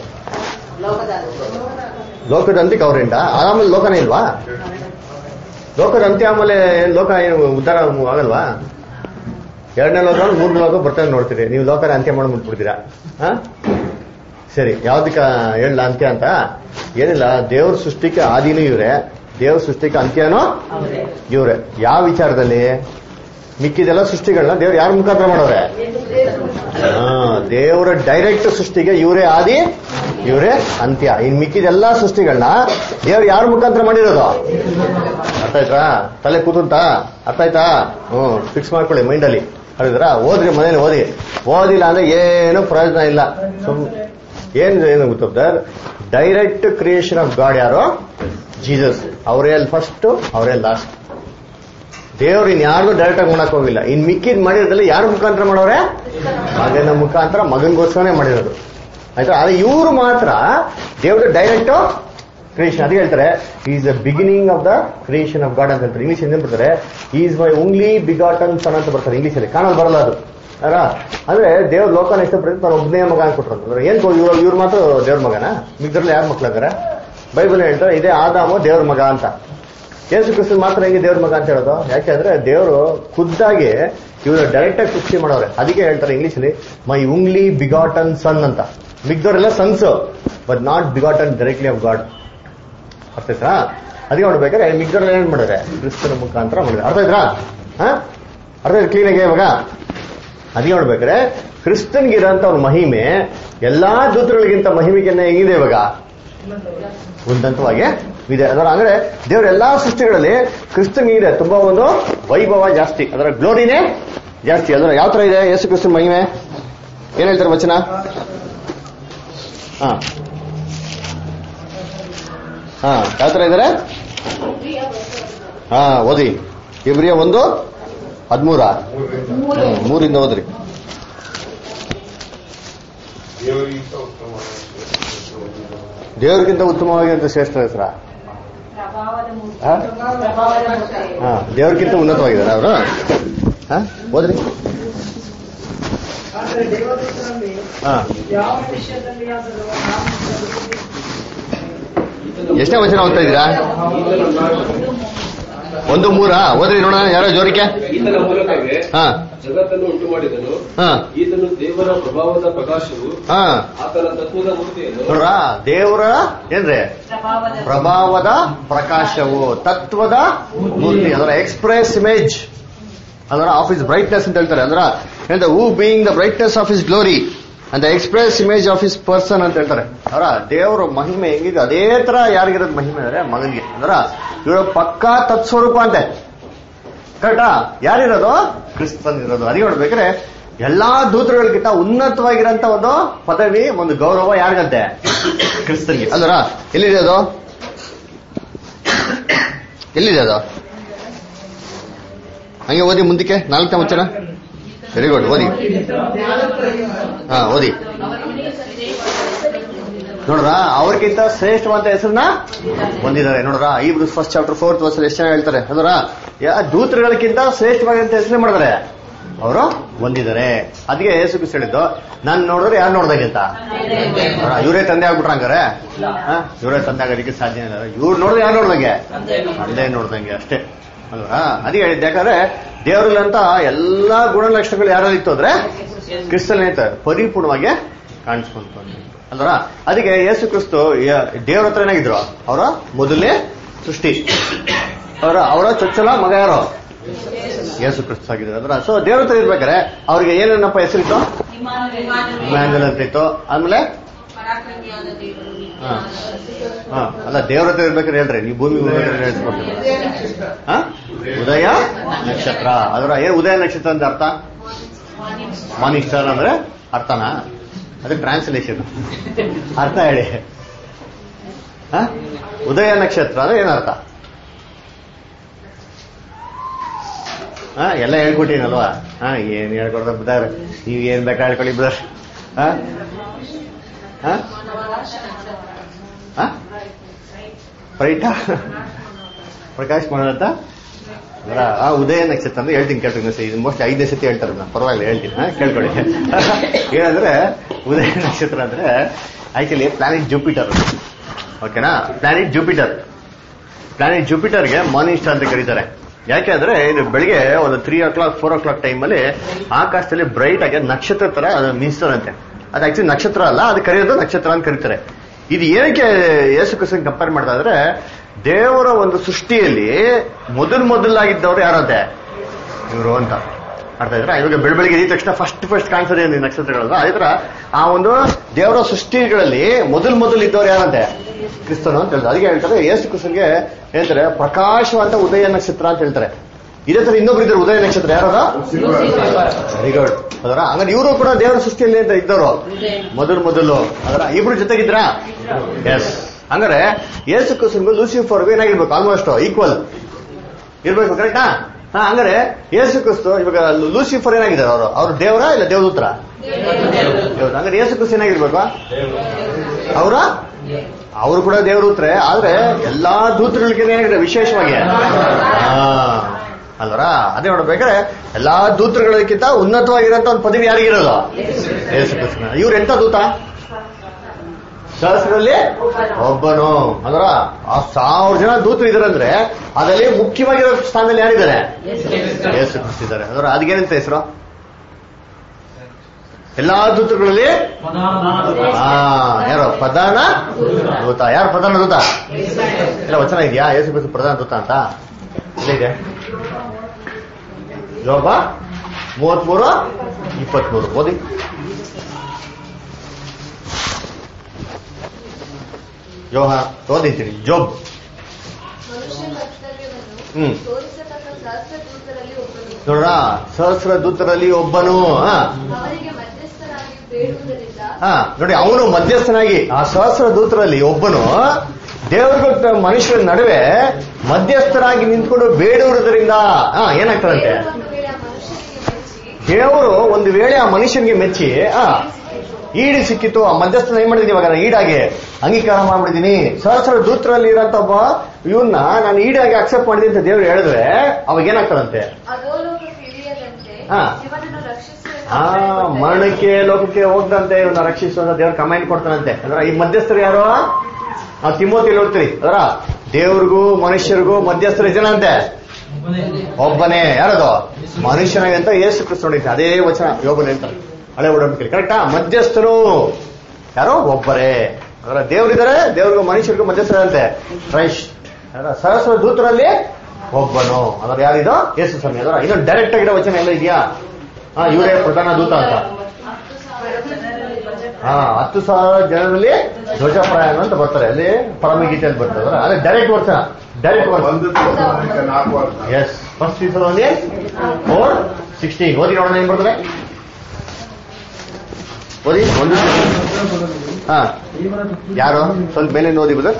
ಲೋಕದ ಅಂತ್ಯಕ್ಕೆ ಅವ್ರ ಎಂಡ ಆಮೇಲೆ ಲೋಕನೇ ಇಲ್ವಾ ಲೋಕದ ಅಂತ್ಯ ಆಮೇಲೆ ಏನ್ ಲೋಕ ಏನು ಉದ್ಧಾರ ಆಗಲ್ವಾ ಎರಡನೇ ಲೋಕ ಮೂರನೇ ಲೋಕ ಬರ್ತಾನೆ ನೋಡ್ತೀರಿ ನೀವು ಲೋಕದ ಅಂತ್ಯ ಮಾಡ್ಬಿಟ್ಬಿಡ್ತೀರಾ ಹಾ ಸರಿ ಯಾವ್ದಕ್ಕ ಹೇಳಲ್ಲ ಅಂತ್ಯ ಅಂತ ಏನಿಲ್ಲ ದೇವ್ರ ಸೃಷ್ಟಿಗೆ ಆದಿನೂ ಇವ್ರೆ ದೇವ್ರ ಸೃಷ್ಟಿಗೆ ಅಂತ್ಯನೂ ಇವ್ರೆ ಯಾವ ವಿಚಾರದಲ್ಲಿ ಮಿಕ್ಕಿದೆಲ್ಲ ಸೃಷ್ಟಿಗಳನ್ನ ದೇವ್ರು ಯಾರ ಮುಖಾಂತರ ಮಾಡೋರೆ ಹಾ ದೇವರ ಡೈರೆಕ್ಟ್ ಸೃಷ್ಟಿಗೆ ಇವರೇ ಆದಿ ಇವರೇ ಅಂತ್ಯ ಇನ್ ಮಿಕ್ಕಿದೆಲ್ಲ ಸೃಷ್ಟಿಗಳನ್ನ ದೇವ್ರು ಯಾರ ಮುಖಾಂತರ ಮಾಡಿರೋದು ಅರ್ಥ ಆಯ್ತಾ ತಲೆ ಕೂತಂತ ಅರ್ಥ ಆಯ್ತಾ ಹ್ಮ್ ಫಿಕ್ಸ್ ಮಾಡ್ಕೊಳ್ಳಿ ಮೈಂಡಲ್ಲಿ ಅಲ್ಲಿದ್ರ ಓದ್ರಿ ಮನೇಲಿ ಓದಿ ಓದಿಲ್ಲ ಅಂದ್ರೆ ಏನು ಪ್ರಯೋಜನ ಇಲ್ಲ ಸುಮ್ ಏನ್ ಏನು ಗೊತ್ತ ಡೈರೆಕ್ಟ್ ಕ್ರಿಯೇಷನ್ ಆಫ್ ಗಾಡ್ ಯಾರು ಜೀಸಸ್ ಅವರೇ ಫಸ್ಟ್ ಅವರೇ ಲಾಸ್ಟ್ ದೇವ್ರು ಇನ್ ಯಾರಿಗೂ ಡೈರೆಕ್ಟ್ ಆಗಿ ಮಾಡಕ್ ಹೋಗಿಲ್ಲ ಇನ್ ಮಿಕ್ಕಿದ್ ಮಾಡಿರೋದ್ರಲ್ಲಿ ಯಾರ ಮುಖಾಂತರ ಮಾಡೋರೆ ಮಗನ ಮುಖಾಂತರ ಮಗನ್ಗೋಸ್ಕರನೇ ಮಾಡಿರೋದು ಆಯ್ತಾ ಆದ್ರೆ ಇವರು ಮಾತ್ರ ದೇವ್ರ ಡೈರೆಕ್ಟ್ ಕ್ರಿಯೇಷನ್ ಅದು ಹೇಳ್ತಾರೆ is the beginning of the creation of God ಅಂತ ಹೇಳ್ತಾರೆ ಇಂಗ್ಲಿಷ್ ಏನ್ ಬರ್ತಾರೆ is my only begotten son ಅಂತ ಬರ್ತಾರೆ ಇಂಗ್ಲಿಷ್ ಅಲ್ಲಿ ಕಾಣಲ್ ಬರಲ್ಲ ಅದು ಅಲ್ಲ ಅಂದ್ರೆ ದೇವ್ರ ಲೋಕನ ಇಷ್ಟಪಟ್ಟು ನಾನು ಒಬ್ಬನೇ ಮಗ ಅನ್ಕೊಟ್ರು ಅಂದ್ರೆ ಏನ್ ಇವ್ರು ಇವ್ರು ಮಾತ್ರ ದೇವ್ರ ಮಗನ ಮಿಗ್ದ್ರಲ್ಲಿ ಯಾರು ಮಕ್ಳಾಗಾರೆ ಬೈಬಲ್ ಹೇಳ್ತಾರೆ ಇದೇ ಆದಾಮು ದೇವ್ರ ಮಗ ಅಂತ ಯೇಸು ಕ್ರಿಸ್ತನ್ ಮಾತ್ರ ಹೆಂಗೆ ದೇವ್ರ ಮಗ ಅಂತ ಹೇಳೋದು ಯಾಕೆಂದ್ರೆ ದೇವರು ಖುದ್ದಾಗಿ ಇವರು ಡೈರೆಕ್ಟ್ ಆಗಿ ಸೃಷ್ಟಿ ಮಾಡೋರೆ ಅದಕ್ಕೆ ಹೇಳ್ತಾರೆ ಇಂಗ್ಲಿಷ್ ಅಲ್ಲಿ ಮೈ ಉಂಗ್ಲಿ ಬಿಗಾಟನ್ ಸನ್ ಅಂತ ಮಿಗ್ದವರೆಲ್ಲ sons but not begotten directly of God ಅರ್ಥ ಆಯ್ತಾ ಅದಕ್ಕೆ ನೋಡ್ಬೇಕಾದ್ರೆ ಮಿಗ್ದವ್ರೆಲ್ಲ ಏನ್ ಮಾಡಿದ್ರೆ ಕ್ರಿಸ್ತನ ಮುಖಾಂತರ ಮಾಡಿದ್ರೆ ಅರ್ಥ ಆಯ್ತಾ ಹಾ ಅರ್ಥ ಕ್ಲೀನ್ ಆಗಿ ಇವಾಗ ಅದಕ್ಕೆ ನೋಡ್ಬೇಕಾದ್ರೆ ಕ್ರಿಸ್ತನ್ಗಿರೋಂಥ ಒಂದು ಮಹಿಮೆ ಎಲ್ಲಾ ದೂತರುಗಳಿಗಿಂತ ಮಹಿಮೆಗೆನ್ನ ಹೆಂಗಿದೆ ಇವಾಗ ಉನ್ನತವಾಗಿ ಇದೆ ಅದರ ಅಂದ್ರೆ ದೇವರ ಎಲ್ಲಾ ಸೃಷ್ಟಿಗಳಲ್ಲಿ ಕ್ರಿಸ್ತನ್ಗೆ ಇದೆ ತುಂಬಾ ಒಂದು ವೈಭವ ಜಾಸ್ತಿ ಅದರ ಗ್ಲೋರಿನೇ ಜಾಸ್ತಿ ಅದರ ಯಾವ ತರ ಇದೆ ಯೇಸು ಕ್ರಿಸ್ತನ್ ಮಹಿಮೆ ಏನ್ ಹೇಳ್ತಾರೆ ವಚನ ಹಾ ಹಾ ಯಾವ ತರ ಇದಾರೆ ಹಾ ಓದಿ ಇಬ್ರಿಯ ಒಂದು ಹದ್ಮೂರ ಹ್ಮ್, ಮೂರಿಂದ ಓದ್ರಿ ದೇವರಿಗಿಂತ ಉತ್ತಮ ದೇವರಿಗಿಂತ ಉತ್ತಮವಾಗಿರುವಂತ ಶ್ರೇಷ್ಠ ಹೆಸರ ಪ್ರಭಾವದ ಮೂರ್ತಿ ಹಾ? ಪ್ರಭಾವದ ಮೂರ್ತಿ ಹಾ ದೇವ್ರಿಗಿಂತ ಉನ್ನತವಾಗಿದ್ದಾರೆ ಅವರು ಹಾ ಓದ್ರಿ ಆದ್ರೆ ದೇವದೂತರಲ್ಲಿ ಹಾ ಯಾವ ವಿಷಯದಲ್ಲಿ ಆದರೂ ನಾವು ಎಷ್ಟನೇ ವಚನ ಓದ್ತಾ ಇದ್ದೀರಾ ಈತನ ಮೂಲಕ- ಒಂದು ಮೂರ ಓದ್ರಿ ನೋಡೋಣ ಯಾರೋ ಜೋರಿಕೆ ಈತನ ಮೂಲಕವೇ ಹಾ ಜಗತ್ತನ್ನು ಉಂಟು ಮಾಡಿದನು ಹಾ ಈತನು ದೇವರ ಪ್ರಭಾವದ ಪ್ರಕಾಶವು ಹಾ ಆತನ ತತ್ವದ ಮೂರ್ತಿಯನ್ನು ನೋಡ್ರ ದೇವರ ಏನ್ರಿ ಪ್ರಭಾವದ ಪ್ರಭಾವದ ಪ್ರಕಾಶವು ತತ್ವದ ಮೂರ್ತಿ ಅದರ ಎಕ್ಸ್ಪ್ರೆಸ್ ಇಮೇಜ್ ಅದರ ಆಫ್ ಇಸ್ ಬ್ರೈಟ್ನೆಸ್ ಅಂತ ಹೇಳ್ತಾರೆ ಅಂದ್ರ ಏನಂತ who being the brightness of his glory ಅಂತ express image of his person ಅಂತ ಹೇಳ್ತಾರೆ ಅವರ ದೇವರ ಮಹಿಮೆ ಹೆಂಗಿದೆ ಅದೇ ತರ ಯಾರಿಗಿರೋದು ಮಹಿಮೆ ಅಂದ್ರೆ ಮಗನಿಗೆ ಅಂದ್ರ ಇವರು ಪಕ್ಕಾ ತತ್ಸ್ವರೂಪ ಅಂತೆ ಕರೆಕ್ಟಾ ಯಾರಿರೋದು ಕ್ರಿಸ್ತನ್ ಇರೋದು ಅದೇ ನೋಡ್ಬೇಕಾದ್ರೆ ಎಲ್ಲಾ ದೂತರುಗಳಿಗಿಂತ ಉನ್ನತವಾಗಿರೋಂತ ಒಂದು ಪದವಿ ಒಂದು ಗೌರವ ಯಾರಿಗಂತೆ ಕ್ರಿಸ್ತನ್ಗೆ ಅಲ್ವರ ಎಲ್ಲಿದೆ ಅದು ಎಲ್ಲಿದೆ ಅದು ಹಂಗೆ ಓದಿ ಮುಂದಕ್ಕೆ ನಾಲ್ಕನೇ ವಚನ ವೆರಿ ಗುಡ್ ಓದಿ ಹಾ ಓದಿ ನೋಡ್ರ ಅವ್ರಿಗಿಂತ ಶ್ರೇಷ್ಠವಾದ ಹೆಸರನ್ನ ಹೊಂದಿದ್ದಾರೆ ನೋಡ್ರ ಈ ಫಸ್ಟ್ ಚಾಪ್ಟರ್ ಫೋರ್ತ್ ವರ್ಷ ಎಷ್ಟು ಜನ ಹೇಳ್ತಾರೆ ಅಂದ್ರ ದೂತರುಗಳಿಗಿಂತ ಶ್ರೇಷ್ಠವಾದಂತ ಹೆಸರು ಮಾಡಿದಾರೆ ಅವರು ಹೊಂದಿದ್ದಾರೆ ಅದಕ್ಕೆ ಯೇಸು ಕ್ರಿಸ್ತ ಹೇಳಿದ್ದು ನಾನು ನೋಡಿದ್ರೆ ಯಾರು ನೋಡ್ದಂಗೆ ಅಂತ ನೋಡ್ರಾ, ಇವರೇ ತಂದೆ ಆಗ್ಬಿಟ್ರ ಹಂಗಾರೆ ಹಾ? ಇವರೇ ತಂದೆ ಆಗೋದಕ್ಕೆ ಸಾಧ್ಯ ಇಲ್ಲ ಇವ್ರು ನೋಡಿದ್ರೆ ಯಾರು ನೋಡ್ದಂಗೆ ತಂದೆ ನೋಡ್ದಂಗೆ ಅಷ್ಟೇ ಅಲ್ವಾ ಅದಕ್ಕೆ ಹೇಳಿದ್ದೆ ಯಾಕಂದ್ರೆ ದೇವರಲ್ಲಂತ ಎಲ್ಲಾ ಗುಣಲಕ್ಷಣಗಳು ಯಾರಲ್ಲಿ ಇತ್ತು ಅಂದ್ರೆ ಕ್ರಿಸ್ತಲ್ ಏನಾಯ್ತು ಪರಿಪೂರ್ಣವಾಗಿ ಕಾಣಿಸ್ಕೊಂತು ಅಲ್ವರ ಅದಕ್ಕೆ ಯೇಸು ಕ್ರಿಸ್ತು ಯ- ದೇವ್ರ ಹತ್ರ ಏನಾಗಿದ್ರು ಅವರ ಮೊದಲೇ ಸೃಷ್ಟಿ ಅವರ ಅವರ ಚೊಚ್ಚಲ ಮಗ ಯಾರು ಯೇಸು ಕ್ರಿಸ್ತು ಆಗಿದ್ರು ಅದ್ರ ಸೊ ದೇವ್ರ ಹತ್ರ ಇರ್ಬೇಕಾರೆ ಅವ್ರಿಗೆ ಏನೇನಪ್ಪ ಹೆಸರಿತ್ತು ಮ್ಯಾನ್ಯಲ್ ಅಂತ ಇತ್ತು ಆಮೇಲೆ ಪರಾಕ್ರಮಿಯಾದ ದೇವರು ಹಾ. ಹಾ ಅಲ್ಲ ದೇವ್ರ ಹತ್ರ ಇರ್ಬೇಕಾದ್ರೆ ಹೇಳ್ರಿ ನೀವು ಭೂಮಿ ಹೇಳ್ಸ್ಕೊಂಡು ಹಾ ಉದಯ ನಕ್ಷತ್ರ ಅದರ ಏನ್ ಉದಯ ನಕ್ಷತ್ರ ಅಂತ ಅರ್ಥ ಮಾರ್ನಿಂಗ್ ಸ್ಟಾರ್ ಅಂದ್ರೆ ಅರ್ಥನಾ ಅದಕ್ಕೆ ಟ್ರಾನ್ಸ್ಲೇಷನ್ ಅರ್ಥ ಹೇಳಿ ಹಾ? ಉದಯ ನಕ್ಷತ್ರ ಅಂದ್ರೆ ಏನರ್ಥ ಹಾ ಎಲ್ಲ ಹೇಳ್ಕೊಟ್ಟಿನಲ್ವಾ ಹಾ ಏನ್ ಹೇಳ್ಕೊಡ್ದ ಬುಧಾರ್ ನೀವ್ ಏನ್ ಬೇಕಾ ಹೇಳ್ಕೊಳ್ಳಿ ಬುಧಾರ್ ಹಾ ಹಾ ಹಾ ಪ್ರೈಟ ಪ್ರಕಾಶ್ ಮಾಡೋದಂತ ಅದರ ಆ ಉದಯ ನಕ್ಷತ್ರ ಅಂದ್ರೆ ಹೇಳ್ತೀನಿ ಕೇಳ್ತೀನಿ ಸರ್ ಇದು ಮೋಸ್ಟ್ ಐದನೇ ಸತಿ ಹೇಳ್ತಾರೆ ನಾನು ಪರವಾಗಿಲ್ಲ ಹೇಳ್ತೀನಿ ಹಾ, ಕೇಳ್ಕೊಳ್ಳಿ ಏನಂದ್ರೆ ಉದಯ ನಕ್ಷತ್ರ ಅಂದ್ರೆ ಆಕ್ಚುಲಿ ಪ್ಲಾನೆಟ್ ಜೂಪಿಟರ್ ಓಕೆನಾ ಪ್ಲಾನೆಟ್ ಜೂಪಿಟರ್ ಪ್ಲಾನೆಟ್ ಜೂಪಿಟರ್ಗೆ ಮಾರ್ನಿಂಗ್ ಸ್ಟಾರ್ ಅಂತ ಕರೀತಾರೆ ಯಾಕೆಂದ್ರೆ ಇದು ಬೆಳಿಗ್ಗೆ ಒಂದು three o'clock four o'clock ಟೈಮಲ್ಲಿ ಆಕಾಶದಲ್ಲಿ ಬ್ರೈಟ್ ಆಗಿ ನಕ್ಷತ್ರ ತರ ಅದು ಮಿಂಚ್ತಾರಂತೆ ಅದು ಆಕ್ಚುಲಿ ನಕ್ಷತ್ರ ಅಲ್ಲ ಅದು ಕರೆಯೋದು ನಕ್ಷತ್ರ ಅಂತ ಕರೀತಾರೆ ಇದು ಏನಕ್ಕೆ ಯೇಸು ಕ್ರಿಸ್ತನ್ ಕಂಪೇರ್ ಮಾಡ್ತಾ ಇದ್ರೆ ದೇವರ ಒಂದು ಸೃಷ್ಟಿಯಲ್ಲಿ ಮೊದಲು ಮೊದಲಾಗಿದ್ದವ್ರು ಯಾರಂತೆ ಇವರು ಅಂತ ಅರ್ಥ ಇದ್ರೆ ಇವಾಗ ಬೆಳ ಬೆಳಿಗ್ಗೆ ಎದ್ದ ತಕ್ಷಣ ಫಸ್ಟ್ ಫಸ್ಟ್ ಕಾಣಿಸೋದೇ ಈ ನಕ್ಷತ್ರಗಳು ಅದೇ ತರ ಆ ಒಂದು ದೇವರ ಸೃಷ್ಟಿಗಳಲ್ಲಿ ಮೊದಲು ಮೊದಲು ಇದ್ದವ್ರು ಯಾರಂತೆ ಕ್ರಿಸ್ತನು ಅಂತ ಹೇಳ್ತಾರೆ ಅದಕ್ಕೆ ಹೇಳ್ತಾರೆ ಯೇಸು ಕ್ರಿಸ್ತನ್ಗೆ ಹೇಳ್ತಾರೆ ಪ್ರಕಾಶವಂತ ಉದಯ ನಕ್ಷತ್ರ ಅಂತ ಹೇಳ್ತಾರೆ ಇದೇ ತರ ಇನ್ನೊಬ್ರು ಇದ್ದಾರೆ ಉದಯ ನಕ್ಷತ್ರ ಯಾರದ ವೆರಿ ಗುಡ್ ಅದರ ಹಂಗಾರೆ ಇವರು ಕೂಡ ದೇವರ ಸೃಷ್ಟಿಯಲ್ಲಿ ಅಂತ ಇದ್ದವರು ಮೊದಲು ಮೊದಲು ಅದರ ಇಬ್ರು ಜೊತೆಗಿದ್ರ ಎಸ್ ಹಂಗಾರೆ ಯೇಸು ಕ್ರಿಸ್ತನ್ಗೂ ಲೂಸಿಫರ್ಗೂ ಏನಾಗಿರ್ಬೇಕು ಆಲ್ಮೋಸ್ಟ್ ಈಕ್ವಲ್ ಇರ್ಬೇಕು ಕರೆಕ್ಟಾ ಹಾ ಹಂಗಾರೆ ಯೇಸು ಕ್ರಿಸ್ತು ಇವಾಗ ಲೂಸಿಫರ್ ಏನಾಗಿದ್ದಾರೆ ಅವರು ಅವ್ರು ದೇವರ ಇಲ್ಲ ದೇವದೂತ್ರ ದೇವ್ರ ಹಂಗಾರೆ ಯೇಸು ಕ್ರಿಸ್ತು ಏನಾಗಿರ್ಬೇಕು ಅವರ ಅವರು ಕೂಡ ದೇವದೂತ್ರೆ ಆದ್ರೆ ಎಲ್ಲಾ ದೂತರುಗಳಿಗೆ ಏನಾಗಿದೆ ವಿಶೇಷವಾಗಿ ಹಾ ಅಲ್ವರ ಅದೇ ನೋಡ್ಬೇಕಾದ್ರೆ ಎಲ್ಲಾ ದೂತರುಗಳಿಗಿಂತ ಉನ್ನತವಾಗಿರೋಂತ ಒಂದು ಪದವಿ ಯಾರಿಗಿರೋದು ಯೇಸು ಕೃಷ್ಣ ಇವ್ರು ಎಂತ ದೂತ ಸಹಸ್ರಲ್ಲಿ ಒಬ್ಬನು ಅಂದ್ರ ಆ ಸಾವಿರ ಜನ ದೂತರು ಇದಾರಂದ್ರೆ ಅದರಲ್ಲಿ ಮುಖ್ಯವಾಗಿರೋ ಸ್ಥಾನದಲ್ಲಿ ಯಾರಿದ್ದಾರೆ ಯೇಸು ಕ್ರಿಸ್ತ ಇದ್ದಾರೆ ಅದರ ಅದಕ್ಕೇನಂತ ಹೆಸರು ಎಲ್ಲಾ ದೂತರುಗಳಲ್ಲಿ ಆ ಯಾರು ಪ್ರಧಾನ ದೂತ ಯಾರು ಪ್ರಧಾನ ದೂತ ಇಲ್ಲ ವಚನ ಇದೆಯಾ ಯೇಸು ಕ್ರಿಸ್ತ ಪ್ರಧಾನ ದೂತ ಅಂತ ಎಲ್ಲಿದೆ ಯೋಗ ಮೂವತ್ಮೂರು ಇಪ್ಪತ್ಮೂರು ಓದಿ ಯೋಹ ಓದಿದ್ದೀನಿ ಜೋಬ್ ಮನುಷ್ಯ ಕರ್ತವ್ಯವನ್ನು ಹ್ಮ್. ತೋರಿಸತಕ್ಕ ಸಹಸ್ರ ದೂತರಲ್ಲಿ ಒಬ್ಬನು ನೋಡ್ರ ಸಹಸ್ರ ದೂತರಲ್ಲಿ ಒಬ್ಬನು ಹಾ ಅವರಿಗೆ ಮಧ್ಯಸ್ಥರಾಗಿ ಬೇಡುವುದರಿಂದ ಹಾ ನೋಡಿ ಅವನು ಮಧ್ಯಸ್ಥನಾಗಿ ಆ ಸಹಸ್ರ ದೂತರಲ್ಲಿ ಒಬ್ಬನು ದೇವರಿಗೂ ಮನುಷ್ಯರ ನಡುವೆ ಮಧ್ಯಸ್ಥರಾಗಿ ನಿಂತ್ಕೊಂಡು ಬೇಡುವುದರಿಂದ ಹಾ ಏನಾಗ್ತದಂತೆ ದೇವರು ಒಂದು ವೇಳೆ ಆ ಮನುಷ್ಯನಿಗೆ ಮೆಚ್ಚಿ ದೇವರು ಒಂದು ವೇಳೆ ಆ ಮನುಷ್ಯನಿಗೆ ಮೆಚ್ಚಿ ಆ ಈಡು ಸಿಕ್ಕಿತ್ತು ಆ ಮಧ್ಯಸ್ಥನ ಏನ್ ಮಾಡಿದೀನಿ ಇವಾಗ ಈಡಾಗಿ ಅಂಗೀಕಾರ ಮಾಡ್ಬಿಟ್ಟಿದೀನಿ ಸಹಸ್ರ ದೂತರಲ್ಲಿ ಇರೋಂತ ಒಬ್ಬ ಇವನ್ನ ನಾನು ಈಡಾಗಿ ಅಕ್ಸೆಪ್ಟ್ ಮಾಡಿದೆ ಅಂತ ದೇವ್ರು ಹೇಳಿದ್ರೆ ಅವಾಗ ಏನಾಗ್ತದಂತೆ ಅಧೋಲೋಕಕ್ಕೆ ಇಳಿಯದಂತೆ ಹಾ. ಇವನನ್ನು ರಕ್ಷಿಸುವ ಆ ಮರಣಕ್ಕೆ ಲೋಕಕ್ಕೆ ಹೋಗದಂತೆ ಇವನ್ನ ರಕ್ಷಿಸುವಂತ ದೇವ್ರ ಕಮಾಂಡ್ ಕೊಡ್ತಾನಂತೆ ಅಂದ್ರೆ ಈ ಮಧ್ಯಸ್ಥರು ಯಾರು ಆ ತಿಮೋತಿಯಲ್ಲಿ ಹೋಗ್ತೀರಿ ಅದರ ದೇವ್ರಿಗೂ ಮನುಷ್ಯರಿಗೂ ಮಧ್ಯಸ್ಥರು ಜನ ಅಂತೆ ಒಬ್ಬನೇ ಯಾರದು ಮನುಷ್ಯನಾಗಿ ಅಂತ ಏಸು ಕ್ರಿಸ್ತ ನೋಡಿದ್ದೆ ಅದೇ ವಚನ ಯೋಗನೆ ಅಂತ ಹಳೆ ಒಡಂಬಡಿಕೆ ಕರೆಕ್ಟಾ ಮಧ್ಯಸ್ಥರು ಯಾರೋ ಒಬ್ಬರೇ ಅದರ ದೇವರಿದ್ದಾರೆ ದೇವ್ರಿಗೂ ಮನುಷ್ಯರಿಗೂ ಮಧ್ಯಸ್ಥರಂತೆ ಕ್ರೈಸ್ಟ್ ಅದರ ಸಹಸ್ರ ದೂತರಲ್ಲಿ ಒಬ್ಬನು ಅದರ ಯಾರಿದು ಯೇಸು ಸ್ವಾಮಿ ಅದರ ಇನ್ನೊಂದು ಡೈರೆಕ್ಟ್ ಆಗಿರೋ ವಚನ ಎಲ್ಲ ಇದೆಯಾ ಹಾ ಇವರೇ ಪ್ರಧಾನ ದೂತ ಅಂತ ಹಾ ಹತ್ತು ಸಾವಿರ ಜನರಲ್ಲಿ ಧ್ವಜಪ್ರಾಯಣ ಅಂತ ಬರ್ತಾರೆ ಅಲ್ಲಿ ಪರಮಗೀತೆಯಲ್ಲಿ ಬರ್ತಾರೆ ಅದೇ ಡೈರೆಕ್ಟ್ ವರ್ಷ ಡೈರೆಕ್ಟ್ ವರ್ಷ ಒಂದು ದಿವಸ ನಾಲ್ಕು ವರ್ಷ yes first season four sixteen ಓದಿ ನೋಡೋಣ ಏನ್ ಬರ್ತಾರೆ ಓದಿ ಒಂದು ಹಾ ಯಾರು ಸ್ವಲ್ಪ ಮೇಲೆ ಓದಿ ಬದ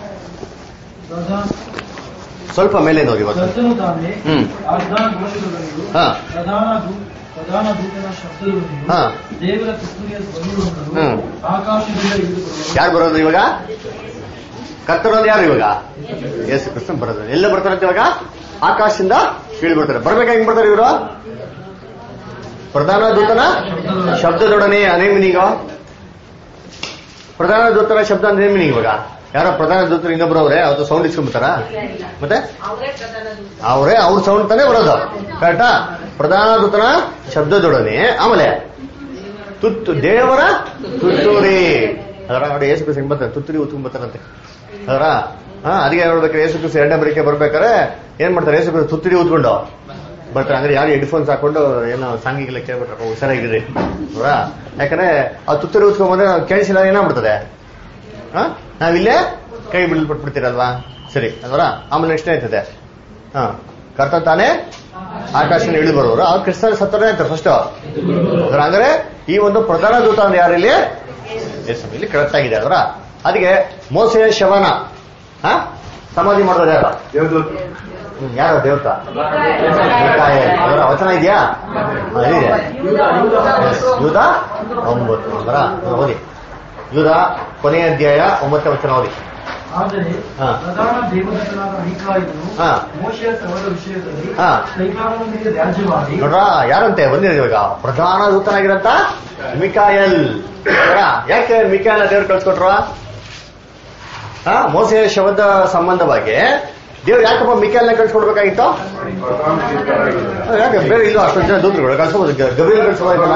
ಸ್ವಲ್ಪ ಮೇಲೆ ಓದಿ ಬದ ಕರ್ತನು ತಾನೇ ಹ್ಮ್. ವಾಗ್ದಾನ ಘೋಷಿಸುವುದನ್ನು ಹಾ. ಪ್ರಧಾನ ದೂ- ಪ್ರಧಾನ ದೂತನ ಶಬ್ದವನ್ನು ಹಾ. ದೇವರ ತುತ್ತೂರಿಯ ಧ್ವನಿಯನ್ನು ಹ್ಮ್. ಆಕಾಶದಿಂದ ಇಳಿದುಕೊಳ್ಳುವ ಯಾರು ಬರೋದು ಇವಾಗ ಕರ್ತರೋದು ಯಾರು ಇವಾಗ ಯೇಸು ಕೃಷ್ಣ ಬರೋದು ಎಲ್ಲ ಬರ್ತಾರಂತೆ ಇವಾಗ ಆಕಾಶದಿಂದ ಇಳಿ ಬರ್ತಾರೆ ಬರ್ಬೇಕಾ ಹೆಂಗ್ ಬರ್ತಾರೆ ಇವರು ಪ್ರಧಾನ ದೂತನ ಶಬ್ದದೊಡನೆ ಅದೇ ಮೀನಿಂಗ್ ಪ್ರಧಾನ ದೂತನ ಶಬ್ದ ಅಂದ್ರೆ ಏನ್ ಮೀನಿಂಗ್ ಇವಾಗ ಯಾರೋ ಪ್ರಧಾನ ದೂತರು ಇನ್ನೊಬ್ರು ಅವ್ರೆ ಅವತ್ತು ಸೌಂಡ್ ಇಸ್ಕೊಂಡ್ಬಿಡ್ತಾರ ಮತ್ತೆ ಅವರೇ ಪ್ರಧಾನ ದೂತ ಅವರೇ ಅವ್ರ ಸೌಂಡ್ ತಾನೇ ಬರೋದು ಕರೆಕ್ಟಾ ಪ್ರಧಾನ ದೂತನ ಶಬ್ದದೊಡನೆ ಆಮೇಲೆ ತುತ್ತು ದೇವರ ತುತ್ತೂರಿ ಅದರ ನೋಡಿ ಯೇಸು ಕ್ರಿಸ್ತ ಹೆಂಗ್ ಬರ್ತಾರೆ ತುತ್ತೂರಿ ಉತ್ಕೊಂಡ್ ಬರ್ತಾರಂತೆ ಅದರ ಹಾ ಅದಕ್ಕೆ ಹೇಳ್ಬೇಕಾದ್ರೆ ಯೇಸು ಕ್ರಿಸ್ತ ಎರಡನೇ ಬರಿಕೆ ಬರ್ಬೇಕಾದ್ರೆ ಏನ್ ಮಾಡ್ತಾರೆ ಯೇಸು ಕ್ರಿಸ್ತ ತುತ್ತೂರಿ ಉತ್ಕೊಂಡು ಬರ್ತಾರೆ ಅಂದ್ರೆ ಯಾರು ಹೆಡ್ಫೋನ್ಸ್ ಹಾಕೊಂಡು ಏನೋ ಸಾಂಗಿಗೆಲ್ಲ ಕೇಳ್ಬಿಟ್ರೆ ಹುಷಾರಾಗಿರಿ ಅವರ ಯಾಕಂದ್ರೆ ಆ ತುತ್ತೂರಿ ಉತ್ಕೊಂಡ್ ಬಂದ್ರೆ ನಾವು ಕೇಳಿಸಿಲ್ಲ ಏನಾಗ್ಬಿಡ್ತದೆ ಹಾ ನಾವಿಲ್ಲೇ ಕೈ ಬಿಡಲ್ಪಟ್ಬಿಡ್ತೀರಲ್ವಾ ಸರಿ ಅಲ್ವರ ಆಮೇಲೆ ನೆಕ್ಸ್ಟ್ ಆಯ್ತದೆ ಹಾ ಕರ್ತ ತಾನೇ ಆಕಾಶ ಇಳಿ ಬರೋರು ಆ ಕ್ರಿಸ್ತನ ಸತ್ತರೇ ಅಂತಾರೆ ಫಸ್ಟ್ ಅದ್ರ ಹಂಗಾರೆ ಈ ಒಂದು ಪ್ರಧಾನ ದೂತ ಅಂದ್ರೆ ಯಾರಿಲ್ಲಿ ಯೇಸು ಇಲ್ಲಿ ಕರೆಕ್ಟ್ ಆಗಿದೆ ಅದರ ಅದಕ್ಕೆ ಮೋಸೆಯ ಶವನ ಹಾ ಸಮಾಧಿ ಮಾಡೋದು ಯಾರು ದೇವದೂತರು ಹ್ಮ್, ಯಾರು ದೇವತ ಮಿಕಾಯೇಲ್. ಅದರ ವಚನ ಇದೆಯಾ ಹಾ, ಎಲ್ಲಿದೆ Yes, ಯೂದ ಒಂಬತ್ತು ಅದರ ಓದಿ ಯೂದ ಕೊನೆಯ ಅಧ್ಯಾಯ ಒಂಬತ್ತನೇ ವಚನ ಓದಿ ಆದರೆ ಹಾ. ಪ್ರಧಾನ ದೇವದತ್ತನಾದ ಮೀಕಾಯನು ಹಾ. ಮೋಶೆಯ ಸವದ ವಿಷಯದಲ್ಲಿ ಹಾ. ಸೈತಾನನೊಂದಿಗೆ ವ್ಯಾಜ್ಯವಾಡಿ ನೋಡ್ರ ಯಾರಂತೆ ಬಂದಿರೋದು ಇವಾಗ ಪ್ರಧಾನ ದೂತನಾಗಿರಂತ ಮಿಕಾಯಲ್ ನೋಡ್ರಾ? ಯಾಕೆ ಮಿಕಾಯಲ್ ದೇವ್ರು ಕಳ್ಸ್ಕೊಟ್ರು ಹಾ ಮೋಸೆಯ ಶವದ ಸಂಬಂಧವಾಗಿ ದೇವ್ರು ಯಾಕಪ್ಪ ಮಿಕಾಯಲ್ನ ಕಳ್ಸ್ಕೊಡ್ಬೇಕಾಗಿತ್ತು ಪ್ರಧಾನ ದೂತರಾಗಿದ್ದಾರೆ. ಹಾ, ಯಾಕೆ ಬೇರೆ ಇಲ್ಲ ಅಷ್ಟೊಂದು ಜನ ದೂತರುಗಳು ಕಳ್ಸ್ಕೋಬೋದು ಗಭೀರ್ ಕಳ್ಸ್ಕೋಬೋದಲ್ಲ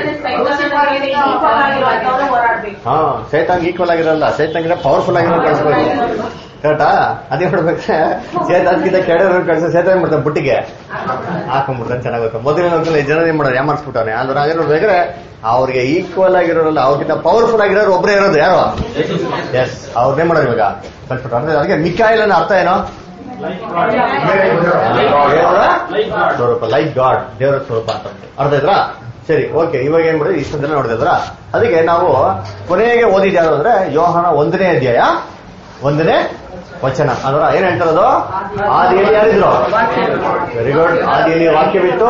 ಹೋರಾಡ್ಬೇಕು ಹಾ ಸೈತಾಂಗ್ ಈಕ್ವಲ್ ಆಗಿರಲ್ಲ ಸೈತಾಂಗಿರ ಪವರ್ಫುಲ್ ಆಗಿರೋ ಕಳ್ಸ್ಬೇಕು ಕರೆಕ್ಟಾ ಅದೇ ನೋಡ್ಬೇಕ್ರೆ ಸೇತಾನ್ಗಿಂತ ಕೆಡವ್ರು ಕಳ್ಸ ಸೇತಾನ್ ಮಾಡ್ತಾನೆ ಬುಟ್ಟಿಗೆ ಹಾಕೊಂಡ್ಬಿಡ್ತಾನೆ ಚೆನ್ನಾಗುತ್ತೆ ಮೊದಲಿನ ಒಂದ್ಸಲ ಜನ ಏನ್ ಮಾಡೋದು ಯಾಮಾರ್ಸ್ಬಿಟ್ಟಾನೆ ಅದ್ರ ಹಾಗೆ ನೋಡ್ಬೇಕಾದ್ರೆ ಅವ್ರಿಗೆ ಈಕ್ವಲ್ ಆಗಿರೋರಲ್ಲ ಅವ್ರಿಗಿಂತ ಪವರ್ಫುಲ್ ಆಗಿರೋರು ಒಬ್ಬರೇ ಇರೋದು ಯಾರು ಎಸ್ ಅವ್ರನ್ನೇ ಮಾಡೋದು ಇವಾಗ ಕಳ್ಸ್ಬಿಟ್ರು ಅಂದ್ರೆ ಅದಕ್ಕೆ ಮಿಕಾಯಿಲ್ ಅನ್ನೋ ಅರ್ಥ ಏನೋ ದೇವರ ಸ್ವರೂಪ ಲೈಕ್ ಗಾಡ್ ದೇವರ ಸ್ವರೂಪ ಅಂತ ಅರ್ಥ ಇದ್ರಾ ಸರಿ ಓಕೆ ಇವಾಗ ಏನ್ ಮಾಡಿದ್ರಿ ಇಷ್ಟೊಂದು ದಿನ ನೋಡಿದ್ರ ಅದಕ್ಕೆ ನಾವು ಕೊನೆಗೆ ಓದಿದ್ ಯಾರು ಅಂದ್ರೆ ಯೋಹನ ಒಂದನೇ ಅಧ್ಯಾಯ ಒಂದನೇ ವಚನ ಅದರ ಏನ್ ಹೇಳ್ತಾರದು ಆದಿಯಲ್ಲಿ ಯಾರಿದ್ರು ವೆರಿ ಗುಡ್ ಆದಿಯಲ್ಲಿ ವಾಕ್ಯವಿತ್ತು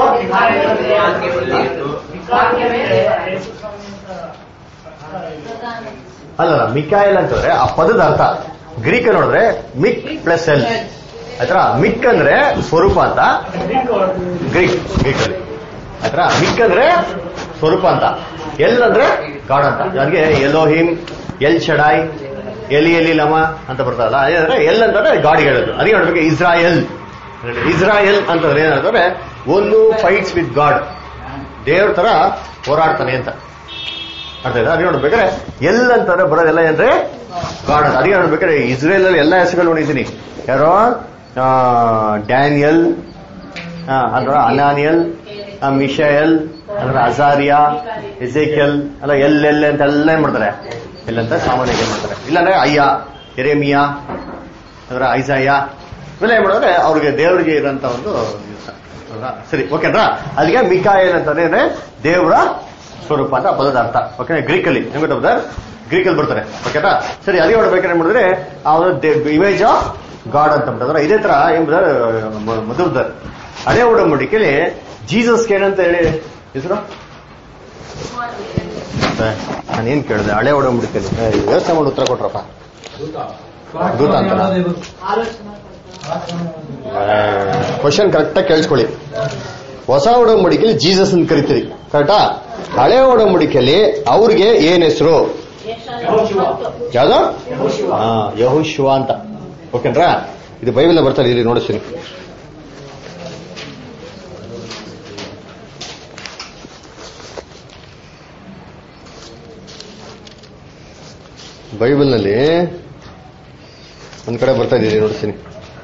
ಅಲ್ಲ ಮಿಕಾಯಲ್ ಅಂತಂದ್ರೆ ಆ ಪದದ ಅರ್ಥ ಗ್ರೀಕ್ ನೋಡಿದ್ರೆ ಮಿಕ್ ಪ್ಲಸ್ ಎಲ್ ಆತರ ಮಿಕ್ ಅಂದ್ರೆ ಸ್ವರೂಪ ಅಂತ ಗ್ರೀಕ್ ಗ್ರೀಕ್ ಅಲ್ಲಿ ಆತರ ಮಿಕ್ ಅಂದ್ರೆ ಸ್ವರೂಪ ಅಂತ ಎಲ್ ಅಂದ್ರೆ ಗಾಡ್ ಅಂತ ನನಗೆ ಎಲೋಹಿಮ್ ಎಲ್ ಶಡಾಯ್ ಎಲಿ ಎಲಿ ಲಮ ಅಂತ ಬರ್ತಾರಲ್ಲ ಅದೇಂದ್ರೆ ಎಲ್ ಅಂತಂದ್ರೆ ಗಾಡ್ ಹೇಳೋದು ಅದಕ್ಕೆ ನೋಡ್ಬೇಕು ಇಸ್ರಾಯಲ್ ಇಸ್ರಾಯಲ್ ಅಂತಂದ್ರೆ ಏನಂತಂದ್ರೆ ಒಂದು ಫೈಟ್ಸ್ ವಿತ್ ಗಾಡ್ ದೇವ್ರ ತರ ಹೋರಾಡ್ತಾನೆ ಅಂತ ಅರ್ಥ ಆಯ್ತಾ ಅದಕ್ಕೆ ನೋಡ್ಬೇಕಾದ್ರೆ ಎಲ್ ಅಂತಂದ್ರೆ ಬರೋದೆಲ್ಲ ಏನ್ರಿ ಗಾಡ್ ಅಂತ ಅದಕ್ಕೆ ನೋಡ್ಬೇಕಾದ್ರೆ ಇಸ್ರೇಲ್ ಅಲ್ಲಿ ಎಲ್ಲ ಹೆಸರುಗಳು ನೋಡಿದ್ದೀನಿ ಯಾರೋ ಆ, ಡ್ಯಾನಿಯಲ್ ಆ, ಅಂದ್ರೆ ಅನಾನಿಯಲ್ ಆ, ಮಿಶಾಯಲ್ ಅಂದ್ರೆ ಅಜಾರಿಯಾ ಎಜೆಕೆಲ್ ಅಲ್ಲ ಎಲ್ ಎಲ್ ಅಂತ ಎಲ್ಲ ಏನ್ ಮಾಡ್ತಾರೆ ಎಲ್ ಅಂತ ಸಾಮಾನ್ಯವಾಗಿ ಏನ್ ಮಾಡ್ತಾರೆ ಇಲ್ಲಾಂದ್ರೆ ಅಯ್ಯ ಎರೆಮಿಯಾ ಅಂದ್ರೆ ಐಸಾಯ ಇವೆಲ್ಲ ಏನ್ ಮಾಡಿದ್ರೆ ಅವ್ರಿಗೆ ದೇವರಿಗೆ ಇರೋಂತ ಒಂದು ದಿವಸ ಹೌದಾ? ಸರಿ ಓಕೆನಾ ಅಲ್ಲಿಗೆ ಮಿಕಾಯಲ್ ಅಂತಂದ್ರೆ ಏನೇ ದೇವರ ಸ್ವರೂಪ ಅಂತ ಆ ಪದದ ಅರ್ಥ ಓಕೆ ಗ್ರೀಕ್ ಅಲ್ಲಿ ಹೆಂಗ್ ಗೊತ್ತಾ ಬ್ರದರ್ ಗ್ರೀಕ್ ಅಲ್ಲಿ ಬರ್ತಾರೆ ಓಕೆನಾ ಸರಿ ಅಲ್ಲಿ ನೋಡ್ಬೇಕಾದ್ರೆ ಏನ್ ಮಾಡಿದ್ರೆ ಅವನು ಇಮೇಜ್ ಆಫ್ ಗಾಡ್ ಅಂತ ಬಿಟ್ಟದ್ರೆ ಇದೇ ತರ ಏನ್ ಬ್ರದರ್ ಮಧುರ್ಧರ್ ಹಳೆ ಒಡಂಬಡಿಕೆಯಲ್ಲಿ ಜೀಸಸ್ಗೆ ಏನಂತ ಹೇಳಿ ಹೆಸರು ನಾನು ಏನ್ ಕೇಳಿದೆ ಹಳೆ ಒಡಂಬಡಿಕೆಯಲ್ಲಿ ಏ, ಯೋಚನೆ ಮಾಡಿ ಉತ್ತರ ಕೊಟ್ರಪ್ಪ ದೂತ ಅಂತ ಕ್ವಶನ್ ಕರೆಕ್ಟಾಗಿ ಕೇಳಿಸ್ಕೊಳ್ಳಿ ಹೊಸ ಒಡಂಬಡಿಕೆಯಲ್ಲಿ ಜೀಸಸ್ ಅಂತ ಕರಿತೀರಿ ಕರೆಕ್ಟಾ ಹಳೆ ಒಡಂಬಡಿಕೆಯಲ್ಲಿ ಅವ್ರಿಗೆ ಏನ್ ಹೆಸರು ಯಾವ್ದು ಹಾ ಯಹುಶ್ವ ಅಂತ ಓಕೆನ್ರಾ ಇದು ಬೈಬಲ್ ಬರ್ತಾರೆ ಇಲ್ಲಿ ನೋಡಿಸ್ತೀನಿ ಬೈಬಲ್ನಲ್ಲಿ ಒಂದ್ ಕಡೆ ಬರ್ತಾ ಇದ್ದೀರಿ ನೋಡಿಸ್ತೀನಿ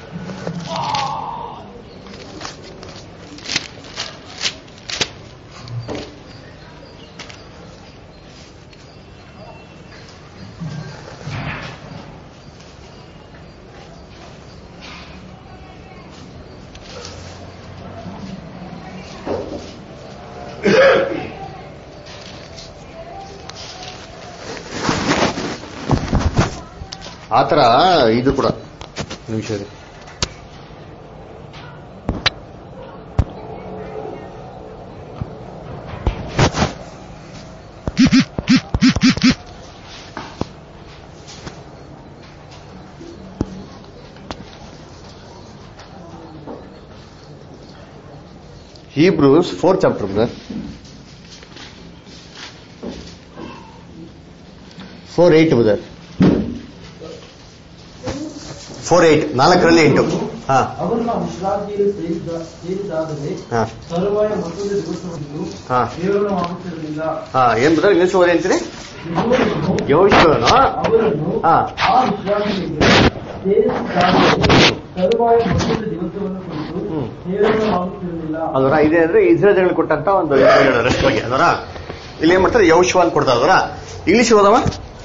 ಆತರ ಇದು ಕೂಡ ನಿಮಿಷ ಇರಿ. Hebrews fourth chapter, brother. Four eight brother four eight ನಾಲ್ಕರಲ್ಲಿ ಎಂಟು ಹಾ ಅವರನ್ನ ವಿಶ್ರಾಂತಿಯಲ್ಲಿ ಸೇರಿದ ಸೇರಿದಾದರೆ ಹಾ ತರುವಾಯ ಮತ್ತೊಂದು ದಿವಸವನ್ನು ಹಾ ದೇವರನ್ನು ಆಗುತ್ತಿರಲಿಲ್ಲ ಹಾ ಏನ್ ಬ್ರದರ್ ಇಂಗ್ಲಿಷ್ ಓದಿ ಅಂತೀರಿ ಯೆಹೋವನು ಯೋಶುವನು ಅವರನ್ನು ಹಾ. ಆ ವಿಶ್ರಾಂತಿಯಲ್ಲಿ ಸೇರಿಸಿದ್ದಾದರೆ ತರುವಾಯ ಮತ್ತೊಂದು ದಿವಸವನ್ನು ಕುರಿತು ಹ್ಮ್. ದೇವರನ್ನು ಆಗುತ್ತಿರಲಿಲ್ಲ ಅದರ ಇದೆ ಅಂದ್ರೆ ಇಸ್ರೇಲ್ ಕೊಟ್ಟಂತ ಒಂದು ರೆಸ್ಟ್ ಬಗ್ಗೆ ಅದರ ಇಲ್ಲಿ ಏನ್ ಮಾಡ್ತಾರೆ ಯೌಶ್ವ ಅಂತ ಕೊಡ್ತಾರೆ ಅದರ ಇಂಗ್ಲಿಷ್ ಓದವ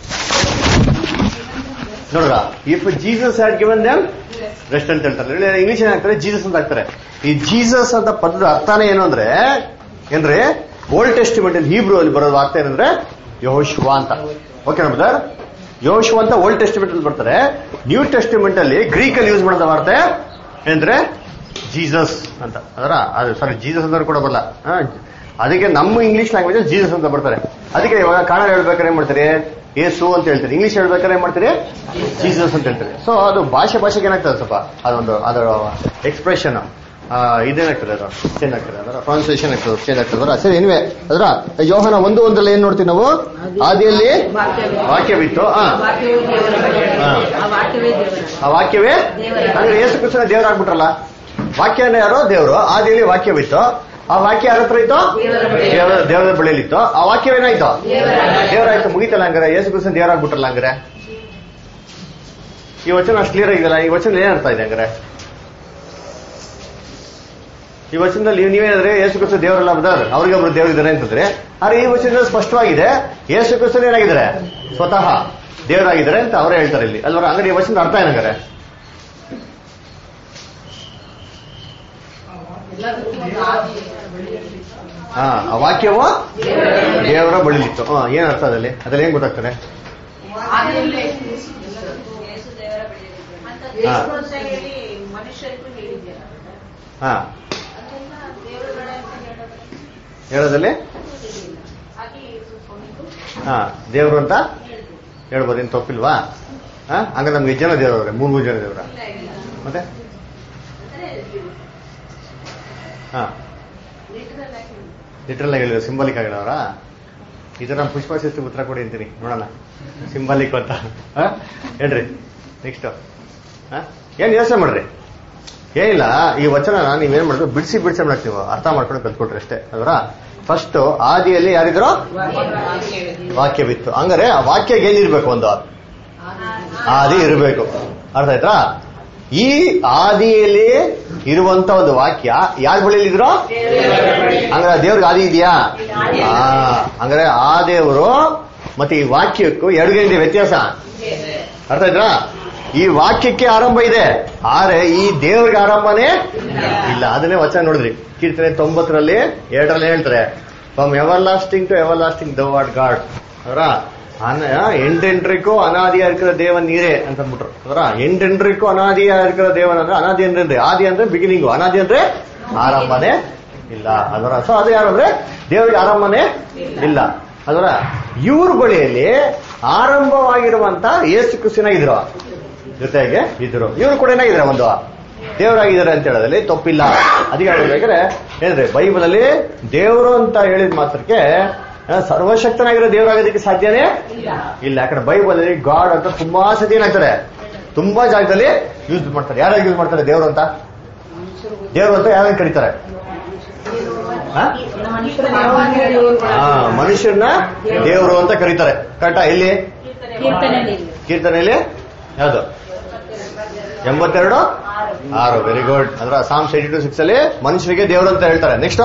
ನೋಡ್ರ if Jesus had given them rest ಅಂತ ಹೇಳ್ತಾರೆ ಇಂಗ್ಲಿಷ್ ಏನಾಗ್ತಾರೆ ಜೀಸಸ್ ಅಂತ ಹಾಕ್ತಾರೆ ಈ ಜೀಸಸ್ ಅಂತ ಪದದ ಅರ್ಥನೇ ಏನು ಅಂದ್ರೆ ಏನ್ರಿ ಓಲ್ಡ್ ಟೆಸ್ಟಿಮೆಂಟ್ ಅಲ್ಲಿ ಹೀಬ್ರು ಅಲ್ಲಿ ಬರೋದು ಅರ್ಥ ಏನಂದ್ರೆ ಯಹೋಶ್ವ ಅಂತ ಓಕೆ ಬ್ರದರ್ ಯಹೋಶ್ವ ಅಂತ ಓಲ್ಡ್ ಟೆಸ್ಟಿಮೆಂಟ್ ಅಲ್ಲಿ ಬರ್ತಾರೆ ನ್ಯೂ ಟೆಸ್ಟಿಮೆಂಟ್ ಅಲ್ಲಿ ಗ್ರೀಕ್ ಅಲ್ಲಿ ಯೂಸ್ ಮಾಡೋದ ವಾರ್ತೆ ಏನಂದ್ರೆ ಜೀಸಸ್ ಅಂತ ಅದರ ಅದು ಸಾರಿ ಜೀಸಸ್ ಅಂತ ಕೂಡ ಬರಲ್ಲ ಹಾ, ಅದಕ್ಕೆ ನಮ್ಮ ಇಂಗ್ಲಿಷ್ ಲ್ಯಾಂಗ್ವೇಜ್ ಜೀಸಸ್ ಅಂತ ಬರ್ತಾರೆ ಅದಕ್ಕೆ ಇವಾಗ ಕನ್ನಡ ಹೇಳ್ಬೇಕಾದ್ರೆ ಏನ್ ಮಾಡ್ತಾರೆ ಏಸು ಅಂತ ಹೇಳ್ತಾರೆ ಇಂಗ್ಲಿಷ್ ಹೇಳ್ಬೇಕಾದ್ರೆ ಏನ್ ಮಾಡ್ತಾರೆ ಜೀಸಸ್ ಅಂತ ಹೇಳ್ತಾರೆ ಸೊ ಅದು ಭಾಷೆ ಭಾಷೆಗೆ ಏನಾಗ್ತದೆ ಸ್ವಲ್ಪ ಅದೊಂದು ಅದರ ಎಕ್ಸ್ಪ್ರೆಷನ್ ಇದೇನಾಗ್ತದೆ ಅದು ಚೇಂಜ್ ಆಗ್ತದೆ ಅದರ ಪ್ರೊನೌನ್ಸಿಯೇಷನ್ ಆಗ್ತದೆ ಚೇಂಜ್ ಆಗ್ತದೆ ಅದರ ಸರಿ ಏನಿವೆ ಅದರ ಯೋಹನ ಒಂದು ಒಂದ್ರಲ್ಲಿ ಏನ್ ನೋಡ್ತೀವಿ ನಾವು ಆದಿಯಲ್ಲಿ ವಾಕ್ಯವಿತ್ತು ಹಾ ಹಾ. ಆ ವಾಕ್ಯವೇ ಅಂದ್ರೆ ಯೇಸು ಕೃಷ್ಣ ದೇವರಾಗ್ಬಿಟ್ರಲ್ಲ ವಾಕ್ಯನ ಯಾರೋ ದೇವರು ಆದಿಯಲ್ಲಿ ವಾಕ್ಯವಿತ್ತು ಆ ವಾಕ್ಯ ಯಾರ ಹತ್ರ ಇತ್ತು ದೇವರ ದೇವರ ಬಳಿಯಲ್ಲಿತ್ತು ಆ ವಾಕ್ಯವೇನಾಯ್ತು ದೇವರಾಯ್ತು ಮುಗಿತಲ್ಲ ಹಂಗಾರೆ ಯೇಸು ಕೃಷ್ಣ ದೇವರಾಗ್ಬಿಟ್ರಲ್ಲ ಹಂಗಾರೆ ಈ ವಚನ ಅಷ್ಟು ಕ್ಲಿಯರ್ ಆಗಿದೆಯಲ್ಲ ಈ ವಚನ ಏನ್ ಅರ್ಥ ಇದೆ ಹಂಗಾರೆ ಈ ವಚನದಲ್ಲಿ ನೀವು ನೀವೇನಾದ್ರೆ ಯೇಸು ಕ್ರಿಸ್ತ ದೇವರಲ್ಲ ಬದರ್ ಅವ್ರಿಗೆ ಒಬ್ರು ದೇವರಿದ್ದಾರೆ ಅಂತಂದ್ರೆ ಆದ್ರೆ ಈ ವಚನದಲ್ಲಿ ಸ್ಪಷ್ಟವಾಗಿದೆ ಯೇಸು ಕ್ರಿಸ್ತನ್ ಏನಾಗಿದ್ದಾರೆ ಸ್ವತಃ ದೇವರಾಗಿದ್ದಾರೆ ಅಂತ ಅವರೇ ಹೇಳ್ತಾರೆ ಇಲ್ಲಿ ಅಲ್ವರ ಹಂಗಾರೆ ಈ ವಚನದ ಅರ್ಥ ಏನಂಗಾರೆ ಹಾ ಆ ವಾಕ್ಯವು ದೇವರ ಬಳಿಲಿತ್ತು ಹಾ ಏನ್ ಅರ್ಥ ಅದಲ್ಲಿ ಅದ್ರಲ್ಲಿ ಏನ್ ಗೊತ್ತಾಗ್ತದೆ ಅಂತ ಹಾ. ದೇವರು ಅಂತ ಹೇಳಿ ಮನುಷ್ಯರಿಗೂ ಹೇಳಿದ್ದೀರಾ ಹಾ ಅದನ್ನ ದೇವರುಗಳ ಅಂತ ಹೇಳೋದು ಹೇಳೋದಲ್ಲಿ ಹೇಳಿಲ್ಲ ಹಾಗೆ ಒಂದು ಹಾ ದೇವ್ರು ಅಂತ ಹೇಳಿದ್ರು ಹೇಳ್ಬೋದು ಏನ್ ತಪ್ಪಿಲ್ವಾ ಹಾ ಹಂಗ ನಮ್ಗೆ ಎಷ್ಟು ಜನ ದೇವ್ರವ್ರೆ ಮೂರ್ ಮೂರು ಜನ ದೇವ್ರ ಇಲ್ಲ ಇಲ್ಲ ಮತ್ತೆ ಅಂದ್ರೆ ಹಾ ಲಿಟರಲ್ ಆಗಿ ಲಿಟ್ರಲ್ ಆಗಿ ಹೇಳಿದ್ರು ಸಿಂಬಲಿಕ್ ಆಗಿ ಹೇಳೋರಾ ಇದು ನಮ್ಮ ಪುಷ್ಪ ಶಿಸ್ತು ಉತ್ತರ ಕೊಡಿ ಅಂತೀನಿ ನೋಡೋಣ ಸಿಂಬಲಿಕ್ ಅಂತ ಹಾ ಹೇಳ್ರಿ ನೆಕ್ಸ್ಟ್ ಹಾ ಏನ್ ಯೋಚನೆ ಮಾಡ್ರಿ ಏನಿಲ್ಲ ಈ ವಚನ ನೀವೇನ್ ಮಾಡಿದ್ರು ಬಿಡಿಸಿ ಬಿಡಿಸಿ ಮಾಡಕ್ ನೀವು ಅರ್ಥ ಮಾಡ್ಕೊಂಡು ಕಲ್ತ್ಕೊಟ್ರಿ ಅಷ್ಟೇ ಅದರ ಫಸ್ಟ್ ಆದಿಯಲ್ಲಿ ಯಾರಿದ್ರು ವಾಕ್ಯವಿತ್ತು ಹಂಗಾರೆ ಆ ವಾಕ್ಯಗೆ ಏನಿರ್ಬೇಕು ಒಂದು ಆದಿ ಇರಬೇಕು ಅರ್ಥ ಆಯ್ತಾ ಈ ಆದಿಯಲ್ಲಿ ಇರುವಂತ ಒಂದು ವಾಕ್ಯ ಯಾರ ಬಳಿಯಲ್ಲಿ ಇದ್ರು ಹಂಗಾರೆ ದೇವ್ರಿಗೆ ಆದಿ ಇದೆಯಾ ಆ ಹಂಗಾರೆ ಆ ದೇವರು ಮತ್ತೆ ಈ ವಾಕ್ಯಕ್ಕೂ ಎರಡಿಗೆ ವ್ಯತ್ಯಾಸ ಅರ್ಥ ಆಯ್ತಾ ಈ ವಾಕ್ಯಕ್ಕೆ ಆರಂಭ ಇದೆ ಆದ್ರೆ ಈ ದೇವ್ರಿಗೆ ಆರಂಭನೇ ಇಲ್ಲ ಅದನ್ನೇ ವಚನ ನೋಡಿದ್ರಿ ಕೀರ್ತನೆ ತೊಂಬತ್ತರಲ್ಲಿ ಎರಡರಲ್ಲಿ ಹೇಳ್ತಾರೆ from everlasting to everlasting the word God ಅವರ ಎಂಟೆಂಟ್ರಿಗೂ ಅನಾದಿಯ இருக்கிற ದೇವನ್ ನೀರೇ ಅಂತ ಅಂದ್ಬಿಟ್ರು ಅದರ ಎಂಟೆಂಟ್ರಿಗೂ ಅನಾದಿಯ இருக்கிற ದೇವನ್ ಅಂದ್ರೆ ಅನಾದಿ ಅಂದ್ರೆ ಆದಿ ಅಂದ್ರೆ ಬಿಗಿನಿಂಗು ಅನಾದಿ ಅಂದ್ರೆ ಆರಂಭನೇ ಇಲ್ಲ ಅದರ ಸೊ ಅದು ಯಾರಂದ್ರೆ ದೇವರಿಗೆ ಆರಂಭನೇ ಇಲ್ಲ ಅದರ ಇವ್ರ ಬಳಿಯಲ್ಲಿ ಆರಂಭವಾಗಿರುವಂತ ಏಸು ಕ್ರಿಸ್ತಿನ ಇದ್ರು ಜೊತೆಗೆ ಇದ್ರು ಇವರು ಕೂಡ ಏನಾಗಿದ್ದಾರೆ ಒಂದು ದೇವರಾಗಿದ್ದಾರೆ ಅಂತ ಹೇಳೋದ್ರಲ್ಲಿ ತಪ್ಪಿಲ್ಲ ಅದಕ್ಕೆ ಹೇಳ್ಬೇಕಾದ್ರೆ ಹೇಳಿದ್ರೆ ಬೈಬಲ್ ಅಲ್ಲಿ ದೇವರು ಅಂತ ಹೇಳಿದ ಮಾತ್ರಕ್ಕೆ ಆ, ಸರ್ವಶಕ್ತನಾಗಿರೋ ದೇವರಾಗೋದಕ್ಕೆ ಸಾಧ್ಯನೇ ಇಲ್ಲ ಯಾಕಂದ್ರೆ ಬೈಬಲ್ ಅಲ್ಲಿ ಗಾಡ್ ಅಂತ ತುಂಬಾ ಸತಿ ಏನಾಗ್ತಾರೆ ತುಂಬಾ ಜಾಗದಲ್ಲಿ ಯೂಸ್ ಮಾಡ್ತಾರೆ ಯಾರು ಯೂಸ್ ಮಾಡ್ತಾರೆ ದೇವರು ಅಂತ ದೇವರು ಅಂತ ಯಾರು ಕರೀತಾರೆ ಆ? ಆ, ಮನುಷ್ಯರನ್ನ ದೇವರು ಅಂತ ಕರೀತಾರೆ ಕರೆಕ್ಟಾ ಎಲ್ಲಿ ಕೀರ್ತನೆಯಲ್ಲಿ ಯಾವುದು ಎಂಬತ್ತೆರಡು ಆರು ವೆರಿ ಗುಡ್ ಅಂದ್ರೆ ಸಾಮ್ಸ್ ಏಟಿ ಟು ಸಿಕ್ಸ್ ಅಲ್ಲಿ ಮನುಷ್ಯರಿಗೆ ದೇವರು ಅಂತ ಹೇಳ್ತಾರೆ ನೆಕ್ಸ್ಟ್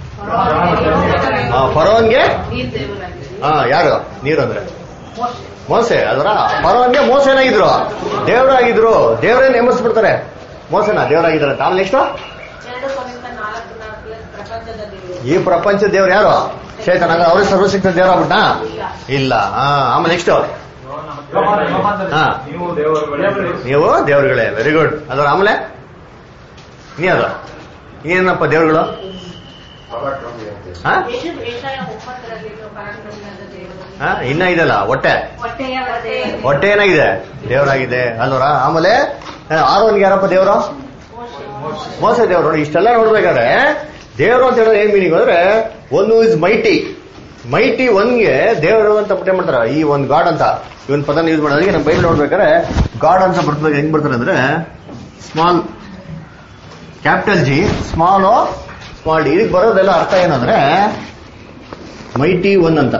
ಫರೋನ್ಗೆ ಹಾ ಯಾರು ನೀರು ಅಂದ್ರೆ ಮೋಸೆ ಅದರ ಫರೋನ್ಗೆ ಮೋಸ ಏನಾಗಿದ್ರು ದೇವರಾಗಿದ್ರು ದೇವರೇ ನೇಮಿಸ್ಬಿಡ್ತಾರೆ ಮೋಸನ ದೇವರಾಗಿದ್ದಾರೆ ಅಂತ ಆಮೇಲೆ ನೆಕ್ಸ್ಟ್ ಎರಡು ಕೊನೆಯಿಂದ ನಾಲ್ಕು ನಾಲ್ಕು ಪ್ರಪಂಚದ ದೇವರು ಈ ಪ್ರಪಂಚ ದೇವ್ರು ಯಾರು ಚೇತನ ಅಂದ್ರೆ ಅವ್ರಿಗೆ ಸರ್ವಶಕ್ತ ದೇವರಾಗ್ಬಿಟ್ಟ ಇಲ್ಲ ಹಾ ಆಮೇಲೆ ನೆಕ್ಸ್ಟ್ ಹಾ. ನೀವು ದೇವರುಗಳೇ ನೀವು ದೇವರುಗಳೇ ವೆರಿ ಗುಡ್ ಅದರ ಆಮೇಲೆ ನೀ ಅದು ಏನಪ್ಪ ದೇವರುಗಳು ಪರಾಕ್ರಮಿ ಅಂತ ಹಾ ಯೇಸು ಏಷಾಯ ಒಂಬತ್ತರಲ್ಲಿ ಪರಾಕ್ರಮಿಯಾದ ದೇವರು ಹಾ ಇನ್ನ ಇದೆಲ್ಲ ಹೊಟ್ಟೆ ಹೊಟ್ಟೆಯ ಹೊಟ್ಟೆ ಹೊಟ್ಟೆ ಏನಾಗಿದೆ ದೇವರಾಗಿದೆ ಅಲ್ವರ ಆಮೇಲೆ ಆ, ಆರೋನ್ಗೆ ಯಾರಪ್ಪ ದೇವರು ಮೋಸ ದೇವರು ನೋಡಿ ಇಷ್ಟೆಲ್ಲ ನೋಡ್ಬೇಕಾದ್ರೆ ದೇವರು ಅಂತ ಹೇಳೋದು ಏನ್ ಮೀನಿಂಗ್ ಅಂದ್ರೆ ಒನ್ ಇಸ್ ಮೈಟಿ ಮೈಟಿ ಒನ್ಗೆ ದೇವರು ಅಂತ ಪುಟ್ಟೆ ಮಾಡ್ತಾರ ಈ ಒಂದು ಗಾಡ್ ಅಂತ ಇವನ್ ಪದನ ಯೂಸ್ ಮಾಡೋದಕ್ಕೆ ನಮ್ಮ ಬೈಬಲ್ ನೋಡ್ಬೇಕಾದ್ರೆ ಗಾಡ್ ಅಂತ ಬರ್ತದೆ ಹೆಂಗ್ ಬರ್ತಾರೆ ಅಂದ್ರೆ small capital G small small D ಇದಕ್ಕೆ ಬರೋದೆಲ್ಲ ಅರ್ಥ ಏನಂದ್ರೆ ಮೈಟಿ ಒನ್ ಅಂತ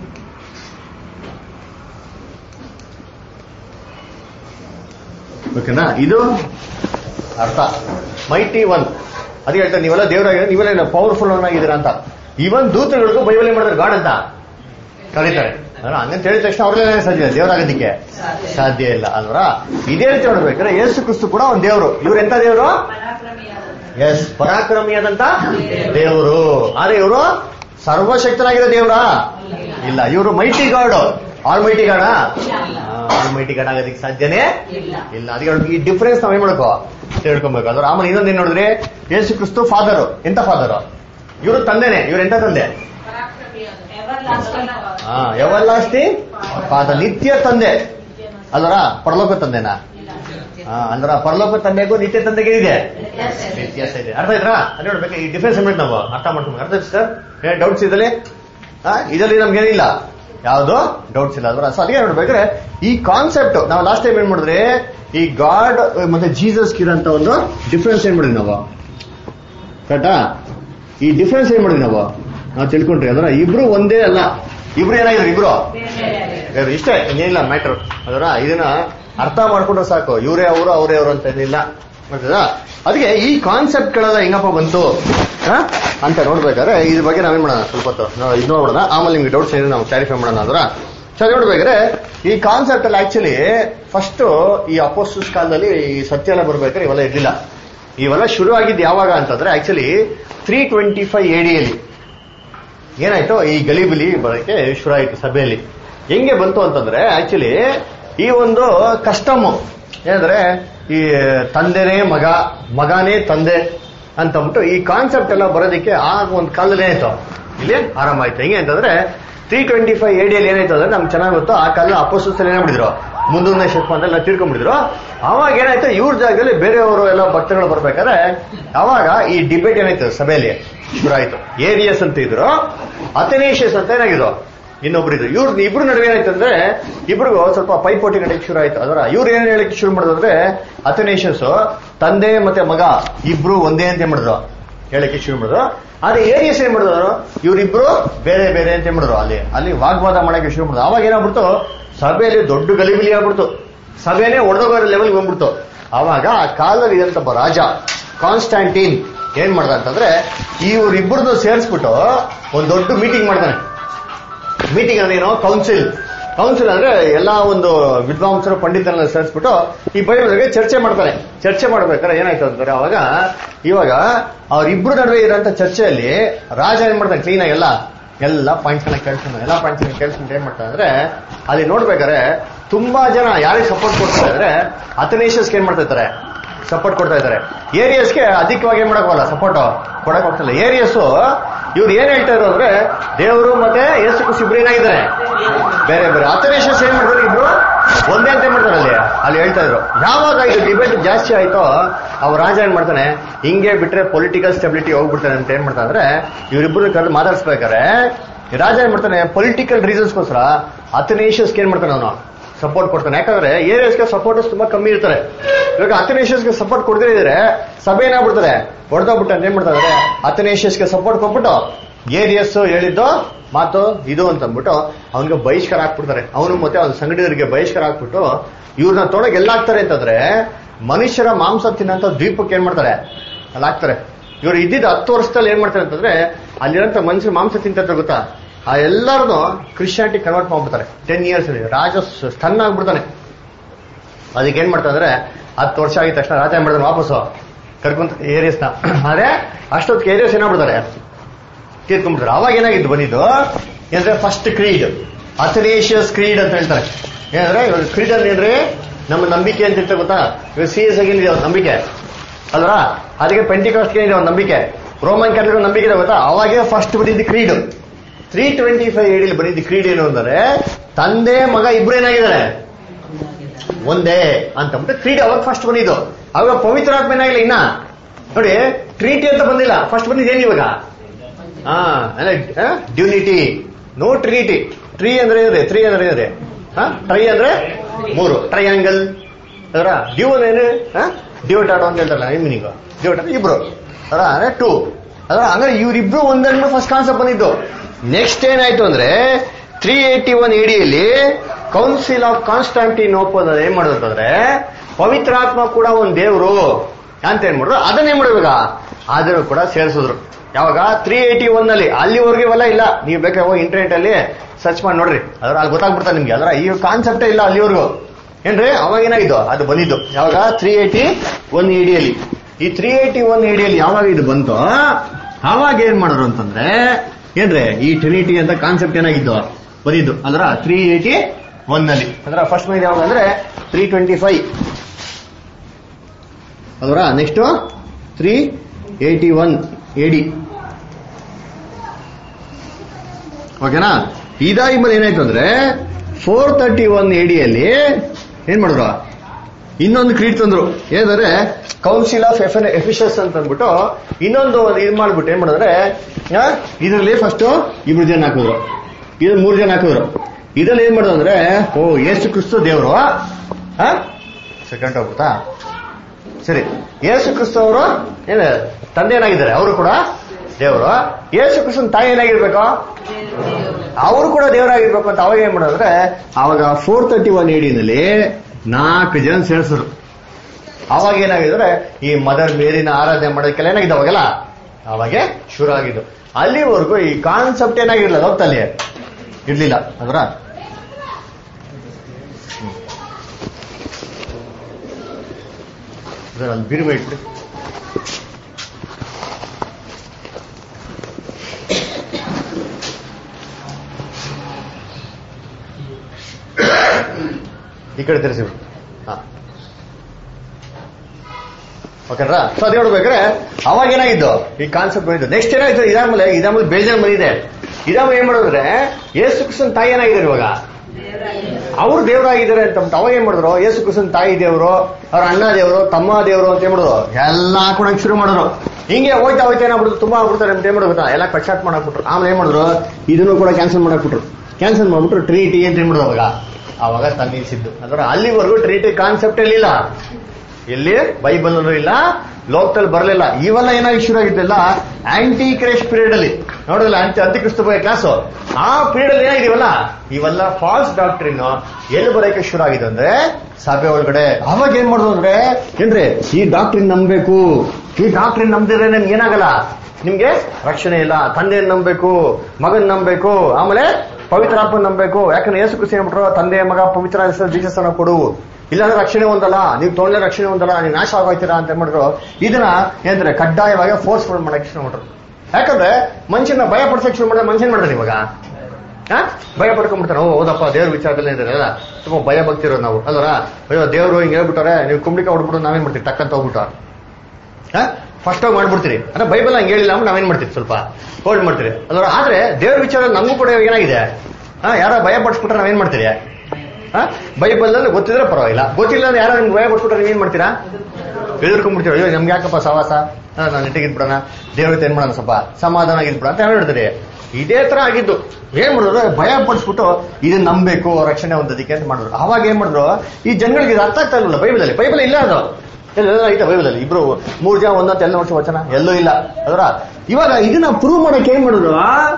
ಓಕೆನಾ ಇದು ಅರ್ಥ ಮೈಟಿ ಒನ್ ಅದಕ್ಕೆ ಹೇಳ್ತಾರೆ ನೀವೆಲ್ಲ ದೇವರಾಗಿದ್ರೆ ನೀವೆಲ್ಲ ಪವರ್ಫುಲ್ ಆಗಿದ್ದೀರಾ ಅಂತ ಇವನ್ ದೂತಗಳಿಗೂ ಬೈಬಲ್ ಏನ್ ಮಾಡ್ತಾರೆ ಗಾಡ್ ಅಂತ ಕರೀತಾರೆ ಅಲ್ಲ ಹಂಗಂತ ಹೇಳಿದ ತಕ್ಷಣ ಅವ್ರಲ್ಲೇ ಸಾಧ್ಯ ದೇವರಾಗೋದಿಕ್ಕೆ ಸಾಧ್ಯ ಇಲ್ಲ ಅಲ್ವರ ಇದೇ ರೀತಿ ನೋಡ್ಬೇಕಾದ್ರೆ ಯೇಸು ಕ್ರಿಸ್ತು ಕೂಡ ಒಂದು ದೇವರು ಇವ್ರು ಎಂತ ದೇವರು ಎಸ್ ಪರಾಕ್ರಮಿಯಾದಂತ ದೇವರು ಆದ್ರೆ ಇವರು ಸರ್ವಶಕ್ತನಾಗಿರೋ ದೇವ್ರಾ ಇಲ್ಲ ಇವರು mighty God almighty God almighty God ಆಗೋದಕ್ಕೆ ಸಾಧ್ಯನೇ ಇಲ್ಲ ಅದಕ್ಕೆ ಅವ್ರಿಗೆ ಈ ಡಿಫ್ರೆನ್ಸ್ ನಾವ್ ಏನ್ ಮಾಡ್ಕೋ ತಿಳ್ಕೊಬೇಕು ಅದ್ರ ಆಮೇಲೆ ಇನ್ನೊಂದೇನ್ ನೋಡಿದ್ರೆ ಯೇಸು ಕ್ರಿಸ್ತು ಫಾದರು ಎಂತ ಫಾದರು ಇವರು ತಂದೆನೆ ಇವ್ರು ಎಂತ ತಂದೆ ಹಾ ಎವರ್ ಲಾಸ್ಟಿ ಫಾದರ್ ನಿತ್ಯ ತಂದೆ ಅಲ್ವರ ಪರಲೋಕ ತಂದೆನಾ ಹಾ ಅಂದ್ರ ಪರಲೋಕ ತಂದೆಗೂ ನಿತ್ಯ ತಂದೆಗೆ ಇದೆ ವ್ಯತ್ಯಾಸ ಇದೆ ಅರ್ಥ ಆಯ್ತಾ ಅದೇ ನೋಡ್ಬೇಕು ಈ ಡಿಫ್ರೆನ್ಸ್ ಏನ್ಬೇಕು ನಾವು ಅರ್ಥ ಮಾಡ್ಕೊಂಡು ಅರ್ಥ ಆಯ್ತು ಸರ್ ಏನ್ ಡೌಟ್ಸ್ ಇದ್ದಲ್ಲಿ ಹಾ ಇದರಲ್ಲಿ ನಮ್ಗೇನಿಲ್ಲ ಯಾವ್ದು ಡೌಟ್ಸ್ ಇಲ್ಲ ಅಲ್ವಾ ಸೊ ಅದಕ್ಕೆ ನೋಡ್ಬೇಕಾದ್ರೆ ಈ ಕಾನ್ಸೆಪ್ಟ್ ನಾವು ಲಾಸ್ಟ್ ಟೈಮ್ ಏನ್ ಮಾಡಿದ್ರೆ ಈ ಗಾಡ್ ಮತ್ತೆ ಜೀಸಸ್ ಇರೋಂತ ಒಂದು ಡಿಫ್ರೆನ್ಸ್ ಏನ್ ಮಾಡಿದ್ವಿ ನಾವು ಕರೆಕ್ಟಾ ಈ ಡಿಫ್ರೆನ್ಸ್ ಏನ್ ಮಾಡಿದ್ವಿ ನಾವು ನಾವು ತಿಳ್ಕೊಂಡ್ರಿ ಅದರ ಇಬ್ರು ಒಂದೇ ಅಲ್ಲ ಇಬ್ರು ಏನಾಗಿದ್ರು ಇಬ್ರು ಬೇರೆ ಇಷ್ಟೇ ಇನ್ನೇನಿಲ್ಲ ಮ್ಯಾಟರ್ ಅದರ ಇದನ್ನ ಅರ್ಥ ಮಾಡ್ಕೊಂಡ್ರೆ ಸಾಕು ಇವರೇ ಅವರು ಅವರೇ ಅವರು ಅಂತ ಏನಿಲ್ಲ ಗೊತ್ತದಾ ಅದಕ್ಕೆ ಈ ಕಾನ್ಸೆಪ್ಟ್ ಗಳೆಲ್ಲ ಹೆಂಗಪ್ಪ ಬಂತು ಆ? ಅಂತ ನೋಡ್ಬೇಕಾದ್ರೆ ಇದ್ರ ಬಗ್ಗೆ ನಾವೇನ್ ಮಾಡೋಣ ಸ್ವಲ್ಪ ಹೊತ್ತು ನಾವು ಇದು ನೋಡೋಣ ಆಮೇಲೆ ನಿಮ್ಗೆ ಡೌಟ್ಸ್ ಏನಿದೆ ನಾವು ಕ್ಲಾರಿಫೈ ಮಾಡೋಣ ಅದರ ಸರಿ ನೋಡ್ಬೇಕಾದ್ರೆ ಈ ಕಾನ್ಸೆಪ್ಟ್ ಅಲ್ಲಿ ಆಕ್ಚುಲಿ ಫಸ್ಟ್ ಈ ಅಪೋಸ್ಟಸ್ ಕಾಲದಲ್ಲಿ ಈ ಸತ್ಯ ಎಲ್ಲ ಬರ್ಬೇಕಾದ್ರೆ ಇವೆಲ್ಲ ಇರ್ಲಿಲ್ಲ ಇವೆಲ್ಲ ಶುರು ಆಗಿದ್ದು ಯಾವಾಗ ಅಂತಂದ್ರೆ ಆಕ್ಚುಲಿ ತ್ರೀ ಟ್ವೆಂಟಿ ಫೈವ್ ಎಡಿಯಲ್ಲಿ ಏನಾಯ್ತು ಈ ಗಲಿಬಿಲಿ ಬರೋಕ್ಕೆ ಶುರು ಆಯ್ತು ಸಭೆಯಲ್ಲಿ ಹೆಂಗೆ ಬಂತು ಅಂತಂದ್ರೆ ಆಕ್ಚುಲಿ ಈ ಒಂದು ಕಸ್ಟಮ್ ಏನಂದ್ರೆ ಈ ತಂದೆನೇ ಮಗ ಮಗನೇ ತಂದೆ ಅಂತ ಅಂದ್ಬಿಟ್ಟು ಈ ಕಾನ್ಸೆಪ್ಟ್ ಎಲ್ಲ ಬರೋದಕ್ಕೆ ಆ ಒಂದು ಕಾಲದಲ್ಲಿ ಏನಾಯ್ತು ಇಲ್ಲಿ ಆರಂಭ ಆಯ್ತು ಹೆಂಗೆ ಅಂತಂದ್ರೆ ತ್ರೀ ಟ್ವೆಂಟಿ ಫೈವ್ ಎಡಿಯಲ್ಲಿ ಏನಾಯ್ತು ಅಂದ್ರೆ ನಮ್ಗೆ ಚೆನ್ನಾಗಿ ಗೊತ್ತು ಆ ಕಾಲ ಅಪೋಸಿಸ್ ಏನ್ ಮಾಡಿದ್ರು ಮುಂದಿನ ಶತಮಾನದಲ್ಲಿ ತಿಳ್ಕೊಂಡ್ಬಿಟ್ಟಿದ್ರು ಅವಾಗ ಏನಾಯ್ತು ಇವ್ರ ಜಾಗದಲ್ಲಿ ಬೇರೆಯವರು ಎಲ್ಲ ಭಕ್ತಗಳು ಬರ್ಬೇಕಾದ್ರೆ ಅವಾಗ ಈ ಡಿಬೇಟ್ ಏನಾಯ್ತು ಸಭೆಯಲ್ಲಿ ಶುರು ಆಯ್ತು ಏರಿಯಸ್ ಅಂತ ಇದ್ರು ಅಥನೇಷಿಯಸ್ ಅಂತ ಏನಾಗಿದ್ರು ಇನ್ನೊಬ್ರು ಇದ್ರು ಇವ್ರ ಇಬ್ರು ನಡುವೆ ಏನಾಯ್ತು ಅಂದ್ರೆ ಇಬ್ರಿಗೂ ಸ್ವಲ್ಪ ಪೈಪೋಟಿ ನಡೆಯಕ್ಕೆ ಶುರು ಆಯ್ತು ಅದರ ಇವ್ರು ಏನ್ ಹೇಳಕ್ಕೆ ಶುರು ಮಾಡಿದ್ರೆ ಅಥನೇಷಿಯಸ್ ತಂದೆ ಮತ್ತೆ ಮಗ ಇಬ್ರು ಒಂದೇ ಅಂತ ಏನ್ ಮಾಡಿದ್ರು ಹೇಳಕ್ಕೆ ಶುರು ಮಾಡಿದ್ರು ಆದ್ರೆ ಏರಿಯಸ್ ಏನ್ ಮಾಡಿದ್ರು ಇವ್ರಿಬ್ರು ಬೇರೆ ಬೇರೆ ಅಂತ ಏನ್ ಮಾಡಿದ್ರು ಅಲ್ಲಿ ಅಲ್ಲಿ ವಾಗ್ವಾದ ಮಾಡಕ್ಕೆ ಶುರು ಮಾಡಿದ್ರು ಅವಾಗ ಏನಾಗ್ಬಿಡ್ತು ಸಭೆಯಲ್ಲಿ ದೊಡ್ಡ ಗಲಿಬಿಲಿ ಆಗ್ಬಿಡ್ತು ಸಭೆನೇ ಒಡೆದೋಗೋ ಲೆವೆಲ್ಗೆ ಬಂದ್ಬಿಡ್ತು ಅವಾಗ ಆ ಕಾಲದಲ್ಲಿ ಇದ್ದಂತ ಒಬ್ಬ ರಾಜ ಕಾನ್ಸ್ಟಾಂಟೀನ್ ಏನ್ ಮಾಡ್ದ ಅಂತಂದ್ರೆ ಇವ್ರಿಬ್ಬರದ್ದು ಸೇರಿಸ್ಬಿಟ್ಟು ಒಂದ್ ದೊಡ್ಡ ಮೀಟಿಂಗ್ ಮಾಡ್ತಾನೆ ಮೀಟಿಂಗ್ ಅಂದ್ರೆ ಏನು ಕೌನ್ಸಿಲ್ ಕೌನ್ಸಿಲ್ ಅಂದ್ರೆ ಎಲ್ಲಾ ಒಂದು ವಿದ್ವಾಂಸರು ಪಂಡಿತರನ್ನ ಸೇರಿಸ್ಬಿಟ್ಟು ಈ ಬೈಬಲ್ ಬಗ್ಗೆ ಚರ್ಚೆ ಮಾಡ್ತಾರೆ ಚರ್ಚೆ ಮಾಡ್ಬೇಕಾದ್ರೆ ಏನಾಯ್ತು ಅಂತಂದ್ರೆ ಅವಾಗ ಇವಾಗ ಅವ್ರಿಬ್ರು ನಡುವೆ ಇರೋಂಥ ಚರ್ಚೆಯಲ್ಲಿ ರಾಜ ಏನ್ ಮಾಡ್ತಾನೆ ಕ್ಲೀನ್ ಆಗಿ ಎಲ್ಲ ಎಲ್ಲ ಪಾಯಿಂಟ್ಸ್ ಗಳನ್ನ ಕೇಳ್ತಾನೆ ಎಲ್ಲ ಪಾಯಿಂಟ್ಸ್ ಗಳನ್ನ ಕೇಳ್ಸ್ಕೊಂಡು ಏನ್ ಮಾಡ್ತಾನೆ ಅಂದ್ರೆ ಅಲ್ಲಿ ನೋಡ್ಬೇಕಾದ್ರೆ ತುಂಬಾ ಜನ ಯಾರಿಗೆ ಸಪೋರ್ಟ್ ಕೊಡ್ತಾರೆ ಅಂದ್ರೆ ಅಥನೇಷಿಯಸ್ಗೆ ಏನ್ ಮಾಡ್ತಾ ಇರ್ತಾರೆ ಸಪೋರ್ಟ್ ಕೊಡ್ತಾ ಇದ್ದಾರೆ ಏರಿಯಸ್ಗೆ ಅಧಿಕವಾಗಿ ಏನ್ ಮಾಡಕ್ ಹೋಗಲ್ಲ ಸಪೋರ್ಟ್ ಕೊಡಕ್ ಹೋಗ್ತಿಲ್ಲ ಏರಿಯಸ್ ಇವ್ರು ಏನ್ ಹೇಳ್ತಾ ಇದ್ರು ಅಂದ್ರೆ ದೇವರು ಮತ್ತೆ ಯೇಸು ಕ್ರಿಸ್ತ ಇಬ್ರು ಏನಾಗಿದ್ದಾರೆ ಬೇರೆ ಬೇರೆ ಅಥನೇಷಿಯಸ್ ಏನ್ ಮಾಡ್ತಾರೆ ಇಬ್ರು ಒಂದೇ ಅಂತ ಏನ್ ಮಾಡ್ತಾರೆ ಅಲ್ಲಿ ಅಲ್ಲಿ ಹೇಳ್ತಾ ಇದ್ರು ಯಾವಾಗ ಇದು ಡಿಬೇಟ್ ಜಾಸ್ತಿ ಆಯ್ತೋ ಅವ್ ರಾಜ ಏನ್ ಮಾಡ್ತಾನೆ ಹಿಂಗೆ ಬಿಟ್ರೆ ಪೊಲಿಟಿಕಲ್ ಸ್ಟೆಬಿಲಿಟಿ ಹೋಗ್ಬಿಡ್ತಾನೆ ಅಂತ ಏನ್ ಮಾಡ್ತಾನೆ ಅಂದ್ರೆ ಇವರಿಬ್ಬರು ಕರೆದು ಮಾತಾಡ್ಸ್ಬೇಕಾರೆ ಈ ರಾಜ ಏನ್ ಮಾಡ್ತಾನೆ ಪೊಲಿಟಿಕಲ್ ರೀಸನ್ಸ್ಗೋಸ್ಕರ ಅಥನೇಷಿಯಸ್ಗೆ ಏನ್ ಮಾಡ್ತಾನೆ ಅವನು ಸಪೋರ್ಟ್ ಕೊಡ್ತಾನೆ ಯಾಕಂದ್ರೆ ಏರಿಯಸ್ಗೆ ಸಪೋರ್ಟರ್ಸ್ ತುಂಬಾ ಕಮ್ಮಿ ಇರ್ತಾರೆ ಇವಾಗ ಅಥನೇಷಿಯಸ್ಗೆ ಸಪೋರ್ಟ್ ಕೊಡದೇ ಇದ್ರೆ ಸಭೆ ಏನಾಗ್ಬಿಡ್ತಾರೆ ಹೊಡೆದೋಗ್ಬಿಟ್ಟು ಅಂತ ಏನ್ ಮಾಡ್ತಾರೆ ಅಥನೇಷಿಯಸ್ಗೆ ಸಪೋರ್ಟ್ ಕೊಟ್ಬಿಟ್ಟು ಏರಿಯಸ್ ಹೇಳಿದ್ದು ಮಾತು ಇದು ಅಂತ ಅಂದ್ಬಿಟ್ಟು ಅವನಿಗೆ ಬಹಿಷ್ಕಾರ ಹಾಕ್ಬಿಡ್ತಾರೆ ಅವನು ಮತ್ತೆ ಅವನ ಸಂಘಟಕರಿಗೆ ಬಹಿಷ್ಕಾರ ಹಾಕ್ಬಿಟ್ಟು ಇವ್ರನ್ನ ತೊಡಗ್ ಎಲ್ಲ ಹಾಕ್ತಾರೆ ಅಂತಂದ್ರೆ ಮನುಷ್ಯರ ಮಾಂಸ ತಿನ್ನಂತ ದ್ವೀಪಕ್ಕೆ ಏನ್ ಮಾಡ್ತಾರೆ ಅಲ್ಲಿ ಹಾಕ್ತಾರೆ ಇವ್ರು ಇದ್ದಿದ್ದು ಹತ್ತು ವರ್ಷದಲ್ಲಿ ಏನ್ ಮಾಡ್ತಾರೆ ಅಂತಂದ್ರೆ ಅಲ್ಲಿರೋಂಥ ಮನುಷ್ಯರ ಮಾಂಸ ತಿಂತಾರೆ ಗೊತ್ತಾ ಆ ಎಲ್ಲರನ್ನು ಕ್ರಿಶ್ಚಿಯಾನಿಟಿ ಕನ್ವರ್ಟ್ ಮಾಡ್ಬಿಡ್ತಾರೆ ಟೆನ್ ಇಯರ್ಸ್ ಅಲ್ಲಿ ರಾಜ ಸ್ಟನ್ ಆಗ್ಬಿಡ್ತಾನೆ ಅದಕ್ಕೆ ಏನ್ ಮಾಡ್ತಾರೆ ಅಂದ್ರೆ ಹತ್ತು ವರ್ಷ ಆಗಿದ ತಕ್ಷಣ ರಾಜ ಏನ್ ಮಾಡ್ತಾನೆ ವಾಪಸ್ಸು ಕರ್ಕೊಂತ ಏರಿಯಸ್ನ ಆದ್ರೆ ಅಷ್ಟೊತ್ತಿಗೆ ಏರಿಯಸ್ ಏನಾಗ್ಬಿಡ್ತಾರೆ ತೀರ್ಕೊಂಡ್ಬಿಡ್ತಾರೆ ಅವಾಗ ಏನಾಗಿದ್ದು ಬಂದಿದ್ದು ಏನಂದ್ರೆ ಫಸ್ಟ್ ಕ್ರೀಡ್ ಅಥನೇಷಿಯಸ್ ಕ್ರೀಡ್ ಅಂತ ಹೇಳ್ತಾರೆ ಏನಂದ್ರೆ ಇವಾಗ ಕ್ರೀಡ್ ಅಂದ್ರೆ ಏನ್ರಿ ನಮ್ಮ ನಂಬಿಕೆ ಅಂತ ಇರ್ತದೆ ಗೊತ್ತಾ ಇವಾಗ ಸೀರಿಯಸ್ ಆಗಿ ಏನಿದೆ ಅವ್ರ ನಂಬಿಕೆ ಅಲ್ವಾ ಅದಕ್ಕೆ ಪೆಂಟಿಕಾಸ್ಟ್ಗೆ ಇದೆ ಒಂದು ನಂಬಿಕೆ ರೋಮನ್ ಕ್ಯಾಥಲಿಕ್ ನಂಬಿಕೆ ಇದೆ ಗೊತ್ತಾ ಅವಾಗೇ ಫಸ್ಟ್ ಬಂದಿದ್ದು ಕ್ರೀಡ್ ತ್ರೀ ಟ್ವೆಂಟಿ ಫೈವ್ ಏಡಿಲಿ ಬಂದಿದ್ದು ಕ್ರೀಡ್ ಏನು ಅಂದ್ರೆ ತಂದೆ ಮಗ ಇಬ್ರು ಏನಾಗಿದ್ದಾರೆ ಒಂದೇ ಅಂತ ಅಂದ್ಬಿಟ್ಟು ಕ್ರೀಡೆ ಅವಾಗ ಫಸ್ಟ್ ಬಂದಿದ್ದು ಅವಾಗ ಪವಿತ್ರಾತ್ಮ ಏನಾಗಿಲ್ಲ ಇನ್ನ ನೋಡಿ ಟ್ರೀಟಿ ಅಂತ ಬಂದಿಲ್ಲ ಫಸ್ಟ್ ಬಂದಿದ್ದು ಏನು ಇವಾಗ ಹಾ ಡ್ಯೂನಿಟಿ ನೋ ಟ್ರಿನಿಟಿ ಟ್ರೀ ಅಂದ್ರೆ ಏನ್ರಿ ತ್ರೀ ಅಂದ್ರೆ ಏನ್ರಿ ಟ್ರೈ ಅಂದ್ರೆ ಮೂರು ಟ್ರಯಾಂಗಲ್ ಅದರ ಡ್ಯೂ ಏನು ಡ್ಯೂಟ್ ಆಡೋ ಅಂತ ಹೇಳ್ತಾರಲ್ಲ ಏನ್ ಮೀನಿಂಗ್ ಡ್ಯೂಟ್ ಅಂದ್ರೆ ಇಬ್ರು ಅದರ ಅಂದ್ರೆ ಟೂ ಅದರ ಹಂಗಾರೆ ಇವ್ರಿಬ್ರು ಒಂದನ್ನು ಫಸ್ಟ್ ಕಾನ್ಸೆಪ್ಟ್ ಬಂದಿದ್ದು ನೆಕ್ಸ್ಟ್ ಏನಾಯ್ತು ಅಂದ್ರೆ ತ್ರೀ ಏಟಿ ಒನ್ ಎಡಿಯಲ್ಲಿ ಕೌನ್ಸಿಲ್ ಆಫ್ ಕಾನ್ಸ್ಟಾಂಟಿನ್ ಓಪನ್ ಏನ್ ಮಾಡೋದು ಅಂತಂದ್ರೆ ಪವಿತ್ರಾತ್ಮ ಕೂಡ ಒಂದ್ ದೇವ್ರು ಅಂತ ಏನ್ ಮಾಡಿದ್ರು ಅದನ್ನೇ ಮಾಡ್ಬೇಕ ಅದನ್ನು ಕೂಡ ಸೇರಿಸಿದ್ರು ಯಾವಾಗ ತ್ರೀ ಏಟಿ ಒನ್ ನಲ್ಲಿ ಅಲ್ಲಿವರೆಗೂ ಇವೆಲ್ಲ ಇಲ್ಲ ನೀವು ಬೇಕಾದ್ರೆ ಹೋಗಿ ಇಂಟರ್ನೆಟ್ ಅಲ್ಲಿ ಸರ್ಚ್ ಮಾಡಿ ನೋಡ್ರಿ ಅದ್ರ ಅಲ್ಲಿ ಗೊತ್ತಾಗ್ಬಿಡ್ತಾರೆ ನಿಮ್ಗೆ ಅದರ ಈ ಕಾನ್ಸೆಪ್ಟೇ ಇಲ್ಲ ಅಲ್ಲಿವರೆಗೂ ಏನ್ರಿ ಅವಾಗ ಏನಾಗಿದ್ದು ಅದು ಬಂದಿದ್ದು ಯಾವಾಗ ತ್ರೀ ಏಟಿ ಒನ್ ಎಡಿಯಲ್ಲಿ ಈ ತ್ರೀ ಏಟಿ ಒನ್ ಎಡಿಯಲ್ಲಿ ಯಾವಾಗ ಇದು ಬಂತು ಆವಾಗ ಏನ್ ಮಾಡಿದ್ರು ಅಂತಂದ್ರೆ ಏನ್ರಿ ಈ ಟ್ರಿನಿಟಿ ಅಂತ ಕಾನ್ಸೆಪ್ಟ್ ಏನಾಗಿದ್ದು ಬಂದಿದ್ದು ಅದರ ತ್ರೀ ಏಟಿ ಒನ್ ನಲ್ಲಿ ಅದರ ಫಸ್ಟ್ ಮೈನ್ ಯಾವಾಗ ಅಂದ್ರೆ ತ್ರೀ ಟ್ವೆಂಟಿ ಫೈವ್ ಅದರ next three eighty one AD ಓಕೆನಾ ಇದಾಗಿ ಮೇಲೆ ಏನಾಯ್ತು ಅಂದ್ರೆ ಫೋರ್ ತರ್ಟಿ ಒನ್ ಎಡಿಯಲ್ಲಿ ಏನ್ ಮಾಡಿದ್ರು ಇನ್ನೊಂದು ಕ್ರೀಡ್ ತಂದ್ರು ಏನಂದ್ರೆ ಕೌನ್ಸಿಲ್ ಆಫ್ ಎಫಿಷಿಯಸ್ ಅಂತ ಅಂದ್ಬಿಟ್ಟು ಇನ್ನೊಂದು ಇದು ಮಾಡ್ಬಿಟ್ಟು ಏನ್ ಮಾಡಿದ್ರೆ ಇದರಲ್ಲಿ ಫಸ್ಟ್ ಇಬ್ರು ಜನ ಹಾಕಿದ್ರು ಇದು ಮೂರು ಜನ ಹಾಕಿದ್ರು ಇದ್ರಲ್ಲಿ ಏನ್ ಮಾಡೋದು ಅಂದ್ರೆ ಓ ಏಸು ಕ್ರಿಸ್ತು ದೇವರು ಸೆಕೆಂಡ್ ಹೋಗ್ಬಿಡ್ತಾ ಸರಿ ಯೇಸು ಕ್ರಿಸ್ತು ಅವರು ಏನ ತಂದೆ ಏನಾಗಿದ್ದಾರೆ ಅವರು ಕೂಡ ದೇವರು ಯೇಸು ಕ್ರಿಸ್ತನ ತಾಯಿ ಏನಾಗಿರ್ಬೇಕು ಅವರು ಕೂಡ ದೇವರಾಗಿರ್ಬೇಕು ಅಂತ ಅವಾಗ ಏನ್ ಮಾಡೋದ್ರೆ ಅವಾಗ ಫೋರ್ ತರ್ಟಿ ಒನ್ ಏಡಿನಲ್ಲಿ ನಾಲ್ಕು ಜನ ಸೇರಿಸಿದ್ರು ಅವಾಗ ಏನಾಗಿದ್ರೆ ಈ ಮದರ್ ಮೇರಿನ ಆರಾಧನೆ ಮಾಡೋದಕ್ಕೆಲ್ಲ ಏನಾಗಿದೆ ಅವಾಗೆಲ್ಲ ಅವಾಗೆ ಶುರು ಆಗಿದ್ದು ಅಲ್ಲಿವರೆಗೂ ಈ ಕಾನ್ಸೆಪ್ಟ್ ಏನಾಗಿರ್ಲಿಲ್ಲ ಹೋಗ್ತಲ್ಲಿ ಇರ್ಲಿಲ್ಲ ಅದರ ಅಲ್ಲಿ ಬಿರುವೆ ಇಟ್ಟು ಈ ಕಡೆ ತಿರ್ಸಿ ಹಾ ಓಕೆನಾ ಸೊ ಅದು ನೋಡ್ಬೇಕಾದ್ರೆ ಅವಾಗ ಏನಾಗಿದ್ದು ಈ ಕಾನ್ಸೆಪ್ಟ್ ಬಂದಿದ್ದು ನೆಕ್ಸ್ಟ್ ಏನಾಯ್ತು ಇದಾದ್ಮೇಲೆ ಇದಾದ್ಮೇಲೆ ಬೇಜಾನ್ ಬಂದಿದೆ ಇದಾದ್ಮೇಲೆ ಏನ್ ಮಾಡಿದ್ರೆ ಯೇಸು ಕ್ರಿಸ್ತನ್ ತಾಯಿ ಏನಾಗಿದ್ದಾರೆ ಇವಾಗ ಅವ್ರು ದೇವರಾಗಿದ್ದಾರೆ ಅಂತ ಅಂದ್ಬಿಟ್ಟು ಅವಾಗ ಏನ್ ಮಾಡಿದ್ರು ಯೇಸು ಕ್ರಿಸ್ತನ್ ತಾಯಿ ದೇವರು ಅವ್ರ ಅಣ್ಣ ದೇವರು ತಮ್ಮ ದೇವರು ಅಂತ ಏನ್ ಮಾಡಿದ್ರು ಎಲ್ಲ ಹಾಕೊಳಕ್ ಶುರು ಮಾಡಿದ್ರು ಹಿಂಗೆ ಹೋಯ್ತಾ ಹೋಯ್ತಾ ಏನಾಗ್ಬಿಡ್ತು ತುಂಬಾ ಆಗ್ಬಿಡ್ತಾರೆ ಅಂತ ಏನ್ ಮಾಡಿದ್ರು ಎಲ್ಲ ಕಟ್ಸಾಟ್ ಮಾಡಾಕ್ಬಿಟ್ರು ಆಮೇಲೆ ಏನ್ ಮಾಡಿದ್ರು ಇದನ್ನು ಕೂಡ ಕ್ಯಾನ್ಸಲ್ ಮಾಡಾಕ್ಬಿಟ್ರು ಕ್ಯಾನ್ಸಲ್ ಮಾಡ್ಬಿಟ್ರು ಟ್ರೀಟಿ ಅಂತ ಏನ್ ಮಾಡಿದ್ರು ಅವಾಗ ಅವಾಗ ತಂದಿಸಿದ್ದು ಅಂದ್ರೆ ಅಲ್ಲಿವರೆಗೂ ಟ್ರೀಟಿ ಕಾನ್ಸೆಪ್ಟ್ ಇರಲಿಲ್ಲ ಎಲ್ಲಿ ಬೈಬಲ್ ಇಲ್ಲ ಲೋಕದಲ್ಲಿ ಬರಲಿಲ್ಲ ಇವೆಲ್ಲ ಏನಾಗಿ ಶುರು ಆಗಿದ್ದೆಲ್ಲ ಆಂಟಿ ಕ್ರೈಸ್ಟ್ ಪೀರಿಯಡ್ ಅಲ್ಲಿ ನೋಡಿಲ್ಲ ಅಂಟಿ ಅಂತಿಕ್ರಿಸ್ತ ಬಗ್ಗೆ ಕ್ಲಾಸು ಆ ಪೀರಿಯಡ್ ಅಲ್ಲಿ ಏನಾಗಿದೀವಲ್ಲ ಇವೆಲ್ಲ ಫಾಲ್ಸ್ ಡಾಕ್ಟ್ರಿನ್ ಎಲ್ಲಿ ಬರೋಕೆ ಶುರು ಆಗಿದೆ ಅಂದ್ರೆ ಸಭೆ ಒಳಗಡೆ ಅವಾಗ ಏನ್ ಮಾಡೋದು ಅಂದ್ರೆ ಏನ್ರಿ ಈ ಡಾಕ್ಟ್ರಿನ್ ನಂಬಬೇಕು ಈ ಡಾಕ್ಟ್ರಿನ್ ನಂಬಿದ್ರೆ ನಿಮ್ಗೆ ಏನಾಗಲ್ಲ ನಿಮ್ಗೆ ರಕ್ಷಣೆ ಇಲ್ಲ ತಂದೆಯನ್ನು ನಂಬಬೇಕು ಮಗನ್ ನಂಬಬೇಕು ಆಮೇಲೆ ಪವಿತ್ರಾತ್ಮ ನಂಬಬೇಕು ಯಾಕಂದ್ರೆ ಯೇಸು ಕೃಷಿ ಹೇಳ್ಬಿಟ್ರು ತಂದೆ ಮಗ ಪವಿತ್ರ ಜೀಸಸ್ ಅನ್ನ ಕೊಡು ಇಲ್ಲಾಂದ್ರೆ ರಕ್ಷಣೆ ಹೊಂದಲ್ಲ ನೀವು ತೊಗೊಂಡ್ರೆ ರಕ್ಷಣೆ ಹೊಂದಲ್ಲ ನೀವು ನಾಶ ಆಗೋಯ್ತೀರಾ ಅಂತ ಮಾಡಿದ್ರು ಇದನ್ನ ಏನಂದ್ರೆ ಕಡ್ಡಾಯವಾಗಿ ಫೋರ್ಸ್ಫುಲ್ ಮಾಡಕ್ಕೆ ಶುರು ಮಾಡ್ರು ಯಾಕಂದ್ರೆ ಮನುಷ್ಯನ ಭಯ ಪಡಿಸಕ್ಕೆ ಶುರು ಮಾಡಿದ್ರೆ ಮನುಷ್ಯನ್ ಮಾಡ್ತಾನೆ ಇವಾಗ ಆ? ಭಯ ಪಡ್ಕೊಂಡ್ಬಿಡ್ತಾರೆ ಓ ಹೌದಪ್ಪ ದೇವ್ರ ವಿಚಾರದಲ್ಲಿ ಇದಾರಲ್ಲ ತುಂಬಾ ಭಯ ಭಕ್ತಿರೋ ನಾವು ಅಲ್ವರ ಅಯ್ಯೋ ದೇವ್ರು ಹಿಂಗೆ ಹೇಳ್ಬಿಟ್ಟಾರೆ ನೀವು ಕುಂಬಳಿಕ ಹೊಡ್ಬಿಟ್ಟು ನಾವೇನ್ ಮಾಡ್ತೀವಿ ಟಕ್ಕಂತ ಹೋಗ್ಬಿಟ್ಟು ಫಸ್ಟ್ ಆಗಿ ಮಾಡ್ಬಿಡ್ತೀರಿ ಅಂದ್ರೆ ಬೈಬಲ್ ಹಂಗೆ ಹೇಳಿಲ್ಲ ಅಂದ್ರೆ ನಾವೇನ್ ಮಾಡ್ತೀವಿ ಸ್ವಲ್ಪ ಹೋಲ್ಡ್ ಮಾಡ್ತೀರಿ ಅಲ್ವರ ಆದ್ರೆ ದೇವ್ರ ವಿಚಾರ ನಮಗೂ ಕೂಡ ಏನಾಗಿದೆ ಆ, ಯಾರೋ ಭಯ ಪಡಿಸ್ಬಿಟ್ರೆ ನಾವೇನ್ ಮಾಡ್ತೀರಿ ಬೈಬಲ್ ಅಲ್ಲಿ ಗೊತ್ತಿದ್ರೆ ಪರವಾಗಿಲ್ಲ ಗೊತ್ತಿಲ್ಲ ಅಂದ್ರೆ ಯಾರೋ ನಿಮ್ಗೆ ಭಯ ಪಡ್ಬಿಟ್ರೆ ನೀವೇನ್ ಮಾಡ್ತೀರಾ ಎದುರ್ಕೊಂಡ್ಬಿಡ್ತೀರ ಅಯ್ಯೋ ನಮ್ಗೆ ಯಾಕಪ್ಪ ಸವಾಸ ನಾನು ನೆಟ್ಟಿಗಿದ್ಬಿಡೋಣ ದೇವ್ರ ಜೊತೆ ಏನ್ ಮಾಡೋಣ ಸ್ವಲ್ಪ ಸಮಾಧಾನ ಆಗಿದ್ಬಿಡ ಅಂತ ಹೇಳ್ತಾರೆ ಇದೇ ತರ ಆಗಿದ್ದು ಏನ್ ಮಾಡಿದ್ರು ಭಯ ಪಡಿಸ್ಬಿಟ್ಟು ಇದನ್ನ ನಂಬೇಕು ರಕ್ಷಣೆ ಹೊಂದೋದಕ್ಕೆ ಅಂತ ಮಾಡಿದ್ರು ಅವಾಗ ಏನ್ ಮಾಡಿದ್ರು ಈ ಜನಗಳಿಗೆ ಇದು ಅರ್ಥ ಆಗ್ತಾ ಇಲ್ವಲ್ಲ ಬೈಬಲ್ ಅಲ್ಲಿ ಬೈಬಲ್ ಇಲ್ಲ ಅದು ಎಲ್ಲ ಐತೆ ಬೈಬಲ್ ಅಲ್ಲಿ ಇಬ್ರು ಮೂರ್ ಜನ ಒಂದೊಂದು ಎಲ್ಲ ವರ್ಷ ವಚನ ಎಲ್ಲೂ ಇಲ್ಲ ಅದರ ಇವಾಗ ಇದನ್ನ ಪ್ರೂವ್ ಮಾಡಕ್ಕೆ ಏನ್ ಮಾಡಿದ್ರು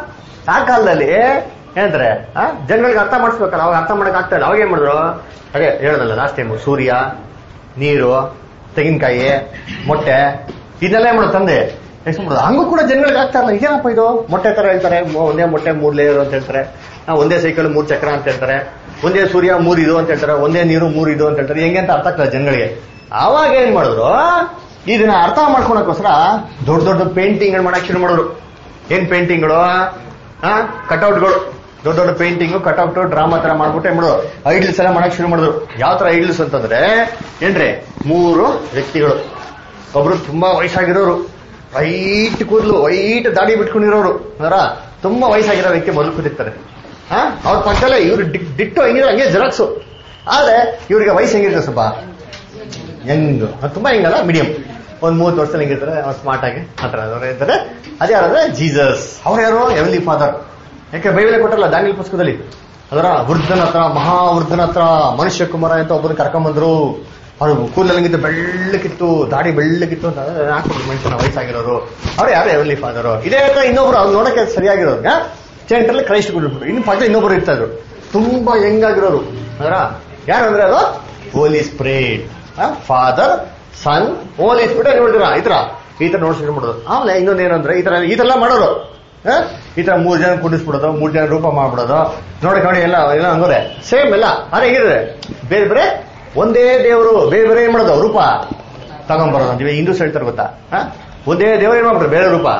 ಆ ಕಾಲದಲ್ಲಿ ಏನಂತಾರೆ ಆ ಜನಗಳಿಗೆ ಅರ್ಥ ಮಾಡಿಸ್ಬೇಕಲ್ಲ ಅವಾಗ ಅರ್ಥ ಮಾಡಕ್ ಆಗ್ತಾ ಇಲ್ಲ ಅವಾಗ ಏನ್ ಮಾಡಿದ್ರು ಅದೇ ಹೇಳದಲ್ಲ ಲಾಸ್ಟ್ ಟೈಮ್ ಸೂರ್ಯ ನೀರು ತೆಂಗಿನಕಾಯಿ ಮೊಟ್ಟೆ ಇದನ್ನೆಲ್ಲ ಏನ್ ಮಾಡೋದು ತಂದೆ ಎಷ್ಟು ಮಾಡೋದು ಹಂಗೂ ಕೂಡ ಜನಗಳಿಗೆ ಆಗ್ತಾ ಇಲ್ಲ ಇದೇನಪ್ಪ ಇದು ಮೊಟ್ಟೆ ತರ ಹೇಳ್ತಾರೆ ಮೊ- ಒಂದೇ ಮೊಟ್ಟೆ ಮೂರ್ ಲೇಯರ್ ಅಂತ ಹೇಳ್ತಾರೆ ಆ, ಒಂದೇ ಸೈಕಲ್ ಮೂರ್ ಚಕ್ರ ಅಂತ ಹೇಳ್ತಾರೆ ಒಂದೇ ಸೂರ್ಯ ಮೂರ್ ಇದು ಅಂತ ಹೇಳ್ತಾರೆ ಒಂದೇ ನೀರು ಮೂರ್ ಇದು ಅಂತ ಹೇಳ್ತಾರೆ ಹೆಂಗೆ ಅಂತ ಅರ್ಥ ಆಗ್ತದೆ ಜನಗಳಿಗೆ ಆವಾಗ ಏನ್ ಮಾಡಿದ್ರು ಇದನ್ನ ಅರ್ಥ ಮಾಡ್ಕೊಳಕ್ಕೋಸ್ಕರ ದೊಡ್ಡ ದೊಡ್ಡ ಪೇಂಟಿಂಗ್ ಮಾಡಕ್ ಶುರು ಮಾಡಿದ್ರು ಏನ್ ಪೇಂಟಿಂಗ್ಗಳು ಕಟ್ಔಟ್ಗಳು ದೊಡ್ಡ ದೊಡ್ಡ ಪೇಂಟಿಂಗ್ ಕಟ್ಔಟ್ ಡ್ರಾಮಾ ತರ ಮಾಡ್ಬಿಟ್ಟು ಏನ್ ಮಾಡೋದು ಐಡ್ಲ್ಸ್ ಎಲ್ಲ ಮಾಡಕ್ ಶುರು ಮಾಡಿದ್ರು ಯಾವ ತರ ಐಡ್ಲ್ಸ್ ಅಂತಂದ್ರೆ ಏನ್ರಿ ಮೂರು ವ್ಯಕ್ತಿಗಳು ಒಬ್ರು ತುಂಬಾ ವಯಸ್ಸಾಗಿರೋರು ವೈಟ್ ಕೂದಲು ವೈಟ್ ದಾಡಿ ಬಿಟ್ಕೊಂಡಿರೋರು ಅದರ ತುಂಬಾ ವಯಸ್ಸಾಗಿರೋ ವ್ಯಕ್ತಿ ಮೊದಲು ಕೂತಿರ್ತಾರೆ ಹಾ ಅವ್ರ ಪಕ್ಕದಲ್ಲೇ ಇವ್ರು ಡಿ- ಡಿಟ್ಟು ಹೆಂಗಿರೋ ಹಂಗೆ ಜೆರಾಕ್ಸು ಆದ್ರೆ ಇವ್ರಿಗೆ ವಯಸ್ಸು ಹೆಂಗಿರ್ತದೆ ಸ್ವಲ್ಪ ಹೆಂಗ್ ತುಂಬಾ ಹೆಂಗಲ್ಲ ಮೀಡಿಯಂ ಒಂದ್ ಮೂವತ್ತು ವರ್ಷದಲ್ಲಿ ಹೆಂಗಿರ್ತಾರೆ ಅವ್ರು ಸ್ಮಾರ್ಟ್ ಆಗಿ ಆತರ ಅವ್ರು ಇರ್ತಾರೆ ಅದೇ ಯಾರಂದ್ರೆ ಜೀಸಸ್ ಅವ್ರು ಯಾರು ಎವಲಿ ಫಾದರ್ ಯಾಕೆ ಬೈಬಲ್ ಕೊಟ್ಟಲ್ಲ ದಾನಿಯಲ್ ಪುಸ್ತಕದಲ್ಲಿ ಅದರ ವೃದ್ಧನ ಹತ್ರ ಮಹಾ ವೃದ್ಧನ ಹತ್ರ ಮನುಷ್ಯ ಕುಮಾರ ಅಂತ ಒಬ್ಬನ ಕರ್ಕೊಂಬಂದ್ರು ಅವ್ರು ಕೂದಲಂಗಿದ್ದು ಬೆಳ್ಳಕ್ಕಿತ್ತು ದಾಡಿ ಬೆಳ್ಳಕ್ಕಿತ್ತು ಅಂತ ಹಾಕ್ಬಿಟ್ರು ಮನುಷ್ಯನ ವಯಸ್ಸಾಗಿರೋರು ಅವ್ರು ಯಾರು ಎವಲಿ ಫಾದರ್ ಇದೇ ತರ ಇನ್ನೊಬ್ರು ಅವ್ರು ನೋಡಕ್ಕೆ ಸರಿಯಾಗಿರೋರು ಸೆಂಟ್ರಲ್ಲಿ ಕ್ರೈಸ್ಟ್ ಬಿಟ್ಬಿಟ್ರು ಇನ್ನು ಪಕ್ಕ ಇನ್ನೊಬ್ರು ಇರ್ತಾ ಇದ್ರು ತುಂಬಾ ಹೆಂಗಾಗಿರೋರು ಅದರ ಯಾರು ಅಂದ್ರೆ ಅದು holy spirit father son holy spirit ನೋಡಿದ್ರ ಈ ತರ ಈ ತರ ನೋಡ್ಸಿಟ್ಟು ಮಾಡೋದು ಆಮೇಲೆ ಇನ್ನೊಂದು ಏನಂದ್ರೆ ಈ ತರ ಈ ತರ ಎಲ್ಲ ಮಾಡೋರು ಆ? ಈ ತರ ಮೂರ್ ಜನ ಕುಡಿಸ್ಬಿಡೋದು ಮೂರ್ ಜನ ರೂಪ ಮಾಡ್ಬಿಡೋದು ನೋಡಿ ನೋಡಿ ಎಲ್ಲ ಎಲ್ಲ ಹಂಗೋರೆ ಸೇಮ್ ಎಲ್ಲ ಅದೇ ಹೇಗಿದ್ರೆ ಬೇರೆ ಬೇರೆ ಒಂದೇ ದೇವರು ಬೇರೆ ಬೇರೆ ಏನ್ ಮಾಡೋದು ರೂಪ ತಗೊಂಬರೋದು ಅಂತೀವಿ ಹಿಂದೂಸ್ ಹೇಳ್ತಾರೆ ಗೊತ್ತಾ ಆ? ಒಂದೇ ದೇವರು ಏನ್ ಮಾಡ್ಬಿಟ್ರು ಬೇರೆ ರೂಪ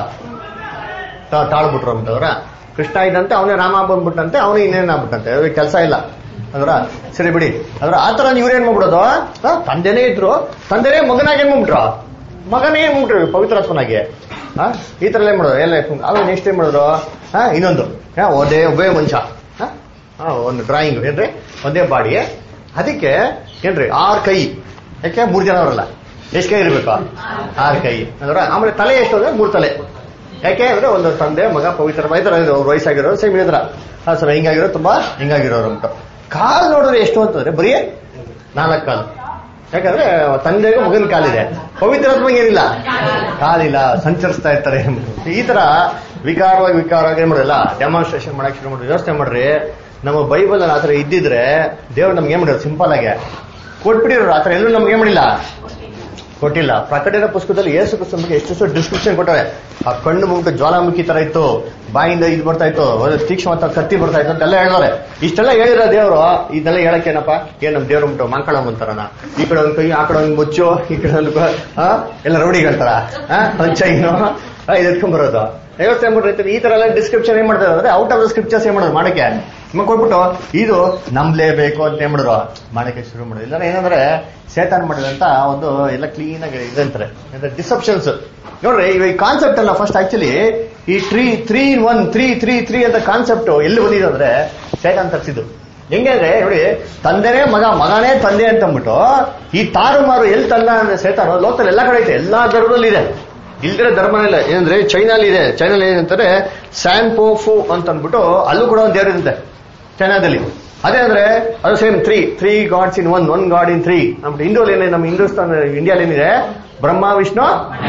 ತಾ- ತಾಳ್ಬಿಟ್ರು ಅಂತಂದ್ರ ಕೃಷ್ಣ ಇದ್ದಂತೆ ಅವನೇ ರಾಮ ಬಂದ್ಬಿಟ್ಟಂತೆ ಅವನು ಇನ್ನೇನ್ ಆಗ್ಬಿಟ್ಟಂತೆ ಅವ್ರಿಗೆ ಕೆಲಸ ಇಲ್ಲ ಅಂದ್ರ ಸರಿ ಬಿಡಿ ಅದ್ರ ಆತರ ಇವ್ರು ಏನ್ ಮಾಡ್ಬಿಡೋದು ಆ, ತಂದೆನೇ ಇದ್ರು ತಂದೆನೇ ಮಗನಾಗಿ ಏನ್ ಮಾಡ್ಬಿಟ್ರು ಮಗನೇ ಏನ್ ಮಾಡ್ಬಿಟ್ರು ಪವಿತ್ರಾತ್ಮನಾಗಿ ಆ, ಈ ತರ ಏನ್ ಮಾಡೋದು ಎಲ್ಲ ಆಮೇಲೆ ನೆಕ್ಸ್ಟ್ ಏನ್ ಮಾಡಿದ್ರು ಆ, ಇನ್ನೊಂದು ಆ, ಒಂದೇ ಒಬ್ಬೇ ಮನುಷ್ಯ ಆ, ಆ, ಒಂದು ಡ್ರಾಯಿಂಗ್ ಏನ್ರಿ ಒಂದೇ ಬಾಡಿ ಅದಕ್ಕೆ ಏನ್ರಿ ಆರ್ ಕೈ ಯಾಕೆ ಮೂರ್ ಜನ ಅವರಲ್ಲ ಎಷ್ಟು ಕೈ ಇರ್ಬೇಕು ಆರ್ ಕೈ ಅಂದ್ರೆ ಆಮೇಲೆ ತಲೆ ಎಷ್ಟು ಅಂದ್ರೆ ಮೂರ್ ತಲೆ ಯಾಕೆ ಅಂದ್ರೆ ಒಂದು ತಂದೆ ಮಗ ಪವಿತ್ರ ರೈತರ ಅವ್ರ ವಯಸ್ಸಾಗಿರೋರು ಸೇಮ್ ಇದ್ರ ಹಾ ಸರ್ ಹಿಂಗಾಗಿರೋ ತುಂಬಾ ಹಿಂಗಾಗಿರೋರು ಅಂತ ಕಾಲು ನೋಡಿದ್ರೆ ಎಷ್ಟು ಅಂತಂದ್ರೆ ಬರೀ ನಾಲ್ಕು ಕಾಲು ಯಾಕಂದ್ರೆ ತಂದೆಗೂ ಮಗನ ಕಾಲಿದೆ ಪವಿತ್ರಾತ್ಮಗೆ ಏನಿಲ್ಲ ಕಾಲಿಲ್ಲ ಸಂಚರಿಸ್ತಾ ಇರ್ತಾರೆ ಈ ತರ ವಿಕಾರವಾಗಿ ವಿಕಾರವಾಗಿ ಏನ್ ಮಾಡಿರಲ್ಲ ಡೆಮಾನ್ಸ್ಟ್ರೇಷನ್ ಮಾಡಕ್ ಶುರು ಮಾಡಿ ಯೋಚನೆ ಮಾಡ್ರಿ ನಮ್ಮ ಬೈಬಲ್ ಅಲ್ಲಿ ಆತರ ಇದ್ದಿದ್ರೆ ದೇವ್ರು ನಮ್ಗೆ ಏನ್ ಮಾಡಿರೋದು ಸಿಂಪಲ್ ಆಗಿ ಕೊಟ್ಬಿಟ್ಟಿರೋರು ಆತರ ಎಲ್ಲೂ ನಮ್ಗೆ ಏನ್ ಮಾಡಿಲ್ಲ ಕೊಟ್ಟಿಲ್ಲ ಪ್ರಕಟಣೆ ಪುಸ್ತಕದಲ್ಲಿ ಯೇಸು ಕ್ರಿಸ್ತನ ಬಗ್ಗೆ ಎಷ್ಟೆಷ್ಟು ಡಿಸ್ಕ್ರಿಪ್ಷನ್ ಕೊಟ್ಟಾರೆ ಆ ಕಣ್ಣು ಮುಗಿದು ಜ್ವಾಲಾಮುಖಿ ತರ ಇತ್ತು ಬಾಯಿಂದ ಇದು ಬರ್ತಾ ಇತ್ತು ಒಂದು ತೀಕ್ಷ್ಣವಂತ ಕತ್ತಿ ಬರ್ತಾ ಇತ್ತು ಅಂತೆಲ್ಲ ಹೇಳಿದಾರೆ ಇಷ್ಟೆಲ್ಲ ಹೇಳಿರೋ ದೇವರು ಇದೆಲ್ಲ ಹೇಳಕ್ಕೇನಪ್ಪ ಏನ್ ನಮ್ ದೇವ್ರು ಉಂಟು ಮಂಕಳ ಅಂತಾರನ ಈ ಕಡೆ ಒಂದ್ ಕೈ ಆ ಕಡೆ ಒಂದ್ ಮುಚ್ಚು ಈ ಕಡೆ ಒಂದು ಕ- ಆ, ಎಲ್ಲ ರೌಡಿಗಳ್ತಾರ ಒಂದ್ ಚೈನು ಇದು ಎತ್ಕೊಂಡ್ ಬರೋದು ವ್ಯವಸ್ಥೆ ಮಾಡ್ಬಿಟ್ಟಿರ್ತೀರಿ ಈ ತರ ಎಲ್ಲ ಡಿಸ್ಕ್ರಿಪ್ಷನ್ ಏನ್ ಮಾಡ್ತಾರೆ ಅಂದ್ರೆ ಔಟ್ ಆಫ್ ದ ಸ್ಕ್ರಿಪ್ಚರ್ಸ್ ಏನ್ ಮಾಡೋದು ಮಾಡಕ್ಕೆ ನಿಮಗೆ ಕೊಟ್ಬಿಟ್ಟು ಇದು ನಂಬ್ಲೇಬೇಕು ಅಂತ ಏನ್ ಮಾಡಿದ್ರು ಮಾಡಕ್ಕೆ ಶುರು ಮಾಡೋದು ಇಲ್ಲ ಏನಂದ್ರೆ ಸೇತಾನ್ ಮಾಡಿದಂತ ಒಂದು ಎಲ್ಲ ಕ್ಲೀನ್ ಆಗಿ ಇದಂತಾರೆ ಅಂದ್ರೆ ಡಿಸೆಪ್ಷನ್ಸ್ ನೋಡ್ರಿ ಈ ಕಾನ್ಸೆಪ್ಟ್ ಅಲ್ಲ ಫಸ್ಟ್ ಆಕ್ಚುಲಿ ಈ three three one three three three ಅಂತ ಕಾನ್ಸೆಪ್ಟ್ ಎಲ್ಲಿ ಬಂದಿದೆ ಅಂದ್ರೆ ಸೇತಾನ್ ತರಿಸಿದ್ದು ಹೆಂಗೆ ಅಂದ್ರೆ ನೋಡಿ ತಂದೆನೇ ಮಗ ಮಗನೇ ತಂದೆ ಅಂತ ಅಂದ್ಬಿಟ್ಟು ಈ ತಾರುಮಾರು ಎಲ್ಲಿ ತಂದ ಅಂದ್ರೆ ಸೇತಾನು ಲೋಕದಲ್ಲಿ ಎಲ್ಲಾ ಕಡೆ ಐತೆ ಎಲ್ಲಾ ಧರ್ಮದಲ್ಲಿ ಇದೆ ಇಲ್ದಿರೋ ಧರ್ಮ ಇಲ್ಲ ಏನಂದ್ರೆ ಚೈನಲ್ಲಿ ಇದೆ ಚೈನಲ್ಲಿ ಏನಂತಾರೆ ಸ್ಯಾನ್ ಪೋಫು ಅಂತ ಅಂದ್ಬಿಟ್ಟು ಅಲ್ಲೂ ಕೂಡ ಒಂದು ದೇವರಿರುತ್ತೆ ಚೈನಾದಲ್ಲಿ ಅದೇ ಅಂದ್ರೆ ಅದು same three three gods in one one God in three ನಮ್ಮ ಹಿಂದೂಲ್ ಏನಿದೆ ನಮ್ಮ ಹಿಂದೂಸ್ತಾನ ಇಂಡಿಯಾದಲ್ಲಿ ಏನಿದೆ ಬ್ರಹ್ಮ ವಿಷ್ಣು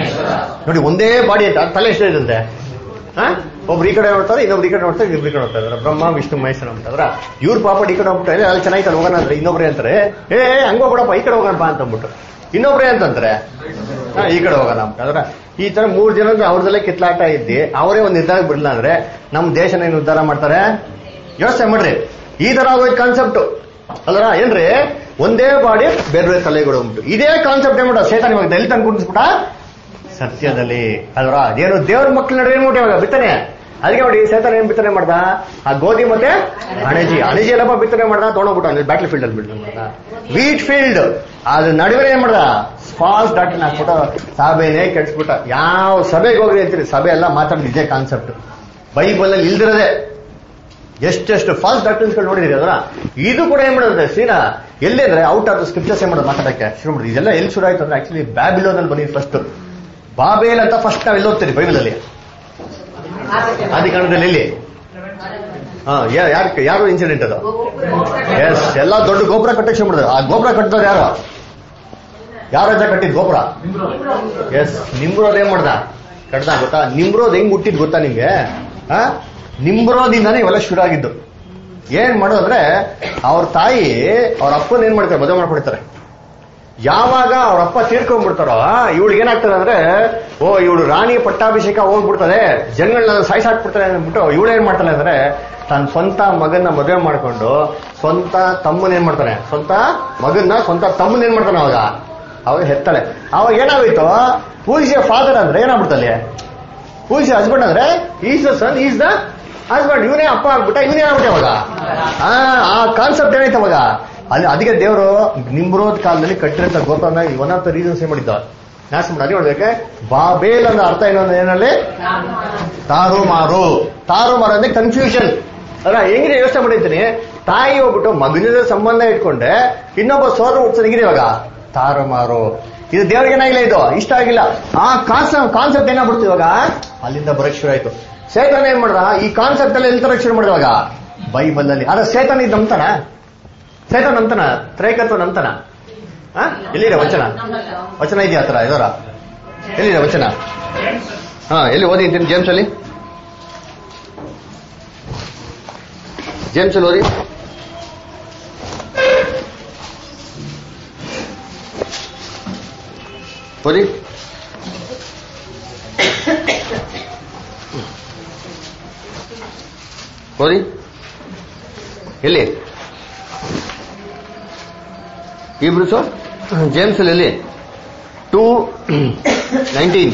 ನೋಡಿ ಒಂದೇ ಬಾಡಿ ಅಂತ ಅದ್ ತಲೆ ಎಷ್ಟಿದಂತೆ ಹಾ ಒಬ್ರು ಈ ಕಡೆ ನೋಡ್ತಾರೆ ಇನ್ನೊಬ್ರು ಈ ಕಡೆ ನೋಡ್ತಾರೆ ಇನ್ನೊಬ್ರು ಈ ಕಡೆ ನೋಡ್ತಾ ಇದಾರೆ ಬ್ರಹ್ಮ ವಿಷ್ಣು ಮಹೇಶ್ವರ ಅಂತಂದ್ರ ಇವ್ರ ಪಾಪ ಈ ಕಡೆ ಹೋಗ್ಬಿಟ್ರೆ ಅಲ್ಲಿ ಚೆನ್ನಾಗಿತ್ತು ಹೋಗೋಣ ಅಂದ್ರೆ ಇನ್ನೊಬ್ರೆ ಅಂತಾರೆ ಏ ಹಂಗ ಹೋಗ್ಬಿಡಪ್ಪ ಈ ಕಡೆ ಹೋಗೋಣ ಅಂತ ಅಂದ್ಬಿಟ್ಟು ಇನ್ನೊಬ್ರೆ ಅಂತಂತಾರೆ ಹಾ ಈ ಕಡೆ ಹೋಗೋಣ ಅಂತ ಅದ್ರ ಈ ತರ ಮೂರ್ ಜನ ಅವ್ರದಲ್ಲೇ ಕಿತ್ಲಾಟ ಇದ್ದಿ ಅವರೇ ಒಂದು ನಿರ್ಧಾರ ಬಿಡಲ್ಲ ಅಂದ್ರೆ ನಮ್ ದೇಶನ ಏನು ಉದ್ಧಾರ ಮಾಡ್ತಾರೆ ಯೋಚನೆ ಮಾಡ್ರಿ ಈ ತರ ಆಗೋಯ್ತು ಕಾನ್ಸೆಪ್ಟ್ ಅಲ್ರ ಏನ್ರಿ ಒಂದೇ ಬಾಡಿ ಬೇರೆ ಬೇರೆ ತಲೆಗಳು ಉಂಟು ಇದೇ ಕಾನ್ಸೆಪ್ಟ್ ಏನ್ ಮಾಡ ಸೇತಾನ ಇವಾಗ ಎಲ್ಲಿ ತಂದು ಕುಂಡಿಸ್ಬಿಟ್ಟ ಸತ್ಯದಲ್ಲಿ ಅಲ್ರ ಅದೇನು ದೇವ್ರ ಮಕ್ಳ ನಡುವೆ ಏನ್ ಮಾಡ್ಯಾವ ಬಿತ್ತನೆ ಅದಕ್ಕೆ ನೋಡಿ ಸೇತಾನ ಏನ್ ಬಿತ್ತನೆ ಮಾಡ್ದ ಆ ಗೋಧಿ ಮತ್ತೆ ಅಣಜಿ ಅಣಜಿ ಎಲ್ಲಪ್ಪ ಬಿತ್ತನೆ ಮಾಡ್ದ ತೊಗೊಂಡೋಗ್ಬಿಟ್ಟ ಬ್ಯಾಟ್ಲ್ ಫೀಲ್ಡ್ ಅಲ್ಲಿ ಬಿತ್ತನೆ ಮಾಡ್ದ ವೀಟ್ ಫೀಲ್ಡ್ ಅದ್ರ ನಡುವೆ ಏನ್ ಮಾಡ್ದ ಫಾಸ್ಟ್ ಡಾಕ್ಟರ್ ಹಾಕ್ಬಿಟ್ಟು ಸಭೆನೇ ಕೆಡ್ಸ್ಬಿಟ್ಟ ಯಾವ ಸಭೆಗೆ ಹೋಗ್ರಿ ಅಂತೀರಿ ಸಭೆ ಎಲ್ಲ ಮಾತಾಡಿ ಇದೇ ಕಾನ್ಸೆಪ್ಟ್ ಬೈಬಲ್ ಅಲ್ಲಿ ಇಲ್ದಿರದೆ ಎಷ್ಟೆಷ್ಟು ಫಾಸ್ಟ್ ಡಾಕ್ಟರ್ಸ್ಗಳು ನೋಡಿದ್ರಿ ಅದರ ಇದು ಕೂಡ ಏನ್ ಮಾಡೋದು ಸೀನಾ ಎಲ್ಲಿ ಅಂದ್ರೆ ಔಟ್ ಆಫ್ ಸ್ಕ್ರಿಪ್ಚರ್ಸ್ ಏನ್ ಮಾಡೋದು ಮಾತಾಡಕ್ಕೆ ಶುರು ಮಾಡಿದ್ವಿ ಇದೆಲ್ಲ ಎಲ್ಲಿ ಶುರು ಆಯ್ತು ಅಂದ್ರೆ ಆಕ್ಚುಲಿ ಬ್ಯಾಬಿಲೋನ್ ಅಲ್ಲಿ ಬಂದಿದ್ದು ಫಸ್ಟ್ ಬಾಬೇಲ್ ಅಂತ ಫಸ್ಟ್ ನಾವ್ ಎಲ್ಲಿ ಓದ್ತೀರಿ ಬೈಬಲ್ ಅಲ್ಲಿ ಆದಿಕಾಂಡದಲ್ಲಿ ಎಲ್ಲಿ ಹಾ ಯಾರು ಯಾರು ಇನ್ಸಿಡೆಂಟ್ ಅದು ಎಸ್ ಎಲ್ಲ ದೊಡ್ಡ ಗೋಪುರ ಕಟ್ಟಕ್ಕೆ ಶುರು ಮಾಡಿದ್ರು ಆ ಗೋಪುರ ಕಟ್ಟಿದವ್ರು ಯಾರು ಯಾರ ರಾಜ ಕಟ್ಟಿದ್ ಗೋಪುರ ಎಸ್ ನಿಮ್ರೋದ್ ಏನ್ ಮಾಡ್ದ ಕಟ್ದ ಗೊತ್ತಾ ನಿಮ್ರೋದ್ ಹೆಂಗ್ ಹುಟ್ಟಿದ್ ಗೊತ್ತಾ ನಿಮ್ಗೆ ಆ ನಿಮ್ರೋದಿಂದಾನೇ ಇವೆಲ್ಲ ಶುರು ಆಗಿದ್ದು ಏನ್ ಮಾಡೋದಂದ್ರೆ ಅವ್ರ ತಾಯಿ ಅವ್ರ ಅಪ್ಪನ ಏನ್ ಮಾಡ್ತಾರೆ ಮದುವೆ ಮಾಡ್ಕೊಡ್ತಾರೆ ಯಾವಾಗ ಅವ್ರ ಅಪ್ಪ ತೀರ್ಕೊಂಡ್ಬಿಡ್ತಾರೋ ಇವಳಿಗೆ ಏನಾಗ್ತದೆ ಅಂದ್ರೆ ಓ ಇವಳು ರಾಣಿ ಪಟ್ಟಾಭಿಷೇಕ ಹೋಗ್ಬಿಡ್ತದೆ ಜನಗಳನ್ನ ಸಾಯಿಸಾಕ್ಬಿಡ್ತಾರೆ ಅಂದ್ಬಿಟ್ಟು ಇವಳು ಏನ್ ಮಾಡ್ತಾಳೆ ಅಂದ್ರೆ ತನ್ನ ಸ್ವಂತ ಮಗನ್ನ ಮದುವೆ ಮಾಡ್ಕೊಂಡು ಸ್ವಂತ ತಮ್ಮನ ಏನ್ ಮಾಡ್ತಾನೆ ಸ್ವಂತ ಮಗನ್ನ ಸ್ವಂತ ತಮ್ಮನ ಏನ್ ಮಾಡ್ತಾನೆ ಅವಾಗ ಅವಾಗ ಹೆತ್ತಾಳೆ ಅವಾಗ ಏನಾಗೋಯ್ತು ಪೂಜೆಯ ಫಾದರ್ ಅಂದ್ರೆ ಏನಾಗ್ಬಿಡ್ತಲ್ಲಿ ಪೂಜೆ ಹಸ್ಬೆಂಡ್ ಅಂದ್ರೆ is the son is the husband ಇವನೇ ಅಪ್ಪ ಆಗ್ಬಿಟ್ಟ ಇವನೇ ಆಗ್ಬಿಟ್ಟೆ ಅವಾಗ ಆ, ಆ ಕಾನ್ಸೆಪ್ಟ್ ಏನಾಯ್ತು ಅವಾಗ ಅಲ್ಲಿ ಅದಕ್ಕೆ ದೇವರು ನಿಮ್ರೋದ್ ಕಾಲದಲ್ಲಿ ಕಟ್ಟಿರಂತ ಗೋಪುರನ ಒನ್ ಆಫ್ ದ ರೀಸನ್ಸ್ ಏನ್ ಮಾಡಿದ್ದ ನಾಶ ಮಾಡಿ ಅದೇ ನೋಡ್ಬೇಕೆ ಬಾಬೇಲ್ ಅನ್ನೋ ಅರ್ಥ ಏನು ಅಂದ್ರೆ ಏನಲ್ಲಿ ತಾರು ಮಾರು ತಾರು ಮಾರು ಅಂದ್ರೆ ಕನ್ಫ್ಯೂಷನ್ ಅಲ್ಲ ಹೆಂಗಿದೆ ಯೋಚನೆ ಮಾಡಿರ್ತೀನಿ ತಾಯಿ ಹೋಗ್ಬಿಟ್ಟು ಮಗನಿಂದ ಸಂಬಂಧ ಇಟ್ಕೊಂಡೆ ಇನ್ನೊಬ್ಬ ಸೋದರ ಹುಡ್ಸೋದಿಗಿದೆ ಇವಾಗ ತಾರು ಮಾರು ಇದು ದೇವ್ರಿಗೆ ಏನಾಗಿಲ್ಲ ಇದು ಇಷ್ಟ ಆಗಿಲ್ಲ ಆ ಕಾನ್ಸೆಪ್ಟ್ ಕಾನ್ಸೆಪ್ಟ್ ಏನಾಗ್ಬಿಡ್ತು ಇವಾಗ ಅಲ್ಲಿಂದ ಬರಕ್ ಶುರು ಆಯ್ತು ಸೇತನ್ ಏನ್ ಮಾಡ್ದ ಈ ಕಾನ್ಸೆಪ್ಟ್ ಅಲ್ಲಿ ಎಲ್ಲಿ ತರಕ್ ಶುರು ಮಾಡಿದ ಇವಾಗ ಬೈಬಲ್ ಅಲ್ಲಿ ಆದ್ರೆ ಸೇತನ್ ಇದು ನಂಬ್ತಾನ ಸೇತನ್ ನಂಬ್ತಾನ ತ್ರೈಕತ್ವ ನಂಬ್ತಾನ ಆ? ಎಲ್ಲಿದೆ ವಚನ ವಚನ ಇದೆಯಾ ಆತರ ಇದರ ಎಲ್ಲಿದೆ ವಚನ ಹಾ ಎಲ್ಲಿ ಓದಿ ಅಂತೀನಿ ಜೇಮ್ಸ್ ಅಲ್ಲಿ ಜೇಮ್ಸ್ ಅಲ್ಲಿ ಓದಿ ಓದಿ ಓದಿ ಎಲ್ಲಿ ಇಬ್ರು ಜೇಮ್ಸ್ ಅಲ್ಲಿ ಎಲ್ಲಿ ಟೂ ನೈನ್ಟೀನ್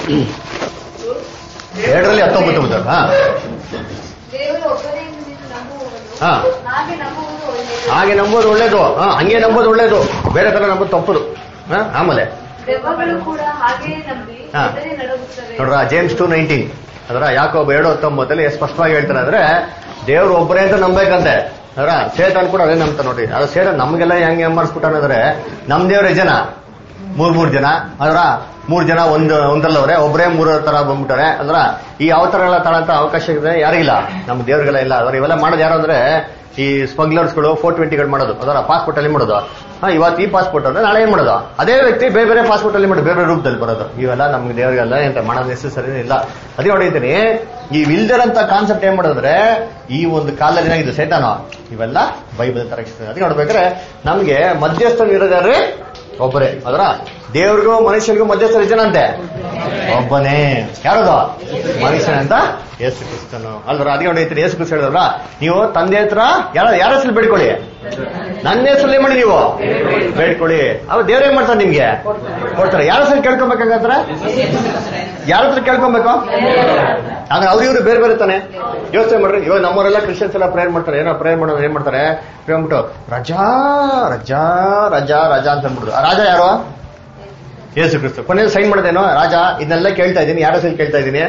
ಎರಡರಲ್ಲಿ ಹತ್ತೊಂಬತ್ತು ಬರ್ತದೆ ಹಾ ದೇವರು ಒಬ್ಬನೇ ಎಂಬುದನ್ನು ನಂಬುವವನು ಹಾ. ಹಾಗೆ ನಂಬುವುದು ಒಳ್ಳೆಯದು ಹಾಗೆ ನಂಬೋದು ಒಳ್ಳೇದು ಹಾ ಹಂಗೆ ನಂಬೋದು ಒಳ್ಳೇದು ಬೇರೆ ತರ ನಂಬೋದು ತಪ್ಪದು ಹಾ ಆಮೇಲೆ ದೆವ್ವಗಳು ಕೂಡ ಹಾಗೆಯೇ ನಂಬಿ ಹಾ. ಹೆದರಿ ನಡುಗುತ್ತವೆ ನೋಡ್ರ ಜೇಮ್ಸ್ ಟು ನೈನ್ಟೀನ್ ಅದರ ಯಾಕೊಬ್ಬ ಎರಡು ಹತ್ತೊಂಬತ್ತಲ್ಲಿ ಸ್ಪಷ್ಟವಾಗಿ ಹೇಳ್ತಾರೆ ಅಂದ್ರೆ ದೇವ್ರು ಒಬ್ಬರೇ ಅಂತ ನಂಬೇಕಂತೆ ಅದರ ಸೇತನ್ ಕೂಡ ಅದೇ ನಂಬ್ತಾ ನೋಡ್ರಿ ಅದು ಸೇತ ನಮ್ಗೆಲ್ಲ ಹೆಂಗೆ ಮಾಡಿಸ್ಬಿಟ್ಟಾನಂದ್ರೆ ನಮ್ ದೇವ್ರೇ ಜನ ಮೂರ್ ಮೂರ್ ಜನ ಅದರ ಮೂರ್ ಜನ ಒಂದು ಒಂದಲ್ಲವ್ರೆ ಒಬ್ಬರೇ ಮೂರ ತರ ಬಂದ್ಬಿಟ್ಟಾರೆ ಅಂದ್ರ ಈ ಅವತಾರ ಎಲ್ಲ ತಾಳಂತ ಅವಕಾಶ ಇದೆ ಯಾರಿಗಿಲ್ಲ ನಮ್ಮ ದೇವ್ರಿಗೆಲ್ಲ ಇಲ್ಲ ಅದ್ರ ಇವೆಲ್ಲ ಮಾಡೋದು ಯಾರು ಅಂದ್ರೆ ಈ ಸ್ಮಗ್ಲರ್ಸ್ಗಳು ಫೋರ್ ಟ್ವೆಂಟಿಗಳು ಮಾಡೋದು ಅದರ ಪಾಸ್ಪೋರ್ಟ್ ಅಲ್ಲಿ ಮಾಡೋದು ಹಾ ಇವತ್ತು ಈ ಪಾಸ್ಪೋರ್ಟ್ ಅಂದ್ರೆ ನಾಳೆ ಏನ್ ಮಾಡೋದು ಅದೇ ವ್ಯಕ್ತಿ ಬೇರೆ ಬೇರೆ ಪಾಸ್ಪೋರ್ಟ್ ಅಲ್ಲಿ ಮಾಡೋದು ಬೇರೆ ಬೇರೆ ರೂಪದಲ್ಲಿ ಬರೋದು ಇವೆಲ್ಲ ನಮ್ಗೆ ದೇವರಿಗೆಲ್ಲ ಎಂತ ಮಾಡೋದು ನೆಸೆಸರಿ ಇಲ್ಲ ಅದೇ ನೋಡಿದ್ದೀನಿ ಈ ವಿಲ್ದರ್ ಅಂತ ಕಾನ್ಸೆಪ್ಟ್ ಏನ್ ಮಾಡೋದ್ರೆ ಈ ಒಂದು ಕಾಲದಲ್ಲಿ ಏನಾಗಿದೆ ಸೇತಾನ ಇವೆಲ್ಲ ಬೈಬಲ್ ತರ ಅದಕ್ಕೆ ನೋಡ್ಬೇಕಾದ್ರೆ ನಮ್ಗೆ ಮಧ್ಯಸ್ಥರು ಇರೋದಾದ್ರೆ ಒಬ್ಬರೇ ಅದರ ದೇವ್ರಿಗೂ ಮನುಷ್ಯನಿಗೂ ಮಧ್ಯಸ್ಥರ ಜನ ಅಂತೆ ಒಬ್ಬನೇ ಯಾರದು ಮನುಷ್ಯನಂತ ಯೇಸು ಕ್ರಿಸ್ತನು ಅಲ್ವರ ಅದಕ್ಕೆ ನೋಡಿ ಯೇಸು ಕ್ರಿಸ್ತ ಹೇಳಿದ್ರಲ್ಲ ನೀವು ತಂದೆ ಹತ್ರ ಯಾರ ಯಾರ ಹೆಸರು ಬೇಡ್ಕೊಳ್ಳಿ ನನ್ನ ಹೆಸರಲ್ಲೇ ಮಾಡಿ ನೀವು ಬೇಡ್ಕೊಳ್ಳಿ ಅವ ದೇವ್ರ ಏನ್ ಮಾಡ್ತಾರೆ ನಿಮ್ಗೆ ಕೊಡ್ತಾರೆ ಯಾರ ಹೆಸರು ಕೇಳ್ಕೊಬೇಕಂದ್ರೆ ಯಾರ ಹತ್ರ ಕೇಳ್ಕೊಬೇಕು ಆದ್ರೆ ಅವ್ರು ಇವ್ರು ಬೇರೆ ಬೇರೆ ತಾನೆ ಯೋಚನೆ ಮಾಡ್ರಿ ಇವಾಗ ನಮ್ಮವರೆಲ್ಲ ಕ್ರಿಶ್ಚಿಯನ್ಸ್ ಎಲ್ಲ ಪ್ರೇಯರ್ ಮಾಡ್ತಾರೆ ಏನೋ ಪ್ರೇಯರ್ ಮಾಡೋದು ಏನ್ ಮಾಡ್ತಾರೆ ಪ್ರೇಯರ್ ಮಾಡ್ಬಿಟ್ಟು ರಜಾ ರಜಾ ರಜಾ ರಜಾ ಅಂತ ಅಂದ್ಬಿಡುದು ಆ ರಾಜ ಯಾರು ಯೇಸು ಕ್ರಿಸ್ತು ಕೊನೆಯಲ್ಲಿ ಸೈನ್ ಮಾಡೋದೇನೋ ರಾಜ ಇದನ್ನೆಲ್ಲ ಕೇಳ್ತಾ ಇದ್ದೀನಿ ಯಾರ ಹೆಸರು ಕೇಳ್ತಾ ಇದ್ದೀನಿ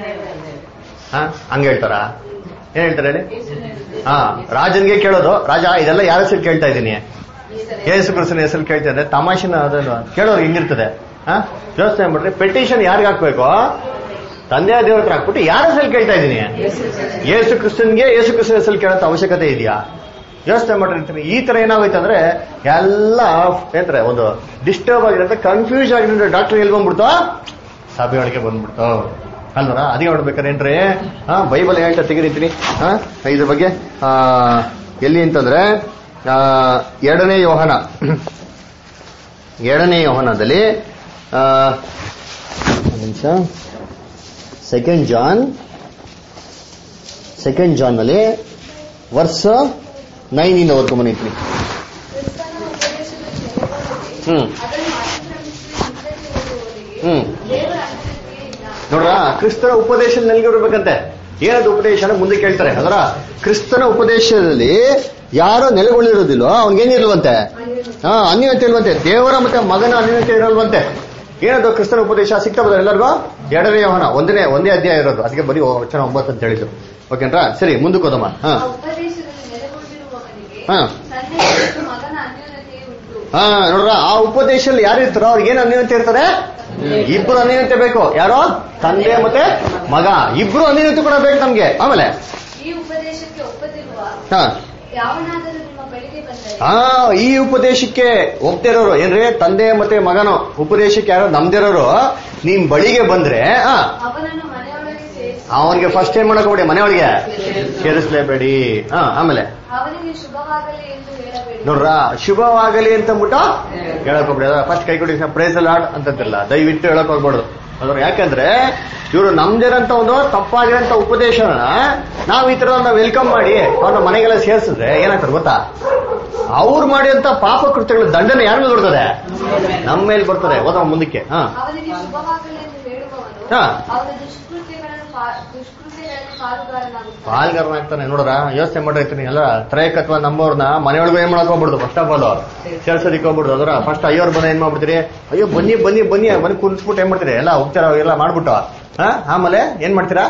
ಹಾ ಹಂಗ ಹೇಳ್ತಾರ ಏನ್ ಹೇಳ್ತಾರೆ ಹೇಳಿ ಹಾ ರಾಜನ್ಗೆ ಕೇಳೋದು ರಾಜ ಇದೆಲ್ಲ ಯಾರ ಹೆಸರು ಕೇಳ್ತಾ ಇದ್ದೀನಿ ಯೇಸು ಕ್ರಿಸ್ತನ ಹೆಸರು ಕೇಳ್ತಾ ಇದ್ದಾರೆ ತಮಾಷೆನ ಅದನ್ನು ಕೇಳೋರು ಹಿಂಗಿರ್ತದೆ ಹಾ ಯೋಚನೆ ಮಾಡ್ರಿ ಪೆಟಿಷನ್ ಯಾರಿಗ ಹಾಕ್ಬೇಕು ತಂದೆಯ ದೇವ್ರ ಹತ್ರ ಹಾಕ್ಬಿಟ್ಟು ಯಾರ ಹೆಸರು ಕೇಳ್ತಾ ಇದ್ದೀನಿ ಯೇಸು ಕ್ರಿಸ್ತನ್ಗೆ ಯೇಸು ಕ್ರಿಸ್ತನ ಹೆಸರು ಕೇಳೋಂತ ಅವಶ್ಯಕತೆ ಇದೆಯಾ ಯೋಚನೆ ಮಾಡಿರ್ತೀನಿ ಈ ತರ ಏನಾಗೋಯ್ತು ಅಂದ್ರೆ ಎಲ್ಲ ಏನಂತಾರೆ ಒಂದು ಡಿಸ್ಟರ್ಬ್ ಆಗಿರುತ್ತೆ ಕನ್ಫ್ಯೂಸ್ ಆಗಿರೋ ಡಾಕ್ಟರ್ ಎಲ್ಲಿ ಬಂದ್ಬಿಡ್ತು ಸಭೆ ಒಳಗೆ ಬಂದ್ಬಿಡ್ತು ಅಲ್ವರ ಅದೇ ನೋಡ್ಬೇಕಾದ್ರೆ ಏನ್ರಿ ಹಾ ಬೈಬಲ್ ಹೇಳ್ತಾ ತೆಗಿರಿತೀನಿ ಹಾ ಇದ್ರ ಬಗ್ಗೆ ಆ, ಎಲ್ಲಿ ಅಂತಂದ್ರೆ ಆ, ಎರಡನೇ ಯೋಹನ ಎರಡನೇ ಯೋಹನದಲ್ಲಿ ಆ, ಒಂದ್ ನಿಮಿಷ ಸೆಕೆಂಡ್ ಜಾನ್ ಸೆಕೆಂಡ್ ಜಾನ್ ನಲ್ಲಿ ವರ್ಷ ನೈನ್ ಇಂದ ಓದ್ಕೊಂಬನಿರ್ತೀನಿ ಕ್ರಿಸ್ತನ ಉಪದೇಶದ ನೆಲೆಗೊಳ್ಳದೆ ಹ್ಮ್ ಅದನ್ನು ಅತಿಕ್ರಮಿಸಿ ಹಿಂದಕ್ಕೆ ಹೋಗುವವರಿಗೆ ಹ್ಮ್ ದೇವರ ಅನುಮತಿ ಇಲ್ಲ ನೋಡ್ರ ಕ್ರಿಸ್ತನ ಉಪದೇಶ ನೆಲೆಗೆ ಬರ್ಬೇಕಂತೆ ಏನದು ಉಪದೇಶ ಅಂತ ಮುಂದೆ ಕೇಳ್ತಾರೆ ಅದರ ಕ್ರಿಸ್ತನ ಉಪದೇಶದಲ್ಲಿ ಯಾರು ನೆಲೆಗೊಳ್ಳಿರೋದಿಲ್ಲೋ ಅವ್ನಿಗೇನಿಲ್ವಂತೆ ಹಾ ಅನ್ಯತೆ ಇಲ್ವಂತೆ ದೇವರ ಮತ್ತೆ ಮಗನ ಅನ್ಯತೆ ಇರಲ್ವಂತೆ ಏನದು ಕ್ರಿಸ್ತನ ಉಪದೇಶ ಸಿಗ್ತಾ ಬರೋದು ಎಲ್ಲರಿಗೂ ಎರಡನೇ ಯೋಹನ ಒಂದನೇ ಒಂದೇ ಅಧ್ಯಾಯ ಇರೋದು ಅದಕ್ಕೆ ಬರೀ ವಚನ ಒಂಬತ್ತು ಅಂತ ಹೇಳಿದ್ರು ಓಕೆನ್ರಾ ಸರಿ ಮುಂದಕ್ಕೆ ಹೋದಮ್ಮ ಹಾ ಆ ಉಪದೇಶದಲ್ಲಿ ನೆಲೆಗೊಂಡಿರುವವನಿಗೆ ಹಾ. ತಂದೆ ಮತ್ತು ಮಗನ ಅನ್ಯೋನ್ಯತೆಯೇ ಉಂಟು ಹಾ ನೋಡ್ರ ಆ ಉಪದೇಶದಲ್ಲಿ ಯಾರು ಇರ್ತಾರೋ ಅವ್ರಿಗೆ ಏನು ಅನ್ಯತೆ ಇರ್ತಾರೆ ಇಬ್ರು ಅನ್ಯತೆ ಬೇಕು ಯಾರೋ ತಂದೆ ಮತ್ತೆ ಮಗ ಇಬ್ರು ಅನ್ಯತೆ ಕೂಡ ಬೇಕು ನಮ್ಗೆ ಆಮೇಲೆ ಈ ಉಪದೇಶಕ್ಕೆ ಒಪ್ಪದಿರುವ ಹಾ ಯಾವನಾದರೂ ನಿಮ್ಮ ಬಳಿಗೆ ಬಂದರೆ ಆ ಈ ಉಪದೇಶಕ್ಕೆ ಒಪ್ತಿರೋರು ಏನ್ರಿ ತಂದೆ ಮತ್ತೆ ಮಗನು ಉಪದೇಶಕ್ಕೆ ಯಾರೋ ನಮ್ದಿರೋರು ನಿಮ್ ಬಳಿಗೆ ಬಂದ್ರೆ ಆ ಅವನನ್ನು ಮನೆಯೊಳಗೆ ಸೇರಿಸಿ ಅವನಿಗೆ ಫಸ್ಟ್ ಏನ್ ಮಾಡಕ್ ಹೋಗ್ಬೇಡಿ ಮನೆಯೊಳಗೆ ಸೇರಿಸ್ಲೇಬೇಡಿ ಹಾ ಆಮೇಲೆ ಅವನಿಗೆ ಶುಭವಾಗಲಿ ಎಂದು ಹೇಳಬೇಡಿ ನೋಡ್ರ ಶುಭವಾಗಲಿ ಅಂತ ಅಂದ್ಬಿಟ್ಟು ಹೇಳಕ್ ಹೋಗ್ಬಿಡಿ ಫಸ್ಟ್ ಕೈ ಕೊಡಿ ಪ್ರೈಸ್ ಲಾಡ್ ಅಂತಂತಿಲ್ಲ ದಯವಿಟ್ಟು ಹೇಳಕ್ ಹೋಗ್ಬಾರ್ದು ಅದ್ರ ಯಾಕಂದ್ರೆ ಇವರು ನಮ್ದಿರಂತ ಒಂದು ತಪ್ಪಾಗಿರೋಂತ ಉಪದೇಶನ ನಾವ್ ಈ ತರ ವೆಲ್ಕಮ್ ಮಾಡಿ ಅವ್ರನ್ನ ಮನೆಗೆಲ್ಲ ಸೇರ್ಸಿದ್ರೆ ಏನಾಗ್ತದೆ ಗೊತ್ತಾ ಅವ್ರು ಮಾಡಿದಂತ ಪಾಪ ಕೃತ್ಯಗಳ ದಂಡನೆ ಯಾರ ಮೇಲೆ ಬರ್ತದೆ ನಮ್ಮ ಮೇಲೆ ಬರ್ತದೆ ಓದ ಮುಂದಕ್ಕೆ ಹಾ ಅವನಿಗೆ ಶುಭವಾಗಲಿ ಎಂದು ಹೇಳುವವನು ಹಾ. ಅವನ ದುಷ್ಕೃತ್ಯಗಳನ್ನು ಪಾ- ದುಷ್ಕೃತ್ಯಗಳಲ್ಲಿ ಪಾಲುಗಾರನಾಗುತ್ತಾನೆ ಪಾಲ್ಗಾರನಾಗ್ತಾನೆ ನೋಡ್ರ ಯೋಚನೆ ಮಾಡಿರ್ತೀನಿ ಎಲ್ಲ ತ್ರಯಕತ್ವ ನಮ್ಮವ್ರನ್ನ ಮನೆಯೊಳಗೆ ಏನ್ ಮಾಡಕ್ ಹೋಗ್ಬಿಡ್ದು ಫಸ್ಟ್ ಆಫ್ ಆಲ್ ಸೇರ್ಸೋದಿಕ್ ಹೋಗ್ಬಿಡ್ದು ಅದರ ಫಸ್ಟ್ ಅಯ್ಯೋರ್ ಬಂದ ಏನ್ ಮಾಡ್ಬಿಡ್ತೀರಿ ಅಯ್ಯೋ ಬನ್ನಿ ಬನ್ನಿ ಬನ್ನಿ ಮನೆ ಕುಂದಿಸ್ಬಿಟ್ಟು ಏನ್ ಮಾಡ್ತೀರಿ ಎಲ್ಲ ಉಪಚಾರ ಎಲ್ಲ ಮಾಡ್ಬಿಟ್ಟು ಹಾ ಆಮೇಲೆ ಏನ್ ಮಾಡ್ತೀರಾ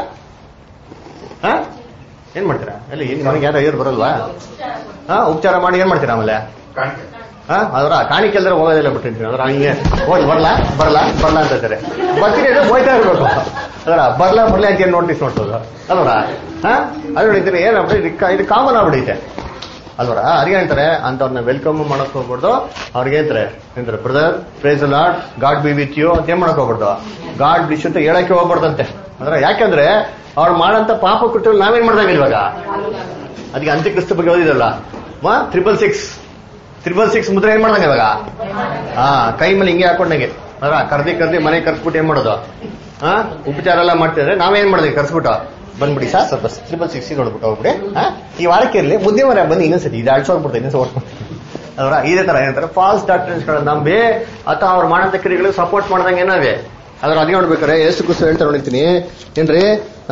ಹಾ ಏನ್ ಮಾಡ್ತೀರಾ ಎಲ್ಲಿ ಏನ್ ಮನೆಗೆ ಯಾರು ಅಯ್ಯೋರ್ ಬರಲ್ವಾ ಹಾ ಉಪಚಾರ ಮಾಡಿ ಏನ್ ಮಾಡ್ತೀರಾ ಆಮೇಲೆ ಕಾಣಿಕೆ ಹಾ ಅದರ ಕಾಣಿಕೆ ಅಲ್ದ್ರೆ ಹೋಗೋದಿಲ್ಲ ಬಿಟ್ಟಿರ್ತೀನಿ ಅದ್ರ ಹಂಗೆ ಹೋಗಿ ಬರ್ಲಾ ಬರ್ಲಾ ಬರ್ಲಾ ಅಂತ ಹೇಳ್ತಾರೆ ಬರ್ತೀನಿ ಅಂದ್ರೆ ಹೋಯ್ತಾ ಇರ್ಬೇಕು ಅದರ ಬರ್ಲಾ ಬರ್ಲಾ ಅಂತ ಏನ್ ನೋಟಿಸ್ ನೋಡ್ತದ ಅಲ್ವರ ಹಾ ಅದು ನೋಡಿದ್ದೀನಿ ಏನಪ್ಪ ಇದು ಕ- ಇದು ಕಾಮನ್ ಆಗ್ಬಿಡೈತೆ ಅಲ್ವರ ಅದ್ಗೆ ಹೇಳ್ತಾರೆ ಅಂತವ್ರನ್ನ ವೆಲ್ಕಮ್ ಮಾಡಕ್ ಹೋಗ್ಬಾರ್ದು ಅವ್ರಿಗೆ ಹೇಳ್ತಾರೆ ಹೇಳ್ತಾರೆ brother praise Lord God be with you ಅಂತ ಏನ್ ಮಾಡಕ್ ಹೋಗ್ಬಾರ್ದು ಗಾಡ್ ಬಿಶ್ ಅಂತ ಹೇಳಕ್ಕೆ ಹೋಗ್ಬಾರ್ದಂತೆ ಅಂದ್ರೆ ಯಾಕಂದ್ರೆ ಅವ್ರು ಮಾಡಂತ ಪಾಪ ಕೃತ್ಯ ನಾವೇನ್ ಮಾಡ್ದಂಗೆ ಇವಾಗ ಅದಕ್ಕೆ ಅಂತ್ಯಕ್ರಿಸ್ತ ಬಗ್ಗೆ ಓದಿದಲ್ಲ ವಾ ತ್ರಿಬಲ್ ಸಿಕ್ಸ್ ತ್ರಿಬಲ್ ಸಿಕ್ಸ್ ಮುದ್ರೆ ಏನ್ ಮಾಡ್ದಂಗೆ ಇವಾಗ ಹಾ ಕೈ ಮೇಲೆ ಹಿಂಗೆ ಹಾಕೊಂಡಂಗೆ ಅದ್ರ ಕರ್ದಿ ಕರ್ದಿ ಮನೆ ಕರ್ಸ್ಬಿಟ್ಟು ಏನ್ ಮಾಡೋದು ಹಾ ಉಪಚಾರ ಎಲ್ಲ ಮಾಡ್ತಿದ್ರೆ ನಾವೇನ್ ಮಾಡಿದ್ವಿ ಕರ್ಸ್ಬಿಟ್ಟು ಬಂದ್ಬಿಡಿ ಸರ್ ಸ್ವಲ್ಪ ತ್ರಿಬಲ್ ಸಿಕ್ಸ್ ನೋಡ್ಬಿಟ್ಟು ಹೋಗ್ಬಿಡಿ ಹಾ ಈ ವಾರಕ್ಕೆ ಇರಲಿ ಮುಂದೆ ವಾರ ಬನ್ನಿ ಇನ್ನೊಂದ್ಸತಿ ಇದು ಅಳ್ಸೋಗ್ಬಿಡ್ತು ಇನ್ನೊಂದ್ಸ ಓಡ್ಬಿಡ್ತೀನಿ ಅವರ ಇದೇ ತರ ಏನಂತಾರೆ ಫಾಲ್ಸ್ ಡಾಕ್ಟರ್ಸ್ಗಳನ್ನ ನಂಬಿ ಅಥವಾ ಅವ್ರು ಮಾಡಂತ ಕ್ರಿಯೆಗಳಿಗೆ ಸಪೋರ್ಟ್ ಮಾಡ್ದಂಗೆ ಏನಾವೆ ಅದ್ರ ಅದೇ ನೋಡ್ಬೇಕಾರೆ ಎಷ್ಟು ಕುಸ ಹೇಳ್ತಾ ನೋಡಿರ್ತೀನಿ ಏನ್ರಿ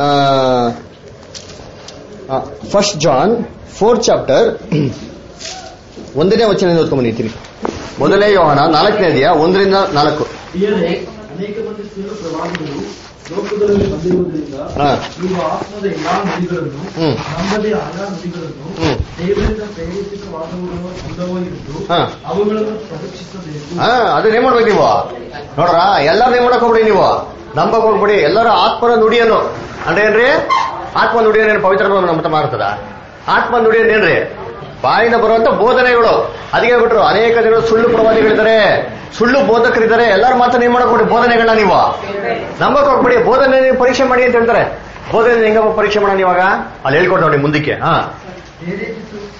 ಫಸ್ಟ್ ಜಾನ್ ಫೋರ್ತ್ ಚಾಪ್ಟರ್ ಒಂದನೇ ವಚನ ಓದ್ಕೊಂಡ್ಬಂದಿರ್ತೀನಿ ಮೊದಲನೇ ಯೋಹನ ನಾಲ್ಕನೇ ಅಧ್ಯಾಯ ಒಂದರಿಂದ ನಾಲ್ಕು ಪ್ರಿಯರೇ ಅನೇಕ ಮಂದಿ ಸುಳ್ಳು ಪ್ರವಾದಿಗಳು ಲೋಕದಲ್ಲಿ ಬಂದಿರುವುದರಿಂದ ಹಾ. ನೀವು ಆತ್ಮದ ಎಲ್ಲಾ ನುಡಿಗಳನ್ನು ಹ್ಮ್. ನಂಬದೇ ಆದ ನುಡಿಗಳನ್ನು ಹ್ಮ್. ದೇವರಿಂದ ಪ್ರೇರಿತವಾದವುಗಳು ಸಂದವ ಇದ್ದು ಹಾ. ಅವುಗಳನ್ನು ಪರೀಕ್ಷಿಸಬೇಕು ಹಾ ಅದನ್ನ ಏನ್ ಮಾಡ್ಬೇಕು ನೀವು ನೋಡ್ರ ಎಲ್ಲಾರು ಏನ್ ಮಾಡಕ್ ಹೋಗ್ಬಿಡಿ ನೀವು ನಂಬಕ್ ಹೋಗ್ಬಿಡಿ ಎಲ್ಲರೂ ಆತ್ಮನ ನುಡಿಯನ್ನು ಅಂದ್ರೆ ಏನ್ರಿ ಆತ್ಮ ನುಡಿಯನ್ನು ಪವಿತ್ರ ನಮ್ಮ ಮಾಡ್ತದ ಆತ್ಮ ನುಡಿಯನ್ನು ಏನ್ರಿ ಬಾಯಿಂದ ಬರುವಂತ ಬೋಧನೆಗಳು ಅದಕ್ಕೆ ಬಿಟ್ರು ಅನೇಕ ಜನರು ಸುಳ್ಳು ಪ್ರವಾದಿಗಳಿದ್ದಾರೆ ಸುಳ್ಳು ಬೋಧಕರಿದ್ದಾರೆ ಎಲ್ಲರ ಮಾತನ್ನ ಏನ್ ಮಾಡಕ್ ಹೋಗ್ಬಿಡಿ ಬೋಧನೆಗಳನ್ನ ನೀವು ನಂಬಕ್ ಹೋಗ್ಬಿಡಿ ಬೋಧನೆ ನೀವು ಪರೀಕ್ಷೆ ಮಾಡಿ ಅಂತ ಹೇಳ್ತಾರೆ ಬೋಧನೆ ಹೆಂಗಪ್ಪ ಪರೀಕ್ಷೆ ಮಾಡೋಣ ಇವಾಗ ಅಲ್ಲಿ ಹೇಳ್ಕೊಟ್ಟು ನೋಡಿ ಮುಂದಕ್ಕೆ ಹಾ ಪ್ರೇರೇಪಿಸು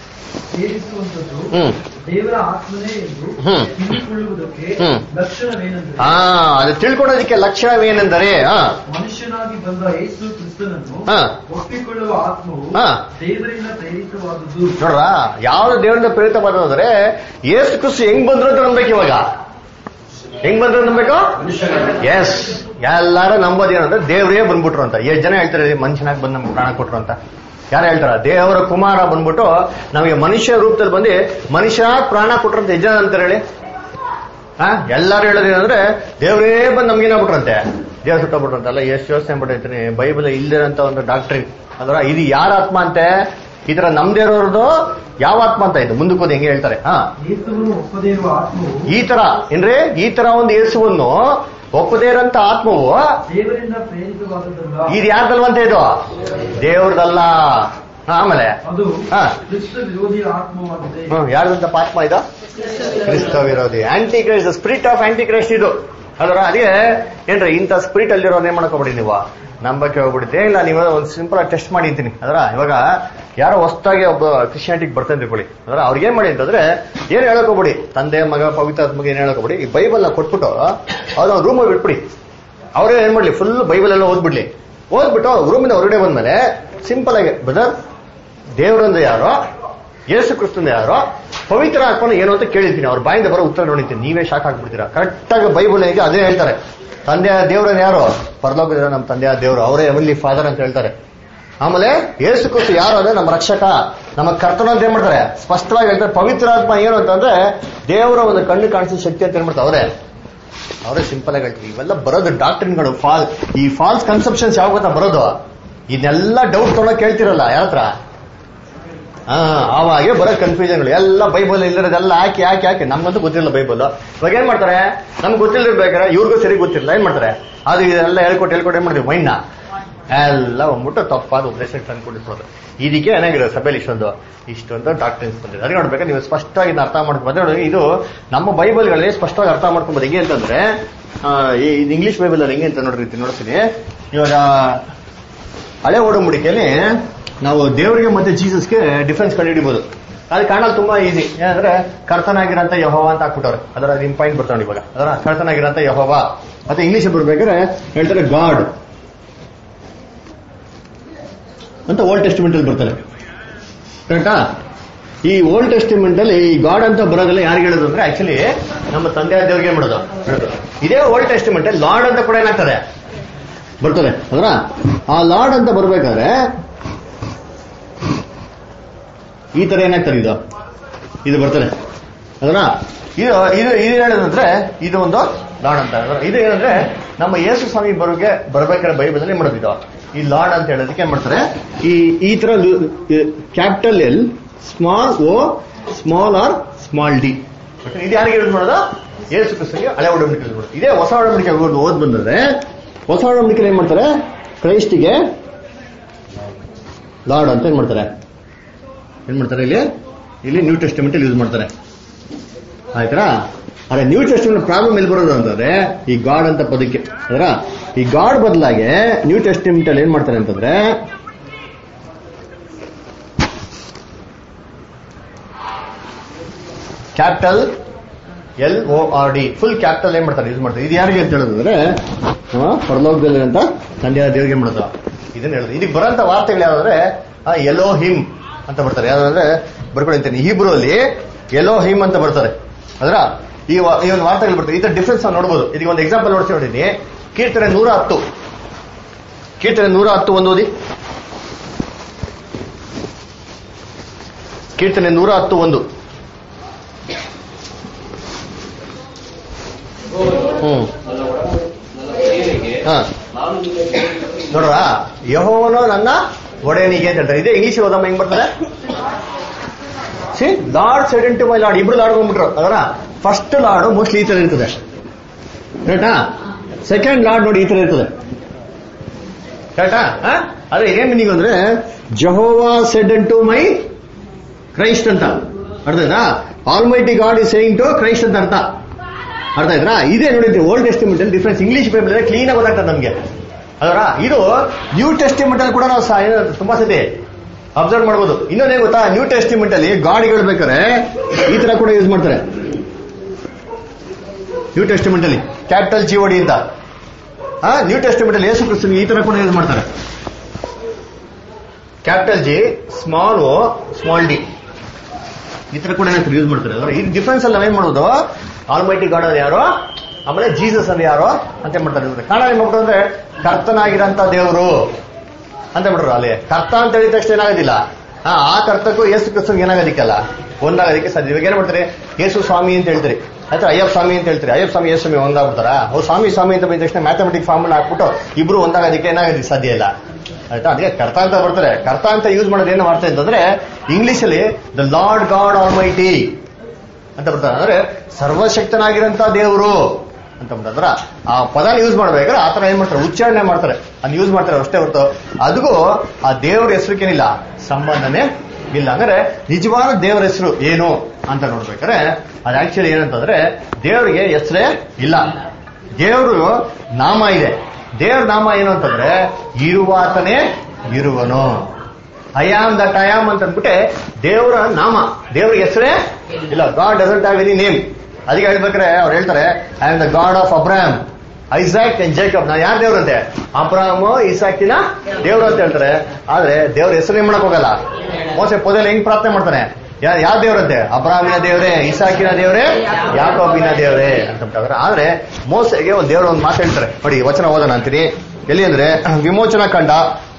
ಸೇರಿಸುವಂತದ್ದು ಹ್ಮ್ ದೇವರ ಆತ್ಮನೇ ಎಂದು ಹ್ಮ್. ತಿಳಿದುಕೊಳ್ಳುವುದಕ್ಕೆ ಹ್ಮ್. ಲಕ್ಷಣವೇನೆಂದರೆ ಹಾ ಅದು ತಿಳ್ಕೊಳ್ಳೋದಕ್ಕೆ ಲಕ್ಷಣವೇನೆಂದರೆ ಹಾ ಮನುಷ್ಯನಾಗಿ ಬಂದ ಯೇಸು ಕ್ರಿಸ್ತನನ್ನು ಹಾ. ಒಪ್ಪಿಕೊಳ್ಳುವ ಆತ್ಮವು ಹಾ. ದೇವರಿಂದ ಪ್ರೇರಿತವಾದದ್ದು ನೋಡ್ರ ಯಾವ್ದು ದೇವರಿಂದ ಪ್ರೇರಿತವಾದ್ರೆ ಏಸು ಕ್ರಿಸ್ತು ಹೆಂಗ್ ಬಂದ್ರು ಅಂತ ನಂಬೇಕು ಇವಾಗ ಹೆಂಗ್ ಬಂದ್ರು ನಂಬೇಕು ಎಸ್ ಎಲ್ಲಾರು ನಂಬೋದು ಏನಂದ್ರೆ ದೇವರೇ ಬಂದ್ಬಿಟ್ರು ಅಂತ ಎಷ್ಟು ಜನ ಹೇಳ್ತಾರೆ ಮನುಷ್ಯನಾಗಿ ಬಂದು ನಮ್ಗೆ ಪ್ರಾಣ ಕೊಟ್ರು ಅಂತ ಯಾರು ಹೇಳ್ತಾರ ದೇವರ ಕುಮಾರ ಬಂದ್ಬಿಟ್ಟು ನಮಗೆ ಮನುಷ್ಯ ರೂಪದಲ್ಲಿ ಬಂದು ಮನುಷ್ಯ ಪ್ರಾಣ ಕೊಟ್ರು ಅಂತ ಎಷ್ಟು ಜನ ಅಂತಾರೆ ಹೇಳಿ ಹಾ ಎಲ್ಲಾರು ಹೇಳೋದೇನಂದ್ರೆ ದೇವರೇ ಬಂದು ನಮ್ಗೇನಾಗ್ಬಿಟ್ರಂತೆ ದೇವ್ರ ಸುಟ್ಟಬಿಟ್ರಂತಲ್ಲ ಎಷ್ಟು ಯೋಚನೆ ಮಾಡ್ಬಿಟ್ಟಿರ್ತೀನಿ ಬೈಬಲ್ ಇಲ್ದಿರಂತ ಒಂದು ಡಾಕ್ಟ್ರಿ ಅದರ ಇದು ಯಾರ ಆತ್ಮ ಅಂತೆ ಈ ತರ ನಮ್ದೇ ಇರೋರ್ದು ಯಾವ ಆತ್ಮ ಅಂತ ಇದು ಮುಂದಕ್ಕೆ ಹೋದ್ ಹೆಂಗೆ ಹೇಳ್ತಾರೆ ಹಾ ಯೇಸುವನ್ನು ಒಪ್ಪದೇ ಇರುವ ಆತ್ಮವು ಈ ತರ ಏನ್ರಿ ಈ ತರ ಒಂದು ಯೇಸುವನ್ನು ಒಪ್ಪದೇ ಇರೋಂತ ಆತ್ಮವು ದೇವರಿಂದ ಪ್ರೇರಿತವಾದದ್ದಲ್ಲ ಇದು ಯಾರ್ದಲ್ವಂತ ಇದು ದೇವ್ರದಲ್ಲ ಹಾ, ಆಮೇಲೆ ಅದು ಹಾ. ಕ್ರಿಸ್ತ ವಿರೋಧಿ ಆತ್ಮವಾಗಿದೆ ಹ್ಮ್ ಯಾರ್ದಂತ ಆತ್ಮ ಇದು ಕ್ರಿಸ್ತ ವಿರೋಧಿ antichrist spirit of antichrist ಇದು ಅದರ ಅದೇ ಏನ್ರಿ ಇಂಥ ಸ್ಪಿರಿಟ್ ಅಲ್ಲಿರೋನ್ ಏನ್ ಮಾಡ್ಕೊಬಿಡಿ ನೀವು ನಂಬಕ್ಕೆ ಹೋಗ್ಬಿಡುತ್ತೆ ಇಲ್ಲ ನೀವು ಒಂದು ಸಿಂಪಲ್ ಆಗಿ ಟೆಸ್ಟ್ ಮಾಡಿ ಅಂತೀನಿ ಅದರ ಇವಾಗ ಯಾರೋ ಹೊಸದಾಗಿ ಒಬ್ಬ ಕ್ರಿಶ್ಚಿಯಾನಿಟಿಗೆ ಬರ್ತಾನೆ ತಿಳ್ಕೊಳ್ಳಿ ಅದರ ಅವ್ರಿಗೆ ಏನ್ ಮಾಡಿ ಅಂತಂದ್ರೆ ಏನ್ ಹೇಳಕ್ ಹೋಗ್ಬಿಡಿ ತಂದೆ ಮಗ ಪವಿತ್ರ ಆತ್ಮಗೆ ಏನ್ ಹೇಳಕ್ ಹೋಗ್ಬಿಡಿ ಈ ಬೈಬಲ್ ನ ಕೊಟ್ಬಿಟ್ಟು ಅವ್ರ ರೂಮ್ ಬಿಟ್ಬಿಡಿ ಅವರೇ ಏನ್ ಮಾಡ್ಲಿ ಫುಲ್ ಬೈಬಲ್ ಎಲ್ಲ ಓದ್ಬಿಡ್ಲಿ ಓದ್ಬಿಟ್ಟು ರೂಮಿಂದ ಹೊರಗಡೆ ಬಂದ್ಮೇಲೆ ಸಿಂಪಲ್ ಆಗಿ ಬ್ರದರ್ ದೇವರಂದ್ರೆ ಯಾರೋ ಯೇಸು ಕ್ರಿಸ್ತಂದ ಯಾರೋ ಪವಿತ್ರ ಆತ್ಮನ ಏನು ಅಂತ ಕೇಳಿರ್ತೀನಿ ಅವ್ರ ಬಾಯಿಂದ ಬರೋ ಉತ್ತರ ನೋಡಿರ್ತೀನಿ ನೀವೇ ಶಾಕ್ ಆಗ್ಬಿಡ್ತೀರಾ ಕರೆಕ್ಟಾಗಿ ಬೈಬಲ್ ಹೇಗೆ ಅದೇ ಹೇಳ್ತಾರೆ ತಂದೆಯ ದೇವ್ರನ್ನ ಯಾರು ಪರಲೋಕದ ನಮ್ಮ ತಂದೆಯ ದೇವರು ಅವರೇ ಎವನ್ಲಿ ಫಾದರ್ ಅಂತ ಹೇಳ್ತಾರೆ ಆಮೇಲೆ ಯೇಸು ಕ್ರಿಸ್ತು ಯಾರು ಅಂದ್ರೆ ನಮ್ಮ ರಕ್ಷಕ ನಮ್ಮ ಕರ್ತನ ಅಂತ ಏನ್ ಮಾಡ್ತಾರೆ ಸ್ಪಷ್ಟವಾಗಿ ಹೇಳ್ತಾರೆ ಪವಿತ್ರ ಆತ್ಮ ಏನು ಅಂತಂದ್ರೆ ದೇವರ ಒಂದು ಕಣ್ಣು ಕಾಣಿಸಿದ ಶಕ್ತಿ ಅಂತ ಏನ್ ಮಾಡ್ತಾರೆ ಅವರೇ ಅವರೇ ಸಿಂಪಲ್ ಆಗಿ ಹೇಳ್ತೀವಿ ಇವೆಲ್ಲ ಬರೋದು ಡಾಕ್ಟ್ರಿನ್ಗಳು ಫಾಲ್ ಈ ಫಾಲ್ಸ್ ಕನ್ಸೆಪ್ಷನ್ಸ್ ಯಾವ ಗೊತ್ತಾ ಬರೋದು ಇದನ್ನೆಲ್ಲ ಡೌಟ್ ತೊಗೊಳಕ್ ಕೇಳ್ತಿರಲ್ಲ ಯಾವ ಹತ್ರ ಹಾ ಅವಾಗೆ ಬರೋ ಕನ್ಫ್ಯೂಷನ್ಗಳು ಎಲ್ಲ ಬೈಬಲ್ ಇಲ್ಲಿರೋದೆಲ್ಲ ಹಾಕಿ ಹಾಕಿ ಹಾಕಿ ನಮ್ಗಂತೂ ಗೊತ್ತಿಲ್ಲ ಬೈಬಲ್ ಇವಾಗ ಏನ್ ಮಾಡ್ತಾರೆ ನಮ್ಗೆ ಗೊತ್ತಿಲ್ಲದಿರ್ಬೇಕಾದ್ರೆ ಇವ್ರಿಗೂ ಸರಿ ಗೊತ್ತಿಲ್ಲ ಏನ್ ಮಾಡ್ತಾರೆ ಅದು ಇದೆಲ್ಲ ಹೇಳ್ಕೊಟ್ಟು ಹೇಳ್ಕೊಟ್ಟು ಏನ್ ಮಾಡ್ತೀವಿ ಮೈಂಡ್ನ ಎಲ್ಲ ಬಂದ್ಬಿಟ್ಟು ತಪ್ಪಾದ ಉದ್ದೇಶ ತಂದ್ಕೊಂಡಿರ್ಬೋದು ಇದಕ್ಕೆ ಏನಾಗಿದೆ ಸಭೆಯಲ್ಲಿ ಇಷ್ಟೊಂದು ಇಷ್ಟೊಂದು ಡಾಕ್ಟರ್ಸ್ ಬಂದಿದೆ ಅದಕ್ಕೆ ನೋಡ್ಬೇಕು ನೀವು ಸ್ಪಷ್ಟವಾಗಿ ಇದನ್ನ ಅರ್ಥ ಮಾಡ್ಕೊಂಡು ನೋಡಿ ಇದು ನಮ್ಮ ಬೈಬಲ್ಗಳಲ್ಲಿ ಸ್ಪಷ್ಟವಾಗಿ ಅರ್ಥ ಮಾಡ್ಕೊಬೋದು ಹೆಂಗೆ ಅಂತಂದ್ರೆ ಆ, ಈ ಇಂಗ್ಲಿಷ್ ಬೈಬಲ್ ಅಲ್ಲಿ ಹೆಂಗೆ ಅಂತ ನೋಡ್ರಿ ಇದು ನೋಡ್ತೀನಿ ಇವಾಗ ಹಳೆ ಓಡಂಬಡಿಕೆಯಲ್ಲಿ ನಾವು ದೇವರಿಗೆ ಮತ್ತೆ ಜೀಸಸ್ಗೆ ಡಿಫ್ರೆನ್ಸ್ ಕಂಡುಹಿಡಿಬಹುದು ಅದು ಕಾಣಲು ತುಂಬಾ ಈಸಿ ಏನಂದ್ರೆ ಕರ್ತನಾಗಿರಂತ ಯಹೋವ ಅಂತ ಹಾಕ್ಬಿಟ್ಟವ್ರೆ ಅದರ ನಿಮ್ ಪಾಯಿಂಟ್ ಬರ್ತಾವೆ ಇವಾಗ ಅದರ ಕರ್ತನಾಗಿರಂತ ಯಹೋವ ಮತ್ತೆ ಇಂಗ್ಲಿಷ್ ಬರ್ಬೇಕಾದ್ರೆ ಹೇಳ್ತಾರೆ ಗಾಡ್ ಅಂತ ಓಲ್ಡ್ ಟೆಸ್ಟಿಮೆಂಟ್ ಅಲ್ಲಿ ಬರ್ತಾರೆ ಕರೆಕ್ಟಾ ಈ ಓಲ್ಡ್ ಟೆಸ್ಟಿಮೆಂಟ್ ಅಲ್ಲಿ ಈ ಗಾಡ್ ಅಂತ ಬರೋದಲ್ಲ ಯಾರಿಗೆ ಹೇಳೋದು ಅಂದ್ರೆ ಆಕ್ಚುಲಿ ನಮ್ಮ ತಂದೆ ದೇವ್ರಿಗೆ ಮಾಡೋದು ಹೇಳೋದು. ಇದೇ ಓಲ್ಡ್ ಟೆಸ್ಟಿಮೆಂಟ್ ಅಲ್ಲಿ ಲಾರ್ಡ್ ಅಂತ ಕೂಡ ಏನಾಗ್ತದೆ ಬರ್ತದೆ ಅದರ ಆ ಲಾರ್ಡ್ ಅಂತ ಬರ್ಬೇಕಾದ್ರೆ ಈ ತರ ಏನಾಗ್ತದೆ ಇದು ಇದು ಬರ್ತದೆ ಅದರ ಇದು ಇದು ಇದು ಹೇಳೋದಂದ್ರೆ ಇದು ಒಂದು ಲಾರ್ಡ್ ಅಂತ ಅದರ ಇದು ಏನಂದ್ರೆ ನಮ್ಮ ಯೇಸು ಸ್ವಾಮಿ ಬರೋಗೆ ಬರ್ಬೇಕಾದ್ರೆ ಬೈಬಲ್ ಅಲ್ಲಿ ಮಾಡೋದು ಇದು ಈ ಲಾರ್ಡ್ ಅಂತ ಹೇಳೋದಕ್ಕೆ ಏನ್ ಮಾಡ್ತಾರೆ ಈ ಈ ತರ capital L small O small R small D ಇದು ಯಾರಿಗೆ ಯೂಸ್ ಮಾಡೋದು ಯೇಸು ಕ್ರಿಸ್ತನಿಗೆ ಹಳೆ ಒಡಂಬಡಿಕೆ use ಮಾಡೋದು ಇದೇ ಹೊಸ ಒಡಂಬಡಿಕೆ ಓದ್ ಓದ್ ಬಂದ್ರೆ ಹೊಸ ಒಡಂಬಡಿಕೆ ಏನ್ ಮಾಡ್ತಾರೆ ಕ್ರೈಸ್ಟಿಗೆ ಲಾರ್ಡ್ ಅಂತ ಏನ್ ಮಾಡ್ತಾರೆ ಏನ್ ಮಾಡ್ತಾರೆ ಇಲ್ಲಿ ಇಲ್ಲಿ ನ್ಯೂ ಟೆಸ್ಟಿಮೆಂಟ್ ಯೂಸ್ ಮಾಡ್ತಾರೆ ಆಯ್ತಾ ಅದೇ ನ್ಯೂ ಟೆಸ್ಟಿಮೆಂಟ್ ಪ್ರಾಬ್ಲಮ್ ಎಲ್ಲಿ ಬರೋದು ಅಂತಂದ್ರೆ ಈ ಗಾಡ್ ಅಂತ ಪದಕ್ಕೆ ಅದರ ಈ ಗಾಡ್ ಬದಲಾಗಿ ನ್ಯೂ ಟೆಸ್ಟಿಮೆಂಟ್ ಅಲ್ಲಿ ಏನ್ ಮಾಡ್ತಾರೆ ಅಂತಂದ್ರೆ capital L O R D full capital ಏನ್ ಮಾಡ್ತಾರೆ ಯೂಸ್ ಮಾಡ್ತಾರೆ ಇದು ಯಾರಿಗೆ ಅಂತ ಹೇಳೋದಂದ್ರೆ ನಮ್ಮ ಪರಲೋಕದಲ್ಲಿ ಅಂತ ತಂದೆಯ ದೇವರಿಗೆ ಏನ್ ಮಾಡೋದು ಇದನ್ನ ಹೇಳೋದು ಇದಕ್ಕೆ ಬರೋಂತ ವಾರ್ತೆಗಳು ಯಾವ್ದಂದ್ರೆ ಎಲೋ ಹಿಮ್ ಅಂತ ಬರ್ತಾರೆ ಯಾವ್ದಂದ್ರೆ ಬರ್ಕೊಳ್ತೀನಿ ಹೀಬ್ರು ಅಲ್ಲಿ ಎಲೋ ಹಿಮ್ ಅಂತ ಬರ್ತಾರೆ ಅದರ ಈ ವಾ- ಈ ಒಂದು ವಾರ್ತೆಗಳು ಬರ್ತದೆ ಇದರ ಡಿಫ್ರೆನ್ಸ್ ನಾವು ನೋಡ್ಬೋದು ಇದಕ್ಕೆ ಒಂದು ಎಕ್ಸಾಂಪಲ್ ನೋಡ್ಸಿ ನೋಡಿದ್ದೀನಿ ಕೀರ್ತನೆ ನೂರ ಹತ್ತು ಕೀರ್ತನೆ ನೂರ ಹತ್ತು ಒಂದು ಓದಿ ಕೀರ್ತನೆ ನೂರ ಹತ್ತು ಒಂದು ಹ್ಮ್ ನನ್ನ ಒಡ ನನ್ನ ಒಡೆಯನಿಗೆ ಹಾ ನಾನು ನಿನ್ನ ನೋಡ್ರ ಯಹೋವನು ನನ್ನ ಒಡೆಯನಿಗೆ ಅಂತ ಹೇಳ್ತಾರೆ ಇದೇ ಇಂಗ್ಲಿಷ್ ಓದಮ್ಮ ಹೆಂಗ್ ಬರ್ತಾರೆ C lord ಸೆಡೆನ್ to my lord ಇಬ್ರು ಲಾರ್ಡ್ ಬಂದ್ಬಿಟ್ರು ಅದರ ಫಸ್ಟ್ ಲಾರ್ಡ್ ಮೋಸ್ಟ್ಲಿ ಈ ತರ ಇರ್ತದೆ ಕರೆಕ್ಟಾ ಸೆಕೆಂಡ್ ಲಾರ್ಡ್ ನೋಡಿ ಈ ತರ ಇರ್ತದೆ ಕರೆಕ್ಟಾ ಅದೇ ಏನ್ ಮೀನಿಂಗ್ ಅಂದ್ರೆ ಜಹೋವಾ ಸೆಡೆನ್ ಟು ಮೈ ಕ್ರೈಸ್ಟ್ ಅಂತ ಅರ್ಥ ಆಯ್ತಾ all almighty god is saying to Christ ಅಂತ ಅರ್ಥ ಅರ್ಥ ಆಯ್ತಾ ಇದೇ ನೋಡಿದ್ರಿ ಓಲ್ಡ್ ಟೆಸ್ಟಿಮೆಂಟ್ ಅಲ್ಲಿ ಡಿಫ್ರೆನ್ಸ್ ಇಂಗ್ಲಿಷ್ ಬೈಬಲ್ ಕ್ಲೀನ್ ಆಗಿ ಗೊತ್ತಾಗ್ತದೆ ನಮಗೆ ಅದರ ಇದು ನ್ಯೂ ಟೆಸ್ಟಿಮೆಂಟ್ ಅಲ್ಲಿ ಕೂಡ ನಾವು ಸಾ- ಏನು ತುಂಬಾ ಸತಿ ಅಬ್ಸರ್ವ್ ಮಾಡ್ಬೋದು ಇನ್ನೊಂದೇನ್ ಗೊತ್ತಾ ನ್ಯೂ ಟೆಸ್ಟಿಮೆಂಟ್ ಅಲ್ಲಿ ಗಾಡ್ ಹೇಳ್ಬೇಕಾರೆ ಈ ತರ ಕೂಡ ಯೂಸ್ ಮಾಡ್ತಾರೆ ನ್ಯೂ ಟೆಸ್ಟಿಮೆಂಟ್ ಅಲ್ಲಿ ಕ್ಯಾಪಿಟಲ್ ಜಿಒಡಿ ಅಂತ ಆ ನ್ಯೂ ಟೆಸ್ಟಿಮೆಂಟ್ ಅಲ್ಲಿ ಯೇಸು ಕ್ರಿಸ್ತನಿಗೆ ಈ ತರ ಕೂಡ ಯೂಸ್ ಮಾಡ್ತಾರೆ capital G small O small D ಈ ತರ ಕೂಡ ಏನಾಗ್ತದೆ ಯೂಸ್ ಮಾಡ್ತಾರೆ ಅಂದ್ರೆ ಈ ಡಿಫ್ರೆನ್ಸ್ ಅಲ್ಲಿ ನಾವೇನ್ ಮಾಡೋದು ಆಲ್ಮೈಟಿ ಗಾಡ್ ಅಂದ್ರೆ ಯಾರು ಆಮೇಲೆ ಜೀಸಸ್ ಅಂದ್ರೆ ಯಾರು ಅಂತ ಮಾಡ್ತಾರೆ ಅಂದ್ರೆ ಕಾರಣ ಏನ್ ಮಾಡ್ತಾರೆ ಅಂದ್ರೆ ಕರ್ತನಾಗಿರಂತ ದೇವರು ಅಂತ ಬಿಡ್ರು ಅಲ್ಲಿ ಕರ್ತ ಅಂತ ಹೇಳಿದ ತಕ್ಷಣ ಏನಾಗೋದಿಲ್ಲ ಹಾ ಆ ಕರ್ತಕ್ಕೂ ಯೇಸು ಕ್ರಿಸ್ತನ್ಗೆ ಏನಾಗೋದಿಕ್ಕಲ್ಲ ಒಂದಾಗೋದಕ್ಕೆ ಸಾಧ್ಯ ಇವಾಗ ಏನ್ ಮಾಡ್ತಾರೆ ಯೇಸು ಸ್ವಾಮಿ ಅಂತ ಹೇಳ್ತೀರಿ ಆಯ್ತಾ ಅಯ್ಯಪ್ಪ ಸ್ವಾಮಿ ಅಂತ ಹೇಳ್ತೀರಿ ಅಯ್ಯಪ್ಪ ಸ್ವಾಮಿ ಯೇಸು ಸ್ವಾಮಿ ಒಂದಾಗ್ಬಿಡ್ತಾರ ಅವ್ರು ಸ್ವಾಮಿ ಸ್ವಾಮಿ ಅಂತ ಬಂದ ತಕ್ಷಣ ಮ್ಯಾಥಮೆಟಿಕ್ ಫಾರ್ಮುಲಾ ಹಾಕ್ಬಿಟ್ಟು ಇಬ್ರು ಒಂದಾಗೋದಕ್ಕೆ ಏನಾಗೋದಕ್ಕೆ ಸಾಧ್ಯ ಇಲ್ಲ ಆಯ್ತಾ ಅದಕ್ಕೆ ಕರ್ತ ಅಂತ ಬರ್ತಾರೆ ಕರ್ತ ಅಂತ ಯೂಸ್ ಮಾಡೋದು ಏನು ಮಾಡ್ತಾ ಅಂತಂದ್ರೆ ಇಂಗ್ಲಿಷ್ ಅಲ್ಲಿ the Lord God almighty ಅಂತ ಬರ್ತಾರೆ ಅಂದ್ರೆ ಸರ್ವಶಕ್ತನಾಗಿರಂತ ದೇವರು ಅಂತ ಬಿಟ್ಟಂದ್ರ ಆ ಪದನ ಯೂಸ್ ಮಾಡ್ಬೇಕಾದ್ರೆ ಆ ತರ ಏನ್ ಮಾಡ್ತಾರೆ ಉಚ್ಚಾರಣೆ ಮಾಡ್ತಾರೆ ಅದ್ ಯೂಸ್ ಮಾಡ್ತಾರೆ ಅಷ್ಟೇ ಹೊರತು ಅದಕ್ಕೂ ಆ ದೇವ್ರ ಹೆಸರಿಗೇನಿಲ್ಲ ಸಂಬಂಧನೇ ಇಲ್ಲ ಅಂದ್ರೆ ನಿಜವಾದ ದೇವರ ಹೆಸರು ಏನು ಅಂತ ನೋಡ್ಬೇಕಾದ್ರೆ ಅದು ಆಕ್ಚುಲಿ ಏನಂತಂದ್ರೆ ದೇವರಿಗೆ ಹೆಸರೇ ಇಲ್ಲ ದೇವರು ನಾಮ ಇದೆ ದೇವ್ರ ನಾಮ ಏನು ಅಂತಂದ್ರೆ ಇರುವಾತನೇ ಇರುವನು ಅಯಾಮ್ ದಟ್ ಅಯಾಮ್ ಅಂತ ಅಂದ್ಬಿಟ್ಟೆ ದೇವರ ನಾಮ ದೇವ್ರಿಗೆ ಹೆಸರೇ ಇಲ್ಲ God doesn't have any name ಅದಕ್ಕೆ ಹೇಳ್ಬೇಕಾರೆ ಅವ್ರು ಹೇಳ್ತಾರೆ I am the God of Abram Isaac and Jacob ನಾ ಯಾರ ದೇವ್ರಂತೆ ಅಬ್ರಾಮ್ ಇಸಾಕಿನ ದೇವ್ರು ಅಂತ ಹೇಳ್ತಾರೆ ಆದ್ರೆ ದೇವ್ರ ಹೆಸರೇ ಮಾಡಕ್ ಹೋಗಲ್ಲ ಮೋಸೆ ಪೊದೆಯಲ್ಲಿ ಹೆಂಗ್ ಪ್ರಾರ್ಥನೆ ಮಾಡ್ತಾನೆ ಯಾ ಯಾವ ದೇವ್ರಂತೆ ಅಬ್ರಾಮಿನ ದೇವ್ರೆ ಇಸಾಕಿನ ದೇವ್ರೆ ಯಾಕೋಬಿನ ದೇವ್ರೆ ಅಂತ ಬಿಟ್ಟಾದ್ರೆ ಆದ್ರೆ ಮೋಸೆಗೆ ಒಂದ್ ದೇವ್ರ ಒಂದು ಮಾತು ಹೇಳ್ತಾರೆ ನೋಡಿ ವಚನ ಓದೋಣ ಅಂತೀನಿ ಎಲ್ಲಿ ಅಂದ್ರೆ ವಿಮೋಚನಾ ಕಂಡ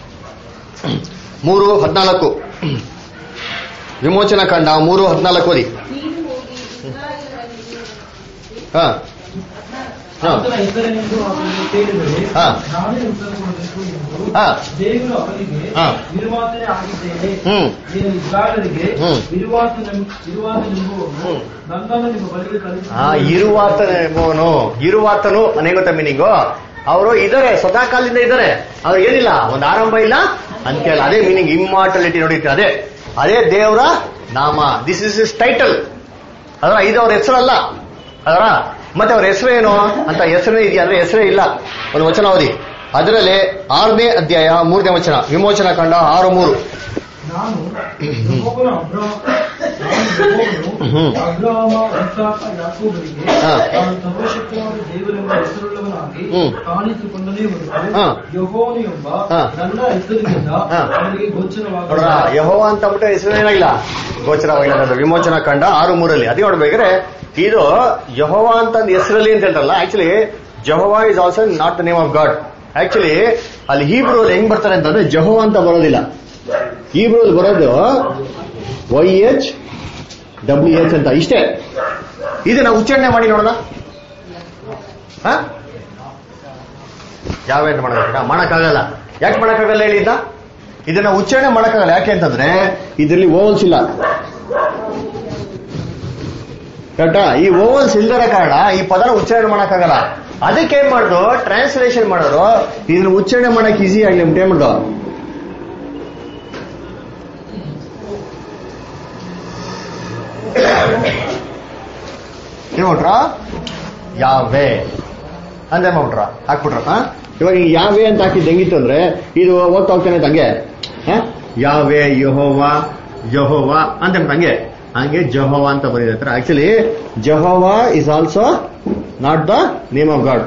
ಮೂರು ಹದಿನಾಲ್ಕು ವಿಮೋಚನಾ ಕಂಡ ಮೂರು ಹದಿನಾಲ್ಕು ಓದಿ ನೀನು ಹೋಗಿ ಇಸ್ರಾಯೇಲರಿಗೆ ಹಾ ಹಾ ಆತನ ಹೆಸರಿನಿಂದ ಅವನಿಗೆ ಕೇಳಿದರೆ ಹಾ. ನಾನೇ ಉತ್ತರ ಕೊಡಬೇಕು ಎಂದು ಹಾ. ದೇವರು ಅವನಿಗೆ ಹಾ. ನಿರ್ವಾತನೆ ಆಗಿದ್ದೇನೆ ಹ್ಮ್. ನೀನು ಇಸ್ರಾಯೇಲರಿಗೆ ಹ್ಮ್. ಇರುವಾತನೆಂಬುವನು ಹ್ಮ್. ನನ್ನನ್ನು ನಿಮ್ಮ ಬಳಿಗೆ ಕಳಿಸಿ ಆ ಇರುವಾತನ ಎಂಬುವನು ಇರುವಾತನು ಅನೇಕ ಗೊತ್ತಾ ಮೀನಿಂಗು ಅವರು ಇದಾರೆ ಸದಾಕಾಲದಿಂದ ಇದ್ದಾರೆ ಅವ್ರು ಏನಿಲ್ಲ ಒಂದು ಆರಂಭ ಇಲ್ಲ ಅಂತ ಹೇಳಿ ಅದೇ ಮೀನಿಂಗ್ ಇಮ್ಮಾರ್ಟಲಿಟಿ ನೋಡಿ ಅದೇ ಅದೇ ದೇವರ ನಾಮ ದಿಸ್ ಇಸ್ ಇಸ್ ಟೈಟಲ್ ಅದರ ಇದು ಅವ್ರ ಹೆಸರಲ್ಲ ಅದರ ಮತ್ತೆ ಅವ್ರ ಹೆಸರು ಏನು ಅಂತ ಹೆಸರೇ ಇದೆಯಾ ಅಂದ್ರೆ ಹೆಸರೇ ಇಲ್ಲ ಒಂದು ವಚನ ಓದಿ ಅದರಲ್ಲಿ ಆರನೇ ಅಧ್ಯಾಯ ಮೂರನೇ ವಚನ ವಿಮೋಚನಾ ಕಂಡ ಆರು ಮೂರು ನಾನು ಯೆಹೋವನ ಅಬ್ರಾ- ನಾನು ಯೆಹೋವನು ಹ್ಮ್. ಅಬ್ರಾಮ ಇಸಾಕ ಯಾಕೋಬರಿಗೆ ಹಾ. ನಾನು ಸರ್ವಶಕ್ತವಾದ ದೇವರೆಂಬ ಹೆಸರುಳ್ಳವನಾಗಿ ಹ್ಮ್. ಕಾಣಿಸಿಕೊಂಡನೇ ಹೊರತು ಹಾ. ಯೆಹೋವನು ಎಂಬ ಹಾ. ನನ್ನ ಹೆಸರಿನಿಂದ ಹಾ. ಅವನಿಗೆ ನೋಡ್ರ ಗೋಚರವಾದ ಯಹೋವ ಅಂತ ಬಿಟ್ಟರೆ ಹೆಸರು ಏನಾಗಿಲ್ಲ ಗೋಚರವಾಗಿಲ್ಲ ಅನ್ನೋದು ವಿಮೋಚನಾ ಕಂಡ ಆರು ಮೂರಲ್ಲಿ ಅದೇ ನೋಡ್ಬೇಕಾದ್ರೆ ಇದು ಯಹೋವ ಅಂತ ಒಂದು ಹೆಸರಲ್ಲಿ ಅಂತ ಹೇಳ್ತಾರಲ್ಲ actually Jehovah is also not the name of God actually ಅಲ್ಲಿ ಹೀಬ್ರು ಅಲ್ಲಿ ಹೆಂಗ್ ಬರ್ತಾರೆ ಅಂತಂದ್ರೆ ಜಹೋವ ಅಂತ ಬರೋದಿಲ್ಲ ಹೀಬ್ರು ಬರೋದು ವೈ ಎಚ್ ಡಬ್ಲ್ಯೂ ಎಚ್ ಅಂತ ಇಷ್ಟೇ ಇದನ್ನ ಉಚ್ಚಾರಣೆ ಮಾಡಿ ನೋಡೋಣ ಹ? ಯಾವ ಅಂತ ಮಾಡಬೇಕಾ ಮಾಡಕ್ಕಾಗಲ್ಲ ಯಾಕೆ ಮಾಡಕ್ಕಾಗಲ್ಲ ಹೇಳಿದ್ದ ಇದನ್ನ ಉಚ್ಚಾರಣೆ ಮಾಡಕ್ಕಾಗಲ್ಲ ಯಾಕೆ ಅಂತಂದ್ರೆ ಇದರಲ್ಲಿ ಓವಲ್ಸ್ ಇಲ್ಲ ಕರೆಕ್ಟಾ ಈ ಓವಲ್ಸ್ ಇಲ್ದರ ಕಾರಣ ಈ ಪದನ ಉಚ್ಚಾರಣೆ ಮಾಡಕ್ಕಾಗಲ್ಲ ಅದಕ್ಕೆ ಏನ್ ಮಾಡುದು ಟ್ರಾನ್ಸ್ಲೇಷನ್ ಮಾಡೋರು ಇದನ್ನ ಉಚ್ಚಾರಣೆ ಮಾಡಕ್ ಈಸಿ ಆಗ್ಲಿ ಅಂತ ಏನ್ ಮಾಡುದು ಏನ್ ಮಾಡ್ರ ಯಾವೇ ಅಂತ ಏನ್ ಮಾಡ್ಬಿಟ್ರ ಹಾಕ್ಬಿಟ್ರ ಹಾ? ಇವಾಗ ಈ ಯಾವೇ ಅಂತ ಹಾಕಿದ್ ಹೆಂಗಿತ್ತು ಅಂದ್ರೆ ಇದು ಓದ್ತಾ ಹೋಗ್ತಾನೆ ಅಂತ ಹಂಗೆ ಹ? ಯಾವೇ ಯಹೋವ ಯಹೋವ ಅಂತ ಹೇಳ್ಬಿಟ್ಟು ಹಂಗೆ ಹಂಗೆ ಜಹೋವ ಅಂತ ಬರೀತಾರೆ actually Jehovah is also not the name of God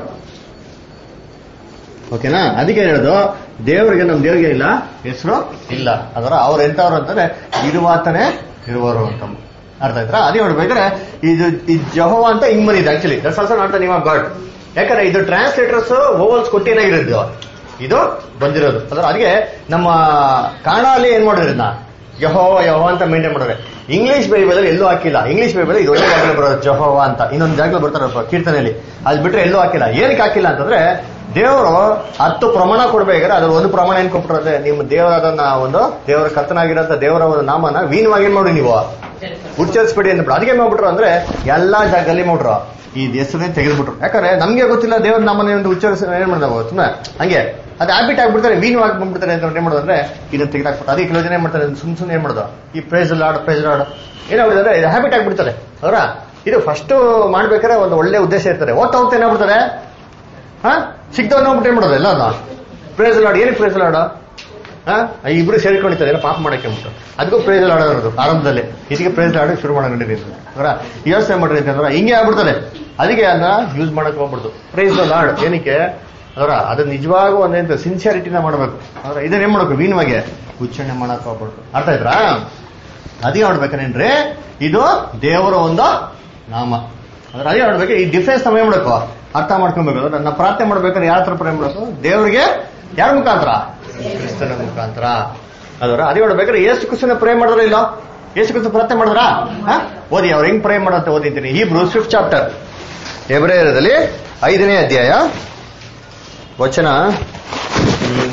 ಓಕೆನಾ ಅದಕ್ಕೆ ಏನ್ ಹೇಳೋದು ದೇವರಿಗೆ ನಮ್ ದೇವರಿಗೆ ಇಲ್ಲ ಹೆಸರು ಇಲ್ಲ ಅದರ ಅವ್ರು ಎಂತವ್ರು ಅಂತಂದ್ರೆ ಇರುವಾತನೇ ಇರುವರು ಅಂತ ಅರ್ಥ ಆಯ್ತಾ ಅದೇ ನೋಡ್ಬೇಕಾದ್ರೆ ಇದು ಈ ಜಹೋವ ಅಂತ ಹಿಂಗ್ ಬಂದಿದೆ actually that's also not the name of God ಯಾಕಂದ್ರೆ ಇದು ಟ್ರಾನ್ಸ್ಲೇಟರ್ಸ್ ಓವಲ್ಸ್ ಕೊಟ್ಟೇನಾಗಿರೋದು ಇದು ಬಂದಿರೋದು ಅದ್ರ ಅದಕ್ಕೆ ನಮ್ಮ ಕನ್ನಡ ಅಲ್ಲಿ ಏನ್ ಮಾಡಿದ್ರು ಇದನ್ನ ಯಹೋವ ಯಹೋ ಅಂತ ಮೇಂಟೈನ್ ಮಾಡಿದ್ರೆ ಇಂಗ್ಲಿಷ್ ಬೈಬಲ್ ಅಲ್ಲಿ ಎಲ್ಲೂ ಹಾಕಿಲ್ಲ ಇಂಗ್ಲಿಷ್ ಬೈಬಲ್ ಇದು ಒಳ್ಳೆ ಜಾಗದಲ್ಲಿ ಬರೋದು ಜಹೋವ ಅಂತ ಇನ್ನೊಂದು ಜಾಗದಲ್ಲಿ ಬರ್ತಾರಪ್ಪ ಕೀರ್ತನೆಯಲ್ಲಿ ಅದು ಬಿಟ್ರೆ ಎಲ್ಲೂ ಹಾಕಿಲ್ಲ ಏನಕ್ಕೆ ಹಾಕಿಲ್ಲ ಅಂತಂದ್ರೆ ದೇವರು ಹತ್ತು ಪ್ರಮಾಣ ಕೊಡ್ಬೇಕಾದ್ರೆ ಅದ್ರ ಒಂದು ಪ್ರಮಾಣ ಏನ್ ಕೊಟ್ಟಿರೋದೆ ನಿಮ್ಮ ದೇವರಾದ ಒಂದು ದೇವರ ಕರ್ತನಾಗಿರೋಂಥ ದೇವರ ಒಂದು ನಾಮನ ವೀನವಾಗಿ ಏನ್ ಮಾಡಿ ನೀವು ಉಚ್ಚರಿಸ್ಬೇಡಿ ಅಂತ ಅದಕ್ಕೆ ಏನ್ ಮಾಡ್ಬಿಟ್ರು ಅಂದ್ರೆ ಎಲ್ಲಾ ಜಾಗದಲ್ಲಿ ಮಾಡ್ರು ಈ ಹೆಸರನ್ನೇ ತೆಗೆದ್ಬಿಟ್ರು ಯಾಕಂದ್ರೆ ನಮ್ಗೆ ಗೊತ್ತಿಲ್ಲ ದೇವರ ನಾಮನ ಒಂದು ಉಚ್ಚರಿಸ ಏನ್ ಮಾಡ್ದಾಗ ಸುಮ್ಮನೆ ಹಂಗೆ ಅದು ಹ್ಯಾಬಿಟ್ ಆಗ್ಬಿಡ್ತಾರೆ ವೀನವಾಗಿ ಬಂದ್ಬಿಡ್ತಾರೆ ಅಂತ ಏನ್ ಮಾಡೋದಂದ್ರೆ ಇದನ್ನ ತೆಗೆದಾಕ್ಬಿಟ್ಟು ಅದಕ್ಕೆ ಕೆಲವು ಜನ ಏನ್ ಮಾಡ್ತಾರೆ ಸುಮ್ ಸುಮ್ಮನೆ ಏನ್ ಮಾಡೋದು ಈ ಪ್ರೇಸ್ ಲಾಡ್ ಪ್ರೇಸ್ ಲಾಡ್ ಏನಾಗ್ಬಿಡ್ತಾರೆ ಇದು ಹ್ಯಾಬಿಟ್ ಆಗ್ಬಿಡ್ತಾರೆ ಅವರ ಇದು ಫಸ್ಟ್ ಮಾಡ್ಬೇಕಾದ್ರೆ ಒಂದು ಒಳ್ಳೆ ಉದ್ದೇಶ ಇರ್ತಾರೆ ಓದ್ತಾ ಹೋಗ್ತಾ ಏನಾಗ್ಬಿಡ್ತಾರೆ ಹಾ ಸಿಕ್ತವನ್ನ ಹೋಗ್ಬಿಟ್ಟು ಏನ್ ಮಾಡೋದು ಎಲ್ಲ ಪ್ರೇಸ್ ಲಾಡ್ ಏನಕ್ಕೆ ಪ್ರೇಸ್ ಲಾಡ್ ಆ, ಇಬ್ರು ಸೇರ್ಕೊಂಡಿರ್ತಾರೆ ಏನೋ ಪಾಪ ಮಾಡಕ್ಕೆ ಅಂದ್ಬಿಟ್ಟು ಅದಕ್ಕೂ ಪ್ರೇಜ್ ಆಡೋದು ಆರಂಭದಲ್ಲಿ ಇದಕ್ಕೆ ಪ್ರೇಜ್ ಆಡೋಕೆ ಶುರು ಮಾಡೋ ನಡೀರಿ ಅವರ ಯೋಚನೆ ಮಾಡ್ರಿ ಅಂತಂದ್ರೆ ಹಿಂಗೆ ಆಗ್ಬಿಡ್ತದೆ ಅದಕ್ಕೆ ಅದನ್ನ ಯೂಸ್ ಮಾಡಕ್ ಹೋಗ್ಬಿಡ್ತು ಪ್ರೇಸ್ ಲಾಡ್ ಏನಕ್ಕೆ ಅವರ ಅದು ನಿಜವಾಗೂ ಒಂದೇಂತ ಸಿನ್ಸಿಯಾರಿಟಿನ ಮಾಡ್ಬೇಕು ಅವರ ಇದನ್ನೇನ್ ಮಾಡ್ಬೇಕು ವೀಣವಾಗಿ ಉಚ್ಚಾರಣೆ ಮಾಡಕ್ ಹೋಗ್ಬಿಡ್ತು ಅರ್ಥ ಆಯ್ತಾ ಅದೇ ನೋಡ್ಬೇಕೇನ್ರಿ ಇದು ದೇವರ ಒಂದು ನಾಮ ಅದ್ರ ಅದೇ ನೋಡ್ಬೇಕು ಈ ಡಿಫ್ರೆನ್ಸ್ ನಾವ್ ಏನ್ ಮಾಡ್ಬೇಕು ಅರ್ಥ ಮಾಡ್ಕೊಬೇಕು ಅಂದ್ರೆ ನನ್ನ ಪ್ರಾರ್ಥನೆ ಮಾಡ್ಬೇಕಾದ್ರೆ ಯಾರ ಹತ್ರ ಪ್ರೇಮ್ ಮಾಡ್ಬೇಕು ದೇವರಿಗೆ ಯಾರ ಮುಖಾಂತರ ಕ್ರಿಸ್ತನ ಮುಖಾಂತರ ಅದರ ಅದೇ ನೋಡ್ಬೇಕಾದ್ರೆ ಏಸು ಕ್ರಿಸ್ತನ ಪ್ರೇಮ್ ಮಾಡಿದ್ರ ಇಲ್ಲ ಏಸು ಕ್ರಿಸ್ತ ಪ್ರಾರ್ಥನೆ ಮಾಡಿದ್ರ ಓದಿ ಅವ್ರು ಹೆಂಗ್ ಪ್ರೇಮ್ ಮಾಡಂತ ಓದಿದ್ದೀನಿ ಈ ಬ್ರೂ ಫಿಫ್ತ್ ಚಾಪ್ಟರ್ ಎಬ್ರೇಯರದಲ್ಲಿ ಐದನೇ ಅಧ್ಯಾಯ ವಚನ ಹ್ಮ್,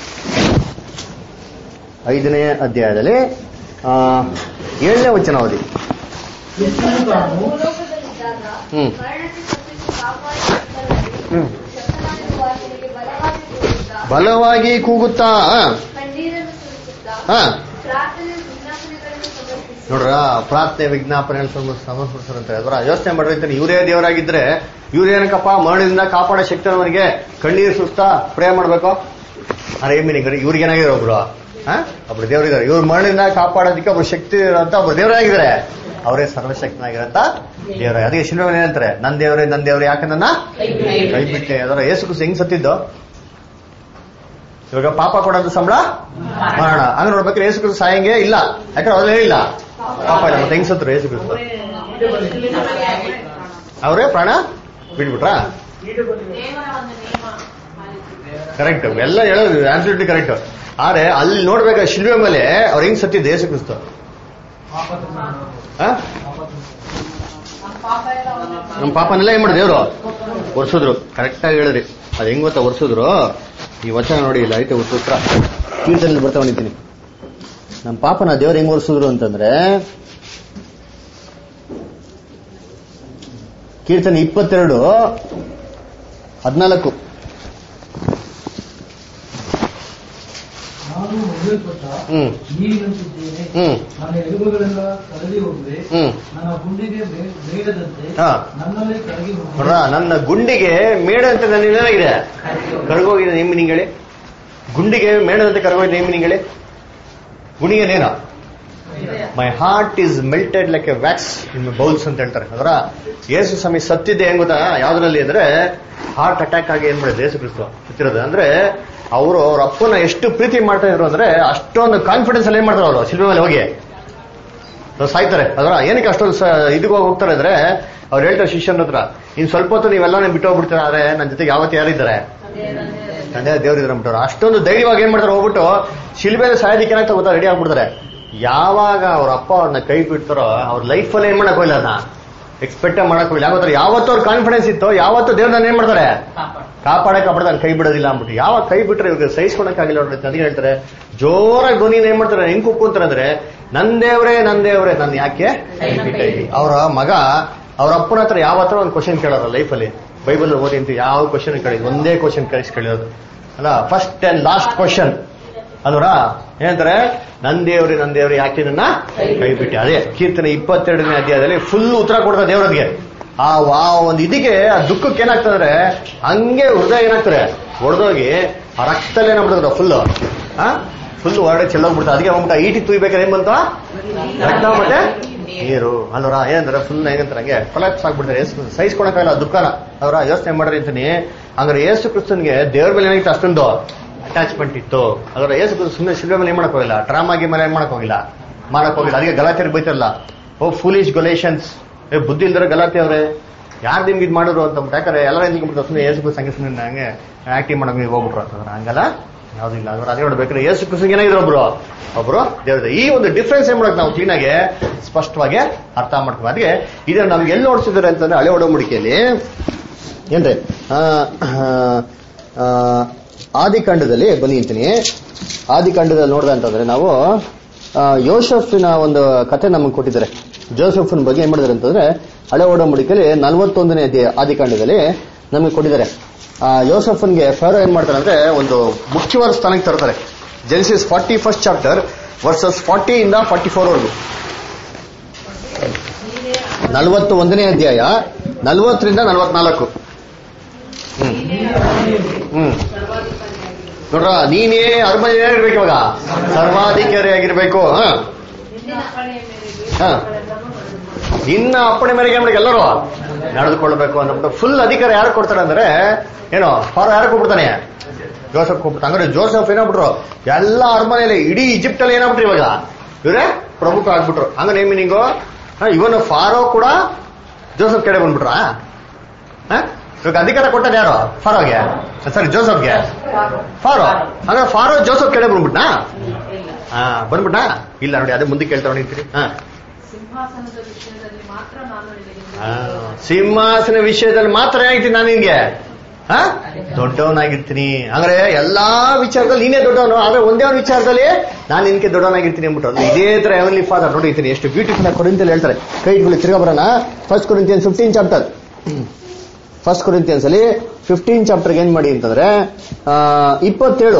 ಐದನೇ ಅಧ್ಯಾಯದಲ್ಲಿ ಆ, ಏಳನೇ ವಚನ ಓದಿ ಕ್ರಿಸ್ತನು ತಾನು ಭೂಲೋಕದಲ್ಲಿದ್ದಾಗ ಹ್ಮ್. ಮರಣಕ್ಕೆ ತಪ್ಪಿಸಿ ಕಾಪಾಡಿ ಹ್ಮ್. ಶತಮಾನದ ವಾಸನೆಗೆ ಬಲವಾಗಿ ಕೂಗುತ್ತಾ, ಬಲವಾಗಿ ಕೂಗುತ್ತಾ ಆ, ಕಣ್ಣೀರನ್ನು ಸುರಿಸುತ್ತಾ ಆ, ಪ್ರಾರ್ಥನೆ ವಿಜ್ಞಾಪನೆಗಳನ್ನು ಸಮರ್ಪಿಸಿ ನೋಡ್ರ ಪ್ರಾರ್ಥನೆ ವಿಜ್ಞಾಪನೆ ಸಮರ್ಪಿಸ್ತಾರಂತೆ ಅದರ ಯೋಚನೆ ಮಾಡ್ರಿ ಅಂತಾನೆ ಇವರೇ ದೇವರಾಗಿದ್ರೆ ಇವ್ರೇನಕ್ಕಪ್ಪ ಮರಣದಿಂದ ಕಾಪಾಡೋ ಶಕ್ತಿ ಅವನಿಗೆ ಕಣ್ಣೀರು ಸುಸ್ತಾ ಪ್ರೇ ಮಾಡ್ಬೇಕು ಅರೆ ಏನ್ ಮೀನಿಂಗ್ ಇವ್ರಿಗೆ ಏನಾಗಿರೋ ಒಬ್ರು ಆ? ಒಬ್ರು ದೇವರಿದ್ದಾರೆ ಇವ್ರು ಮರಣಿಂದ ಕಾಪಾಡೋದಕ್ಕೆ ಒಬ್ರು ಶಕ್ತಿ ಇರೋಂತ ಒಬ್ರು ದೇವರಾಗಿದ್ದಾರೆ ಅವರೇ ಸರ್ವಶಕ್ತನಾಗಿರಂತ ದೇವರ ಅದಕ್ಕೆ ಶಿಲ್ವ ಹೇಳ್ತಾರೆ ನನ್ ದೇವರೇ ನನ್ ದೇವ್ರೆ ಯಾಕೆ ನನ್ನ ಕೈ ಬಿಟ್ಟೆ ಅದರ ಏಸು ಕುಸ್ ಹೆಂಗ್ ಸತ್ತಿದ್ದು ಇವಾಗ ಪಾಪ ಕೊಡೋದು ಸಂಬಳ ಮರಣ ಹಂಗ ನೋಡ್ಬೇಕಾದ್ರೆ ಏಸು ಕ್ರಿಸ್ತು ಸಾಯಂಗೆ ಇಲ್ಲ ಯಾಕಂದ್ರೆ ಅದೇ ಇಲ್ಲ ಪಾಪ ಇಲ್ಲ ಮತ್ತೆ ಹೆಂಗ್ ಸತ್ರು ಏಸು ಕ್ರಿಸ್ತು ಅವರೇ ಪ್ರಾಣ ಬಿಟ್ಬಿಟ್ರಾ ದೇವರ ಒಂದು ನಿಯಮ ಪಾಲಿಸಿ ಕರೆಕ್ಟ್ ಎಲ್ಲ ಹೇಳೋದು ಆಬ್ಸಲ್ಯೂಟ್ಲಿ ಕರೆಕ್ಟ್ ಆದ್ರೆ ಅಲ್ಲಿ ನೋಡ್ಬೇಕಾದ್ರೆ ಶಿಲ್ವೆ ಮೇಲೆ ಅವ್ರು ಹೆಂಗ್ ಸತ್ತಿದ್ದು ಏಸು ಕ್ರಿಸ್ತು ಆ? ನಮ್ಮ ಪಾಪನೆಲ್ಲ ಏನ್ ಮಾಡಿದ್ರು ದೇವ್ರು ಒರ್ಸಿದ್ರು ಕರೆಕ್ಟ್ ಆಗಿ ಹೇಳಿದ್ರಿ ಅದ್ ಹೆಂಗ್ ಗೊತ್ತಾ ಒರ್ಸಿದ್ರು ಈ ವಚನ ನೋಡಿ ಇಲ್ಲ ಐತೆ ಉತ್ತರ ಕೀರ್ತನಲ್ಲಿ ಬರ್ತಾ ಹೊಣಿತೀನಿ ನಮ್ಮ ಪಾಪನ ದೇವ್ರು ಹೆಂಗ್ ಒರ್ಸಿದ್ರು ಅಂತಂದ್ರೆ ಕೀರ್ತನೆ ಇಪ್ಪತ್ತೆರಡು ಹದಿನಾಲ್ಕು ನಾನು ಮದುವೆಪಟ್ಟ ಹ್ಮ್ ನೀರಿನಂತಿದ್ದೇನೆ ಹ್ಮ್ ನನ್ನ ಎಲುಬುಗಳೆಲ್ಲ ಕರಗಿ ಹೋಗಿವೆ ಹ್ಮ್ ನನ್ನ ಗುಂಡಿಗೆ ಬೇ- ಬೇಡದಂತೆ ಹಾ. ನನ್ನಲ್ಲಿ ಕರಗಿ ಹೋಗಿದೆ ನೋಡ್ರ ನನ್ನ ಗುಂಡಿಗೆ ಮೇಡ ಅಂತ ನನ್ನ ಏನಾಗಿದೆ ಕರಗೋಗಿದೆ ನೇಮ್ ಮೀನಿಂಗ್ ಹೇಳಿ ಗುಂಡಿಗೆ ಮೇಡದಂತೆ ಕರಗೋಗಿದೆ ನೇಮ್ ಮೀನಿಂಗ್ ಹೇಳಿ ಗುಣಿಗೇನೇನು my heart is melted like a wax in my bowels ಅಂತ ಹೇಳ್ತಾರೆ ಅದರ ಯೇಸು ಸ್ವಾಮಿ ಸತ್ತಿದ್ದೆ ಹೆಂಗ್ ಗೊತ್ತಾ ಯಾವ್ದ್ರಲ್ಲಿ ಅಂದ್ರೆ ಹಾರ್ಟ್ ಅಟ್ಯಾಕ್ ಆಗಿ ಏನ್ ಮಾಡಿದ್ರು ಯೇಸು ಕ್ರಿಸ್ತು ಸತ್ತಿರೋದು ಅಂದ್ರೆ ಅವರು ಅವ್ರ ಅಪ್ಪನ ಎಷ್ಟು ಪ್ರೀತಿ ಮಾಡ್ತಾ ಇದ್ರು ಅಂದ್ರೆ ಅಷ್ಟೊಂದು ಕಾನ್ಫಿಡೆನ್ಸ್ ಅಲ್ಲಿ ಏನ್ ಮಾಡ್ತಾರೆ ಅವರು ಸಿಲ್ವೆ ಮೇಲೆ ಹೋಗಿ ಅವ್ರು ಸಾಯ್ತಾರೆ ಅದರ ಏನಕ್ಕೆ ಅಷ್ಟೊಂದು ಸ- ಇದಕ್ಕೆ ಹೋಗಿ ಹೋಗ್ತಾರೆ ಅಂದ್ರೆ ಅವ್ರು ಹೇಳ್ತಾರೆ ಶಿಷ್ಯನ ಹತ್ರ ಇನ್ ಸ್ವಲ್ಪ ಹೊತ್ತು ನೀವೆಲ್ಲ ಬಿಟ್ಟು ಹೋಗ್ಬಿಡ್ತೀರ ಆದ್ರೆ ನನ್ನ ಜೊತೆಗೆ ಯಾವತ್ತು ಯಾರಿದ್ದಾರೆ ತಂದೆ ದೇವ್ರಿದ್ರೆ ಅಂದ್ಬಿಟ್ಟವ್ರು ಅಷ್ಟೊಂದು ಧೈರ್ಯವಾಗಿ ಏನ್ ಮಾಡ್ತಾರೆ ಹೋಗ್ಬಿಟ್ಟು ಶಿಲ್ಬೆಯಲ್ಲಿ ಸಾಯೋದಕ್ಕೆ ಏನಾಗ್ತಾ ಗೊತ್ತಾ ರೆಡಿ ಆಗ್ಬಿಡ್ತಾರೆ ಯಾವಾಗ ಅವ್ರ ಅಪ್ಪ ಅವ್ರನ್ನ ಕೈ ಬಿಡ್ತಾರೋ ಅವ್ರ ಲೈಫಲ್ಲಿ ಏನ್ ಮಾಡಕ್ ಹೋಗಿಲ್ಲ ಅದನ್ನ ಎಕ್ಸ್ಪೆಕ್ಟ್ ಮಾಡಕ್ ಹೋಗಿಲ್ಲ ಯಾವತ್ತರ ಯಾವತ್ತು ಅವ್ರ ಕಾನ್ಫಿಡೆನ್ಸ್ ಇತ್ತು ಯಾವತ್ತು ದೇವ್ರನ್ನ ಏನ್ ಮಾಡ್ತಾರೆ ಕಾಪಾಡಕ್ ಕಾಪಾಡ ಕೈ ಬಿಡೋದಿಲ್ಲ ಅಂದ್ಬಿಟ್ಟು ಯಾವಾಗ ಕೈ ಬಿಟ್ರೆ ಇವ್ರಿಗೆ ಸಹಿಸ್ಕೊಳಕ್ಕಾಗಿಲ್ಲ ನೋಡ್ರಿ ಅಂತ ಅದಕ್ಕೆ ಹೇಳ್ತಾರೆ ಜೋರಾಗಿ ಧ್ವನಿನ ಏನ್ ಮಾಡ್ತಾರೆ ಹೆಂಗ್ ಕುಕ್ಕೊಂತಾರೆ ಅಂದ್ರೆ ನನ್ ದೇವ್ರೇ ನನ್ ದೇವ್ರೇ ನನ್ ಯಾಕೆ ಕೈ ಬಿಟ್ಟೆ ಅವರ ಮಗ ಅವ್ರ ಅಪ್ಪನ ಹತ್ರ ಯಾವ ಹತ್ರ ಒಂದು ಕ್ವಶನ್ ಕೇಳೋರ ಲೈಫಲ್ಲಿ ಬೈಬಲ್ ಓದಿ ಅಂತ ಯಾವ ಕ್ವಶನ್ ಕೇಳಿದ್ ಒಂದೇ ಕ್ವಶನ್ ಕಳಿಸಿ ಕೇಳಿರೋದು ಅಲ್ಲ ಫಸ್ಟ್ ಅಂಡ್ ಲಾಸ್ಟ್ ಕ್ವಶನ್ ಅಲ್ವರ ಏನಂತಾರೆ ನನ್ ದೇವ್ರಿ ನನ್ ದೇವ್ರಿ ಯಾಕೆ ನನ್ನ ಕೈ ಬಿಟ್ಟೆ ಅದೇ ಕೀರ್ತನೆ ಇಪ್ಪತ್ತೆರಡನೇ ಅಧ್ಯಾಯದಲ್ಲಿ ಫುಲ್ ಉತ್ತರ ಕೊಡ್ತಾರೆ ದೇವರಿಗೆ ಆ ವಾ ಒಂದು ಇದಕ್ಕೆ ಆ ದುಃಖಕ್ಕೆ ಏನಾಗ್ತದ್ರೆ ಹಂಗೆ ಹೃದಯ ಏನಾಗ್ತಾರೆ ಹೊಡೆದೋಗಿ ಆ ರಕ್ತದಲ್ಲಿ ಏನಾಗ್ಬಿಡ್ತದ ಫುಲ್ ಆ ಫುಲ್ ಹೊರಡೆ ಚೆಲ್ಲೋಗ್ಬಿಡ್ತಾರೆ ಅದಕ್ಕೆ ಹೋಗ್ಬಿಟ್ಟು ಈಟಿ ತುಯ್ಬೇಕಾದ್ರೆ ಏನ್ ಬಂತ ರಕ್ತ ಮತ್ತೆ ನೀರು ಅಲ್ವರ ಏನಂದ್ರೆ ಫುಲ್ ಹೆಂಗಂತಾರೆ ಹಂಗೆ ಕೊಲಾಪ್ಸ್ ಆಗ್ಬಿಡ್ತಾರೆ ಏಸು ಸಹಿಸ್ಕೊಳಕ್ಕಾಗಲ್ಲ ಆ ದುಃಖನ ಅವರ ಯೋಚನೆ ಮಾಡ್ರಿ ಅಂತೀನಿ ಹಂಗಾರೆ ಏಸು ಕ್ರಿಸ್ತನ್ಗೆ ದೇವ್ರ ಮೇಲೆ ಏನಾಗಿತ್ತು ಅಷ್ಟೊಂದು ಅಟ್ಯಾಚ್ಮೆಂಟ್ ಇತ್ತು ಅದರ ಏಸು ಕ್ರಿಸ್ತ ಸುಮ್ಮನೆ ಶಿಲ್ವೆ ಮೇಲೆ ಏನ್ ಮಾಡಕ್ ಹೋಗಿಲ್ಲ ಡ್ರಾಮಾಗಿ ಮೇಲೆ ಏನ್ ಮಾಡಕ್ ಹೋಗಿಲ್ಲ ಮಾಡಕ್ ಹೋಗಿಲ್ಲ ಅದಕ್ಕೆ ಗಲಾಟೆ ಬೈತಾರಲ್ಲ ಓ ಫುಲಿಶ್ ಗೊಲೇಷನ್ಸ್ ಏ ಬುದ್ಧಿ ಇಲ್ದರೆ ಗಲಾಟೆ ಅವ್ರೆ ಯಾರು ನಿಮ್ಗೆ ಇದು ಮಾಡಿದ್ರು ಅಂತ ಅಂದ್ಬಿಟ್ಟು ಯಾಕಂದ್ರೆ ಎಲ್ಲರೂ ನಿಂತ್ಕೊಂಡ್ಬಿಟ್ಟು ಸುಮ್ಮನೆ ಏಸು ಕ್ರಿಸ್ತ ಹಂಗೆ ಸುಮ್ಮನೆ ಹಂಗೆ ಆಕ್ಟಿಂಗ್ ಮಾಡಕ್ ನೀವು ಹೋಗ್ಬಿಟ್ರು ಅಂತಂದ್ರೆ ಹಂಗಲ್ಲ ಯಾವ್ದಿಲ್ಲ ಅದ್ರ ಅದೇ ನೋಡ್ಬೇಕಾದ್ರೆ ಏಸು ಕ್ರಿಸ್ತಂಗೆ ಏನಾಗಿದ್ರು ಒಬ್ರು ಒಬ್ರು ದೇವ್ರ ಈ ಒಂದು ಡಿಫ್ರೆನ್ಸ್ ಏನ್ ಮಾಡಕ್ ನಾವು ಕ್ಲೀನಾಗಿ ಸ್ಪಷ್ಟವಾಗಿ ಅರ್ಥ ಮಾಡ್ಕೊ ಅದಕ್ಕೆ ಇದನ್ನ ನಮ್ಗೆ ಎಲ್ಲಿ ನೋಡ್ಸಿದ್ದಾರೆ ಅಂತಂದ್ರೆ ಹಳೆ ಒಡಂಬಡಿಕೆಯಲ್ಲಿ ಏನ್ರಿ ಆ, ಆ, ಆದಿಕಾಂಡದಲ್ಲಿ ಬನ್ನಿ ಅಂತೀನಿ ಆದಿಕಾಂಡದಲ್ಲಿ ನೋಡ್ದ ಅಂತಂದ್ರೆ ನಾವು ಆ, ಯೋಸೆಫಿನ ಒಂದು ಕತೆ ನಮಗೆ ಕೊಟ್ಟಿದ್ದಾರೆ ಜೋಸೆಫಿನ ಬಗ್ಗೆ ಏನ್ ಮಾಡಿದ್ದಾರೆ ಅಂತಂದ್ರೆ ಹಳೆ ಒಡಂಬಡಿಕೆಯಲ್ಲಿ ನಲವತ್ತೊಂದನೇ ಅಧ್ಯಾಯ ಆದಿಕಾಂಡದಲ್ಲಿ ನಮಗೆ ಕೊಟ್ಟಿದ್ದಾರೆ ಆ ಯೋಸೆಫನ್ಗೆ ಫೇರೋ ಏನ್ ಮಾಡ್ತಾರೆ ಅಂದ್ರೆ ಒಂದು ಮುಖ್ಯವಾದ ಸ್ಥಾನಕ್ಕೆ ತರ್ತಾರೆ Genesis forty first chapter verses forty ಇಂದ ಫಾರ್ಟಿ ಫೋರ್ ವರೆಗೂ ನಲವತ್ತು ಒಂದನೇ ಅಧ್ಯಾಯ ನಲವತ್ತರಿಂದ ನಲವತ್ನಾಲ್ಕು ಹ್ಮ್ ಹ್ಮ್ ನೋಡ್ರ ನೀನೇ ಅರಮನೆ ಇರ್ಬೇಕು ಇವಾಗ ಸರ್ವಾಧಿಕಾರಿ ಆಗಿರ್ಬೇಕು ಹಾ ನಿನ್ನ ಅಪ್ಪಣೆಯ ಮೇರೆಗೆ ಹಾ. ಇವುಗಳೆಲ್ಲವೂ ನಡೆದುಕೊಳ್ಳು. ನಿನ್ನ ಅಪ್ಪಣೆ ಮೇರೆಗೆ ಏನ್ ಮಾಡ್ಬೇಕು ಎಲ್ಲರೂ ನಡೆದುಕೊಳ್ಬೇಕು ಅಂದ್ಬಿಟ್ಟು ಫುಲ್ ಅಧಿಕಾರ ಯಾರು ಕೊಡ್ತಾರೆ ಅಂದ್ರೆ ಏನೋ ಫಾರೋ ಯಾರು ಕೊಟ್ಬಿಡ್ತಾನೆ ಜೋಸಫ್ ಕೊಟ್ಬಿಟ್ಟು ಹಂಗಾರೆ ಜೋಸಫ್ ಏನಾಗ್ಬಿಟ್ರು ಎಲ್ಲ ಅರಮನೆಯಲ್ಲಿ ಇಡೀ ಈಜಿಪ್ಟ್ ಅಲ್ಲಿ ಏನಾಗ್ಬಿಟ್ರು ಇವಾಗ ಇವರೇ ಪ್ರಮುಖ ಆಗ್ಬಿಟ್ರು ಹಂಗ ನೇಮ್ ಮೀನಿಂಗು ಇವನು ಫಾರೋ ಕೂಡ ಜೋಸಫ್ ಕಡೆ ಬಂದ್ಬಿಟ್ರಾ ಹ? ಇವಾಗ ಅಧಿಕಾರ ಕೊಟ್ಟದ ಯಾರು ಫಾರೋಗೆ ಸರಿ ಜೋಸಫ್ಗೆ ಫಾರೋ ಅಂದ್ರೆ ಫಾರೋ ಜೋಸಫ್ ಕಡೆ ಬಂದ್ಬಿಟ್ನಾ ಹಾ ಬಂದ್ಬಿಟ್ನಾ ಇಲ್ಲ ನೋಡಿ ಅದೇ ಮುಂದೆ ಕೇಳ್ತಾ ಹೊಡಿತೀರಿ ಹಾ ಸಿಂಹಾಸನದ ವಿಷಯದಲ್ಲಿ ಮಾತ್ರ ನಾನು ನಿನಗೆ ಆ, ಸಿಂಹಾಸನ ವಿಷಯದಲ್ಲಿ ಮಾತ್ರ ಏನಾಗ್ತೀನಿ ನಾನು ನಿನ್ಗೆ ಆ? ದೊಡ್ಡವನಾಗಿರ್ತೀನಿ ಅಂದ್ರೆ ಎಲ್ಲಾ ವಿಚಾರದಲ್ಲಿ ನೀನೇ ದೊಡ್ಡವನು ಆದ್ರೆ ಒಂದೇ ಒಂದು ವಿಚಾರದಲ್ಲಿ ನಾನು ನಿನ್ಗೆ ದೊಡ್ಡವನಾಗಿರ್ತೀನಿ ಅಂದ್ಬಿಟ್ಟು ಅಂದ್ರೆ ಇದೇ ತರ ಎವನ್ಲಿ ಫಾದರ್ ನೋಡಿ ಇರ್ತೀನಿ ಎಷ್ಟು ಬ್ಯೂಟಿಫುಲ್ ಆಗಿ ಕೊರಿಂತಿಯಲ್ಲಿ ಹೇಳ್ತಾರೆ ಕೈ ಇಟ್ಕೊಳ್ಳಿ ತಿರ್ಗಾ ಬರೋಣ first Corinthian fifteen chapter first Corinthians ಅಲ್ಲಿ ಫಿಫ್ಟೀನ್ ಚಾಪ್ಟರ್ಗೆ ಏನ್ ಮಾಡಿ ಅಂತಂದ್ರೆ ಆ, ಇಪ್ಪತ್ತೇಳು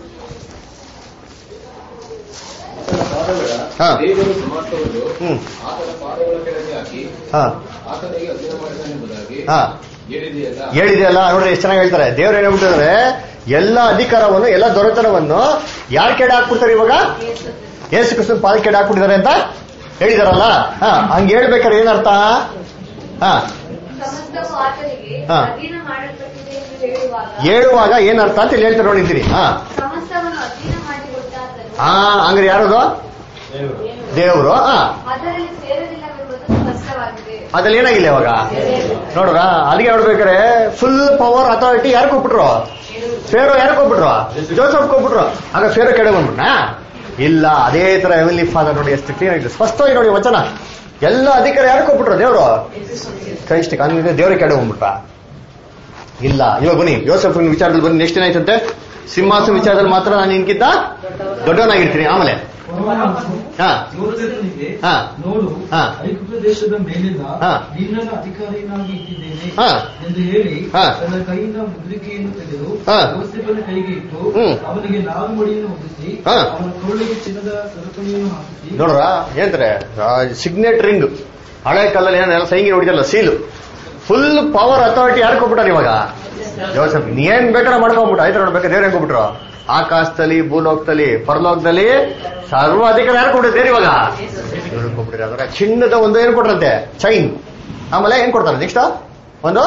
ಪಾದಗಳ ಹಾ. ದೇವರು ಸಮಾರ್ಥವನ್ನು ಹ್ಮ್ ಆತನ ಪಾದಗಳ ಕೆಳಗೆ ಹಾಕಿ ಹಾ ಆತನಿಗೆ ಅಧೀನ ಮಾಡಿದನೆಂಬುದಾಗಿ ಹಾ ಹೇಳಿದೆಯಲ್ಲ ಹೇಳಿದೆಯಲ್ಲ ನೋಡ್ರಿ ಎಷ್ಟು ಚೆನ್ನಾಗಿ ಹೇಳ್ತಾರೆ ದೇವ್ರು ಏನ್ ಹೇಳ್ಬಿಟ್ಟಿದ್ರೆ ಎಲ್ಲ ಅಧಿಕಾರವನ್ನು ಎಲ್ಲ ದೊರೆತನವನ್ನು ಯಾರ್ ಕೆಡ ಹಾಕ್ಬಿಡ್ತಾರೆ ಇವಾಗ ಯೇಸು ಕ್ರಿಸ್ತನ ಪಾದ ಕೆಡ ಹಾಕ್ಬಿಟ್ಟಿದ್ದಾರೆ ಅಂತ ಹೇಳಿದಾರಲ್ಲ ಹಾ ಹಂಗ ಹೇಳ್ಬೇಕಾದ್ರೆ ಏನರ್ಥ ಹಾ ಸಮಸ್ತವು ಆತನಿಗೆ ಹಾ. ಅಧೀನ ಮಾಡಲ್ಪಟ್ಟಿದೆ ಎಂದು ಹೇಳುವಾಗ ಹೇಳುವಾಗ ಏನರ್ಥ ಅಂತ ಇಲ್ಲಿ ಹೇಳ್ತಾರೆ ನೋಡಿದ್ದೀನಿ ಹಾ ಸಮಸ್ತವನ್ನು ಅಧೀನ ಮಾಡಿಕೊಟ್ಟಾತನು ಹಾ ಹಂಗ್ರೆ ಯಾರದು ದೇವರು ಹಾ ಅದರಲ್ಲಿ ಸೇರಲಿಲ್ಲವೆಂಬುದು ಸ್ಪಷ್ಟವಾಗಿದೆ ಅದ್ರಲ್ಲಿ ಏನಾಗಿಲ್ಲ ಇವಾಗ ನೋಡ್ರ ಅಲ್ಲಿಗೆ ನೋಡ್ಬೇಕಾರೆ ಫುಲ್ ಪವರ್ ಅಥಾರಿಟಿ ಯಾರು ಕೊಟ್ಬಿಟ್ರು ಫೇರೋ ಯಾರು ಕೊಟ್ಬಿಟ್ರು ಜೋಸಫ್ ಕೊಟ್ಬಿಟ್ರು ಆಗ ಫೇರೋ ಕೆಡೆ ಬಂದ್ಬಿಟ್ನಾ ಇಲ್ಲ ಅದೇ ತರ ಎವನ್ಲಿ ಫಾದರ್ ನೋಡಿ ಎಷ್ಟು ಕ್ಲಿಯರ್ ಆಗಿದೆ ಸ್ಪಷ್ಟವಾಗಿ ನೋಡಿ ವಚನ ಎಲ್ಲ ಅಧಿಕಾರ ಯಾರು ಕೊಟ್ಬಿಟ್ರು ದೇವರು ಕ್ರೈಸ್ಟ್ ಹಂಗಿದ್ರೆ ದೇವ್ರಿಗೆ ಕೆಡೆ ಬಂದ್ಬಿಟ್ರ ಇಲ್ಲ ಇವಾಗ ಬನ್ನಿ ಯೋಸಫ್ ವಿಚಾರದಲ್ಲಿ ಬನ್ನಿ ನೆಕ್ಸ್ಟ್ ಏನಾಯ್ತಂತೆ ಸಿಂಹಾಸನ ವಿಚಾರದಲ್ಲಿ ಮಾತ್ರ ನಾನು ನಿನ್ಕಿಂತ ದೊಡ್ಡವನಾಗಿರ್ತೀನಿ ಆಮೇಲೆ ಹಾ ಯೋಸೇಫನಿಗೆ ಹಾ. ನೋಡು ಹಾ. ಐಗುಪ್ತ ದೇಶದ ಮೇಲಿಂದ ಹಾ. ನಿನ್ನನ್ನು ಅಧಿಕಾರಿಯನ್ನಾಗಿ ಇಟ್ಟಿದ್ದೇನೆ ಹಾ. ಎಂದು ಹೇಳಿ ಹಾ. ತನ್ನ ಕೈಯಿಂದ ಮುದ್ರಿಕೆಯನ್ನು ತೆಗೆದು ಹಾ. ಯೋಸೇಫನ ಕೈಗೆ ಇಟ್ಟು ಹ್ಮ್. ಅವನಿಗೆ ನಾಲ್ಕು ಮಡಿಯನ್ನು ಹೊದಿಸಿ ಹಾ. ಅವನ ಕೊಳ್ಳಿಗೆ ಚಿನ್ನದ ಸರಪಣಿಯನ್ನು ಹಾಕಿಸಿ ನೋಡ್ರ ಏನಂತಾರೆ ಸಿಗ್ನೆಟ್ ರಿಂಗ್ ಹಳೆ ಕಾಲದಲ್ಲಿ ಏನೆಲ್ಲ ಸೈಂಗಿ ಹೊಡಿದಲ್ಲ ಸೀಲು ಫುಲ್ ಪವರ್ ಅಥಾರಿಟಿ ಯಾರು ಕೊಟ್ಬಿಟ್ಟಾರ ಇವಾಗ ಜೋಸಫ್ ನೀ ಏನ್ ಬೇಕಾದ್ರೆ ಮಾಡ್ಕೊಂಡ್ಬಿಟ್ಟು ಆಯ್ತು ನೋಡ್ಬೇಕು ದೇವ್ರ ಹೆಂಗ್ ಕೊಟ್ಬಿಟ್ರು ಆಕಾಶದಲ್ಲಿ ಭೂಲೋಕದಲ್ಲಿ ಪರಲೋಕದಲ್ಲಿ ಸರ್ವ ಅಧಿಕಾರ ಯಾರು ಕೊಟ್ಟಿದ್ದಾರೆ ಇವಾಗ ಇವ್ರು ಕೊಟ್ಬಿಟ್ಟಿದ್ದಾರೆ ಅಂದ್ರೆ ಚಿನ್ನದ ಒಂದು ಏನ್ ಕೊಟ್ರಂತೆ ಚೈನ್ ಆಮೇಲೆ ಏನ್ ಕೊಡ್ತಾರೆ ನೆಕ್ಸ್ಟ್ ಒಂದು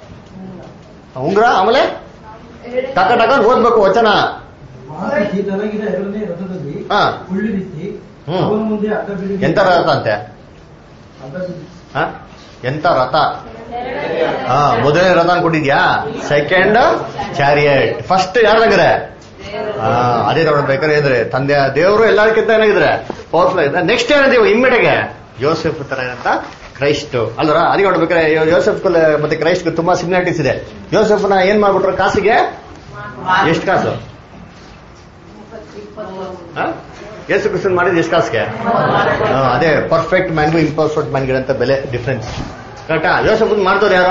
ಉಂಗ್ರ ಆಮೇಲೆ ಟಕ ಟಕ ಓದ್ಬೇಕು ವಚನ ವಾಸಿಸಿ ತಲಗಿದ ಎರಡನೇ ರಥದಲ್ಲಿ ಹಾ. ಕುಳ್ಳಿರಿಸಿ ಹ್ಮ್. ಅವನ ಮುಂದೆ ಅಡ್ಡ ಬಿಡಿ ಎಂತ ರಥ ಅಂತೆ ಅಡ್ಡ ಬಿಡಿ ಹ? ಎಂತ ರಥ ಹಾ ಮೊದಲನೇ ರಥ ಅನ್ಕೊಂಡಿದ್ಯಾ ಸೆಕೆಂಡ್ ಚಾರಿಯಟ್ ಫಸ್ಟ್ ಯಾರ್ದಾಗ್ರೆ ಹಾ ಅದೇ ನೋಡ್ಬೇಕಾದ್ರೆ ಅಂದ್ರೆ ತಂದೆ ದೇವರು ಎಲ್ಲರಿಗಿಂತ ಏನಾಗಿದ್ರೆ ಪವರ್ಫುಲ್ ಆಗಿದೆ ನೆಕ್ಸ್ಟ್ ಏನಿದೆ ಇಮ್ಮಿಡಿಗೆ ಯೋಸೆಫ್ ತರ ಏನಂತ ಕ್ರೈಸ್ಟ್ ಅಲ್ವರ ಅದಕ್ಕೆ ನೋಡ್ಬೇಕಾದ್ರೆ ಯೋ- ಯೋಸೆಫ್ ಮತ್ತೆ ಕ್ರೈಸ್ಟ್ ತುಂಬಾ ಸಿಮಿಲಾರಿಟೀಸ್ ಇದೆ ಯೋಸೆಫ್ನ ಏನ್ ಮಾಡ್ಬಿಟ್ರು ಕಾಸಿಗೆ ಎಷ್ಟು ಕಾಸು ಹ? ಯೇಸು ಕ್ರಿಸ್ತನ್ ಮಾಡಿದ್ ಎಷ್ಟು ಕಾಸಿಗೆ ಹಾ, ಅದೇ ಪರ್ಫೆಕ್ಟ್ ಮ್ಯಾನ್ಗೂ ಇಂಪರ್ಫೆಕ್ಟ್ ಮ್ಯಾನ್ಗೆ ಅಂತ ಬೆಲೆ ಡಿಫ್ರೆನ್ಸ್ ಕರೆಕ್ಟಾ ಯೋಸಫನ್ ಮಾಡ್ದವ್ರು ಯಾರು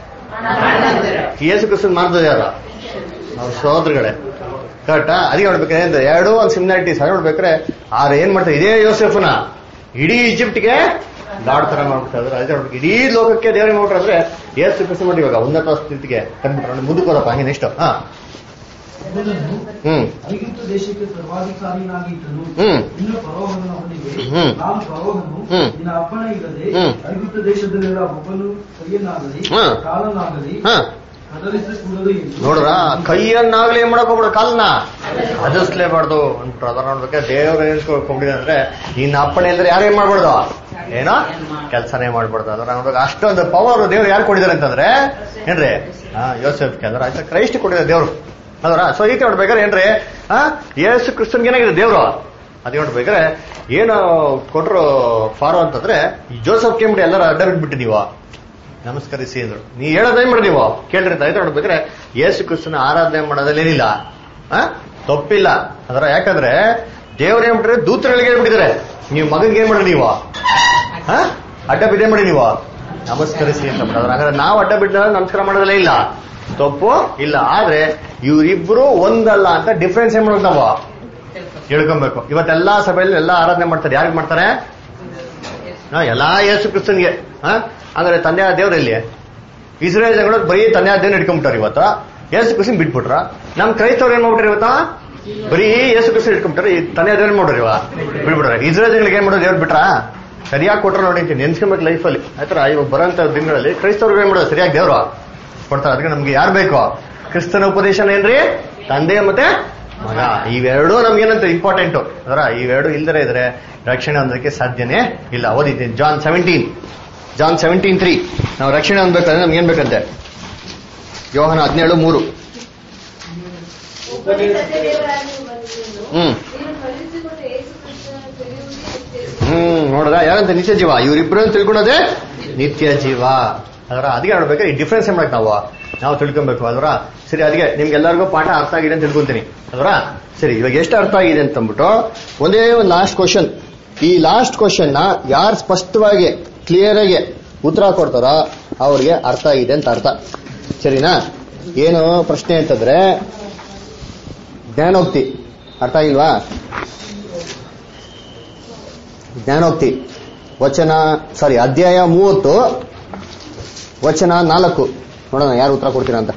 ಯೇಸು ಕ್ರಿಸ್ತನ್ ಮಾಡ್ದವ್ರು ಯಾರು ಅವ್ರ ಸಹೋದರಗಳೇ ಕರೆಕ್ಟಾ ಅದಕ್ಕೆ ನೋಡ್ಬೇಕಾದ್ರೆ ಅಂದ್ರೆ ಎರಡು ಒಂದು ಸಿಮಿಲಾರಿಟೀಸ್ ಅದು ನೋಡ್ಬೇಕಾದ್ರೆ ಆದ್ರೆ ಏನ್ ಮಾಡ್ತಾರೆ ಇದೇ ಯೋಸೆಫ್ನ ಇಡೀ ಈಜಿಪ್ಟ್ಗೆ ಲಾಡ್ ತರ ಮಾಡ್ಬಿಟ್ಟಾದ್ರೆ ಅದಕ್ಕೆ ನೋಡ್ಬೇಕು ಇಡೀ ಲೋಕಕ್ಕೆ ದೇವರಿಗೆ ಮಾಡ್ಬಿಟ್ರೆ ಯೇಸು ಕ್ರಿಸ್ತನ್ ಮಾಡಿ ಇವಾಗ ಉನ್ನತ ಸ್ಥಿತಿಗೆ ತಂದ್ಬಿಟ್ರೆ ಮುಂದಕ್ಕೆ ಹೋದಪ್ಪ ಹಂಗೆ ನೆಕ್ಸ್ಟ್ ಹಾ ಅವನನ್ನು ಹ್ಮ್ ಐಗುಪ್ತ ದೇಶಕ್ಕೆ ಸರ್ವಾಧಿಕಾರಿಯನ್ನಾಗಿ ಇಟ್ಟನು ಹ್ಮ್ ಇನ್ನು ಫರೋಹನ ಅವನಿಗೆ ಹ್ಮ್. ನಾನು ಫರೋಹನು ಹ್ಮ್. ನಿನ್ನ ಅಪ್ಪಣೆ ಇಲ್ಲದೆ ಹ್ಮ್. ಐಗುಪ್ತ ದೇಶದಲ್ಲೆಲ್ಲ ಒಬ್ಬನು ಕೈಯನ್ನಾಗಲಿ ಹ್ಮ್. ಕಾಲನ್ನಾಗಲಿ ಹಾ ಕದಲಿಸಕೂಡದು ಎಂದು ನೋಡ್ರ ಕೈಯನ್ನಾಗ್ಲಿ ಏನ್ ಮಾಡಕ್ ಹೋಗ್ಬಿಡ ಕಾಲ್ನ ಅದಸ್ಲೇಬಾರ್ದು ಅಂದ್ಬಿಟ್ರು ಅದನ್ನ ನೋಡ್ಬೇಕಾದ್ರೆ ದೇವ್ರ ಏನ್ ಕೊಂಡಿದೆ ಅಂದ್ರೆ ನಿನ್ನ ಅಪ್ಪಣೆ ಇಲ್ದ್ರೆ ಯಾರು ಏನ್ ಮಾಡ್ಬಾರ್ದು ಏನೋ ಕೆಲಸನೇ ಮಾಡ್ಬಾರ್ದು ಅದ್ರ ನೋಡ್ಬೇಕು ಅಷ್ಟೊಂದು ಪವರ್ ದೇವ್ರು ಯಾರು ಕೊಟ್ಟಿದ್ದಾರೆ ಅಂತಂದ್ರೆ ಏನ್ರಿ ಹಾ ಯೋಸೆಫ್ಗೆ ಅಂದ್ರೆ ಆಯ್ತಾ ಕ್ರೈಸ್ಟ್ ಕೊಟ್ಟಿದ್ದಾರೆ ದೇವ್ರು ಅದರ ಸೊ ಈ ರೀತಿ ನೋಡ್ಬೇಕಾದ್ರೆ ಏನ್ರಿ ಹಾ ಯೇಸು ಕ್ರಿಸ್ತನ್ಗೆ ಏನಾಗಿದೆ ದೇವ್ರು ಅದೇ ನೋಡ್ಬೇಕಾದ್ರೆ ಏನು ಕೊಟ್ರು ಫಾರೋ ಅಂತಂದ್ರೆ ಈ ಜೋಸಫ್ ಕೇಳ್ಬಿಟ್ಟು ಎಲ್ಲರೂ ಅಡ್ಡ ಬಿಟ್ಬಿಟ್ಟು ನೀವು ನಮಸ್ಕರಿಸಿ ಅಂದ್ರು ನೀ ಹೇಳೋದೇನ್ ಮಾಡಿ ನೀವು ಕೇಳ್ರಿ ಅಂತ ಆಯ್ತು ನೋಡ್ಬೇಕಾದ್ರೆ ಯೇಸು ಕ್ರಿಸ್ತನ ಆರಾಧನೆ ಮಾಡೋದ್ರಲ್ಲಿ ಏನಿಲ್ಲ ಆ? ತಪ್ಪಿಲ್ಲ ಅದರ ಯಾಕಂದ್ರೆ ದೇವ್ರು ಏನ್ ಬಿಟ್ರೆ ದೂತಗಳಿಗೆ ಹೇಳ್ಬಿಟ್ಟಿದ್ದಾರೆ ನೀವು ಮಗನ್ಗೆ ಏನ್ ಮಾಡ್ರಿ ನೀವು ಆ? ಅಡ್ಡ ಬಿದ್ದೆ ಮಾಡಿ ನೀವು ನಮಸ್ಕರಿಸಿ ಅಂತ ಬಿಡೋದ್ರ ಹಾಗಾದ್ರೆ ನಾವು ಅಡ್ಡ ಬಿಟ್ಟ ನಮಸ್ಕಾರ ಮಾಡೋದಲ್ಲೇ ಇಲ್ಲ ತಪ್ಪು ಇಲ್ಲ ಆದ್ರೆ ಇವರಿಬ್ರು ಒಂದಲ್ಲ ಅಂತ ಡಿಫ್ರೆನ್ಸ್ ಏನ್ ಮಾಡೋದು ನಾವು ತಿಳ್ಕೊಬೇಕು ಇವತ್ತೆಲ್ಲಾ ಸಭೆಯಲ್ಲಿ ಎಲ್ಲಾ ಆರಾಧನೆ ಮಾಡ್ತಾರೆ ಯಾರಿಗೆ ಮಾಡ್ತಾರೆ ಹಾ, ಎಲ್ಲಾ ಯೇಸು ಕ್ರಿಸ್ತನ್ಗೆ ಹಾ ಅಂದ್ರೆ ತಂದೆ ದೇವ್ರ ಎಲ್ಲಿ ಇಸ್ರೇಲ್ ಜನಗಳು ಬರೀ ತಂದೆ ದೇವ್ನ ಇಟ್ಕೊಂಡ್ಬಿಟ್ಟಾರೆ ಇವತ್ತು ಯೇಸು ಕ್ರಿಸ್ತನ್ ಬಿಟ್ಬಿಟ್ರ ನಮ್ ಕ್ರೈಸ್ತವ್ರು ಏನ್ ಮಾಡ್ಬಿಟ್ರಿ ಇವತ್ತ ಬರೀ ಯೇಸು ಕ್ರಿಸ್ತ ಇಟ್ಕೊಂಡ್ಬಿಟ್ರೆ ಈ ತಂದೆ ಅದೇನ್ ಮಾಡ್ರಿ ಇವ ಬಿಟ್ಬಿಟ್ರೆ ಇಸ್ರೇಲ್ ಜನಗಳಿಗೆ ಏನ್ ಮಾಡೋದು ದೇವ್ರು ಬಿಟ್ರಾ ಸರಿಯಾಗಿ ಕೊಟ್ರ ನೋಡಿ ನೆನ್ಸ್ಕೊಬೇಕು ಲೈಫಲ್ಲಿ ಆಯ್ತರ ಇವಾಗ ಬರೋಂತ ದಿನಗಳಲ್ಲಿ ಕ್ರೈಸ್ತವ್ರಿಗೆ ಏನ್ ಮಾಡೋದು ಸರಿಯಾಗಿ ದೇವ್ರು ಕೊಡ್ತಾರೆ ಅದಕ್ಕೆ ನಮ್ಗೆ ಯಾರು ಬೇಕು ಕ್ರಿಸ್ತನ ಉಪದೇಶನ ಏನ್ರಿ ತಂದೆ ಮತ್ತೆ ಮಗ ಇವೆರಡು ನಮ್ಗೆ ಏನಂತ ಇಂಪಾರ್ಟೆಂಟ್ ಅದರ ಇವೆರಡು ಇಲ್ದರೆ ಇದ್ರೆ ರಕ್ಷಣೆ ಹೊಂದೋದಕ್ಕೆ ಸಾಧ್ಯನೇ ಇಲ್ಲ ಓದಿದ್ದೀನಿ John seventeen John seventeen three ನಾವು ರಕ್ಷಣೆ ಹೊಂದ್ಬೇಕಂದ್ರೆ ನಮ್ಗೆ ಏನ್ ಬೇಕಂತೆ ಯೋಹನ ಹದಿನೇಳು ಮೂರು ಒಬ್ಬನೇ ಸತ್ಯ ದೇವರಾಗಿ ಬಂದಿರುವುದು ಹ್ಮ್ ನೀನು ಕಳುಹಿಸಿಕೊಟ್ಟ ಯೇಸು ಕ್ರಿಸ್ತನ ತಿಳಿಯುವುದೇ ನಿತ್ಯ ಹ್ಮ್ ನೋಡ್ದ ಯಾರಂತ ನಿತ್ಯ ಜೀವ ಇವ್ರಿಬ್ರು ತಿಳ್ಕೊಳೋದೇ ನಿತ್ಯ ಜೀವ ಅದರ ಅದಕ್ಕೆ ನೋಡ್ಬೇಕು ಈ ಡಿಫ್ರೆನ್ಸ್ ಏನ್ ಮಾಡಕ್ ನಾವು ನಾವು ತಿಳ್ಕೊಬೇಕು ಅದರ ಸರಿ ಅದಕ್ಕೆ ನಿಮ್ಗೆ ಎಲ್ಲರಿಗೂ ಪಾಠ ಅರ್ಥ ಆಗಿದೆ ಅಂತ ತಿಳ್ಕೊಂತೀನಿ ಅದರ ಸರಿ ಇವಾಗ ಎಷ್ಟು ಅರ್ಥ ಆಗಿದೆ ಅಂತ ಅಂದ್ಬಿಟ್ಟು ಒಂದೇ ಒಂದು ಲಾಸ್ಟ್ ಕ್ವಶನ್ ಈ ಲಾಸ್ಟ್ ಕ್ವಶನ್ ನ ಯಾರು ಸ್ಪಷ್ಟವಾಗಿ ಕ್ಲಿಯರ್ ಆಗಿ ಉತ್ತರ ಕೊಡ್ತಾರೋ ಅವ್ರಿಗೆ ಅರ್ಥ ಆಗಿದೆ ಅಂತ ಅರ್ಥ ಸರಿನಾ ಏನು ಪ್ರಶ್ನೆ ಅಂತಂದ್ರೆ ಜ್ಞಾನೋಕ್ತಿ ಅರ್ಥ ಆಗಿಲ್ವಾ ಜ್ಞಾನೋಕ್ತಿ ವಚನ ಸಾರಿ ಅಧ್ಯಾಯ ಮೂವತ್ತು ವಚನ ನಾಲ್ಕು ನೋಡೋಣ ಯಾರು ಉತ್ತರ ಕೊಡ್ತೀರಾ ಅಂತ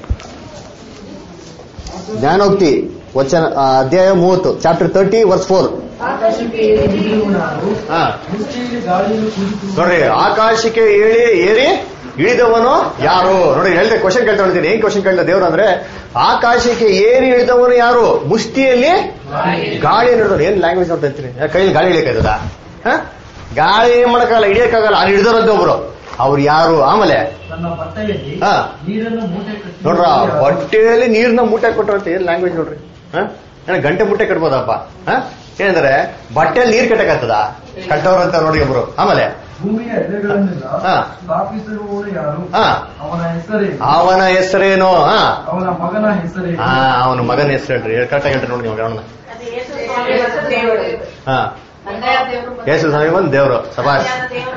ಜ್ಞಾನೋಕ್ತಿ ವಚನ ಆ, ಅಧ್ಯಾಯ ಮೂವತ್ತು ಚಾಪ್ಟರ್ ತರ್ಟಿ ವರ್ಸ್ ಫೋರ್ ಆಕಾಶಕ್ಕೆ ಏರಿ ನಿಲ್ಲುವನಾರು ಹಾ ಮುಷ್ಟಿಯಲ್ಲಿ ಗಾಳಿಯನ್ನು ಕುದಿತು ನೋಡ್ರಿ ಆಕಾಶಕ್ಕೆ ಏಳಿ ಏರಿ ಇಳಿದವನು ಯಾರು ನೋಡಿ ಹೇಳ್ದೆ ಕ್ವಶನ್ ಕೇಳ್ತಾ ಹೊಡ್ತೀನಿ ಏನ್ ಕ್ವಶನ್ ಕೇಳ್ತಾ ದೇವ್ರು ಅಂದ್ರೆ ಆಕಾಶಕ್ಕೆ ಏರಿ ಇಳಿದವನು ಯಾರು ಮುಷ್ಟಿಯಲ್ಲಿ ಗಾಳಿ ನೋಡೋದು ಏನ್ ಲ್ಯಾಂಗ್ವೇಜ್ ನೋಡ್ತಾ ಇರ್ತೀನಿ ಕೈಯಲ್ಲಿ ಗಾಳಿ ಇಳಿಯಕಾಯ್ತದ ಗಾಳಿ ಏನ್ ಮಾಡಕ್ಕಾಗಲ್ಲ ಹಿಡಿಯಕ್ಕಾಗಲ್ಲ ಅಲ್ಲಿ ಹಿಡಿದವ್ರಂತೆ ಒಬ್ರು ಅವ್ರು ಯಾರು ಆಮೇಲೆ ತನ್ನ ಬಟ್ಟೆಯಲ್ಲಿ ಹಾ. ನೀರನ್ನು ಮೂಟೆ ಕಟ್ಟಿ ನೋಡ್ರ ಹೊಟ್ಟೆಯಲ್ಲಿ ನೀರ್ನ ಮೂಟೆ ಕೊಟ್ಟರಂತೆ ಏನ್ ಲ್ಯಾಂಗ್ವೇಜ್ ನೋಡ್ರಿ ಹ? ಏನ ಗಂಟೆ ಮುಟ್ಟೆ ಕಟ್ಬೋದಪ್ಪ ಹ? ಏನಂದ್ರೆ ಬಟ್ಟೆಯಲ್ಲಿ ನೀರ್ ಕಟ್ಟಕ್ಕಾಗ್ತದ ಕಟ್ಟೋರಂತ ನೋಡಿ ಒಬ್ರು ಆಮೇಲೆ ಭೂಮಿಯ ಎಲೆಗಳನ್ನೆಲ್ಲ ಹಾ. ಸ್ಥಾಪಿಸಿರುವವನು ಯಾರು ಹಾ. ಅವನ ಹೆಸರೇನು ಅವನ ಹೆಸರೇನು ಹಾ ಅವನ ಮಗನ ಹೆಸರೇನು ಹಾ ಅವನ ಮಗನ ಹೆಸರು ಹೇಳ್ರಿ ಕರೆಕ್ಟಾಗಿ ಹೇಳ್ರಿ ನೋಡಿ ನೀವು ಅವನ ಅದು ಯೇಸು ಸ್ವಾಮಿ ದೇವರು ಹಾ ತಂದೆಯ ದೇವರು ಮತ್ತು ಯೇಸು ಸ್ವಾಮಿ ಬಂದ್ ದೇವ್ರು ಸಭಾಷ್ ದೇವರು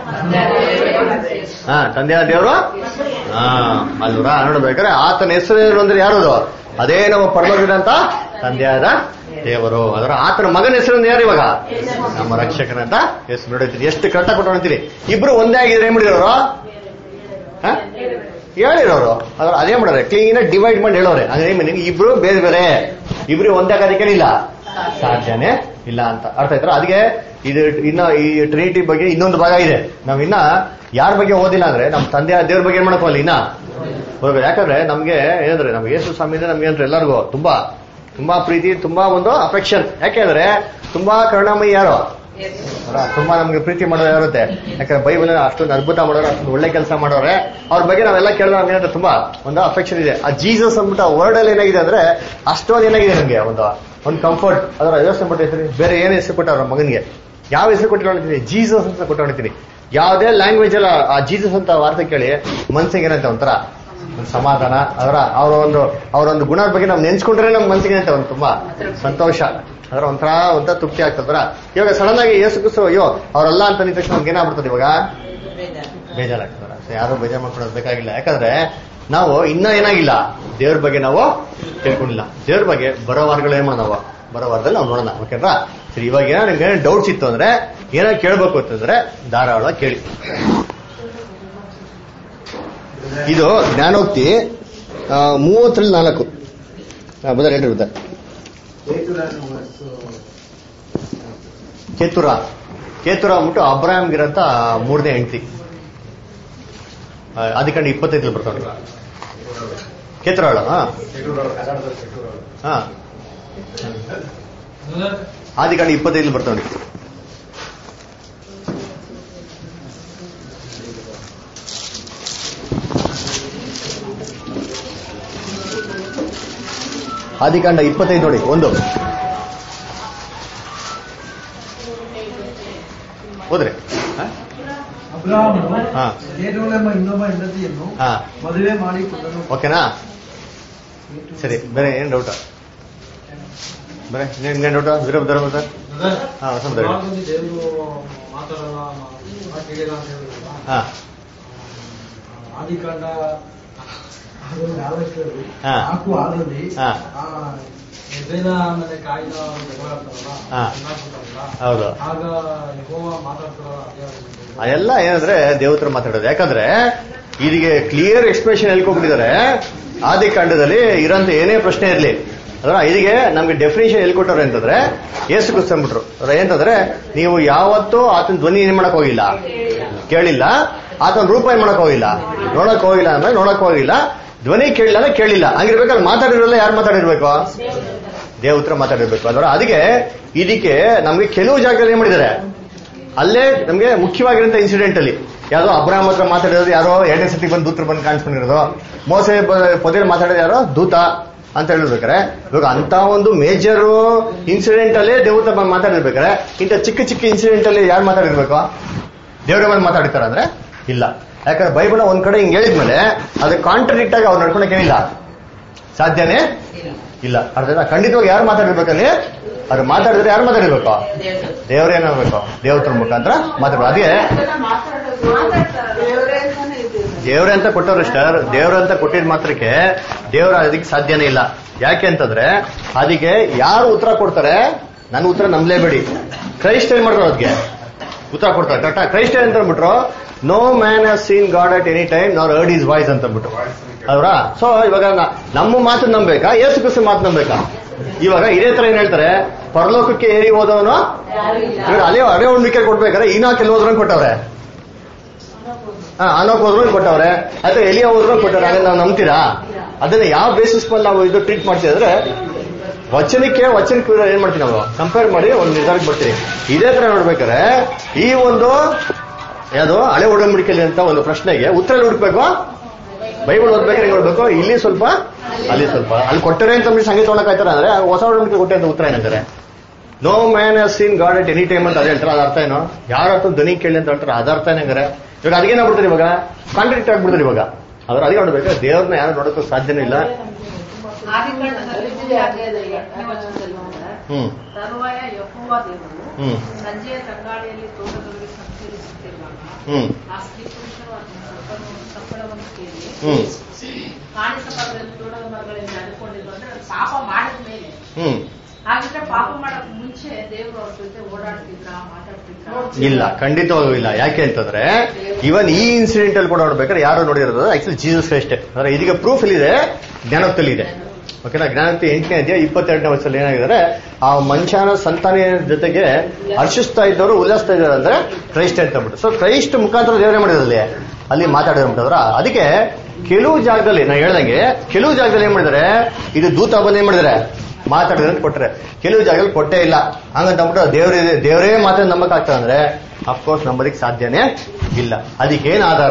ಹಾ ತಂದೆಯ ದೇವ್ರು ಹಾ ಅಲ್ವರ ನೋಡ್ಬೇಕಾದ್ರೆ ಆತನ ಹೆಸರು ಏನು ಅಂದ್ರೆ ಯಾರದು ಅದೇ ನಮ್ಮ ಪರಮಗಿರಂತ ತಂದೆಯಾದ ದೇವರು ಅದರ ಆತನ ಮಗನ ಹೆಸರು ಅಂದ್ರೆ ಯಾರು ಇವಾಗ ನಮ್ಮ ರಕ್ಷಕನಂತ ಹೆಸರು ನೋಡಿರ್ತೀನಿ ಎಷ್ಟು ಕರೆಕ್ಟಾಗಿ ಕೊಟ್ಟು ನೋಡ್ತೀನಿ ಇಬ್ರು ಒಂದೇ ಆಗಿದ್ರೆ ಏನ್ ಮಾಡಿರೋರು ಹಾ? ಹೇಳಿರೋರು ಅದ್ರ ಅದೇ ಮಾಡೋರೆ ಕ್ಲೀನ್ ಡಿವೈಡ್ ಮಾಡಿ ಹೇಳೋರೆ ಅಂದ್ರೆ ಏನ್ meaning? ಇಬ್ರು ಬೇರೆ ಬೇರೆ ಇಬ್ರು ಒಂದೇ ಆಗೋದಕ್ಕೆ ಇಲ್ಲ ಸಾಧ್ಯನೇ ಇಲ್ಲ ಅಂತ ಅರ್ಥ ಆಯ್ತರ ಅದಕ್ಕೆ ಇದು ಇನ್ನ ಈ ಟ್ರಿನಿಟಿ ಬಗ್ಗೆ ಇನ್ನೊಂದು ಭಾಗ ಇದೆ ನಾವ್ ಇನ್ನ ಯಾರ ಬಗ್ಗೆ ಓದಿಲ್ಲ ಅಂದ್ರೆ ನಮ್ ತಂದೆ ದೇವ್ರ ಬಗ್ಗೆ ಏನ್ ಮಾಡಕೋಲ್ಲ ಇನ್ನ ಹೋಗ್ಬೇಕು ಯಾಕಂದ್ರೆ ನಮ್ಗೆ ಏನಂದ್ರೆ ನಮ್ಗೆ ಯೇಸು ಸ್ವಾಮಿ ಅಂದ್ರೆ ನಮ್ಗೆ ಅಂದ್ರೆ ಎಲ್ಲರಿಗೂ ತುಂಬಾ ತುಂಬಾ ಪ್ರೀತಿ ತುಂಬಾ ಒಂದು ಅಫೆಕ್ಷನ್ ಯಾಕೆಂದ್ರೆ ತುಂಬಾ ಕರುಣಾಮಯಿ ಯಾರು ಅವರ ತುಂಬಾ ನಮ್ಗೆ ಪ್ರೀತಿ ಮಾಡೋರು ಯಾರುತ್ತೆ ಯಾಕಂದ್ರೆ ಬೈಬಲ್ ಅಷ್ಟೊಂದು ಅದ್ಭುತ ಮಾಡೋರು ಅಷ್ಟೊಂದು ಒಳ್ಳೆ ಕೆಲಸ ಮಾಡೋರೆ ಅವ್ರ ಬಗ್ಗೆ ನಾವೆಲ್ಲ ಕೇಳಿದ್ರೆ ನಮ್ಗೆ ಏನಂದ್ರೆ ತುಂಬಾ ಒಂದು ಅಫೆಕ್ಷನ್ ಇದೆ ಆ ಜೀಸಸ್ ಅಂದ್ಬಿಟ್ಟು ಆ ವರ್ಡ್ ಅಲ್ಲಿ ಏನಾಗಿದೆ ಅಂದ್ರೆ ಅಷ್ಟೊಂದು ಏನಾಗಿದೆ ನಮ್ಗೆ ಒಂದು ಒಂದು ಕಂಫರ್ಟ್ ಅದರ ಯೋಚನೆ ಮಾಡ್ತಿರ್ತೀನಿ ಬೇರೆ ಏನ್ ಹೆಸರು ಕೊಟ್ಟವ್ರ ಮಗನಿಗೆ ಯಾವ ಹೆಸರು ಕೊಟ್ಟಿರ್ತೀನಿ ಜೀಸಸ್ ಅಂತ ಕೊಟ್ಟಿರ್ತೀನಿ ಯಾವುದೇ ಲ್ಯಾಂಗ್ವೇಜ್ ಅಲ್ಲ ಆ ಜೀಸಸ್ ಅಂತ ವಾರ್ತೆ ಕೇಳಿ ಮನ್ಸಿಗೆ ಏನಂತ ಒಂಥರ ಒಂದು ಸಮಾಧಾನ ಅದರ ಅವರ ಒಂದು ಅವರ ಒಂದು ಗುಣದ ಬಗ್ಗೆ ನಾವು ನೆನ್ಸ್ಕೊಂಡ್ರೆ ನಮ್ಮ ಮನ್ಸಿಗೆ ಅಂತ ಒಂದು ತುಂಬಾ ಸಂತೋಷ ಅದರ ಒಂಥರ ಒಂಥರ ತೃಪ್ತಿ ಆಗ್ತದ್ರ ಇವಾಗ ಸಡನ್ ಆಗಿ ಯೇಸು ಕ್ರಿಸ್ತು ಅಯ್ಯೋ ಅವರೆಲ್ಲ ಅಂತ ನಿಂತ ತಕ್ಷಣ ನಮ್ಗೆ ಏನಾಗ್ಬಿಡ್ತದೆ ಇವಾಗ ಬೇಜಾರಾಗ್ತದ ಸೊ ಯಾರು ಬೇಜಾರ್ ಮಾಡ್ಕೊಳ್ಳೋದು ಬೇಕಾಗಿಲ್ಲ ಯಾಕಂದ್ರೆ ನಾವು ಇನ್ನ ಏನಾಗಿಲ್ಲ ದೇವ್ರ ಬಗ್ಗೆ ನಾವು ತಿಳ್ಕೊಂಡಿಲ್ಲ ದೇವ್ರ ಬಗ್ಗೆ ಬರೋ ವಾರಗಳು ಏನ್ ಮಾಡೋಣ ನಾವು ಬರೋ ವಾರದಲ್ಲಿ ನಾವು ನೋಡೋಣ ಓಕೆನಾ ಸರಿ ಇವಾಗ ಏನೋ ನಿಮ್ಗೆ ಡೌಟ್ಸ್ ಇತ್ತು ಅಂದ್ರೆ ಏನೋ ಕೇಳ್ಬೇಕು ಅಂತಂದ್ರೆ ಧಾರಾಳ ಕೇಳಿ ಇದು ಜ್ಞಾನೋಕ್ತಿ ಆ, ಮೂವತ್ತರಲ್ಲಿ ನಾಲ್ಕು ಬದರ್ ಹೇಳ್ರಿ ಬದರ್ ಕೇತುರ ಕೇತುರ ಅಂದ್ಬಿಟ್ಟು ಅಬ್ರಾಹಂಗಿರಂತ ಮೂರನೇ ಹೆಂಡತಿ ಅದಕ್ಕಂಡು ಇಪ್ಪತ್ತೈದು ಬರ್ತಾವೆ ಕೇತುರಾಳ ಹಾ ಹಾ ಆದಿಕಾಂಡ ಇಪ್ಪತ್ತೈದು ಬರ್ತಾವೆ ಆದಿಕಾಂಡ ಇಪ್ಪತ್ತೈದು ನೋಡಿ ಒಂದು ಹೋದ್ರೆ ಅಬ್ರಹಾಮನು ಹಾ. ಕೇಟೋಲ್ ಎಂಬ ಇನ್ನೊಬ್ಬ ಹೆಂಡತಿಯನ್ನು ಹಾ ಮದುವೆ ಮಾಡಿಕೊಂಡನು ಓಕೆನಾ ಸರಿ ಬೇರೆ ಏನ್ ಡೌಟ ಬೇರೆ ಇನ್ನೇನ್ ಡೌಟ ವೀರಭದ್ರ ಸರ್ ಹಾ ಹೊಸ ದೇವರು ಮಾತಾಡಲ್ಲ ಮಾತು ಕೇಳಿಲ್ಲ ಅಂತ ಹೇಳಿದ್ರಲ್ಲ ಹಾ ಆದಿಕಾಂಡ ಅದು ನಾಲ್ಕರಲ್ಲಿ ಹಾ. ನಾಲ್ಕು ಆರಲ್ಲಿ ಹಾ. ಆ ಎಬ್ರೇಲ ಆಮೇಲೆ ಕಾಯಿನ ಜಗಳ ಆಡ್ತಾರಲ್ಲ ಹಾ. ಚೆನ್ನಾಗ್ಬಿಡ್ತಾರಲ್ಲ ಹೌದು ಆಗ ಯೆಹೋವ ಮಾತಾಡ್ತಾರಲ್ಲ ಅದೇ ಅವ್ರಿಗೆ ಅದೆಲ್ಲ ಏನಂದ್ರೆ ದೇವತ್ರ ಮಾತಾಡೋದು ಯಾಕಂದ್ರೆ ಇದಕ್ಕೆ ಕ್ಲಿಯರ್ ಎಕ್ಸ್ಪ್ರೆಷನ್ ಹೇಳ್ಕೊಬಿಟ್ಟಿದ್ದಾರೆ ಆದಿ ಕಾಂಡದಲ್ಲಿ ಇರೋಂಥ ಏನೇ ಪ್ರಶ್ನೆ ಇರಲಿ ಅದರ ಇದಕ್ಕೆ ನಮ್ಗೆ ಡೆಫಿನೇಷನ್ ಹೇಳ್ಕೊಟ್ಟವ್ರೆ ಅಂತಂದ್ರೆ ಏಸು ಕ್ರಿಸ್ತಂಬಿಟ್ರು ಅದ್ರ ಏನಂತಂದ್ರೆ ನೀವು ಯಾವತ್ತೂ ಆತನ ಧ್ವನಿ ಏನ್ ಮಾಡಕ್ ಹೋಗಿಲ್ಲ ಕೇಳಿಲ್ಲ ಆತನ ರೂಪ ಏನ್ ಮಾಡಕ್ ಹೋಗಿಲ್ಲ ನೋಡಕ್ ಹೋಗಿಲ್ಲ ಅಂದ್ರೆ ನೋಡಕ್ ಹೋಗಿಲ್ಲ ಧ್ವನಿ ಕೇಳಿಲ್ಲ ಅಂದ್ರೆ ಕೇಳಿಲ್ಲ ಹಂಗಿರ್ಬೇಕಾದ್ರೆ ಮಾತಾಡಿರೋಲ್ಲ ಯಾರು ಮಾತಾಡಿರ್ಬೇಕು ದೇವತ್ರ ಮಾತಾಡಿರ್ಬೇಕು ಅದರ ಅದಕ್ಕೆ ಇದಕ್ಕೆ ನಮ್ಗೆ ಕೆಲವು ಜಾಗದಲ್ಲಿ ಏನ್ ಮಾಡಿದ್ದಾರೆ ಅಲ್ಲೇ ನಮ್ಗೆ ಮುಖ್ಯವಾಗಿರೋಂಥ ಇನ್ಸಿಡೆಂಟ್ ಅಲ್ಲಿ ಯಾವ್ದೋ ಅಬ್ರಾಹಂ ಹತ್ರ ಮಾತಾಡಿರೋದು ಯಾರೋ ಎರಡನೇ ಸತಿ ಬಂದು ದೂತರು ಬಂದು ಕಾಣಿಸ್ಕೊಂಡಿರೋದು ಮೋಸೆ ಪೊದೆಯಲ್ಲಿ ಮಾತಾಡೋದು ಯಾರೋ ದೂತ ಅಂತ ಹೇಳಿರ್ಬೇಕಾರೆ ಇವಾಗ ಅಂತ ಒಂದು ಮೇಜರ್ ಇನ್ಸಿಡೆಂಟ್ ಅಲ್ಲೇ ದೇವತ ಬಂದು ಮಾತಾಡಿರ್ಬೇಕಾರೆ ಇಂಥ ಚಿಕ್ಕ ಚಿಕ್ಕ ಇನ್ಸಿಡೆಂಟ್ ಅಲ್ಲಿ ಯಾರು ಮಾತಾಡಿರ್ಬೇಕು ದೇವರ ಮೇಲೆ ಮಾತಾಡ್ತಾರ ಅಂದ್ರೆ ಇಲ್ಲ ಯಾಕಂದ್ರೆ ಬೈಬಲ್ ಒಂದ್ ಕಡೆ ಹಿಂಗ್ ಹೇಳಿದ್ಮೇಲೆ ಅದು ಕಾಂಟ್ರಡಿಕ್ಟ್ ಆಗಿ ಅವ್ರು ನಡ್ಕೊಳಕ್ ಏನಿಲ್ಲ ಸಾಧ್ಯನೇ ಇಲ್ಲ ಅರ್ಥ ಖಂಡಿತವಾಗಿ ಯಾರು ಮಾತಾಡಿರ್ಬೇಕಲ್ಲಿ ಅವ್ರು ಮಾತಾಡಿದ್ರೆ ಯಾರು ಮಾತಾಡಿರ್ಬೇಕು ದೇವರೇನಾಗಬೇಕು ದೇವತರ ಮುಖಾಂತರ ಮಾತಾಡ್ಬೇಕು ಅದೇ ದೇವರೇ ಅಂತಾನೆ ಇದ್ದೀವಿ ದೇವ್ರೆ ಅಂತ ಕೊಟ್ಟವ್ರು ಸ್ಟಾರ್ ದೇವ್ರ ಅಂತ ಕೊಟ್ಟಿದ್ ಮಾತ್ರಕ್ಕೆ ದೇವ್ರ ಅದಕ್ಕೆ ಸಾಧ್ಯನೇ ಇಲ್ಲ ಯಾಕೆ ಅಂತಂದ್ರೆ ಅದಕ್ಕೆ ಯಾರು ಉತ್ತರ ಕೊಡ್ತಾರೆ ನನ್ನ ಉತ್ತರ ನಂಬಲೇಬೇಡಿ ಕ್ರೈಸ್ಟ್ ಏನ್ ಮಾಡ್ತಾರೆ ಅದಕ್ಕೆ ಉತ್ತರ ಕೊಡ್ತಾರೆ ಕರೆಕ್ಟಾ ಕ್ರೈಸ್ಟ್ ಏನ್ ಅಂತ ಅಂದ್ಬಿಟ್ರು no man has seen God at any time nor heard his voice ಅಂತ ಅಂದ್ಬಿಟ್ಟು ಅಲ್ವಾ ಸೊ ಇವಾಗ ನ- ನಮ್ಮ ಮಾತು ನಂಬೇಕಾ ಯೇಸು ಕ್ರಿಸ್ತ ಮಾತು ನಂಬೇಕಾ ಇವಾಗ ಇದೇ ತರ ಏನ್ ಹೇಳ್ತಾರೆ ಪರಲೋಕಕ್ಕೆ ಏರಿ ಹೋದವನು ಇವಾಗ ಅದೇ ಅದೇ ಉಣ್ಣಿಕೆ ಕೊಡ್ಬೇಕಾದ್ರೆ ಇನ್ನ ಕೆಲವು ಹೋದ್ರಂಗ್ ಕೊಟ್ಟವ್ರೆ ಹಾ ಅನೋಕ್ ಹೋದ್ರು ಕೊಟ್ಟವ್ರೆ ಅಥವಾ ಎಲಿಯ ಹೋದ್ರು ಕೊಟ್ಟವ್ರೆ ಅದನ್ನ ನಾವು ನಂಬ್ತೀರಾ ಅದನ್ನ ಯಾವ ಬೇಸಿಸ್ ಮೇಲೆ ನಾವು ಇದು ಟ್ರೀಟ್ ಮಾಡ್ತೀವಿ ಅಂದ್ರೆ ವಚನಕ್ಕೆ ವಚನಕ್ಕೆ ವಿರುದ್ಧ ಏನ್ ಮಾಡ್ತೀವಿ ನಾವು ಕಂಪೇರ್ ಮಾಡಿ ಒಂದು ನಿರ್ಧಾರಕ್ಕೆ ಬರ್ತೀವಿ ಇದೇ ತರ ನೋಡ್ಬೇಕಾದ್ರೆ ಈ ಒಂದು ಯಾವುದು ಹಳೆ ಒಡಂಬಡಿಕೆಯಲ್ಲಿ ಅಂತ ಒಂದು ಪ್ರಶ್ನೆಗೆ ಉತ್ತರ ಎಲ್ಲಿ ಹುಡುಕ್ಬೇಕು ಬೈಬಲ್ ಓದ್ಬೇಕಾದ್ರೆ ನೋಡ್ಬೇಕು ಇಲ್ಲಿ ಸ್ವಲ್ಪ ಅಲ್ಲಿ ಸ್ವಲ್ಪ ಅಲ್ಲಿ ಕೊಟ್ಟರೆ ಅಂತ ನಮ್ಗೆ ಸಂಗೀತ ಒಳಗಾಯ್ತಾರ ಅಂದ್ರೆ ಆ ಹೊಸ ಒಡಂಬಡಿಕೆ ಕೊಟ್ಟೆ ಅಂತ ಉತ್ತರ ಏನಂತಾರೆ no man has seen God at any time ಅಂತ ಅದೇ ಹೇಳ್ತಾರೆ ಅದ ಅರ್ಥ ಏನು ಯಾರ ಹತ್ರ ಧ್ವನಿ ಕೇಳಿ ಅಂತ ಹೇಳ್ತಾರೆ ಅದ ಅರ್ಥ ಏನಂಗಾರೆ ಇವಾಗ ಅದಕ್ಕೇನಾಗ್ಬಿಡ್ತಾರೆ ಇವಾಗ ಕಾಂಟ್ರಾಕ್ಟ್ ಆಗ್ಬಿಡ್ತಾರೆ ಇವಾಗ ಅದ್ರ ಅದಕ್ಕೆ ನೋಡ್ಬೇಕು ದೇವ್ರನ್ನ ಯಾರು ನೋಡೋಕ್ಕೂ ಸಾಧ್ಯನೇ ಇಲ್ಲ ಆದಿಕಾಂಡದಲ್ಲಿ ಎಂಟನೇ ವಚನದಲ್ಲಿ ನೋಡಿದ್ರೆ ಹ್ಮ್ ತರುವಾಯ ಯಹೋವ ದೇವರು ಹ್ಮ್ ಸಂಜೆಯ ತಂಗಾಳಿಯಲ್ಲಿ ತೋಟಗಳಿಗೆ ಸಂಚರಿಸುತ್ತಿರುವಾಗ ಹ್ಮ್ ಆ ಸ್ತ್ರೀ ಪುರುಷರು ಅದನ್ನ ಸಪ್ಪಳವನ್ನು ಸಪ್ಪಳವನ್ನು ಕೇಳಿ ಹ್ಮ್ ಕಾಣಿಸಬಾರದಲ್ಲಿ ತೋಟದ ಮರಗಳಲ್ಲಿ ನಡೆದುಕೊಂಡಿದ್ರು ಅಂದ್ರೆ ಅದು ಪಾಪ ಮಾಡಿದ ಮೇಲೆ ಹ್ಮ್ ಹಾಗಿದ್ರೆ ಪಾಪ ಮಾಡಕ್ ಮುಂಚೆ ದೇವರು ಅವ್ರ ಜೊತೆ ಓಡಾಡ್ತಿದ್ರ ಮಾತಾಡ್ತಿದ್ರ ಇಲ್ಲ ಖಂಡಿತವಾಗೂ ಇಲ್ಲ ಯಾಕೆ ಅಂತಂದ್ರೆ ಇವನ್ ಈ ಇನ್ಸಿಡೆಂಟ್ ಅಲ್ಲಿ ಕೂಡ ನೋಡ್ಬೇಕಾದ್ರೆ ಯಾರು ನೋಡಿರೋದು ಆಕ್ಚುಲಿ ಜೀಸಸ್ ಅಷ್ಟೇ ಅಂದ್ರೆ ಇದೀಗ ಪ್ರೂಫ್ ಇದೆ ಜ್ಞಾನೋಕ್ತಲ್ಲಿ ಇದೆ ಓಕೆನಾ ಜ್ಞಾನೋಕ್ತಿ ಎಂಟನೇ ಅಧ್ಯಾಯ ಇಪ್ಪತ್ತೆರಡನೇ ವರ್ಷದಲ್ಲಿ ಏನಾಗಿದ್ದಾರೆ ಆ ಮನುಷ್ಯನ ಸಂತಾನ ಜೊತೆಗೆ ಹರ್ಷಿಸ್ತಾ ಇದ್ದವರು ಉಲ್ಲಾಸ್ತಾ ಇದ್ದಾರೆ ಅಂದ್ರೆ ಕ್ರೈಸ್ಟ್ ಅಂತ ಅಂದ್ಬಿಟ್ಟು ಸೊ ಕ್ರೈಸ್ಟ್ ಮುಖಾಂತರ ದೇವರೇ ಮಾಡಿದಲ್ಲಿ ಅಲ್ಲಿ ಮಾತಾಡಿದ್ರೆ ಅದಕ್ಕೆ ಕೆಲವು ಜಾಗದಲ್ಲಿ ನಾ ಹೇಳ್ದಂಗೆ ಕೆಲವು ಜಾಗದಲ್ಲಿ ಏನ್ ಮಾಡಿದ್ದಾರೆ ಇದು ದೂತ ಬಂದು ಏನ್ ಮಾಡಿದ್ದಾರೆ ಮಾತಾಡಿದ್ರೆ ಅಂತ ಕೊಟ್ರೆ ಕೆಲವು ಜಾಗದಲ್ಲಿ ಕೊಟ್ಟೇ ಇಲ್ಲ ಹಂಗಂತ ಅಂದ್ಬಿಟ್ಟು ದೇವ್ರೇ ದೇವರೇ ಮಾತಾಡಿ ನಂಬಕ್ ಆಗ್ತದೆ ಅಂದ್ರೆ ಅಫ್ಕೋರ್ಸ್ ನಂಬೋದಕ್ಕೆ ಸಾಧ್ಯನೇ ಇಲ್ಲ ಅದಕ್ಕೆ ಏನ್ ಆಧಾರ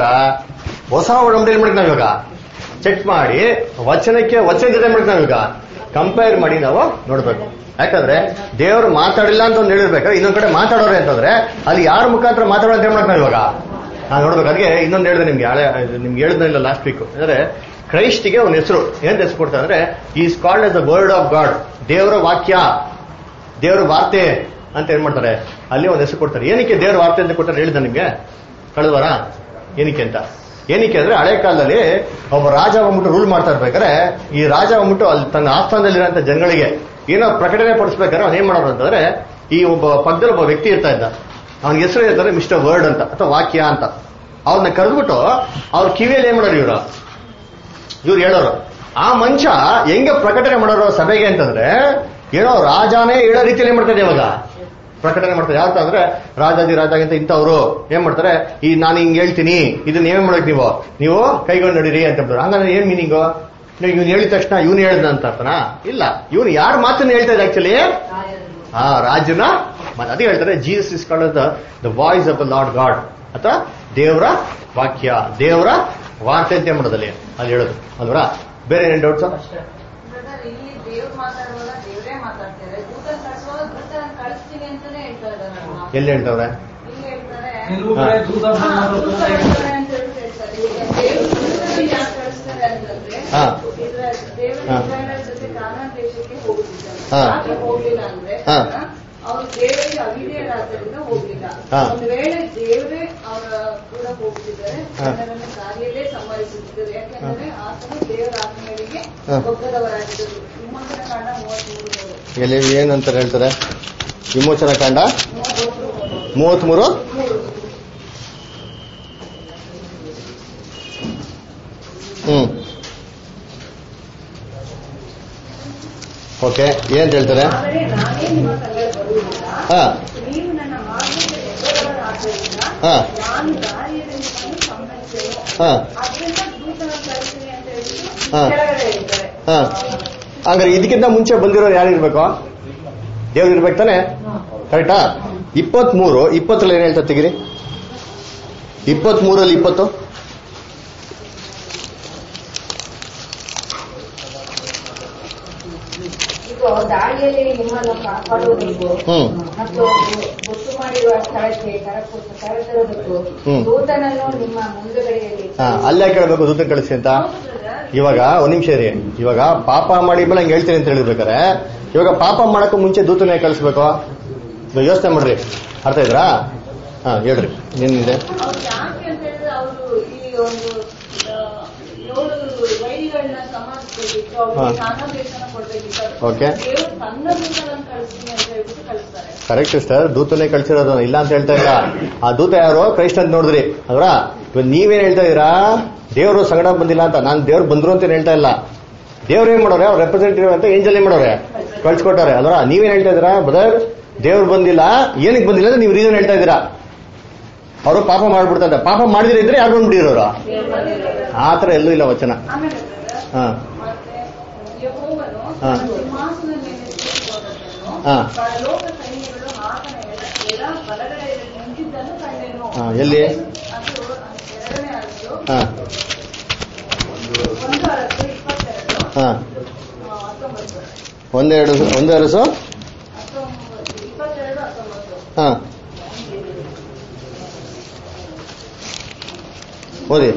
ಹೊಸ ಒಡಂಬಡಿ ಮಾಡಿ ನಾವ್ ಇವಾಗ ಚೆಕ್ ಮಾಡಿ ವಚನಕ್ಕೆ ವಚನ ಜೊತೆ ಮಾಡಿ ನಾವೀಗ ಕಂಪೇರ್ ಮಾಡಿ ನಾವು ನೋಡ್ಬೇಕು ಯಾಕಂದ್ರೆ ದೇವರು ಮಾತಾಡಿಲ್ಲ ಅಂತ ಒಂದು ಹೇಳಿರ್ಬೇಕಾದ್ರೆ ಇನ್ನೊಂದ್ ಕಡೆ ಮಾತಾಡೋರೆ ಅಂತಂದ್ರೆ ಅಲ್ಲಿ ಯಾರ ಮುಖಾಂತರ ಮಾತಾಡೋ ಅಂತ ಹೇಳ್ಬೇಕು ನಾವು ಇವಾಗ ನಾನು ನೋಡ್ಬೇಕು ಅದಕ್ಕೆ ಇನ್ನೊಂದು ಹೇಳಿದೆ ನಿಮ್ಗೆ ಹಳೆ ನಿಮ್ಗೆ ಹೇಳಿದ್ನಿಲ್ಲ ಲಾಸ್ಟ್ ವೀಕ್ ಅಂದ್ರೆ ಕ್ರೈಸ್ಟಿಗೆ ಒಂದು ಹೆಸರು ಏನ್ ಹೆಸರು ಕೊಡ್ತಾರೆ ಅಂದ್ರೆ is called as the word of God ದೇವರ ವಾಕ್ಯ ದೇವರ ವಾರ್ತೆ ಅಂತ ಏನ್ ಮಾಡ್ತಾರೆ ಅಲ್ಲಿ ಒಂದು ಹೆಸರು ಕೊಡ್ತಾರೆ ಏನಕ್ಕೆ ದೇವರ ವಾರ್ತೆ ಅಂತ ಕೊಡ್ತಾರೆ ಹೇಳಿದ ನಿಮ್ಗೆ ಕಳೆದ ವಾರ ಏನಕ್ಕೆ ಅಂತ ಏನಕ್ಕೆ ಅಂದ್ರೆ ಹಳೆ ಕಾಲದಲ್ಲಿ ಒಬ್ಬ ರಾಜ ಬಂದ್ಬಿಟ್ಟು ರೂಲ್ ಮಾಡ್ತಾ ಇರ್ಬೇಕಾದ್ರೆ ಈ ರಾಜ ಬಂದ್ಬಿಟ್ಟು ಅಲ್ಲಿ ತನ್ನ ಆಸ್ಥಾನದಲ್ಲಿರುವಂತ ಜನಗಳಿಗೆ ಏನೋ ಪ್ರಕಟಣೆ ಪಡಿಸ್ಬೇಕಾದ್ರೆ ಅವ್ನು ಏನ್ ಮಾಡೋರು ಅಂತಂದ್ರೆ ಈ ಒಬ್ಬ ಪಕ್ಕದಲ್ಲಿ ಒಬ್ಬ ವ್ಯಕ್ತಿ ಇರ್ತಾ ಇದ್ದ ಅವನ ಹೆಸರು ಹೇಳ್ತಾರೆ ಮಿಸ್ಟರ್ ವರ್ಡ್ ಅಂತ ಅಥವಾ ವಾಕ್ಯ ಅಂತ ಅವ್ರನ್ನ ಕರೆದ್ಬಿಟ್ಟು ಅವ್ರ ಕಿವಿಯಲ್ಲಿ ಏನ್ ಮಾಡೋರು ಇವರು ಇವ್ರು ಹೇಳೋರು ಆ ಮನುಷ್ಯ ಹೆಂಗೆ ಪ್ರಕಟಣೆ ಮಾಡೋರು ಸಭೆಗೆ ಅಂತಂದ್ರೆ ಏನೋ ರಾಜಾನೇ ಹೇಳೋ ರೀತಿಯಲ್ಲಿ ಏನ್ ಮಾಡ್ತಾರೆ ಇವಾಗ ಪ್ರಕಟಣೆ ಮಾಡ್ತಾರೆ ಯಾವ ಅಂದ್ರೆ ರಾಜಾದಿ ರಾಜಾಗಿಂತ ಇಂಥವ್ರು ಏನ್ ಮಾಡ್ತಾರೆ ಈ ನಾನು ಹಿಂಗ್ ಹೇಳ್ತೀನಿ ಇದನ್ನ ಏನ್ ಮಾಡಕ್ ನೀವು ನೀವು ಕೈಗೊಂಡು ನಡೀರಿ ಅಂತ ಹೇಳ್ತಾರೆ ಹಂಗಂದ್ರೆ ಏನ್ ಮೀನಿಂಗು ನೀವು ಇವ್ನು ಹೇಳಿದ ತಕ್ಷಣ ಇವ್ನು ಹೇಳ್ದ ಅಂತ ಅರ್ಥನಾ ಇಲ್ಲ ಇವನು ಯಾರ ಮಾತನ್ನ ಹೇಳ್ತಾ ಇದೆ ಆಕ್ಚುಲಿ ಆ ರಾಜನ ಮಾತು. ಅದೇ ಹೇಳ್ತಾರೆ Jesus is called the the voice of the Lord God ಅಥವಾ ದೇವರ ವಾಕ್ಯ ದೇವರ ವಾರ್ತೆ ಅಂತ ಏನ್ ಮಾಡೋದಲ್ಲಿ ಅಲ್ಲಿ ಹೇಳೋದು ಅಲ್ವರ ಬೇರೆ ಏನೇನು ಡೌಟ್ಸ್ ಬ್ರದರ್ ಇಲ್ಲಿ ದೇವ್ರು ಮಾತಾಡುವಾಗ ದೇವರೇ ಮಾತಾಡ್ತಾರೆ ದೂತನ್ ಕಳಿಸುವಾಗ ದೂತನ ಕಳಿಸ್ತೀನಿ ಅಂತಾನೆ ಹೇಳ್ತಾ ಇದ್ದಾರೆ ಎಲ್ಲಿ ಹೇಳ್ತವ್ರೆ ಇಲ್ಲಿ ಹೇಳ್ತಾರೆ ಕೆಲವು ಕಡೆ ದೂತ ಹಾ, ಬಂದು ದೂತ ಬರ್ತಾರೆ ಅಂತ ಹೇಳಿ ಹೇಳ್ತಾರೆ ಈಗ ದೇವ್ರು ದೂತರನ್ನ ಯಾಕೆ ಕಳಿಸ್ತಾರೆ ಅಂತಂದ್ರೆ ಹಾ. ಇಸ್ರಾಯೇಲ್- ದೇವರು ಹಾ. ಇಸ್ರಾಯೇಲರ ಜೊತೆ ಕಾನಾನ್ ದೇಶಕ್ಕೆ ಹೋಗ್ತಿದ್ದಾರೆ ಹಾ. ಯಾಕೆ ಹೋಗ್ಲಿಲ್ಲ ಅಂದ್ರೆ ಹಾ. ಅವ್ರು ದೇವರಿಗೆ ಅವಿಧೇಯರಾದ್ದರಿಂದ ಹೋಗ್ಲಿಲ್ಲ ಹಾ. ಒಂದು ವೇಳೆ ದೇವರೇ ಅವರ ಕೂಡ ಹೋಗ್ತಿದ್ದಾರೆ ಹಾ. ಜನರನ್ನು ದಾರಿಯಲ್ಲೇ ಸಂಭಾಳಿಸುತ್ತಿದ್ದರು ಯಾಕೆಂದ್ರೆ ಆತನು ದೇವರ ಆಜ್ಞೆಗಳಿಗೆ ಹಾ. ಒಗ್ಗದವರಾಗಿದ್ದರು ವಿಮೋಚನ ಕಾಂಡ ಮೂವತ್ಮೂರು ಎಲ್ಲಿ ಏನಂತ ಹೇಳ್ತಾರೆ ವಿಮೋಚನ ಕಾಂಡ ಮೂವತ್ಮೂರು ಮೂವತ್ಮೂರು ಮೂರು ಓಕೆ ಏನಂತ ಹೇಳ್ತಾರೆ ಆದರೆ ನಾನೇ ನಿಮ್ಮ ಸಂಗಡ ಬರುವುದಿಲ್ಲ ಹಾ ನೀವು ನನ್ನ ಮಾರ್ಗಕ್ಕೆ ಎದುರಾದ್ದರಿಂದ ಹಾ ನಾನು ದಾರಿಯಲ್ಲಿ ನಿಮ್ಮನ್ನು ಸಂಬಂಧಿಸೇನೆ ಹಾ ಅದರಿಂದ ದೂತನ ಕಳಿಸ್ತೀನಿ ಅಂತ ಹೇಳ್ಬಿಟ್ಟು ಹಾ. ಕೆಳಗಡೆ ಇದ್ದಾರೆ ಹಾ ಹಂಗಾರೆ ಇದಕ್ಕಿಂತ ಮುಂಚೆ ಬಂದಿರೋರು ಯಾರು ಇರ್ಬೇಕು ದೇವ್ರು ಇರ್ಬೇಕು ತಾನೆ ಕರೆಕ್ಟಾ ಇಪ್ಪತ್ಮೂರು ಇಪ್ಪತ್ತರಲ್ಲಿ ಏನ್ ಹೇಳ್ತಾ ತೆಗಿರಿ ಇಪ್ಪತ್ಮೂರಲ್ಲಿ ಇಪ್ಪತ್ತು ಇದು ದಾರಿಯಲ್ಲಿ ನಿಮ್ಮನ್ನು ಕಾಪಾಡುವುದಕ್ಕೂ ಹ್ಮ್ ಮತ್ತು ಗೊತ್ತು ಮಾಡಿರುವ ಸ್ಥಳಕ್ಕೆ ಕರ- ಕರೆತರುವುದಕ್ಕೂ ಹ್ಮ್. ದೂತನನ್ನು ನಿಮ್ಮ ಮುಂದುಗಡೆಯಲ್ಲಿ ಹಾ ಅಲ್ಲೇ ಕೇಳಬೇಕು ದೂತ ಕಳಿಸಿ ಅಂತ ಇವಾಗ ಒಂದ್ ನಿಮಿಷ ರೀ ಇವಾಗ ಪಾಪ ಮಾಡಿ ಮೇಲೆ ಹಂಗೆ ಹೇಳ್ತೀನಿ ಅಂತ ಹೇಳಿರ್ಬೇಕಾರೆ ಇವಾಗ ಪಾಪ ಮಾಡಕ್ಕೂ ಮುಂಚೆ ದೂತನೇ ಕಳಿಸ್ಬೇಕು ಇವಾಗ ಯೋಚನೆ ಮಾಡ್ರಿ ಅರ್ಥ ಇದ್ರಾ ಹಾ ಹೇಳ್ರಿ ಏನಿದೆ ಅವ್ರು ಯಾಕೆ ಅಂತ ಹೇಳಿದ್ರೆ ಅವರು ಈ ಒಂದು ಆ, ಏಳು ವೈರಿಗಳನ್ನ ಸಮಾಧಿಸ್ಬೇಕಿತ್ತು ಹಾ. ಅವ್ರಿಗೆ ಸ್ನಾನಾಭ್ಯಾಸನ ಕೊಡ್ಬೇಕಿತ್ತು Okay. ದೇವರು ತನ್ನ ದೂತರನ್ನು ಕಳಿಸ್ತೀನಿ ಅಂತ ಹೇಳ್ಬಿಟ್ಟು ಕಳಿಸ್ತಾರೆ ಕರೆಕ್ಟ್ ಸಿಸ್ಟರ್ ದೂತನೇ ಕಳ್ಸಿರೋದು ಇಲ್ಲ ಅಂತ ಹೇಳ್ತಾ ಇಲ್ಲ ಆ ದೂತ ಯಾರು ಕ್ರೈಸ್ಟ್ ಅಂತ ನೋಡಿದ್ರಿ ಅಲ್ರ ಇವಾಗ ನೀವೇನ್ ಹೇಳ್ತಾ ಇದೀರಾ ದೇವರು ಸಂಗಡ ಬಂದಿಲ್ಲ ಅಂತ ನಾನು ದೇವ್ರು ಬಂದ್ರು ಅಂತ ಏನ್ ಹೇಳ್ತಾ ಇಲ್ಲ ದೇವ್ರು ಏನ್ ಮಾಡೋರೆ ಅವ್ರು ರೆಪ್ರೆಸೆಂಟೇಟಿವ್ ಅಂತ ಏಂಜಲ್ ಏನ್ ಮಾಡೋರೆ ಕಳ್ಸಿಕೊಟ್ಟಾರೆ ಅಲ್ರ ನೀವೇನ್ ಹೇಳ್ತಾ ಇದೀರಾ ಬ್ರದರ್ ದೇವ್ರು ಬಂದಿಲ್ಲ ಏನಕ್ಕೆ ಬಂದಿಲ್ಲ ಅಂತ ನೀವು ರೀಸನ್ ಹೇಳ್ತಾ ಇದೀರಾ ಅವರು ಪಾಪ ಮಾಡ್ಬಿಡ್ತಾರೆ ಪಾಪ ಮಾಡಿದ್ರೆ ಇದ್ರೆ ಯಾರು ಬಂದ್ಬಿಟ್ಟಿರೋರು ಆ ತರ ಎಲ್ಲೂ ಇಲ್ಲ ವಚನ ಆಮೇಲೆ ಹಾ ಮತ್ತೆ ಯೆಹೋವನು ಹಾ. ತನ್ನ ಸಿಂಹಾಸನದ ಮೇಲೆ ಕೂತುಕೊಂಡದ್ದನ್ನು ಹಾ. ಪರಲೋಕ ಸೈನ್ಯಗಳು ಆತನ ಎಡ- ಎಡ ಬಲಗಡೆಯಲ್ಲಿ ನಿಂತಿದ್ದನ್ನು ಕಂಡೆನು ಹಾ, ಎಲ್ಲಿ? ಅದು ಎರಡನೇ ಅರಸು ಹಾ ಒಂದು ಅರಸು ಇಪ್ಪತ್ತೆರಡು ಹಾ ಆ, ಹತ್ತೊಂಬತ್ತು ಒಂದೆರಡು ಒಂದು ಅರಸು ಹತ್ತೊಂಬತ್ತು ಇಪ್ಪತ್ತೆರಡು ಹತ್ತೊಂಬತ್ತು ಹಾ ಓದಿ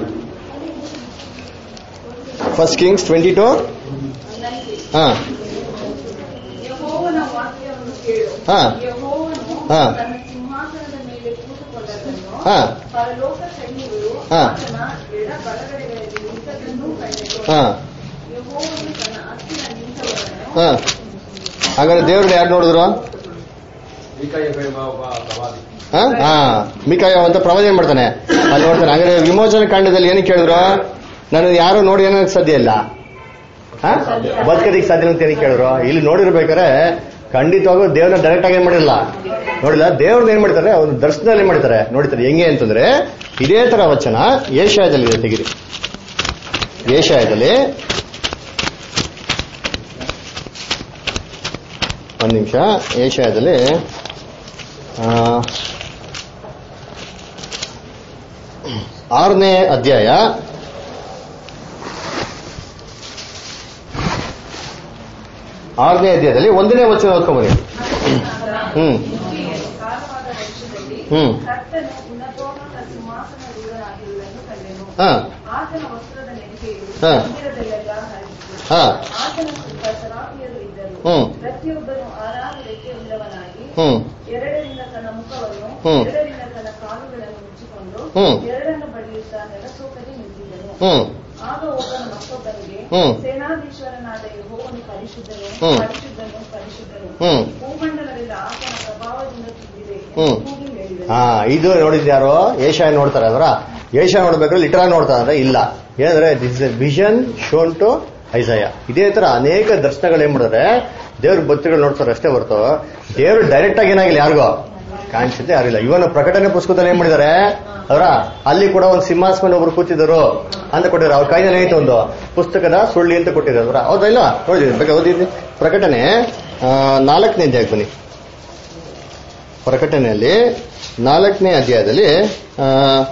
ಫಸ್ಟ್ ಕಿಂಗ್ಸ್ ಟ್ವೆಂಟಿ ಟು ಹಾ ಯೆಹೋವನ ವಾಕ್ಯವನ್ನು ಕೇಳು ಹಾ. ಯೆಹೋವನು ಹಾ. ತನ್ನ ಸಿಂಹಾಸನದ ಮೇಲೆ ಕೂತುಕೊಂಡದ್ದನ್ನು ಹಾ. ಪರಲೋಕ ಸೈನ್ಯಗಳು ಹಾ. ಆತನ ಎಡ ಬಲಗಡೆಗಳಲ್ಲಿ ನಿಂತದ್ದನ್ನು ಕಂಡೆನು ಹಾ ಯೆಹೋವನು ತನ್ನ ಹತ್ತಿರ ನಿಂತವರನ್ನು ಹಾ ಹಾಗಾದ್ರೆ ದೇವ್ರನ್ನ ಯಾರು ನೋಡಿದ್ರು ಮೀಕಾಯ ಎಂಬ ಒಬ್ಬ ಪ್ರವಾದಿ ಹಾ ಹಾ ಮಿಕಾಯ ಅಂತ ಪ್ರವಾದ ಏನ್ ಮಾಡ್ತಾನೆ ಅಲ್ಲಿ ನೋಡ್ತಾನೆ ಹಾಗಾದ್ರೆ ವಿಮೋಚನ ಕಾಂಡದಲ್ಲಿ ಏನಕ್ಕೆ ಕೇಳಿದ್ರು ನಾನು ಯಾರು ನೋಡಿ ಏನಕ್ಕೆ ಸಾಧ್ಯ ಇಲ್ಲ ಹಾ ಬದುಕೋದಿಕ್ ಸಾಧ್ಯ ಇಲ್ಲ ಅಂತ ಏನಕ್ಕೆ ಕೇಳಿದ್ರು ಇಲ್ಲಿ ನೋಡಿರ್ಬೇಕಾದ್ರೆ ಖಂಡಿತವಾಗೂ ದೇವ್ರನ್ನ ಡೈರೆಕ್ಟ್ ಆಗಿ ಏನ್ ಮಾಡಿಲ್ಲ ನೋಡಿಲ್ಲ ದೇವ್ರನ್ನ ಏನ್ ಮಾಡ್ತಾರೆ ಅವ್ರು ದರ್ಶನದಲ್ಲಿ ಏನ್ ಮಾಡ್ತಾರೆ ನೋಡ್ತಾರೆ ಹೆಂಗೆ ಅಂತಂದ್ರೆ ಇದೇ ತರ ವಚನ ಏಷ್ಯಾದಲ್ಲಿ ಇದೆ ತೆಗಿರಿ ಏಷ್ಯಾದಲ್ಲಿ ಒಂದ್ ನಿಮಿಷ ಏಷ್ಯಾದಲ್ಲಿ ಆ, ಆರನೇ ಅಧ್ಯಾಯ ಆರನೇ ಅಧ್ಯಾಯದಲ್ಲಿ ಒಂದನೇ ವಚನ ಓದ್ಕೊಂಬನಿ ಹ್ಮ್ ಕಾಲವಾದ ವರ್ಷದಲ್ಲಿ ಹ್ಮ್ ಕರ್ತನು ಉನ್ನತೋನ್ನತ ಸಿಂಹಾಸನದೂರನಾಗಿರುವುದನ್ನು ಕಂಡೆನು ಹಾ ಆತನ ವಸ್ತ್ರದ ನೆರಿಗೆಯು ಹಾ. ಮಂದಿರದಲ್ಲೆಲ್ಲ ಹರಿದಿತ್ತು ಹಾ ಆತನ ಸುತ್ತ ಸರಾಪಿಯರು ಇದ್ದರು ಹ್ಮ್. ಪ್ರತಿಯೊಬ್ಬನು ಆರಾರು ರೆಕ್ಕೆಯುಳ್ಳವನಾಗಿ ಹ್ಮ್ ಎರಡರಿಂದ ತನ್ನ ಮುಖವನ್ನು ಹ್ಮ್. ಎರಡರಿಂದ ತನ್ನ ಕಾಲುಗಳನ್ನು ಮುಚ್ಚಿಕೊಂಡು ಹ್ಮ್. ಎರಡನ್ನು ಬಡಿಯುತ್ತಾ ನೆಲಸೋಕದೆ ನಿಂತಿದ್ದನು ಹ್ಮ್ ಆಗ ಒಬ್ಬನು ಮತ್ತೊಬ್ಬನಿಗೆ ಹ್ಮ್. ಸೇನಾಧೀಶ್ವರನಾದ ಯೆಹೋವನು ಪರಿಶುದ್ಧನು ಹ್ಮ್. ಪರಿಶುದ್ಧನು ಪರಿಶುದ್ಧನು ಹ್ಮ್. ಭೂಮಂಡಲವೆಲ್ಲ ಆತನ ಪ್ರಭಾವದಿಂದ ತುಂಬಿದೆ ಹ್ಮ್. ಕೂಗಿ ಹೇಳಿದನು ಹಾ ಇದು ನೋಡಿದ್ಯಾರೋ ಏಷ್ಯಾ ನೋಡ್ತಾರೆ ಅದರ ಏಷ್ಯಾ ನೋಡ್ಬೇಕಾದ್ರೆ ಲಿಟರ್ ನೋಡ್ತಾರೆ ಅಂದ್ರೆ ಇಲ್ಲ ಏನಂದ್ರೆ this is vision shown to Isaiah ಇದೇ ತರ ಅನೇಕ ದರ್ಶನಗಳು ಏನ್ ಮಾಡಿದ್ರೆ ದೇವ್ರ ಭಕ್ತಿಗಳು ನೋಡ್ತಾರೆ ಅಷ್ಟೇ ಹೊರತು ದೇವ್ರು ಡೈರೆಕ್ಟ್ ಆಗಿ ಏನಾಗಿಲ್ಲ ಯಾರಿಗೋ ಕಾಣಿಸುತ್ತೆ ಯಾರಿಲ್ಲ ಇವನು ಪ್ರಕಟಣೆ ಪುಸ್ತಕದಲ್ಲಿ ಏನ್ ಮಾಡಿದ್ದಾರೆ ಅವರ ಅಲ್ಲಿ ಕೂಡ ಒಂದು ಸಿಂಹಾಸನ ಒಬ್ರು ಕೂತಿದ್ರು ಅಂತ ಕೊಟ್ಟಿದ್ರು ಅವ್ರ ಕೈನಲ್ಲಿ ಏನಿತ್ತು ಒಂದು ಪುಸ್ತಕದ ಸುಳ್ಳಿ ಅಂತ ಕೊಟ್ಟಿದ್ರು ಅವರ ಹೌದಾ ಇಲ್ಲ ನೋಡಿದ್ರಿ ಬಗ್ಗೆ ಓದಿದ್ರಿ ಪ್ರಕಟಣೆ ಆ, ನಾಲ್ಕನೇ ಅಧ್ಯಾಯಕ್ಕೆ ಬನ್ನಿ ಪ್ರಕಟಣೆಯಲ್ಲಿ ನಾಲ್ಕನೇ ಅಧ್ಯಾಯದಲ್ಲಿ ಆ,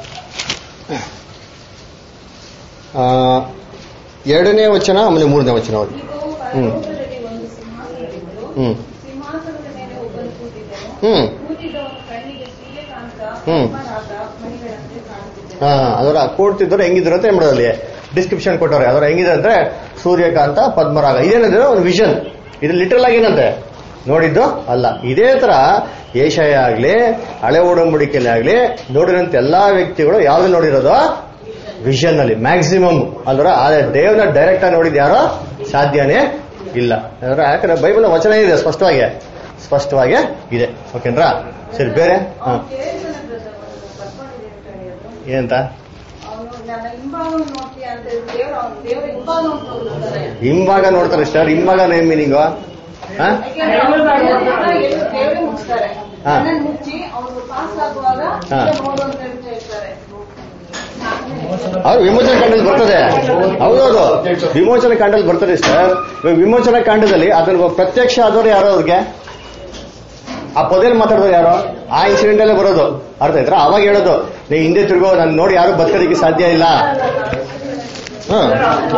ಆ, ಎರಡನೇ ವಚನ ಆಮೇಲೆ ಮೂರನೇ ವಚನ ಓದಿ ಇಗೋ, ಪರಲೋಕದಲ್ಲಿ ಒಂದು ಸಿಂಹಾಸನವಿತ್ತು ಹ್ಮ್ ಸಿಂಹಾಸನದ ಮೇಲೆ ಒಬ್ಬನು ಕೂತಿದ್ದನು ಹ್ಮ್ ಕೂತಿದ್ದವನು ಕಣ್ಣಿಗೆ ಸೂರ್ಯಕಾಂತ ಹ್ಮ್. ಕಪ್ಪನಾದ ಮಣಿಗಳಂತೆ ಕಾಣುತ್ತಿದ್ದನು ಹಾ ಅದರ ಕೂಡ್ತಿದ್ರು ಹೆಂಗಿದ್ರು ಅಂತ ಏನ್ ಮಾಡೋದು ಅಲ್ಲಿ ಡಿಸ್ಕ್ರಿಪ್ಷನ್ ಕೊಟ್ಟವ್ರೆ ಅದರ ಹೆಂಗಿದೆ ಅಂದ್ರೆ ಸೂರ್ಯಕಾಂತ ಪದ್ಮರಾಗ ಇದೇನಿದ್ರೆ ಒಂದು ವಿಷನ್ ಇದು ಲಿಟರಲ್ ಆಗಿ ಏನಂತೆ ನೋಡಿದ್ದು ಅಲ್ಲ ಇದೇ ತರ ಏಷಯ ಆಗ್ಲಿ ಹಳೆ ಒಡಂಬಡಿಕೆಯಲ್ಲಿ ಆಗ್ಲಿ ನೋಡಿರೋಂತ ಎಲ್ಲಾ ವ್ಯಕ್ತಿಗಳು ಯಾವ್ದು ನೋಡಿರೋದು ವಿಷನ್ ಅಲ್ಲಿ ಮ್ಯಾಕ್ಸಿಮಮ್ ಅಲ್ವರ ಆದ್ರೆ ದೇವ್ರನ್ನ ಡೈರೆಕ್ಟ್ ಆಗಿ ನೋಡಿದ್ ಯಾರೋ ಸಾಧ್ಯನೇ ಇಲ್ಲ ಅಂದ್ರೆ ಯಾಕಂದ್ರೆ ಬೈಬಲ್ ವಚನ ಇದೆ ಸ್ಪಷ್ಟವಾಗಿ ಸ್ಪಷ್ಟವಾಗಿ ಇದೆ ಓಕೆನ್ರಾ ಸರಿ ಬೇರೆ ಹಾ ಅವನು ಕೇಳಿದನ ಬ್ರದರ್ ಒಂದು ಬರ್ಕೊಂಡಿದೆ ಅಂತ ಹೇಳಿದ್ರು ಏನಂತ ಅವನು ನನ್ನ ಹಿಂಭಾಗವನ್ನು ನೋಡ್ತೀಯ ಅಂತ ದೇವ್ರ ಅವ್ನು ದೇವ್ರ ಹಿಂಭಾಗವನ್ನು ತೋರಿಸ್ತಾರೆ ಹಿಂಭಾಗ ನೋಡ್ತಾರೆ ಸ್ಟಾರ್ ಹಿಂಭಾಗ ಏನ್ ಮೀನಿಂಗು ಹಾ? ದೇವರೇ ಮುಚ್ತಾರೆ ಹಾ. ನನ್ನನ್ನು ಮುಚ್ಚಿ ಅವರು ಪಾಸ್ ಆಗುವಾಗ ಹಾ. ಇಲ್ಲೇ ನೋಡು ಅಂತ ಹೇಳ್ತಾ ಇರ್ತಾರೆ ಅವ್ರು ವಿಮೋಚನ ಕಾಂಡದಲ್ಲಿ ಬರ್ತದೆ ಹೌದೌದು ವಿಮೋಚನ ಕಾಂಡದಲ್ಲಿ ಬರ್ತದೆ ಸರ್ ಇವಾಗ ವಿಮೋಚನ ಕಾಂಡದಲ್ಲಿ ಅದನ್ನ ಪ್ರತ್ಯಕ್ಷ ಆದವ್ರು ಯಾರೋ ಅವ್ರಿಗೆ ಆ ಪೊದೆಯಲ್ಲಿ ಮಾತಾಡೋದು ಯಾರೋ ಆ ಇನ್ಸಿಡೆಂಟ್ ಅಲ್ಲೇ ಬರೋದು ಅರ್ಥ ಆಯ್ತಾ ಅವಾಗ ಹೇಳೋದು ನೀವು ಹಿಂದೆ ತಿರುಗೋ ನಾನು ನೋಡಿ ಯಾರು ಬದುಕೋದಕ್ಕೆ ಸಾಧ್ಯ ಇಲ್ಲ ಹ್ಮ್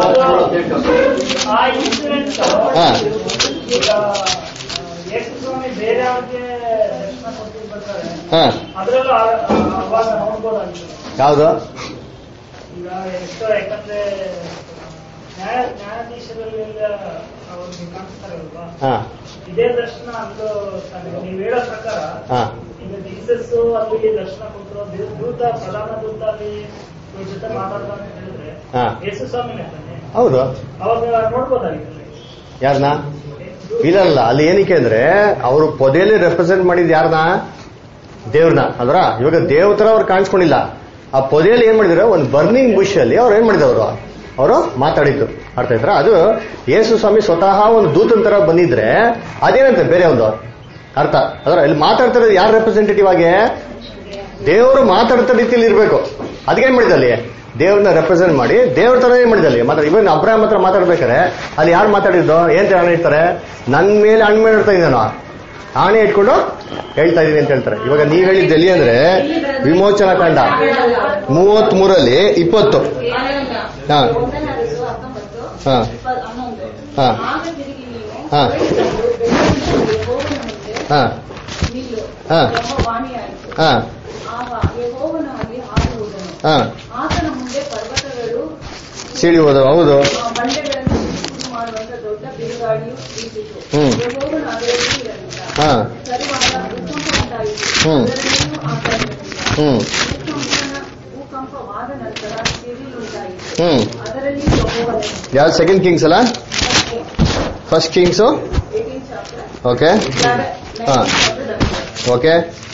ಆ ಇನ್ಸಿಡೆಂಟ್ ಹಾ. ಈಗ ಯೇಸು ಸ್ವಾಮಿ ಬೇರೆ ಅವ್ರಿಗೆ ದರ್ಶನ ಕೊಟ್ಟಿರ್ಬೇಕಾದ್ರೆ ಹಾ ಅದ್ರಲ್ಲೂ ಆ- ಅವಾಗ ನೋಡ್ಬೋದಾಗಿತ್ತು ಯಾವುದು ಈಗ ಎಷ್ಟೋ ಯಾಕಂದ್ರೆ ನ್ಯಾಯ ನ್ಯಾಯಾಧೀಶರಲ್ಲೆಲ್ಲ ಅವ್ರಿಗೆ ಕಾಣಿಸ್ತಾರಲ್ವಾ ಹಾ ಇದೇ ದರ್ಶನ ಅಲ್ಲೂ ತನಗೆ ನೀವು ಹೇಳೋ ಪ್ರಕಾರ ಹಾ ಈಗ ಜೀಸಸ್ ಅಲ್ಲಿ ದರ್ಶನ ಕೊಟ್ಟರು ದೇ- ದೂತ ಪ್ರಧಾನ ದೂತ ಅಲ್ಲಿ ಇವ್ರ ಜೊತೆ ಮಾತಾಡ್ದ ಅಂತ ಹೇಳಿದ್ರೆ ಹಾ. ಯೇಸು ಸ್ವಾಮಿನೇ ತಾನೆ ಹೌದು ಅವಾಗ ನೋಡ್ಬೋದಾಗಿತ್ತು ಯಾರನ್ನ ಇಲ್ಲ ಇಲ್ಲ ಅಲ್ಲಿ ಏನಕ್ಕೆ ಅಂದ್ರೆ ಅವರು ಪೊದೆಯಲ್ಲಿ ರೆಪ್ರೆಸೆಂಟ್ ಮಾಡಿದ್ ಯಾರನ್ನ ದೇವ್ರನ್ನ ಅಲ್ರ ಇವಾಗ ದೇವತರ ಅವ್ರು ಕಾಣಿಸ್ಕೊಂಡಿಲ್ಲ ಆ ಪೊದೆಯಲ್ಲಿ ಏನ್ ಮಾಡಿದ್ರು ಒಂದು ಬರ್ನಿಂಗ್ ಬುಷ್ ಅಲ್ಲಿ ಅವ್ರು ಏನ್ ಮಾಡಿದವರು ಅವರು ಮಾತಾಡಿದ್ದು ಅರ್ಥ ಆಯ್ತಾ ಅದು ಯೇಸು ಸ್ವಾಮಿ ಸ್ವತಃ ಒಂದು ದೂತನ ತರ ಬಂದಿದ್ರೆ ಅದೇನಂತೆ ಬೇರೆ ಒಂದು ಅರ್ಥ ಅದರ ಇಲ್ಲಿ ಮಾತಾಡ್ತಿರೋದು ಯಾರು ರೆಪ್ರೆಸೆಂಟೇಟಿವ್ ಆಗಿ ದೇವರು ಮಾತಾಡ್ತಾ ರೀತಿಯಲ್ಲಿ ಇರಬೇಕು ಅದಕ್ಕೇನ್ ಮಾಡಿದ ಅಲ್ಲಿ ದೇವ್ರನ್ನ ರೆಪ್ರೆಸೆಂಟ್ ಮಾಡಿ ದೇವ್ರ ತರ ಏನ್ ಮಾಡಿದ ಅಲ್ಲಿ ಮಾತಾಡ ಇವನ್ ಅಬ್ರಾಹಂ ಹತ್ರ ಮಾತಾಡ್ಬೇಕಾರೆ ಅಲ್ಲಿ ಯಾರು ಮಾತಾಡಿದ್ದು ಏನ್ ಆಣೆ ಇರ್ತಾರೆ ನನ್ ಮೇಲೆ ಹಣ್ಣು ಮೇಲೆ ಇಡ್ತಾ ಇದ್ದಾನೋ ಆಣೆ ಇಟ್ಕೊಂಡು ಹೇಳ್ತಾ ಇದೀನಿ ಅಂತ ಹೇಳ್ತಾರೆ ಇವಾಗ ನೀವ್ ಹೇಳಿದ್ದು ಎಲ್ಲಿ ಅಂದ್ರೆ ವಿಮೋಚನಾ ಕಾಂಡ ಮೂವತ್ತ್ ಮೂರಲ್ಲಿ ಇಪ್ಪತ್ತು ಹಾ. ಒಂದನೇ ಅರಸು ಹತ್ತೊಂಬತ್ತು ಹಾ. ಇಪ್ಪತ್ತು ಹನ್ನೊಂದು ಹಾ. ಆಗ ತಿರುಗಿ ನೀವು ಹಾ. ಹೊರಟು ಬೆಟ್ಟದಲ್ಲಿ ಯೆಹೋವನ ಮುಂದೆ ಹಾ ನಿಲ್ಲು ಹಾ. ಎಂಬ ವಾಣಿಯಾಯಿತು ಹಾ ಆಗ ಯೆಹೋವನ ಅಲ್ಲಿ ಹಾರುವುದನು ಹಾ ಆತನ ಮುಂದೆ ಪರ್ವತಗಳು ಸಿಡಿ ಹೋದ ಹೌದು ಆ ಬಂಡೆಗಳನ್ನು ಸಿಡಿಸುಡಿ ಮಾಡುವಂತ ದೊಡ್ಡ ಬಿರುಗಾಳಿಯು ಬೀಸಿತು ಹ್ಮ್. ಯೆಹೋವನು ಅದರಲ್ಲಿ ಇರಲಿಲ್ಲ ಹಾ ತರುವಾಯ ಭೂಕಂಪ ಉಂಟಾಯಿತು ಹ್ಮ್. ಅದರಲ್ಲಿಯೂ ಆತ ಇರಲಿಲ್ಲ ಹ್ಮ್ ಭೂಕಂಪನ ಭೂಕಂಪವಾದ ನಂತರ ಸಿಡಿಲುಂಟಾಯಿತು ಹ್ಮ್ ಅದರಲ್ಲಿ ಯೆಹೋವನ ಯಾವ್ದು ಸೆಕೆಂಡ್ ಕಿಂಗ್ಸ್ ಅಲ್ಲ first Kings eighteen chapter okay ಹಾ ಓಕೆ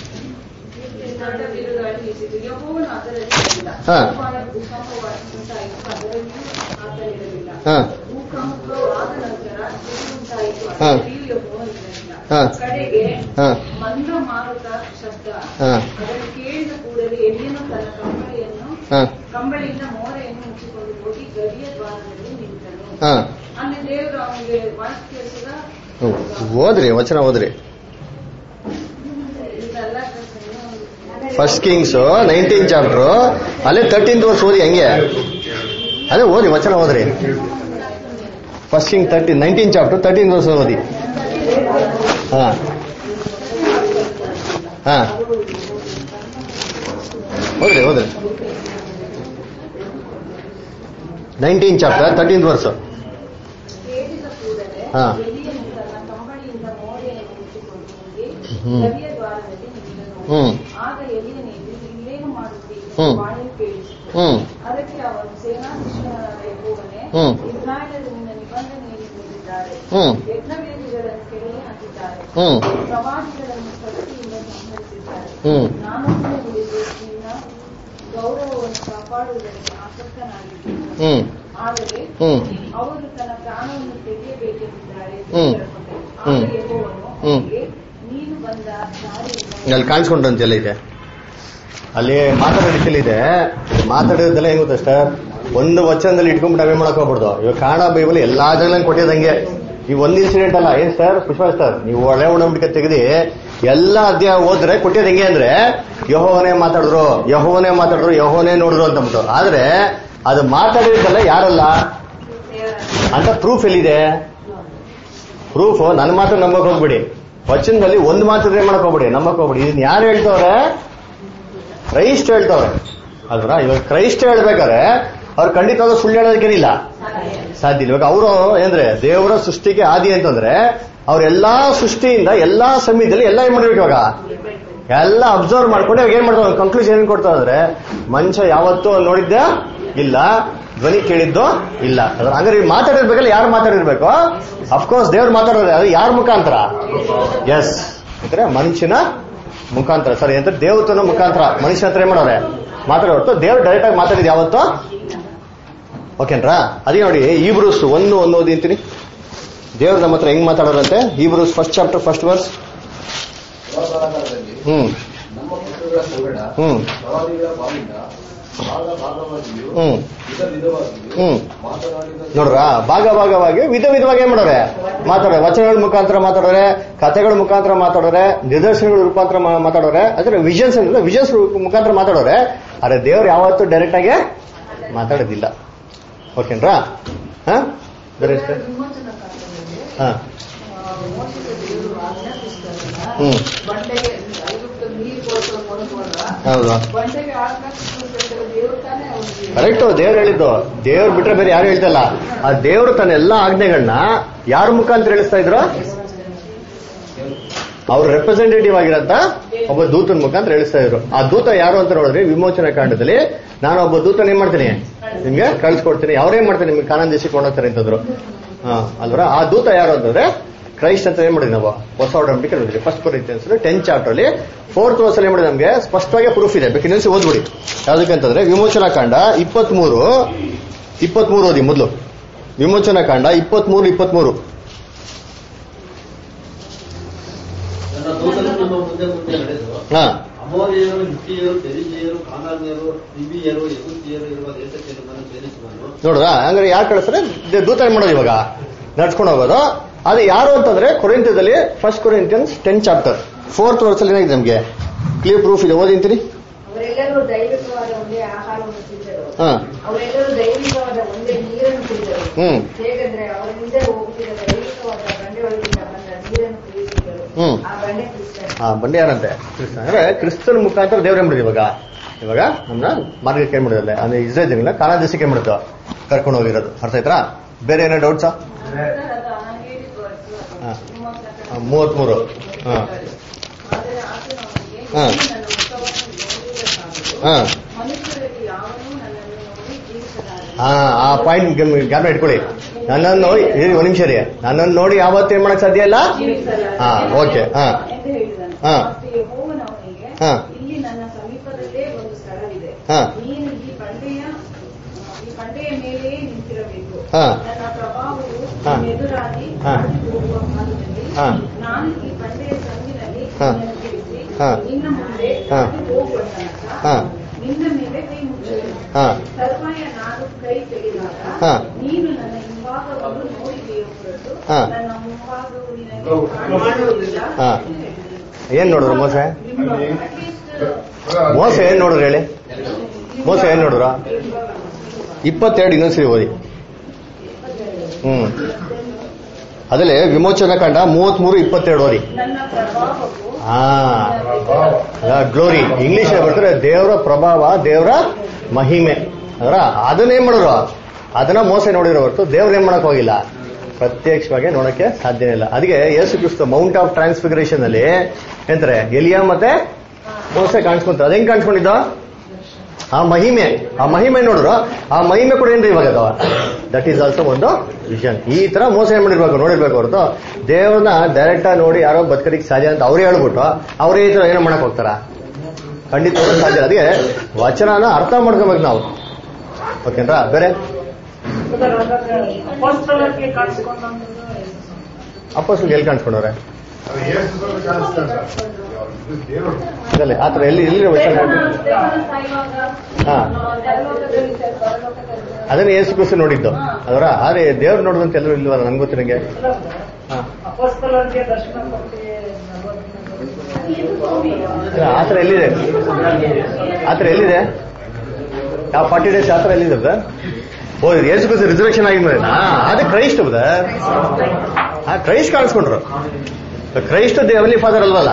ದೊಡ್ಡ ಬಿರುಗಾಳಿ ಬೀಸಿತು ಯೆಹೋವನು ಅದರಲ್ಲಿ ಇರಲಿಲ್ಲ ಹಾ. ತರುವಾಯ ಭೂಕಂಪವಾದ ಉಂಟಾಯಿತು ಅದರಲ್ಲಿಯೂ ಆತ ಇರಲಿಲ್ಲ ಹಾ ಭೂಕಂಪವಾದ ನಂತರ ಸಿಡಿಲುಂಟಾಯಿತು ಹಾ. ಅದರಲ್ಲಿಯೂ ಯೆಹೋವನು ಇರಲಿಲ್ಲ ಹಾ. ಕಡೆಗೆ ಹಾ ಮಂದ ಮಾರುತ ಶಬ್ದ ಹಾ. ಅದನ್ನು ಕೇಳಿದ ಕೂಡಲೇ ಎಲಿಯನು ತನ್ನ ಕಂಬಳಿಯನ್ನು ಹಾ ಕಂಬಳಿಯಿಂದ ಮೋರೆಯನ್ನು ಮುಚ್ಚಿಕೊಂಡು ಹೋಗಿ ಗಡಿಯ ದ್ವಾರದಲ್ಲಿ ನಿಂತನು ಹಾ ಅಲ್ಲಿ ದೇವರು ಅವನಿಗೆ ವಾಯ್ಸ್ ಕೇಳಿಸಿದ ಹ್ಮ್. ಓದ್ರಿ ವಚನ ಓದ್ರಿ ಇದೆಲ್ಲ ಫಸ್ಟ್ ಕಿಂಗ್ಸ್ ನೈನ್ಟೀನ್ ಚಾಪ್ಟರ್ ಅಲ್ಲೇ ತರ್ಟೀನ್ತ್ ವರ್ಷ ಓದಿ ಹಂಗೆ ಅದೇ ಓದಿ ವಚನ ಓದ್ರಿ first King thirteen nineteen chapter thirteen ವರ್ಷ ಓದಿ ಹಾ ಹಾ ಓದ್ರಿ ಓದ್ರಿ ನೈನ್ಟೀನ್ ಚಾಪ್ಟರ್ ತರ್ಟೀನ್ ವರ್ಷ ಕೇಳಿದ ಕೂಡಲೇ ಹಾ. ಎಲಿಯನು ತನ್ನ ಕಂಬಳಿಯಿಂದ ಮೋರೆಯನ್ನು ಮುಚ್ಚಿಕೊಂಡು ಹೋಗಿ ಹ್ಮ್. ಗಡಿಯ ದ್ವಾರದಲ್ಲಿ ನಿಂತನು ಹ್ಮ್. ಆಗ ಎಲಿಯನಿಗೆ ಇಲ್ಲೇನು ಮಾಡುತ್ತೀರಿ ಹ್ಮ್. ವಾಣಿ ಕೇಳಿಸಿತು ಹ್ಮ್. ಅದಕ್ಕೆ ಅವನು ಸೇನಾಧೀಶನಾದ ಯೆಹೋವನೇ ಹ್ಮ್. ಇಸ್ರಾಯೇಲರು ನಿನ್ನ ನಿಬಂಧನೆಯನ್ನು ಮೀರಿದ್ದಾರೆ ಹ್ಮ್. ಯಜ್ಞವೇದಿಗಳನ್ನು ಕೆಳಗೆ ಹಾಕಿದ್ದಾರೆ ಹ್ಮ್. ಪ್ರವಾದಿಗಳನ್ನು ಕತ್ತಿಯಿಂದ ಸಂಹರಿಸಿದ್ದಾರೆ ಹ್ಮ್. ನಾನು ಉಳಿದು ನಿನ್ನ ಗೌರವವನ್ನು ಕಾಪಾಡುವುದಕ್ಕೆ ಆಸಕ್ತನಾಗಿದ್ದೇನೆ ಹ್ಮ್ ಆದರೆ ಹ್ಮ್. ಅವರು ತನ್ನ ಪ್ರಾಣವನ್ನು ತೆಗೆಯಬೇಕೆಂದಿದ್ದಾರೆ ಹ್ಮ್. ಆಗ ಹ್ಮ್. ಯೆಹೋವನು ಹ್ಮ್. ಅವನಿಗೆ ನೀನು ಬಂದ ದಾರಿಯಿಂದ ಅಲ್ಲಿ ಕಾಣಿಸ್ಕೊಂಡಂತೆಲ್ಲ ಇದೆ ಅಲ್ಲಿ ಮಾತಾಡೋ ರೀತಿಯಲ್ಲಿ ಇದೆ ಮಾತಾಡೋದೆಲ್ಲ ಹೆಂಗ್ ಗೊತ್ತಾ ಸರ್ ಒಂದು ವಚನದಲ್ಲಿ ಇಟ್ಕೊಂಡ್ಬಿಟ್ಟು ಅವೇ ಮಾಡಕ್ ಹೋಗ್ಬಿಡ್ದು ಇವಾಗ ಕನ್ನಡ ಬೈಬಲ್ ಎಲ್ಲಾ ಜಾಗದಲ್ಲಿ ಕೊಟ್ಟಿದ್ದಂಗೆ ಈ ಒಂದ್ ಇನ್ಸಿಡೆಂಟ್ ಅಲ್ಲ ಏನ್ ಸರ್ ಪುಷ್ಪ ಸರ್ ನೀವು ಒಳ್ಳೆ ಉಣಂಬಿಕೆ ತೆಗೆದಿ ಎಲ್ಲಾ ಅಧ್ಯಾಯ ಓದ್ರೆ ಕೊಟ್ಟಿದ್ ಹೆಂಗೆ ಅಂದ್ರೆ ಯಹೋವನೇ ಮಾತಾಡಿದ್ರು ಯಹೋವನೇ ಮಾತಾಡಿದ್ರು ಯಹೋವನೇ ನೋಡಿದ್ರು ಅಂತ ಅಂದ್ಬಿಟ್ಟು ಆದ್ರೆ ಅದು ಮಾತಾಡಿದ್ದಲ್ಲ ಯಾರಲ್ಲ ಅಂತ ಪ್ರೂಫ್ ಎಲ್ಲಿದೆ ಪ್ರೂಫ್ ನನ್ನ ಮಾತು ನಂಬಕ್ ಹೋಗ್ಬಿಡಿ ವಚನದಲ್ಲಿ ಒಂದ್ ಮಾತು ಏನ್ ಮಾಡಕ್ ಹೋಗ್ಬಿಡಿ ನಂಬಕ್ ಹೋಗ್ಬಿಡಿ ಇದನ್ನ ಯಾರು ಹೇಳ್ತವ್ರೆ ಕ್ರೈಸ್ಟ್ ಹೇಳ್ತವ್ರೆ ಅಲ್ವರ ಇವಾಗ ಕ್ರೈಸ್ಟ್ ಹೇಳ್ಬೇಕಾದ್ರೆ ಅವ್ರು ಖಂಡಿತವಾದ ಸುಳ್ಳು ಹೇಳೋದಕ್ಕೇನಿಲ್ಲ ಸಾಧ್ಯ ಇಲ್ಲ ಇವಾಗ ಅವರು ಏನಂದ್ರೆ ದೇವರ ಸೃಷ್ಟಿಗೆ ಆದಿ ಅಂತಂದ್ರೆ ಅವ್ರೆಲ್ಲಾ ಸೃಷ್ಟಿಯಿಂದ ಎಲ್ಲಾ ಸಮಯದಲ್ಲಿ ಎಲ್ಲ ಏನ್ ಮಾಡ್ಬೇಕು ಇವಾಗ ಎಲ್ಲ ಅಬ್ಸರ್ವ್ ಮಾಡ್ಕೊಂಡು ಇವಾಗ ಏನ್ ಮಾಡ್ತಾವ ಕನ್ಕ್ಲೂಷನ್ ಏನ್ ಕೊಡ್ತಾವ ಅಂದ್ರೆ ಮನುಷ್ಯ ಯಾವತ್ತೂ ಅಲ್ಲಿ ನೋಡಿದ್ದ ಇಲ್ಲ ಧ್ವನಿ ಕೇಳಿದ್ದು ಇಲ್ಲ ಅದ್ರ ಹಂಗಾರೆ ಈ ಮಾತಾಡಿರ್ಬೇಕಲ್ಲ ಯಾರು ಮಾತಾಡಿರ್ಬೇಕು ಅಫ್ಕೋರ್ಸ್ ದೇವ್ರು ಮಾತಾಡೋದು ಅದು ಯಾರ ಮುಖಾಂತರ ಎಸ್ ಅಂದ್ರೆ ಮನುಷ್ಯನ ಮುಖಾಂತರ ಸರಿ ಅಂತ ದೇವತನ ಮುಖಾಂತರ ಮನುಷ್ಯ ಹತ್ರ ಏನ್ ಮಾಡೋರೆ ಮಾತಾಡೋರ್ತು ದೇವ್ರು ಡೈರೆಕ್ಟ್ ಆಗಿ ಮಾತಾಡಿದ್ ಯಾವತ್ತು ಓಕೆನ್ರಾ ಅದೇ ನೋಡಿ ಈ ಬ್ರೂಸ್ ಒಂದು ಒಂದು ಓದಿ ಅಂತೀನಿ ದೇವ್ರ ನಮ್ಮ ಹತ್ರ ಹೆಂಗ್ ಮಾತಾಡೋರಂತೆ ಇಬ್ರು ಫಸ್ಟ್ ಚಾಪ್ಟರ್ ಫಸ್ಟ್ ವರ್ಸ್ ಸಭಾಕಾಲದಲ್ಲಿ ಹ್ಮ್ ನಮ್ಮ ಪುತ್ರಗಳ ಸಂಗಡ ಹ್ಮ್ ಪ್ರವಾದಿಗಳ ಬಾಯಿಂದ ಭಾಗ ಭಾಗವಾಗಿಯೂ ಹ್ಮ್ ವಿಧ ವಿಧವಾಗಿಯೂ ಹ್ಮ್ ಮಾತನಾಡಿದ ನೋಡ್ರ ಭಾಗ ಭಾಗವಾಗಿ ವಿಧ ವಿಧವಾಗಿ ಏನ್ ಮಾಡೋರೆ ಮಾತಾಡೋರೆ ವಚನಗಳ ಮುಖಾಂತರ ಮಾತಾಡೋರೆ ಕಥೆಗಳ ಮುಖಾಂತರ ಮಾತಾಡೋರೆ ನಿದರ್ಶನಗಳ ರೂಪಾಂತರ ಮಾ- ಮಾತಾಡೋರೆ ಅಂದ್ರೆ ವಿಷನ್ಸ್ ಅಂದ್ರೆ ವಿಷನ್ಸ್ ಮುಖಾಂತರ ಮಾತಾಡೋರೆ ಆದ್ರೆ ದೇವ್ರು ಯಾವತ್ತೂ ಡೈರೆಕ್ಟ್ ಆಗಿ ಮಾತಾಡೋದಿಲ್ಲ ಓಕೆನ್ರಾ ಹಾ ಬೇರೆ ಎಷ್ಟು? ವಿಮೋಚನಾ ಕಾಲದಲ್ಲಿ ಹಾ ಮೋಸದ ದೇವರು ಆಜ್ಞಾಪಿಸಿದಾರಲ್ಲ ಹ್ಮ್ ಬಂಡೆಗೆ ಐಗುಪ್ತ ನೀರು ಕೊಟ್ಟು ಕೊಂಡ್ಕೊಂಡ್ರ ಹೌದು ಬಂಡೆಗೆ ಆಜ್ಞಾಪಿಸಿದ ದೇವ್ರು ತಾನೇ ಅವ್ರಿಗೆ ಕರೆಕ್ಟ್ ದೇವ್ರು ಹೇಳಿದ್ದು ದೇವ್ರು ಬಿಟ್ರೆ ಬೇರೆ ಯಾರು ಹೇಳ್ತಲ್ಲ ಆ ದೇವ್ರು ತನ್ನ ಎಲ್ಲಾ ಆಜ್ಞೆಗಳನ್ನ ಯಾರ ಮುಖಾಂತರ ಹೇಳಿಸ್ತಾ ಇದ್ರು ಅವ್ರ ರೆಪ್ರೆಸೆಂಟೇಟಿವ್ ಆಗಿರಂತ ಒಬ್ಬ ದೂತನ ಮುಖಾಂತರ ಹೇಳಿಸ್ತಾ ಇದ್ರು ಆ ದೂತ ಯಾರು ಅಂತ ನೋಡಿದ್ರೆ ವಿಮೋಚನಾ ಕಾಂಡದಲ್ಲಿ ನಾನು ಒಬ್ಬ ದೂತನ ಏನ್ ಮಾಡ್ತೀನಿ ನಿಮ್ಗೆ ಕಳ್ಸಿಕೊಡ್ತೀನಿ ಅವ್ರೇನ್ ಮಾಡ್ತೀನಿ ನಿಮ್ಗೆ ಕಾನೂನು ದೇಶಕ್ಕೆ ಕೊಂಡೋಗ್ತಾರೆ ಅಂತಂದ್ರು ಹಾ ಅಲ್ವರ ಆ ದೂತ ಯಾರು ಅಂತಂದ್ರೆ ಕ್ರೈಸ್ಟ್ ಅಂತ ಏನ್ ಮಾಡಿದ್ವಿ ನಾವು ಹೊಸ ಒಡಂಬಡಿಕೆ ನೋಡಿದ್ವಿ ಫಸ್ಟ್ ಕೊರಿಯನ್ಸ್ ಟೆನ್ ಚಾಪ್ಟರ್ ಅಲ್ಲಿ ಫೋರ್ತ್ ವರ್ಸ್ ಅಲ್ಲಿ ಏನ್ ಮಾಡಿದ್ರೆ ನಮ್ಗೆ ಸ್ಪಷ್ಟವಾಗಿ ಪ್ರೂಫ್ ಇದೆ ಬೇಕು ಇನ್ನೊಂದ್ಸಿ ಓದ್ಬಿಡಿ ಯಾವ್ದಕ್ಕಂತಂದ್ರೆ ವಿಮೋಚನಾ ಕಾಂಡ ಇಪ್ಪತ್ಮೂರು ಇಪ್ಪತ್ಮೂರು ಓದಿ ಮೊದಲು ವಿಮೋಚನಾ ಕಾಂಡ ಇಪ್ಪತ್ಮೂರು ಇಪ್ಪತ್ಮೂರು ನನ್ನ ದೂತನು ನಿಮ್ಮ ಮುಂದೆ ಮುಂದೆ ನಡೆದು ಹಾ ಅಮೋರಿಯರು ಹಿಟ್ಟಿಯರು ತೆರಿಗೆಯರು ಕಾನಾನ್ಯರು ಲಿಬಿಯರು ಯಗುತಿಯರು ಇರುವ ದೇಶಕ್ಕೆ ನಿಮ್ಮನ್ನು ಸೇರಿಸುವನು ನೋಡ್ರಾ ಹಂಗಾರೆ ಯಾರು ಕಳಿಸ್ತಾರೆ ದೇ- ದೂತ ಏನ್ ಮಾಡೋದು ಇವಾಗ ನಡ್ಸ್ಕೊಂಡು ಹೋಗೋದು ಅದು ಯಾರು ಅಂತಂದ್ರೆ ಕೊರಿಂತ್ಯದಲ್ಲಿ first Corinthians ten chapter fourth verse ಅಲ್ಲಿ ಏನಾಗಿದೆ ನಮ್ಗೆ ಕ್ಲಿಯರ್ ಪ್ರೂಫ್ ಇದೆ ಓದಿಂತೀರಿ ಅವರೆಲ್ಲರೂ ದೈವಿಕವಾದ ಒಂದೇ ಆಹಾರವನ್ನು ತಿಂದರು ಹಾ ಅವರೆಲ್ಲರೂ ದೈವಿಕವಾದ ಒಂದೇ ನೀರನ್ನು ಕುಡಿದರು ಹ್ಮ್ ಹೇಗೆಂದ್ರೆ ಅವರ ಹಿಂದೆ ಹೋಗುತ್ತಿದ್ದ ದೈವಿಕವಾದ ಬಂಡೆಯೊಳಗಿಂದ ಬಂದ ನೀರನ್ನು ಕುಡಿಯುತ್ತಿದ್ದರು ಹ್ಮ್. ಆ ಬಂಡೆ ಕ್ರಿಸ್ತನ್ ಆ ಬಂಡೆ ಯಾರಂತೆ ಕ್ರಿಸ್ತ ಅಂದ್ರೆ ಕ್ರಿಸ್ತನ ಮುಖಾಂತರ ದೇವ್ರ ಏನ್ ಮಾಡಿದ್ರು ಇವಾಗ ಇವಾಗ ನಮ್ಮನ್ನ ಮಾರ್ಗಕ್ಕೆ ಏನ್ ಮಾಡಿದ್ರೆ ಅಂದ್ರೆ ಇಸ್ರೇಲ್ ಜನಗಳ ಕಾಲ ದೇಶಕ್ಕೆ ಏನ್ ಮಾಡಿದ್ರು ಕರ್ಕೊಂಡು ಹೋಗಿರೋದು ಅರ್ಥ ಆಯ್ತಾ ಬೇರೆ ಏನೋ ಡೌಟ್ಸಾ ಅದು ಹೇಳಿದ ವರ್ಸ್ ಹಾ. ವಿಮೋಚನಾ ಕಾಂಡ. ಮೂವತ್ಮೂರು ಹಾ ಆದರೆ ಆತನವನಿಗೆ ಹಾ. ನೀನು ನನ್ನ ಮುಖವನ್ನು ನೋಡುವುದೇ ಸಾಲದು. ಹಾ ಮನುಷ್ಯರಲ್ಲಿ ಯಾವನೂ ನನ್ನನ್ನು ನೋಡಿ ಜೀವಿಸಲಾರೆ ಹಾ ಆ ಪಾಯಿಂಟ್ ಜ್ಞಾಪನ ಇಟ್ಕೊಳ್ಳಿ ನನ್ನನ್ನು ಇರಿ, ಒಂದ್ ನಿಮಿಷ ರೀ ನನ್ನನ್ನು ನೋಡಿ ಯಾವತ್ತೂ ಏನ್ ಮಾಡಕ್ ಸಾಧ್ಯ ಇಲ್ಲ ಹಾ ಓಕೆ ಹಾ ಎಂದು ಹೇಳಿದನು ಹಾ. ಮತ್ತು ಯೆಹೋವನು ಅವನಿಗೆ ಹಾ. ಇಲ್ಲಿ ನನ್ನ ಸಮೀಪದಲ್ಲೇ ಒಂದು ಸ್ಥಳವಿದೆ ಹಾ. ನೀನು ಈ ಬಂಡೆಯ ಈ ಬಂಡೆಯ ಮೇಲೆಯೇ ನಿಂತಿರಬೇಕು ಹಾ. ನನ್ನ ಪ್ರಭಾವವು ಹಾ. ಎದುರಾಗಿ ಹಾ. ಹಾದು ಹೋಗುವ ಕಾಲದಲ್ಲಿ ಹಾ. ನಾನು ಈ ಬಂಡೆಯ ಸಂದಿನಲ್ಲಿ ಹಾ. ನಿನ್ನನ್ನು ತಿಳಿಸಿ ಹಾ. ನಿನ್ನ ಮುಂದೆ ಹಾ. ಹಾದು ಹೋಗುವ ತನಕ ಹಾ. ನಿನ್ನ ಮೇಲೆ ಕೈ ಮುಚ್ಚುವೆನು ಹಾ. ಸರ್ಪಾಯ ನಾನು ಕೈ ತೆಗೆದಾಗ ಹಾ. ನೀನು ನನ್ನ ಹಿಂಭಾಗವನ್ನು ನೋಡಿದೆಯೇ ಹೊರತು ಹಾ. ನನ್ನ ಮುಂಭಾಗವು ನಿನಗೆ ಕಾಣುವುದಿಲ್ಲ ಹಾ. ಎಂದು ಹೇಳಿದನು. ಏನ್ ನೋಡಿದ್ರು ಮೋಸ At ಮೋಸ ಏನ್ ನೋಡಿದ್ರು ಹೇಳಿ ಮೋಸ ಏನ್ ನೋಡಿದ್ರ ಇಪ್ಪತ್ತೆರಡು ಇನ್ನೊಂದ್ಸರಿ ಓದಿ ಹ್ಮ್ ಅದ್ರಲ್ಲಿ ವಿಮೋಚನಾ ಕಂಡ ಮೂವತ್ಮೂರು ಇಪ್ಪತ್ತೆರಡು ಓದಿ ನನ್ನ ಪ್ರಭಾವವು ಹಾ ಗ್ಲೋರಿ ಇಂಗ್ಲಿಷ್ ಬರ್ತಾರೆ ದೇವರ ಪ್ರಭಾವ ದೇವರ ಮಹಿಮೆ ಅದರ ಅದನ್ನೇನ್ ಮಾಡಿದ್ರು ಅದನ್ನ ಮೋಸ ನೋಡಿರೋ ಹೊರತು ದೇವ್ರ ಏನ್ ಮಾಡಕ್ ಹೋಗಿಲ್ಲ ಪ್ರತ್ಯಕ್ಷವಾಗಿ ನೋಡಕ್ಕೆ ಸಾಧ್ಯನೇ ಇಲ್ಲ ಅದಕ್ಕೆ ಯೇಸು ಕ್ರಿಸ್ತ ಮೌಂಟ್ ಆಫ್ ಟ್ರಾನ್ಸ್ಫಿಗರೇಷನ್ ಅಲ್ಲಿ ಎಂತಾರೆ ಎಲಿಯಾ ಮತ್ತೆ ಮೋಸ ಕಾಣಿಸ್ಕೊಂತ ಅದ್ ಹೆಂಗ್ ಕಾಣಿಸ್ಕೊಂಡಿದ್ದ ಆ ಮಹಿಮೆ ಆ ಮಹಿಮೆ ನೋಡಿದ್ರು ಆ ಮಹಿಮೆ ಕೂಡ ಏನ್ರಿ ಇವಾಗ ದಟ್ ಈಸ್ ಆಲ್ಸೋ ಒಂದು ವಿಷನ್ ಈ ತರ ಮೋಸ ಏನ್ ಮಾಡಿರ್ಬೇಕು ನೋಡಿರ್ಬೇಕು ಹೊರತು ದೇವ್ರನ್ನ ಡೈರೆಕ್ಟ್ ಆಗಿ ನೋಡಿ ಯಾರೋ ಬದುಕಲಿಕ್ಕೆ ಸಾಧ್ಯ ಅಂತ ಅವ್ರೇ ಹೇಳ್ಬಿಟ್ಟು ಅವರೇ ಈ ತರ ಏನೋ ಮಾಡಕ್ ಹೋಗ್ತಾರ ಖಂಡಿತ ಸಾಧ್ಯ ಇಲ್ಲ. ಅದಕ್ಕೆ ವಚನನ ಅರ್ಥ ಮಾಡ್ಕೋಬೇಕು ನಾವು ಓಕೆನ್ರಾ ಬೇರೆ ಅಪೋಸ್ತಲರಿಗೆ ಕಾಣಿಸಿಕೊಂಡಂಥದ್ದು ಅಪ್ಪಸ್ಗೆ ಎಲ್ಲಿ ಕಾಣಿಸ್ಕೊಂಡವ್ರೆ ಅದು ಯೇಸುವನ್ನು ಕಾಣಿಸ್ತಾರೆ ಸರ್. ಇದು ದೇವರು ಇದರಲ್ಲಿ ಆತರ ಎಲ್ಲಿ ಎಲ್ಲಿ ವಚನ ದೇವರ ಸಾಯುವಾಗ ಹಾ. ಪರಲೋಕದಲ್ಲಿ ಪರಲೋಕದಲ್ಲಿ ಅದನ್ನ ಯೇಸು ಕ್ರಿಸ್ತು ನೋಡಿದ್ದು ಅದರ ಆದ್ರೆ ದೇವ್ರು ನೋಡಿದಂತ ಎಲ್ಲರೂ ಇಲ್ವಲ್ಲ ನನ್ಗೆ ಗೊತ್ತಿರಂಗೆ ಹಾ ಅಪೋಸ್ತಲರಿಗೆ ದರ್ಶನ ಕೊಟ್ಟು ಇಲ್ಲ, ಆತರ ಎಲ್ಲಿದೆ ಆತರ ಎಲ್ಲಿದೆ ಯಾವ ಫಾರ್ಟಿ ಡೇಸ್ ಆತರ ಎಲ್ಲಿದೆ ಸರ್ ಓ ಇದು ಯೇಸು ಕ್ರಿಸ್ತು ರಿಸರ್ವೇಷನ್ ಆಗಿದ್ರೆ ಅದು ಕ್ರೈಸ್ಟ್ ಸರ್ ಆ ಕ್ರೈಸ್ಟ್ ಕಾಣಿಸ್ಕೊಂಡ್ರು ಕ್ರೈಸ್ಟ್ ದೇವಲಿ ಫಾದರ್ ಅಲ್ವಲ್ಲ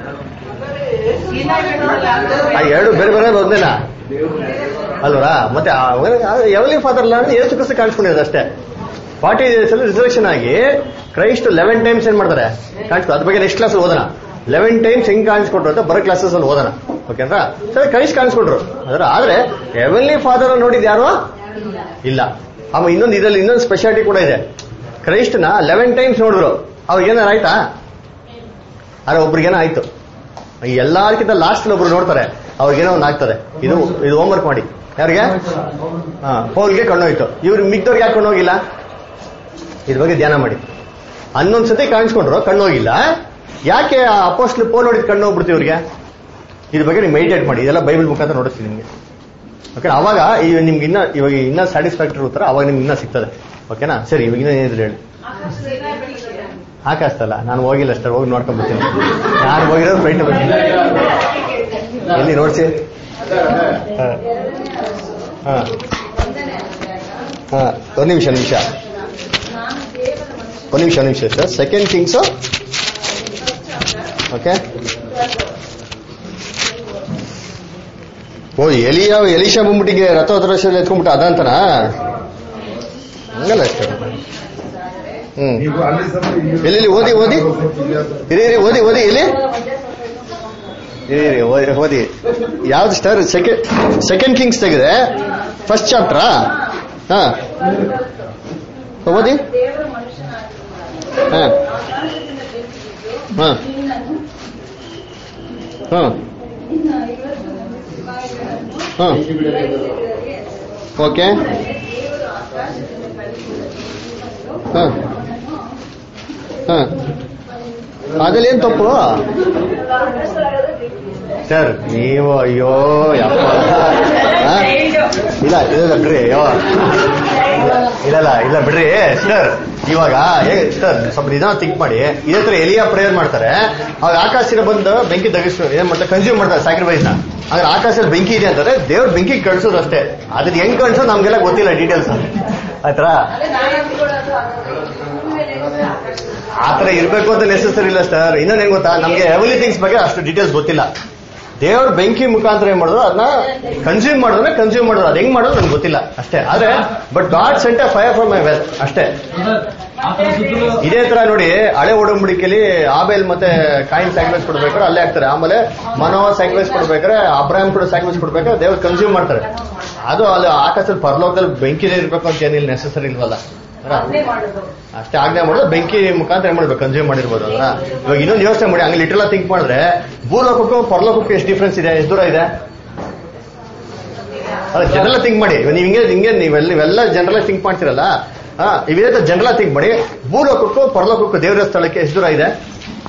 ಆ ಎರಡು ಬೇರೆ ಬೇರೆ ಒಂದೇನಾ ಅಲ್ವರಾ ಮತ್ತೆ ಎವಲಿ ಫಾದರ್ ಅಲ್ಲ ಅಂದ್ರೆ ಯೇಸು ಕ್ರಿಸ್ತು ಕಾಣಿಸ್ಕೊಂಡಿರೋದು ಅಷ್ಟೇ ಫಾರ್ಟಿ ಡೇಸ್ ಅಲ್ಲಿ ರಿಸರ್ವೇಷನ್ ಆಗಿ ಕ್ರೈಸ್ಟ್ ಲೆವೆನ್ ಟೈಮ್ಸ್ ಏನ್ ಮಾಡ್ತಾರೆ ಕಾಣಿಸ್ಕೊ ಅದ್ರ ಬಗ್ಗೆ ನೆಕ್ಸ್ಟ್ ಕ್ಲಾಸ್ ಓದೋಣ ಲೆವೆನ್ ಟೈಮ್ಸ್ ಹೆಂಗ್ ಕಾಣಿಸ್ಕೊಟ್ರು ಅಂತ ಬರೋ ಕ್ಲಾಸಸ್ ಅಲ್ಲಿ ಓದೋಣ ಓಕೆನಾ ಸರಿ ಕ್ರೈಸ್ಟ್ ಕಾಣಿಸ್ಕೊಂಡ್ರು ಅದರ ಆದ್ರೆ ಎವನ್ಲಿ ಫಾದರ್ ನೋಡಿದ್ ಯಾರು ಇಲ್ಲ ಆಮೇಲೆ ಇನ್ನೊಂದು ಇದರಲ್ಲಿ ಇನ್ನೊಂದು ಸ್ಪೆಷಾಲಿಟಿ ಕೂಡ ಇದೆ ಕ್ರೈಸ್ಟ್ನ ಲೆವೆನ್ ಟೈಮ್ಸ್ ನೋಡಿದ್ರು ಅವ್ರಿಗೆ ಏನಾರು ಆಯ್ತಾ ಆದ್ರೆ ಒಬ್ರಿಗೇನೋ ಆಯ್ತು ಈ ಎಲ್ಲಾರ್ಕಿಂತ ಲಾಸ್ಟ್ ಒಬ್ರು ನೋಡ್ತಾರೆ ಅವ್ರಿಗೇನೋ ಒಂದು ಆಗ್ತದೆ ಇದು ಇದು ಹೋಮ್ವರ್ಕ್ ಮಾಡಿ ಯಾರಿಗೆ ಹಾ ಪೌಲ್ಗೆ ಕಣ್ಣೋಯ್ತು ಇವ್ರು ಮಿಕ್ದವ್ರಿಗೆ ಯಾಕೆ ಕಣ್ಣೋಗಿಲ್ಲ ಇದ್ರ ಬಗ್ಗೆ ಧ್ಯಾನ ಮಾಡಿ ಹನ್ನೊಂದ್ ಸತಿ ಕಾಣಿಸ್ಕೊಂಡ್ರು ಕಣ್ಣು ಹೋಗಿಲ್ಲ ಯಾಕೆ ಆ ಅಪೋಸ್ಟ್ಲ್ ಪೋಲ್ ಹೊಡಿದ್ ಕಣ್ಣು ಹೋಗ್ಬಿಡ್ತೀವಿ ಇವ್ರಿಗೆ ಇದ್ರ ಬಗ್ಗೆ ನೀವು ಮೆಡಿಟೇಟ್ ಮಾಡಿ ಇದೆಲ್ಲ ಬೈಬಲ್ ಮುಖಾಂತರ ನೋಡಿಸ್ತೀನಿ ನಿಮ್ಗೆ ಓಕೆ ಅವಾಗ ಈ ನಿಮ್ಗೆ ಇನ್ನ ಇವಾಗ ಇನ್ನ ಸ್ಯಾಟಿಸ್ಫ್ಯಾಕ್ಟರಿ ಉತ್ತರ ಅವಾಗ ನಿಮ್ಗೆ ಇನ್ನ ಸಿಗ್ತದೆ ಓಕೆನಾ ಸರಿ ಇವಾಗ ಇನ್ನ ಏನಿದ್ರೆ ಹೇಳಿ ಆಕಾಶದಲ್ಲ ನಾನು ಹೋಗಿಲ್ಲ ಅಷ್ಟೇ ಹೋಗಿ ನೋಡ್ಕೊಂಡ್ ಬರ್ತೀನಿ ನಾನು ಹೋಗಿರೋದು ಫ್ಲೈಟ್ ಎಲ್ಲಿ ನೋಡ್ಸಿ ಹಾ. ಹಾ ಒಂದನೇ ಅಧ್ಯಾಯ ಹಾ ಒಂದು ನಿಮಿಷ ನಿಮಿಷ ನಾನು ದೇವರ ಮನುಷ್ಯ ಒಂದು ನಿಮಿಷ ನಿಮಿಷ ಸರ್ ಸೆಕೆಂಡ್ ಥಿಂಗ್ಸ್ ಓಕೆ ಓ ಎಲಿಯ ಎಲಿಶಾ ಬಂದ್ಬಿಟ್ಟಿಗೆ ರಥೋತ್ತರಶಲ್ಲಿ ಎತ್ಕೊಂಡ್ಬಿಟ್ಟು ಅದಂತನಾ ಹಂಗಲ್ಲ ಅಷ್ಟೇ ಹ್ಮ್ ನೀವು ಅಲ್ಲಿ ಸ್ವಲ್ಪ ಇಲ್ಲಿ- ಎಲ್ಲಿ ಓದಿ ಓದಿ ಇರಿ ಇರಿ ಓದಿ ಓದಿ ಎಲ್ಲಿ ಇರಿ ಇರಿ ಓದಿ ಓದಿ ಯಾವ್ದು ಸ್ಟಾರ್ ಸೆಕೆಂಡ್ ಸೆಕೆಂಡ್ ಕಿಂಗ್ಸ್ ತೆಗೆದೆ ಫಸ್ಟ್ ಚಾಪ್ಟರಾ ಹಾ ಓದಿ ದೇವರ ಮನುಷ್ಯನಾಗಿರುತ್ತಾನೆ ಹಾ ಆಕಾಶದಿಂದ ಬೆಂಕಿಬಿದ್ದು ಹಾ ನಿನ್ನನ್ನು ಹಾ ನಿನ್ನ ಐವತ್ತು ಮಂದಿ ಸಿಪಾಯಿಗಳನ್ನು ಹಾ ಬೆಂಕಿಗಿಡಲಿಗೆ ಓಕೆ ದೇವರು ಆಕಾಶದಿಂದ ಕಳಿಸಿದ ನಿನ್ನನ್ನು ಹಾ ಹಾ ಅದ್ರಲ್ಲಿ ಏನ್ ತಪ್ಪು ಸರ್ ನೀವು ಅಯ್ಯೋ ಯಪ್ಪ ಆ? ಇಲ್ಲ ಇಲ್ಲ ಬಿಡ್ರಿ ಅಯ್ಯೋ ಇಲ್ಲ ಇಲ್ಲ ಇಲ್ಲ ಬಿಡ್ರಿ ಸರ್ ಇವಾಗ ಏ ಸರ್ ಸ್ವಲ್ಪ ನಿಧಾನ ಥಿಂಕ್ ಮಾಡಿ ಇದೇ ತರ ಎಲಿಯ ಪ್ರೇಯರ್ ಮಾಡ್ತಾರೆ ಅವಾಗ ಆಕಾಶದಿಂದ ಬಂದು ಬೆಂಕಿ ತಗಿಸ್ ಏನ್ ಮಾಡ್ತಾರೆ ಕನ್ಸ್ಯೂಮ್ ಮಾಡ್ತಾರೆ ಸ್ಯಾಕ್ರಿಫೈಸ್ ನ ಆದ್ರೆ ಆಕಾಶದಲ್ಲಿ ಬೆಂಕಿ ಇದೆ ಅಂತಾರೆ ದೇವ್ರ ಬೆಂಕಿ ಕಳ್ಸೋದು ಅಷ್ಟೇ ಅದನ್ನ ಹೆಂಗ್ ಕಳ್ಸೋದು ನಮ್ಗೆಲ್ಲ ಗೊತ್ತಿಲ್ಲ ಡೀಟೇಲ್ಸ್ ಆಯ್ತಾ ಅದೇ ನಾಳೆ ಅಂದ್ಕೊಳ್ಳೋದು ಹಾಗಾದ್ರೆ ಭೂಮಿ ಮೇಲೆ ಏನಿದೆ ಆಕಾಶದಲ್ಲಿ ಆತರ ಇರ್ಬೇಕು ಅಂತ ನೆಸೆಸರಿ ಇಲ್ಲ ಸರ್ ಇನ್ನೊಂದ್ ಏನ್ ಗೊತ್ತಾ ನಮ್ಗೆ ಎವಲಿ ಥಿಂಗ್ಸ್ ಬಗ್ಗೆ ಅಷ್ಟು ಡೀಟೇಲ್ಸ್ ಗೊತ್ತಿಲ್ಲ ದೇವ್ರ ಬೆಂಕಿ ಮುಖಾಂತರ ಏನ್ ಮಾಡೋದು ಅದನ್ನ ಕನ್ಸ್ಯೂಮ್ ಮಾಡೋದ್ರೆ ಕನ್ಸ್ಯೂಮ್ ಮಾಡೋದು ಅದು ಹೆಂಗ್ ಮಾಡೋದು ನನ್ಗೆ ಗೊತ್ತಿಲ್ಲ ಅಷ್ಟೇ ಆದ್ರೆ but God sent a fire from my well ಅಷ್ಟೇ ಇದೇ ತರ ನೋಡಿ ಹಳೆ ಒಡಂಬಡಿಕೆಯಲ್ಲಿ ಆಬೇಲ್ ಮತ್ತೆ ಕಾಯಿನ್ ಸ್ಯಾಕ್ರಿಫೈಸ್ ಕೊಡ್ಬೇಕಾದ್ರೆ ಅಲ್ಲೇ ಆಗ್ತಾರೆ ಆಮೇಲೆ ಮನೋವ ಸ್ಯಾಕ್ರಿಫೈಸ್ ಕೊಡ್ಬೇಕಾದ್ರೆ ಅಬ್ರಾಹಂ ಕೂಡ ಸ್ಯಾಕ್ರಿಫೈಸ್ ಕೊಡ್ಬೇಕಾದ್ರೆ ದೇವ್ರು ಕನ್ಸ್ಯೂಮ್ ಮಾಡ್ತಾರೆ ಅದು ಅಲ್ಲಿ ಆಕಾಶದಲ್ಲಿ ಪರಲೋಕದಲ್ಲಿ ಬೆಂಕಿನೇ ಇರ್ಬೇಕು ಅಂತ ಏನಿಲ್ಲ ನೆಸೆಸರಿ ಇಲ್ವಲ್ಲ ಅಲ್ವಾ? ಅದನ್ನೇ ಮಾಡೋದು ಅಷ್ಟೇ ಆಜ್ಞೆ ಮಾಡೋದು ಬೆಂಕಿ ಮುಖಾಂತರ ಏನ್ ಮಾಡ್ಬೇಕು ಕನ್ಸ್ಯೂಮ್ ಮಾಡಿರ್ಬೋದು ಅಲ್ವಾ ಇವಾಗ ಇನ್ನೊಂದು ಯೋಚನೆ ಮಾಡಿ ಹಂಗೆ ಲಿಟ್ರಲ್ ಥಿಂಕ್ ಮಾಡಿದ್ರೆ ಭೂಲೋಕಕ್ಕೂ ಪರಲೋಕಕ್ಕೂ ಎಷ್ಟು ಡಿಫ್ರೆನ್ಸ್ ಇದೆ ಎಷ್ಟು ದೂರ ಇದೆ ಅಲ್ಲ ಜನರಲ್ ಥಿಂಕ್ ಮಾಡಿ ಇವಾಗ ನೀವು ಹಿಂಗೆ ಹಿಂಗೆ ನೀವೆಲ್ಲ ನೀವೆಲ್ಲ ಜನರಲ್ ಥಿಂಕ್ ಮಾಡ್ತಿರಲ್ಲ ಹಾ ಇದೇ ಜನರಲ್ ಥಿಂಕ್ ಮಾಡಿ ಭೂಲೋಕಕ್ಕೂ ಪರಲೋಕಕ್ಕೂ ದೇವರ ಸ್ಥಳಕ್ಕೆ ಎಷ್ಟು ದೂರ ಇದೆ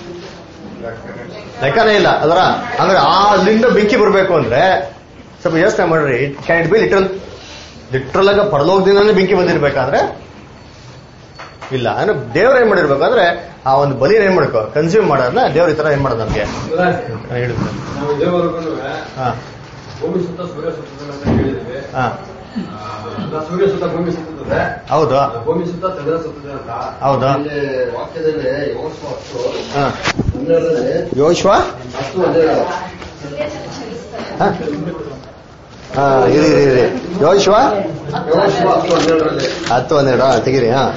ಲೆಕ್ಕನೇ ಇಲ್ಲ ಅದರ ಅಂದ್ರೆ ಆ ಅಲ್ಲಿಂದ ಬೆಂಕಿ ಬರಬೇಕು ಅಂದ್ರೆ ಸ್ವಲ್ಪ ಯೋಚನೆ ಮಾಡ್ರಿ it can it be literal literal ಆಗ ಪರಲೋಕದಿಂದಲೇ ಬೆಂಕಿ ಬಂದಿರ್ಬೇಕಾದ್ರೆ ಇಲ್ಲ ಅಂದ್ರೆ ದೇವ್ರ ಏನ್ ಮಾಡಿರ್ಬೇಕಂದ್ರೆ ಆ ಒಂದು ಬಲಿ ಏನ್ ಮಾಡ್ಕೋ ಕನ್ಸ್ಯೂಮ್ ಮಾಡೋದನ್ನ ದೇವ್ರ ಈ ತರ ಏನ್ ಮಾಡೋದು ನಮ್ಗೆ ಹೇಳಿದ್ರು ನಾವು ದೇವರಿಗೂ ಹಾ ಭೂಮಿ ಸುತ್ತ ಸೂರ್ಯ ಸುತ್ತದ ಅಂತ ಹೇಳಿದ್ವಿ ಹಾ ಆ, ಸೂರ್ಯ ಸುತ್ತ ಭೂಮಿ ಸುತ್ತದೆ ಹೌದು ಭೂಮಿ ಸುತ್ತ ಚಂದ್ರ ಸುತ್ತದೆ ಅಂತ ಹೌದಾ ಇಲ್ಲಿ ವಾಕ್ಯದಲ್ಲಿ ಯೋಶ್ವ ಹತ್ತು ಹಾ ಹನ್ನೆರಡರಲ್ಲಿ ಯೋಶ್ವ ಹತ್ತು ಹನ್ನೆರಡು ಹಾ? ಹಾ ಇರಿ ಇರಿ ಇರಿ ಯೋಶ್ವ ಯೋಶ್ವ ಹತ್ತು ಹನ್ನೆರಡರಲ್ಲಿ ಹತ್ತು ಹನ್ನೆರಡು ಹಾ, ತೆಗೀರಿ ಹಾ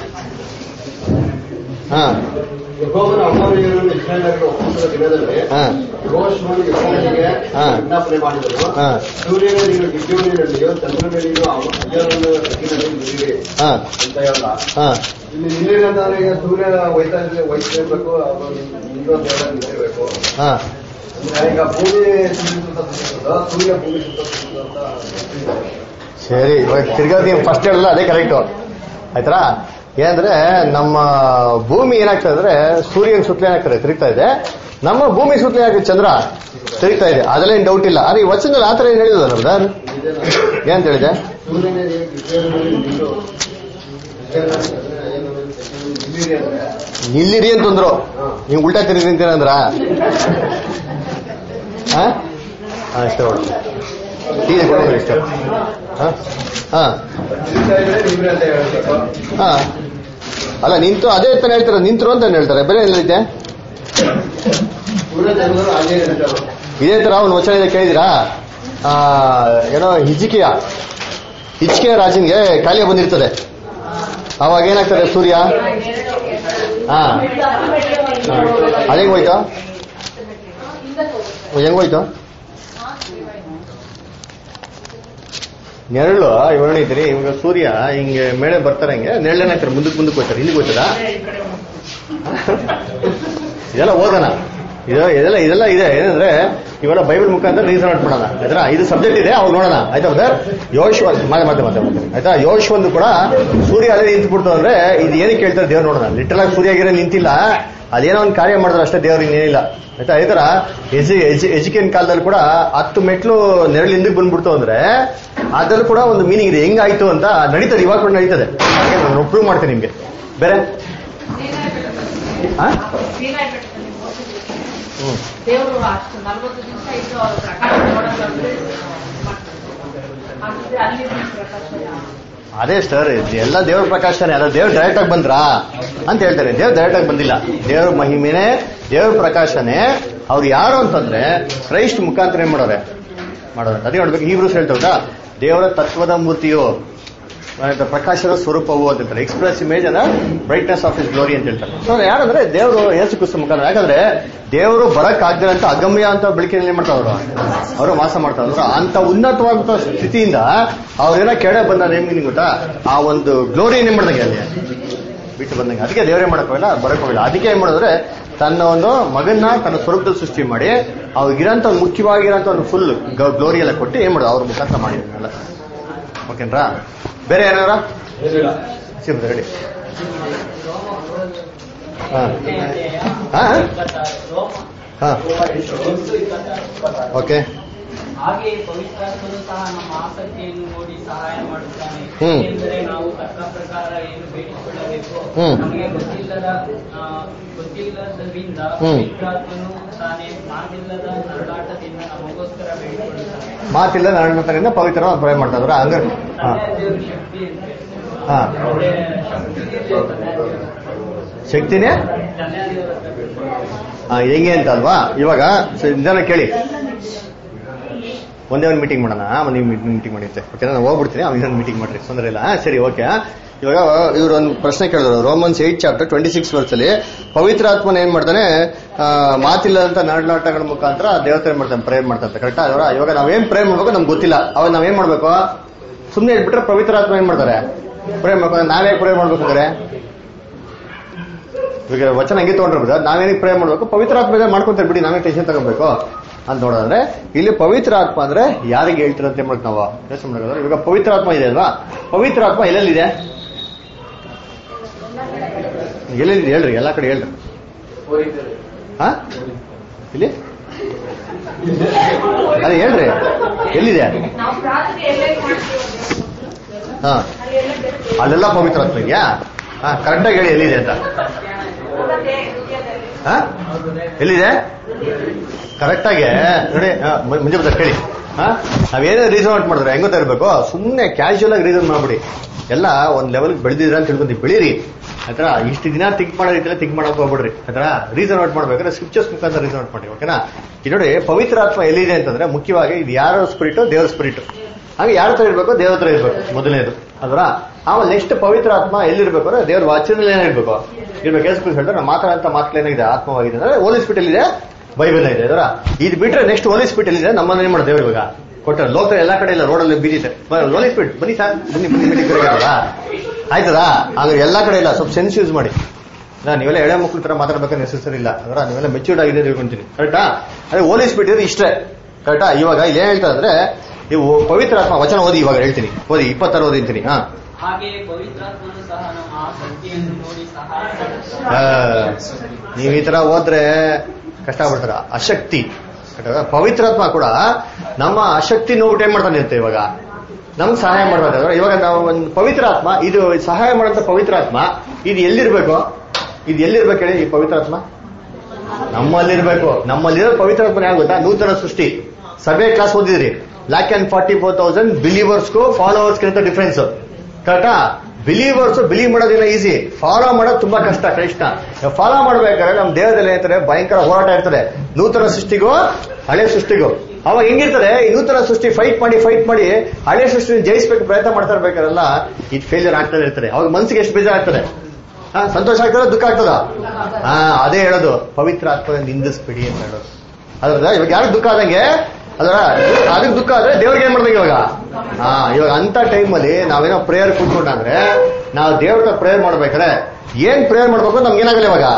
ಹಾ ಯೆಹೋವನ ಅಮೋರಿಯರನ್ನು ಇಸ್ರಾಯೇಲರಿಗೆ ಒಪ್ಪಿಸಿದ ದಿನದಲ್ಲಿ ಹಾ ಯೋಶ್ವನು ಯೆಹೋವನಿಗೆ ಹಾ. ವಿಜ್ಞಾಪನೆ ಮಾಡಿದನು ಹಾ ಸೂರ್ಯನ ನೀನು ಗಿಡ್ಯೋನಿನಲ್ಲಿಯೋ ಚಂದ್ರನ ನೀನು ಅಯ್ಯನನ್ನು ತಗ್ಗಿನಲ್ಲಿ ಬಿಡಿರಿ ಹಾ ಅಂತ ಹೇಳಲ್ಲ ಹಾ ಇಲ್ಲಿ ನಿಲ್ಲಿರಂತಂದ್ರೆ ಈಗ ಸೂರ್ಯ ಒಯ್ತಾ ಇದ್ರೆ ಒಯ್ತಿರ್ಬೇಕು ಅದು ಇನ್ನೊಂದು ದೇವರ ನಿಂತಿರ್ಬೇಕು ಹಾ ಅಂದ್ರೆ ಈಗ ಭೂಮಿ ಸೂರ್ಯ ಸುತ್ತ ಸುತ್ತದ ಸೂರ್ಯ ಭೂಮಿ ಸುತ್ತ ಸುತ್ತದ ಅಂತ ಸರಿ ಇವಾಗ ತಿರ್ಗಾ ನೀವು ಫಸ್ಟ್ ಹೇಳಲ್ಲ ಅದೇ ಕರೆಕ್ಟು ಆಯ್ತಾ ಏನಂದ್ರೆ ನಮ್ಮ ಭೂಮಿ ಏನಾಗ್ತದೆ ಅಂದ್ರೆ ಸೂರ್ಯನ ಸುತ್ತಲೇ ಏನಾಗ್ತದೆ ತಿರುಗ್ತಾ ಇದೆ ನಮ್ಮ ಭೂಮಿ ಸುತ್ತಲೇ ಏನಾಗ್ತದೆ ಚಂದ್ರ ತಿರುಗ್ತಾ ಇದೆ ಅದರಲ್ಲಿ ಏನ್ ಡೌಟ್ ಇಲ್ಲ ಆದ್ರೆ ಈ ವಚನದಲ್ಲಿ ಆತರ ಏನ್ ಹೇಳಿದಲ್ಲ ಬ್ರದರ್ ಏನಂತ ಹೇಳಿದೆ ಸೂರ್ಯನೇ ಇಸ್ರೇಲನಲ್ಲಿ ನಿಲ್ಲು ಇಸ್ರೇಲನಲ್ಲಿ ಏನು ನಿಲ್ಲಿರಿ ಅಂದ್ರೆ ನಿಲ್ಲಿರಿ ಅಂತಂದ್ರು ನೀವು ಉಲ್ಟಾ ತಿರುಗಿ ನಿಂತೀರಂದ್ರ ಹಾ ಹಾ, ಇಷ್ಟ ಹೊಡು ಟೀ ಕೊಡೋದು ಇಷ್ಟ ಹಾ ಹಾ ನಿಲ್ತಾ ಇದ್ರೆ ನಿಮ್ರೆ ಅಂತ ಹೇಳ್ಬೇಕು ಹಾ ಅಲ್ಲ ನಿಂತು ಅದೇ ತಾನೇ ಹೇಳ್ತಾರೆ ನಿಂತರು ಅಂತ ಹೇಳ್ತಾರೆ ಬೇರೆ ಏನಿದೆ ಸೂರ್ಯ ಚಂದ್ರರು ಹಾಗೆ ಇರ್ತಾರೆ ಇದೇ ತರ ಒಂದು ವಚನ ಇದೆ ಕೇಳಿದಿರಾ ಆ, ಏನೋ ಹಿಜಿಕಿಯ ಹಿಚ್ಕೆಯ ರಾಜನ್ಗೆ ಕಾಲಿಗೆ ಬಂದಿರ್ತದೆ ಅವಾಗ ಏನಾಗ್ತದೆ ಸೂರ್ಯ ಹಾ ಅದೇಂಗ್ ಹೋಯ್ತು ಹೆಂಗ್ ಹೋಯ್ತು ನೆರಳು ಇವಾಗ ಇದ್ರಿ ಇವಾಗ ಸೂರ್ಯ ಹಿಂಗೆ ಮೇಲೆ ಬರ್ತಾರೆ ಹಿಂಗೆ ನೆರಳೇನಾಗ್ತಾರೆ ಮುಂದಕ್ಕೆ ಮುಂದಕ್ಕೆ ಹೋಗ್ತಾರೆ ಹಿಂದಕ್ಕೆ ಹೋಗ್ತದ ಇದೆಲ್ಲ ಓದೋಣ ಇದು ಇದೆಲ್ಲ ಇದೆಲ್ಲ ಇದೆ ಏನಂದ್ರೆ ಇವೆಲ್ಲ ಬೈಬಲ್ ಮುಖಾಂತರ ರೀಸನ್ ಔಟ್ ಮಾಡೋಣ ಆಯ್ತಾ ಇದು ಸಬ್ಜೆಕ್ಟ್ ಇದೆ ಅವಾಗ ನೋಡೋಣ ಆಯ್ತಾ ಬ್ರದರ್ ಯೋಶ್ವ ಮತ್ತೆ ಮತ್ತೆ ಮತ್ತೆ ಮತ್ತೆ ಆಯ್ತಾ ಯೋಶ್ವಂದು ಕೂಡ ಸೂರ್ಯ ಅಲ್ಲೇ ನಿಂತ್ಬಿಡ್ತು ಅಂದ್ರೆ ಇದು ಏನಕ್ಕೆ ಹೇಳ್ತಾರೆ ದೇವ್ರು ನೋಡೋಣ ಲಿಟಲ್ ಆಗಿ ಸೂರ್ಯ ಗಿರ ನಿಂತಿಲ್ಲ ಅದೇನೋ ಒಂದು ಕಾರ್ಯ ಮಾಡಿದ್ರೆ ಅಷ್ಟೇ ದೇವ್ರಿಗೆ ಇನ್ನೇನಿಲ್ಲ ಆಯ್ತಾ ಈ ತರ ಎಜು ಎಜುಕೇನ್ ಕಾಲದಲ್ಲಿ ಕೂಡ ಹತ್ತು ಮೆಟ್ಲು ನೆರಳು ಹಿಂದಕ್ಕೆ ಬಂದ್ಬಿಡ್ತು ಅಂದ್ರೆ ಅದ್ರಲ್ಲಿ ಕೂಡ ಒಂದು ಮೀನಿಂಗ್ ಇದೆ ಹೆಂಗಾಯ್ತು ಅಂತ ನಡೀತದೆ ಇವಾಗ ಕೂಡ ನಡೀತದೆ ಹಾಗೆ ನಾನು ಪ್ರೂವ್ ಮಾಡ್ತೇನೆ ನಿಮ್ಗೆ ಬೇರೆ ಹಾ ಸೀನಾಯಿ ಬೆಟ್ಟದಲ್ಲಿ ಮೋಸದಲ್ಲಿ ಹ್ಮ್ ದೇವರು ಅಷ್ಟು ನಲ್ವತ್ತು ದಿವಸ ಇದ್ದು ಅವ್ರ ಪ್ರಕಾಶ ನೋಡೋದಂದ್ರೆ ಹಾಗಿದ್ರೆ ಅಲ್ಲಿ ಪ್ರಕಾಶ ಯಾವುದು? ಅದೇ ಸರ್ ಎಲ್ಲ ದೇವ್ರ ಪ್ರಕಾಶನೇ ಅಲ್ಲ ದೇವ್ರ ಡೈರೆಕ್ಟ್ ಆಗಿ ಬಂದ್ರಾ ಅಂತ ಹೇಳ್ತಾರೆ ದೇವ್ರ ಡೈರೆಕ್ಟ್ ಆಗಿ ಬಂದಿಲ್ಲ ದೇವ್ರ ಮಹಿಮೆನೆ ದೇವ್ರ ಪ್ರಕಾಶನೇ ಅವ್ರು ಯಾರು ಅಂತಂದ್ರೆ ಕ್ರೈಸ್ಟ್ ಮುಖಾಂತರ ಏನ್ ಮಾಡೋರೆ ಮಾಡೋರೆ ಅದೇ ನೋಡ್ಬೇಕು ಹೀಬ್ರೂಸ್ ಹೇಳ್ತಾ ದೇವರ ತತ್ವದ ಮೂರ್ತಿಯು ಆಯ್ತಾ, ಪ್ರಕಾಶದ ಸ್ವರೂಪವು ಅಂತ ಹೇಳ್ತಾರೆ ಎಕ್ಸ್ಪ್ರೆಸ್ ಇಮೇಜ್ ಅದ ಬ್ರೈಟ್ನೆಸ್ ಆಫ್ ಇಸ್ ಗ್ಲೋರಿ ಅಂತ ಹೇಳ್ತಾರೆ ಸೊ ಯಾರಂದ್ರೆ ದೇವರು ಯೇಸು ಕ್ರಿಸ್ತ ಮುಖಾಂತರ ಯಾಕಂದ್ರೆ ದೇವರು ಬರಕ್ ಅಂತ ಅಗಮ್ಯ ಅಂತ ಬೆಳಕಿನಲ್ಲಿ ಏನ್ ಮಾಡ್ತಾವ್ರು ಅವರು ವಾಸ ಮಾಡ್ತಾವ್ರು ಅಂತ ಉನ್ನತವಾದಂತ ಸ್ಥಿತಿಯಿಂದ ಅವ್ರೇನೋ ಕೆಳ ಬಂದ ನಿಮ್ಗೆ ಗೊತ್ತಾ ಆ ಒಂದು ಗ್ಲೋರಿ ಏನ್ ಮಾಡ್ದಂಗೆ ಅಲ್ಲಿ ಬಿಟ್ಟು ಬಂದಂಗೆ ಅದಕ್ಕೆ ದೇವರೇ ಮಾಡಕ್ಕೋಗಿಲ್ಲ ಬರಕ್ಕೋಗಿಲ್ಲ ಅದಕ್ಕೆ ಏನ್ ಮಾಡಿದ್ರೆ ತನ್ನ ಒಂದು ಮಗನ್ನ ತನ್ನ ಸ್ವರೂಪದಲ್ಲಿ ಸೃಷ್ಟಿ ಮಾಡಿ ಅವ್ರಿಗಿರಂತ ಮುಖ್ಯವಾಗಿರೋಂಥ ಒಂದು ಫುಲ್ ಗ್ಲೋರಿ ಎಲ್ಲ ಕೊಟ್ಟು ಏನ್ ಮಾಡೋದು ಅವ್ರ ಮುಖಾಂತರ ಮಾಡಿದ್ರಲ್ಲ ಓಕೆನ್ರಾ ಬೇರೆ ಏನಾರ ಸಿಗುತ್ತೆ ರೆಡಿ ಹಾ ಹಾ ಹಾ ಓಕೆ ಹಾಗೆ ಪವಿತ್ರಾತ್ಮನು ಸಹ ನಮ್ಮ ಆಸಕ್ತಿಯನ್ನು ನೋಡಿ ಸಹಾಯ ಮಾಡುತ್ತಾನೆ ಹ್ಮ್. ಏಕೆಂದರೆ ನಾವು ತಕ್ಕ ಪ್ರಕಾರ ಏನು ಬೇಡಿಕೊಳ್ಳಬೇಕು ಹ್ಮ್. ನಮಗೆ ಗೊತ್ತಿಲ್ಲದ ಆ, ಗೊತ್ತಿಲ್ಲದ್ರಿಂದ ಹ್ಮ್. ಪವಿತ್ರಾತ್ಮನು ತಾನೇ ಮಾತಿಲ್ಲದ ನರಳಾಟದಿಂದ ನಮಗೋಸ್ಕರ ಬೇಡಿಕೊಳ್ಳುತ್ತಾನೆ ಮಾತಿಲ್ಲ ನಾರಾಯಣತನಿಂದ ಪವಿತ್ರ ಪ್ರಯ ಮಾಡ್ತಾ ಇದ್ರ ಹಂಗ ಹಾ ತಂದೆ ದೇವರ ಶಕ್ತಿ ಅಂತೆ. ಹಾ ಅಂದ್ರೆ ಶಕ್ತಿ ಇದೆ ತಂದೆ ದೇವರ ಶಕ್ತಿನೇ ತಂದೆ ದೇವರ ಹತ್ರ ಬೇಡ್ಕೊಳ್ಳೋದು. ಹಾ ಹೆಂಗೆ ಅಂತ ಅಲ್ವಾ ಇವಾಗ ಸ- ನಿಧಾನ ಕೇಳಿ ಒಂದೇ ಒಂದು ಮೀಟಿಂಗ್ ಮಾಡೋಣ ಒಂದು ಮೀಟಿಂಗ್ ಮಾಡಿರುತ್ತೆ ಓಕೆ ನಾನು ಹೋಗ್ಬಿಡ್ತೀನಿ ಅವ್ನು ಇನ್ನೊಂದು ಮೀಟಿಂಗ್ ಮಾಡ್ರಿ ತೊಂದರೆ ಇಲ್ಲ ಹಾ, ಸರಿ ಓಕೆ ಇವಾಗ ಇವ್ರು ಒಂದು ಪ್ರಶ್ನೆ ಕೇಳಿದ್ರು Romans eight chapter twenty six ವರ್ಷಲ್ಲಿ ಪವಿತ್ರಾತ್ಮನ ಏನ್ ಮಾಡ್ತಾನೆ ಆ, ಮಾತಿಲ್ಲದಂತ ನಾಡಲಾಟಗಳ ಮುಖಾಂತರ ದೇವತೆ ಏನ್ ಮಾಡ್ತಾನೆ ಪ್ರೇರ್ ಮಾಡ್ತಾನೆ ಕರೆಕ್ಟಾ ಅವರ ಇವಾಗ ನಾವೇನ್ ಪ್ರೇರ್ ಮಾಡ್ಬೇಕು ನಮ್ಗೆ ಗೊತ್ತಿಲ್ಲ ಅವಾಗ ನಾವೇನ್ ಮಾಡ್ಬೇಕು ಸುಮ್ಮನೆ ಹೇಳ್ಬಿಟ್ರೆ ಪವಿತ್ರಾತ್ಮ ಏನ್ ಮಾಡ್ತಾರೆ ಪ್ರೇರ್ ಮಾಡ್ಬೇಕು ನಾವೇ ಪ್ರೇರ್ ಮಾಡ್ಬೇಕಾದ್ರೆ ಈಗ ವಚನ ಹಂಗೆ ತಗೊಂಡಿರ್ಬೋದು ನಾವೇನಿಗೆ ಪ್ರೇ ಮಾಡ್ಬೇಕು ಪವಿತ್ರಾತ್ಮ ಇದೆ ಮಾಡ್ಕೊಂತಾರೆ ಬಿಡಿ ನಾವೇ ಟೆನ್ಷನ್ ತಗೋಬೇಕು ಅಂತ ನೋಡೋದ್ರೆ ಇಲ್ಲಿ ಪವಿತ್ರಾತ್ಮ ಅಂದ್ರೆ ಯಾರಿಗೆ ಹೇಳ್ತಿರಂತ ಮಾಡ್ಬೇಕು ನಾವು ಯೋಚನೆ ಮಾಡೋದು ಇವಾಗ ಪವಿತ್ರಾತ್ಮ ಇದೆ ಅಲ್ವಾ ಪವಿತ್ರಾತ್ಮ ಎಲ್ಲೆಲ್ಲಿದೆ ಎಲ್ಲೆಲ್ಲಿದೆ ಹೇಳ್ರಿ ಎಲ್ಲಾ ಕಡೆ ಹೇಳ್ರಿ ಹಾ ಇಲ್ಲಿ ಅದೇ ಹೇಳ್ರಿ ಎಲ್ಲಿದೆ ನಾವು ಪ್ರಾರ್ಥನೆ ಎಲ್ಲೇ ಮಾಡ್ತೀವಿ ಹಾ ಅಲ್ಲೆಲ್ಲ ಪವಿತ್ರಾತ್ಮ ಇದೆಯಾ ಹಾ ಕರೆಕ್ಟಾಗಿ ಹೇಳಿ ಎಲ್ಲಿದೆ ಅಂತ ಹೋಗತ್ತೆ ಹೃದಯದಲ್ಲಿ ಹಾ ಎಲ್ಲಿದೆ ಕರೆಕ್ಟ್ ಆಗಿ ನೋಡಿ ಆ, ಮು- ಮುಂಜೆ ಬರ್ತಾರೆ ಕೇಳಿ ಹಾ ನಾವೇನೇ ರೀಸನ್ ಔಟ್ ಮಾಡಿದ್ರೆ ಹೆಂಗ್ ಗೊತ್ತಾ ಇರ್ಬೇಕು ಸುಮ್ಮನೆ ಕ್ಯಾಶುಯಲ್ ಆಗಿ ರೀಸನ್ ಮಾಡ್ಬಿಡಿ ಎಲ್ಲ ಒಂದ್ ಲೆವೆಲ್ ಬೆಳೆದಿದ್ರ ಅಂತ ತಿಳ್ಕೊಂತೀವಿ ಬೆಳೀರಿ ಆತರ ಇಷ್ಟು ದಿನ ಥಿಂಕ್ ಮಾಡೋ ರೀತಿಯಲ್ಲಿ ಥಿಂಕ್ ಮಾಡಕ್ ಹೋಗ್ಬಿಡ್ರಿ ಆತರ ರೀಸನ್ ಔಟ್ ಮಾಡ್ಬೇಕಾದ್ರೆ ಸ್ಕ್ರಿಪ್ಚರ್ಸ್ ಮುಖಾಂತರ ರೀಸನ್ ಔಟ್ ಮಾಡಿ ಓಕೆನಾ ಇದು ನೋಡಿ ಪವಿತ್ರಾತ್ಮ ಎಲ್ಲಿದೆ ಅಂತಂದ್ರೆ ಮುಖ್ಯವಾಗಿ ಇದು ಯಾರ ಸ್ಪಿರಿಟ್ ದೇವರ ಸ್ಪಿರಿಟ್ ಹಾಗೆ ಯಾರ ಹತ್ರ ಇರ್ಬೇಕು ದೇವ್ರ ಹತ್ರ ಇರ್ಬೇಕು ಮೊದಲನೇದು ಅದರ ಆಮೇಲೆ ನೆಕ್ಸ್ಟ್ ಪವಿತ್ರಾತ್ಮ ಎಲ್ಲಿರ್ಬೇಕು ಅಂದ್ರೆ ದೇವ್ರ ವಾಚ್ಯದಲ್ಲಿ ಏನಿರ್ಬೇಕು ಇರ್ಬೇಕು ಯೇಸು ಕ್ರಿಸ್ತ ಹೇಳ್ತಾರೆ ನಾವು ಮಾತಾಡಂತ ಮಾತುಗಳೇನಾಗಿದೆ ಆತ್ಮವಾಗಿದೆ ಅಂದ್ರೆ ಹೋಲಿ ಸ್ಪಿರಿಟ್ ಇದೆ ಬೈಬಲ್ ಇದೆ ಅದರ ಇದು ಬಿಟ್ರೆ ನೆಕ್ಸ್ಟ್ ಹೋಲಿ ಸ್ಪಿರಿಟ್ ಇದೆ ನಮ್ಮನ್ನ ಏನ್ ಮಾಡೋದು ದೇವ್ರು ಇವಾಗ ಕೊಟ್ಟರೆ ಲೋಕ ಎಲ್ಲಾ ಕಡೆ ಇಲ್ಲ ರೋಡಲ್ಲಿ ಬೀದಿದೆ ಹೋಲಿ ಸ್ಪಿರಿಟ್ ಬನ್ನಿ ಸರ್ ಬನ್ನಿ ಬನ್ನಿ ಬನ್ನಿ ಕರೆಗಾರಲ್ಲ ಆಯ್ತದಾ ಹಾಗೆ ಎಲ್ಲಾ ಕಡೆ ಇಲ್ಲ ಸ್ವಲ್ಪ ಸೆನ್ಸ್ ಯೂಸ್ ಮಾಡಿ ನಾ ನೀವೆಲ್ಲ ಎಳೆ ಮಕ್ಕಳ ತರ ಮಾತಾಡ್ಬೇಕಾದ್ರೆ ನೆಸೆಸರಿ ಇಲ್ಲ ಅದರ ನೀವೆಲ್ಲ ಮೆಚ್ಯೂರ್ಡ್ ಆಗಿದೆ ಅಂತ ತಿಳ್ಕೊಂತೀನಿ ಕರೆಕ್ಟಾ ಅದೇ ಹೋಲಿ ಸ್ಪಿರಿಟ್ ಇದ್ರೆ ಇಷ್ಟೇ ಕರೆಕ್ಟಾ ಇವಾಗ ಇಲ್ಲಿ ಏನ್ ಹೇಳ್ತಾ ಅಂದ್ರೆ ನೀವು ಪವಿತ್ರ ಆತ್ಮ ವಚನ ಓದಿ ಇವಾಗ ಹೇಳ್ತೀನಿ ಓದಿ ಇಪ್ಪತ್ತಾರು ಓದಿಂತೀನಿ ಹಾ ಹಾಗೆಯೇ ಪವಿತ್ರಾತ್ಮನು ಸಹ ನಮ್ಮ ಆಸಕ್ತಿಯನ್ನು ನೋಡಿ ಸಹಾಯ ಆ, ಮಾಡುತ್ತಾನೆ ನೀವ್ ಈ ತರ ಹೋದ್ರೆ ಕಷ್ಟ ಆಗ್ಬಿಡ್ತಾರ ಅಶಕ್ತಿ ಕರೆಕ್ಟಾ? ಪವಿತ್ರಾತ್ಮ ಕೂಡ ನಮ್ಮ ಅಶಕ್ತಿ ನೋಡ್ಬಿಟ್ಟು ಏನ್ ಮಾಡ್ತಾನೆ ಅಂತ ಇವಾಗ ನಮ್ಗೆ ಸಹಾಯ ಮಾಡ್ಬೇಕಾದ್ರೆ ಇವಾಗ ನಾವು ಒಂದು ಪವಿತ್ರಾತ್ಮ ಇದು ಸಹಾಯ ಮಾಡೋಂಥ ಪವಿತ್ರಾತ್ಮ ಇದು ಎಲ್ಲಿರ್ಬೇಕು ಇದು ಎಲ್ಲಿರ್ಬೇಕು ಹೇಳಿ ಈ ಪವಿತ್ರಾತ್ಮ ನಮ್ಮಲ್ಲಿರ್ಬೇಕು ನಮ್ಮಲ್ಲಿರೋ ಪವಿತ್ರಾತ್ಮ ಯಾವ ಗೊತ್ತಾ ನೂತನ ಸೃಷ್ಟಿ ಸಭೆ ಕ್ಲಾಸ್ ಓದಿದ್ರಿ lakh and forty four thousand ಬಿಲೀವರ್ಸ್ಗೂ ಫಾಲೋವರ್ಸ್ಗೆ ಅಂತ ಡಿಫ್ರೆನ್ಸ್ ಕರೆಕ್ಟಾ ಬಿಲೀವರ್ಸ್ ಬಿಲೀವ್ ಮಾಡೋದಿಲ್ಲ ಈಸಿ ಫಾಲೋ ಮಾಡೋದು ತುಂಬಾ ಕಷ್ಟ ಕಷ್ಟ ಫಾಲೋ ಮಾಡ್ಬೇಕಾದ್ರೆ ನಮ್ಮ ದೇಹದಲ್ಲಿ ಏನಂತಾರೆ ಭಯಂಕರ ಹೋರಾಟ ಇರ್ತದೆ ನೂತನ ಸೃಷ್ಟಿಗೂ ಹಳೆ ಸೃಷ್ಟಿಗೂ ಅವಾಗ ಹೆಂಗಿರ್ತದೆ ಈ ನೂತನ ಸೃಷ್ಟಿ ಫೈಟ್ ಮಾಡಿ ಫೈಟ್ ಮಾಡಿ ಹಳೆ ಸೃಷ್ಟಿ ಜಯಿಸ್ಬೇಕು ಪ್ರಯತ್ನ ಮಾಡ್ತಾ ಇರ್ಬೇಕಾರಲ್ಲ ಇದು ಫೇಲಿಯರ್ ಆಗ್ತಾನೆ ಇರ್ತದೆ ಅವಾಗ ಮನ್ಸಿಗೆ ಎಷ್ಟು ಬೇಜಾರಾಗ್ತದೆ ಹಾ ಸಂತೋಷ ಆಗ್ತದ ದುಃಖ ಆಗ್ತದ ಹಾ ಅದೇ ಹೇಳೋದು ಪವಿತ್ರ ಆತ್ಮದ ನಿಂದಿಸ್ಬಿಡಿ ಅಂತ ಹೇಳೋದು ಅದ್ರ ಇವಾಗ ಯಾರು ದುಃಖ ಆದಂಗೆ ಅದರ ಅದಕ್ಕೆ ದುಃಖ ಆದ್ರೆ ದೇವ್ರಿಗೆ ಏನ್ ಮಾಡ್ಬೇಕು ಇವಾಗ ಹಾ ಇವಾಗ ಅಂತ ಟೈಮಲ್ಲಿ ನಾವೇನೋ ಪ್ರೇಯರ್ ಕೂತ್ಕೊಂಡಂದ್ರೆ ನಾವು ದೇವ್ರ ಪ್ರೇಯರ್ ಮಾಡ್ಬೇಕಾದ್ರೆ ಏನ್ ಪ್ರೇಯರ್ ಮಾಡ್ಬೇಕು ನಮ್ಗೆ ಏನಾಗಲ್ಲ ಇವಾಗ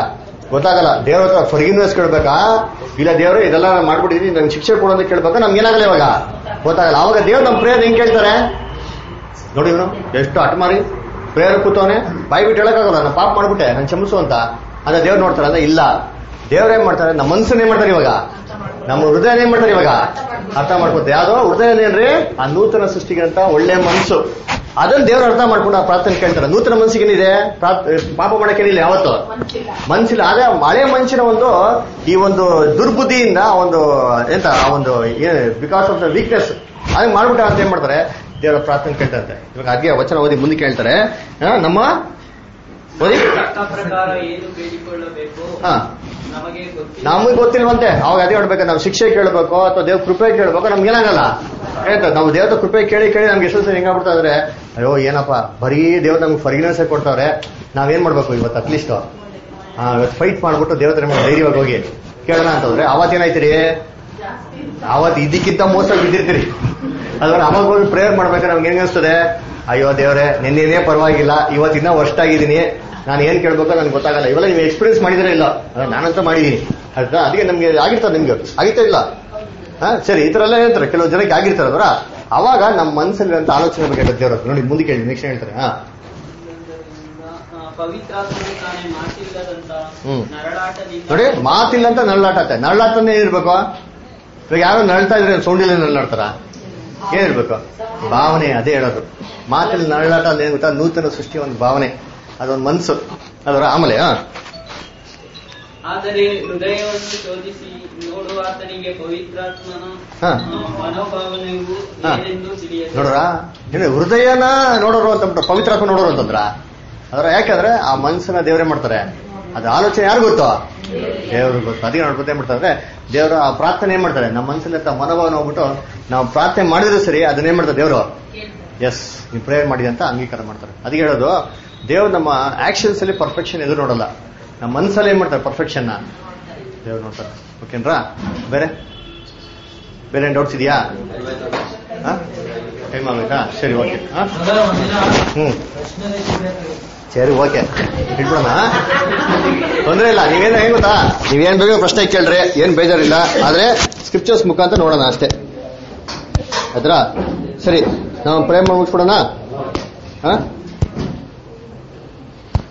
ಗೊತ್ತಾಗಲ್ಲ ದೇವ್ರ ಹತ್ರ ಫರ್ಗಿನ್ನೆಸ್ ಕೇಳ್ಬೇಕಾ ಇಲ್ಲ ದೇವ್ರು ಇದೆಲ್ಲ ನಾನ್ ಮಾಡ್ಬಿಟ್ಟಿದೀನಿ ನಂಗೆ ಶಿಕ್ಷೆ ಕೊಡು ಅಂತ ಕೇಳ್ಬೇಕಾ ನಮ್ಗೆ ಏನಾಗಲ್ಲ ಇವಾಗ ಗೊತ್ತಾಗಲ್ಲ ಅವಾಗ ದೇವ್ರು ನಮ್ಮ ಪ್ರೇಯರ್ ಹೆಂಗ್ ಕೇಳ್ತಾರೆ ನೋಡಿ ಇವನು ಎಷ್ಟು ಹಠಮಾರಿ ಪ್ರೇಯರ್ ಕೂತವನೆ ಬಾಯಿ ಬಿಟ್ಟು ಹೇಳಕ್ಕಾಗಲ್ಲ ನಾನು ಪಾಪ ಮಾಡ್ಬಿಟ್ಟೆ ನಾನು ಕ್ಷಮಿಸು ಅಂತ ಅದೇ ದೇವ್ರು ನೋಡ್ತಾರೆ ಅಂದ್ರೆ ಇಲ್ಲ ದೇವ್ರ ಏನ್ ಮಾಡ್ತಾರೆ ನಮ್ಮ ಮನ್ಸನ್ನ ಏನ್ ಮಾಡ್ತಾರೆ ಇವಾಗ ನಮ್ಮ ಹೃದಯ ಏನ್ ಮಾಡ್ತಾರೆ ಇವಾಗ ಅರ್ಥ ಮಾಡ್ಕೊತಾರೆ ಯಾವ್ದೋ ಹೃದಯ ಏನ್ರಿ ಆ ನೂತನ ಸೃಷ್ಟಿಗೆ ಅಂತ ಒಳ್ಳೆ ಮನ್ಸು ಅದನ್ನ ದೇವ್ರ ಅರ್ಥ ಮಾಡ್ಕೊಂಡು ಆ ಪ್ರಾರ್ಥನೆ ಕೇಳ್ತಾರೆ ನೂತನ ಮನ್ಸಿಗೆ ಏನಿದೆ ಪ್ರಾರ್ಥ್- ಪಾಪ ಮಾಡಕ್ಕೇನಿಲ್ಲ ಯಾವತ್ತು ಮನ್ಸಿಲ್ಲ ಅದೇ ಹಳೆ ಮನುಷ್ಯನ ಒಂದು ಈ ಒಂದು ದುರ್ಬುದ್ಧಿಯಿಂದ ಒಂದು ಎಂತ ಆ ಒಂದು ಬಿಕಾಸ್ ಆಫ್ ದ ವೀಕ್ನೆಸ್ ಹಾಗೆ ಮಾಡ್ಬಿಟ್ಟ ಅಂತ ಏನ್ ಮಾಡ್ತಾರೆ ದೇವರ ಪ್ರಾರ್ಥನೆ ಕೇಳ್ತಾರೆ ಇವಾಗ ಅದ್ಗೆ ವಚನ ಓದಿ ಮುಂದೆ ಕೇಳ್ತಾರೆ ಆ, ನಮ್ಮ ಓದಿ ತಕ್ಕ ಪ್ರಕಾರ ಏನು ಬೇಡಿಕೊಳ್ಳಬೇಕು ಹಾ ನಮಗೆ ಗೊತ್ತಿಲ್ಲ ನಮಗೆ ಗೊತ್ತಿಲ್ವಂತೆ ಅವಾಗ ಅದೇ ಹೇಳ್ಬೇಕು ನಾವು ಶಿಕ್ಷೆ ಕೇಳಬೇಕು ಅಥವಾ ದೇವ್ರ ಕೃಪೆ ಕೇಳಬೇಕು ನಮ್ಗೆ ಏನಾಗಲ್ಲ ಹೇಳ್ತಾರೆ ನಾವು ದೇವ್ರ ಕೃಪೆ ಕೇಳಿ ಕೇಳಿ ನಮ್ಗೆ ಎಷ್ಟು ಸಲ ಹೆಂಗಾಗ್ಬಿಡ್ತಾ ಇದ್ರೆ ಅಯ್ಯೋ ಏನಪ್ಪ ಬರೀ ದೇವ್ರ ನಮ್ಗೆ ಫರ್ಗಿನೆನ್ಸ್ ಕೊಡ್ತಾವ್ರೆ ನಾವೇನ್ ಮಾಡ್ಬೇಕು ಇವತ್ತು ಅಟ್ಲೀಸ್ಟ್ ಹಾ ಇವತ್ತು ಫೈಟ್ ಮಾಡ್ಬಿಟ್ಟು ದೇವ್ರ ಹತ್ರ ಧೈರ್ಯವಾಗಿ ಹೋಗಿ ಕೇಳೋಣ ಅಂತಂದ್ರೆ ಅವತ್ತೇನಾಯ್ತಿರಿ ಅವತ್ತು ಇದಕ್ಕಿಂತ ಮೋಸ ಬಿದ್ದಿರ್ತೀರಿ ಅದ್ರ ಅವಾಗ ಹೋಗಿ ಪ್ರೇಯರ್ ಮಾಡ್ಬೇಕಾದ್ರೆ ನಮ್ಗೆ ಹೆಂಗ್ ಅನ್ಸ್ತದೆ ಅಯ್ಯೋ ದೇವ್ರೆ ನಿನ್ನೇನೇ ಪರವಾಗಿಲ್ಲ ಇವತ್ತು ಇನ್ನೂ ವರ್ಷ ಆಗಿದ್ದೀನಿ ನಾನು ಏನ್ ಕೇಳ್ಬೇಕೋ ನನ್ಗೆ ಗೊತ್ತಾಗಲ್ಲ ಇವೆಲ್ಲ ನೀವು ಎಕ್ಸ್ಪೀರಿಯನ್ಸ್ ಮಾಡಿದ್ರೆ ಇಲ್ಲ ಅದ್ ನಾನಂತ ಮಾಡಿದೀನಿ ಆಯ್ತಾ ಅದಕ್ಕೆ ನಮ್ಗೆ ಆಗಿರ್ತದೆ ನಿಮ್ಗೆ ಆಗಿತ್ತಾ ಇಲ್ಲ ಹಾ ಸರಿ ಈ ತರ ಎಲ್ಲ ಹೇಳ್ತಾರೆ ಕೆಲವು ಜನಕ್ಕೆ ಆಗಿರ್ತಾರೆ ಅದರ ಅವಾಗ ನಮ್ಮ ಮನಸ್ಸಲ್ಲಿ ಅಂತ ಆಲೋಚನೆ ಬಗ್ಗೆ ದೇವ್ರ ಹತ್ರ. ನೋಡಿ ಮುಂದೆ ಕೇಳಿ ನೆಕ್ಸ್ಟ್ ಹೇಳ್ತಾರೆ ಹಾ ಆ, ಪವಿತ್ರಾತ್ಮನು ತಾನೇ ಮಾತಿಲ್ಲದಂತ ಹ್ಮ್. ನರಳಾಟದಿಂದ ನೋಡಿ ಮಾತಿಲ್ಲ ಅಂತ ನರಳಾಟತ್ತೆ ನರಳಾಟನೇ ಇರ್ಬೇಕು ಇವಾಗ ಯಾರೋ ನಳ್ತಾ ಇದ್ರೆ ಸೌಂಡಿಲ್ಲ ನರಳಾಡ್ತಾರ ಏನಿರ್ಬೇಕು ಭಾವನೆ ಅದೇ ಹೇಳೋದು ಮಾತಿಲ್ಲ ನರಳಾಟ ಅಂದ್ರೆ ಏನ್ ಗೊತ್ತಾ ನೂತನ ಸೃಷ್ಟಿಯ ಒಂದು ಭಾವನೆ ಅದೊಂದು ಮನ್ಸು ಅದರ ಆಮೇಲೆ ಹಾ ಆದರೆ ಹೃದಯವನ್ನು ಶೋಧಿಸಿ ನೋಡುವ ಆತನಿಗೆ ಪವಿತ್ರಾತ್ಮನ ಹಾ. ಆ, ಮನೋಭಾವನೆಯು ಹಾ. ಏನೆಂದು ತಿಳಿಯದು ನೋಡ್ರ ಏನು ಹೃದಯನ ನೋಡೋರು ಅಂತ ಪವಿತ್ರಾತ್ಮ ನೋಡೋರು ಅಂತಂದ್ರ ಅದರ ಯಾಕಂದ್ರೆ ಆ ಮನ್ಸನ್ನ ದೇವರೇ ಮಾಡ್ತಾರೆ ಅದು ಆಲೋಚನೆ ಯಾರು ಗೊತ್ತು ದೇವ್ರಿಗೆ ಗೊತ್ತು ಅದಕ್ಕೆ ನೋಡ್ಬೋದು ಏನ್ ಮಾಡ್ತಾರೆ ದೇವರ ಆ ಪ್ರಾರ್ಥನೆ ಏನ್ ಮಾಡ್ತಾರೆ ನಮ್ಮ ಮನಸ್ಸಲ್ಲಿ ಮನೋಭಾವನ ಹೋಗ್ಬಿಟ್ಟು ನಾವು ಪ್ರಾರ್ಥನೆ ಮಾಡಿದ್ರು ಸರಿ ಅದನ್ನೇನ್ ಮಾಡ್ತಾರೆ ದೇವರು ಎಸ್ ನೀವು ಪ್ರೇಯರ್ ಮಾಡಿ ಅಂತ ಅಂಗೀಕಾರ ಮಾಡ್ತಾರೆ ಅದಕ್ಕೆ ಹೇಳೋದು ದೇವ್ರು ನಮ್ಮ ಆಕ್ಷನ್ಸ್ ಅಲ್ಲಿ ಪರ್ಫೆಕ್ಷನ್ ಎದುರು ನೋಡಲ್ಲ ನಮ್ಮ ಮನಸ್ಸಲ್ಲಿ ಏನ್ ಮಾಡ್ತಾರೆ ಪರ್ಫೆಕ್ಷನ್ ದೇವ್ರು ನೋಡ್ತಾರೆ ಓಕೆನ್ರಾ ಬೇರೆ ಬೇರೆ ಏನ್ ಡೌಟ್ಸ್ ಇದೆಯಾ ಟೈಮ್ ಆಗ್ಬೇಕಾ ಸರಿ ಓಕೆ ಹ್ಮ್ ಸರಿ ಓಕೆ ಇಟ್ಬಿಡೋಣ ತೊಂದ್ರೆ ಇಲ್ಲ ನೀವೇನು ಹೆಂಗ್ ಗೊತ್ತಾ ನೀವೇನ್ ಬೇಗ ಪ್ರಶ್ನೆ ಕೇಳ್ರಿ ಏನ್ ಬೇಜಾರಿಲ್ಲ ಆದ್ರೆ ಸ್ಕ್ರಿಪ್ಚರ್ಸ್ ಮುಖಾಂತರ ನೋಡೋಣ ಅಷ್ಟೇ ಆಯ್ತಾ ಸರಿ ನಾವು ಪ್ರೇಮ್ ಮುಗಿಸ್ಬಿಡೋಣ ಹಾ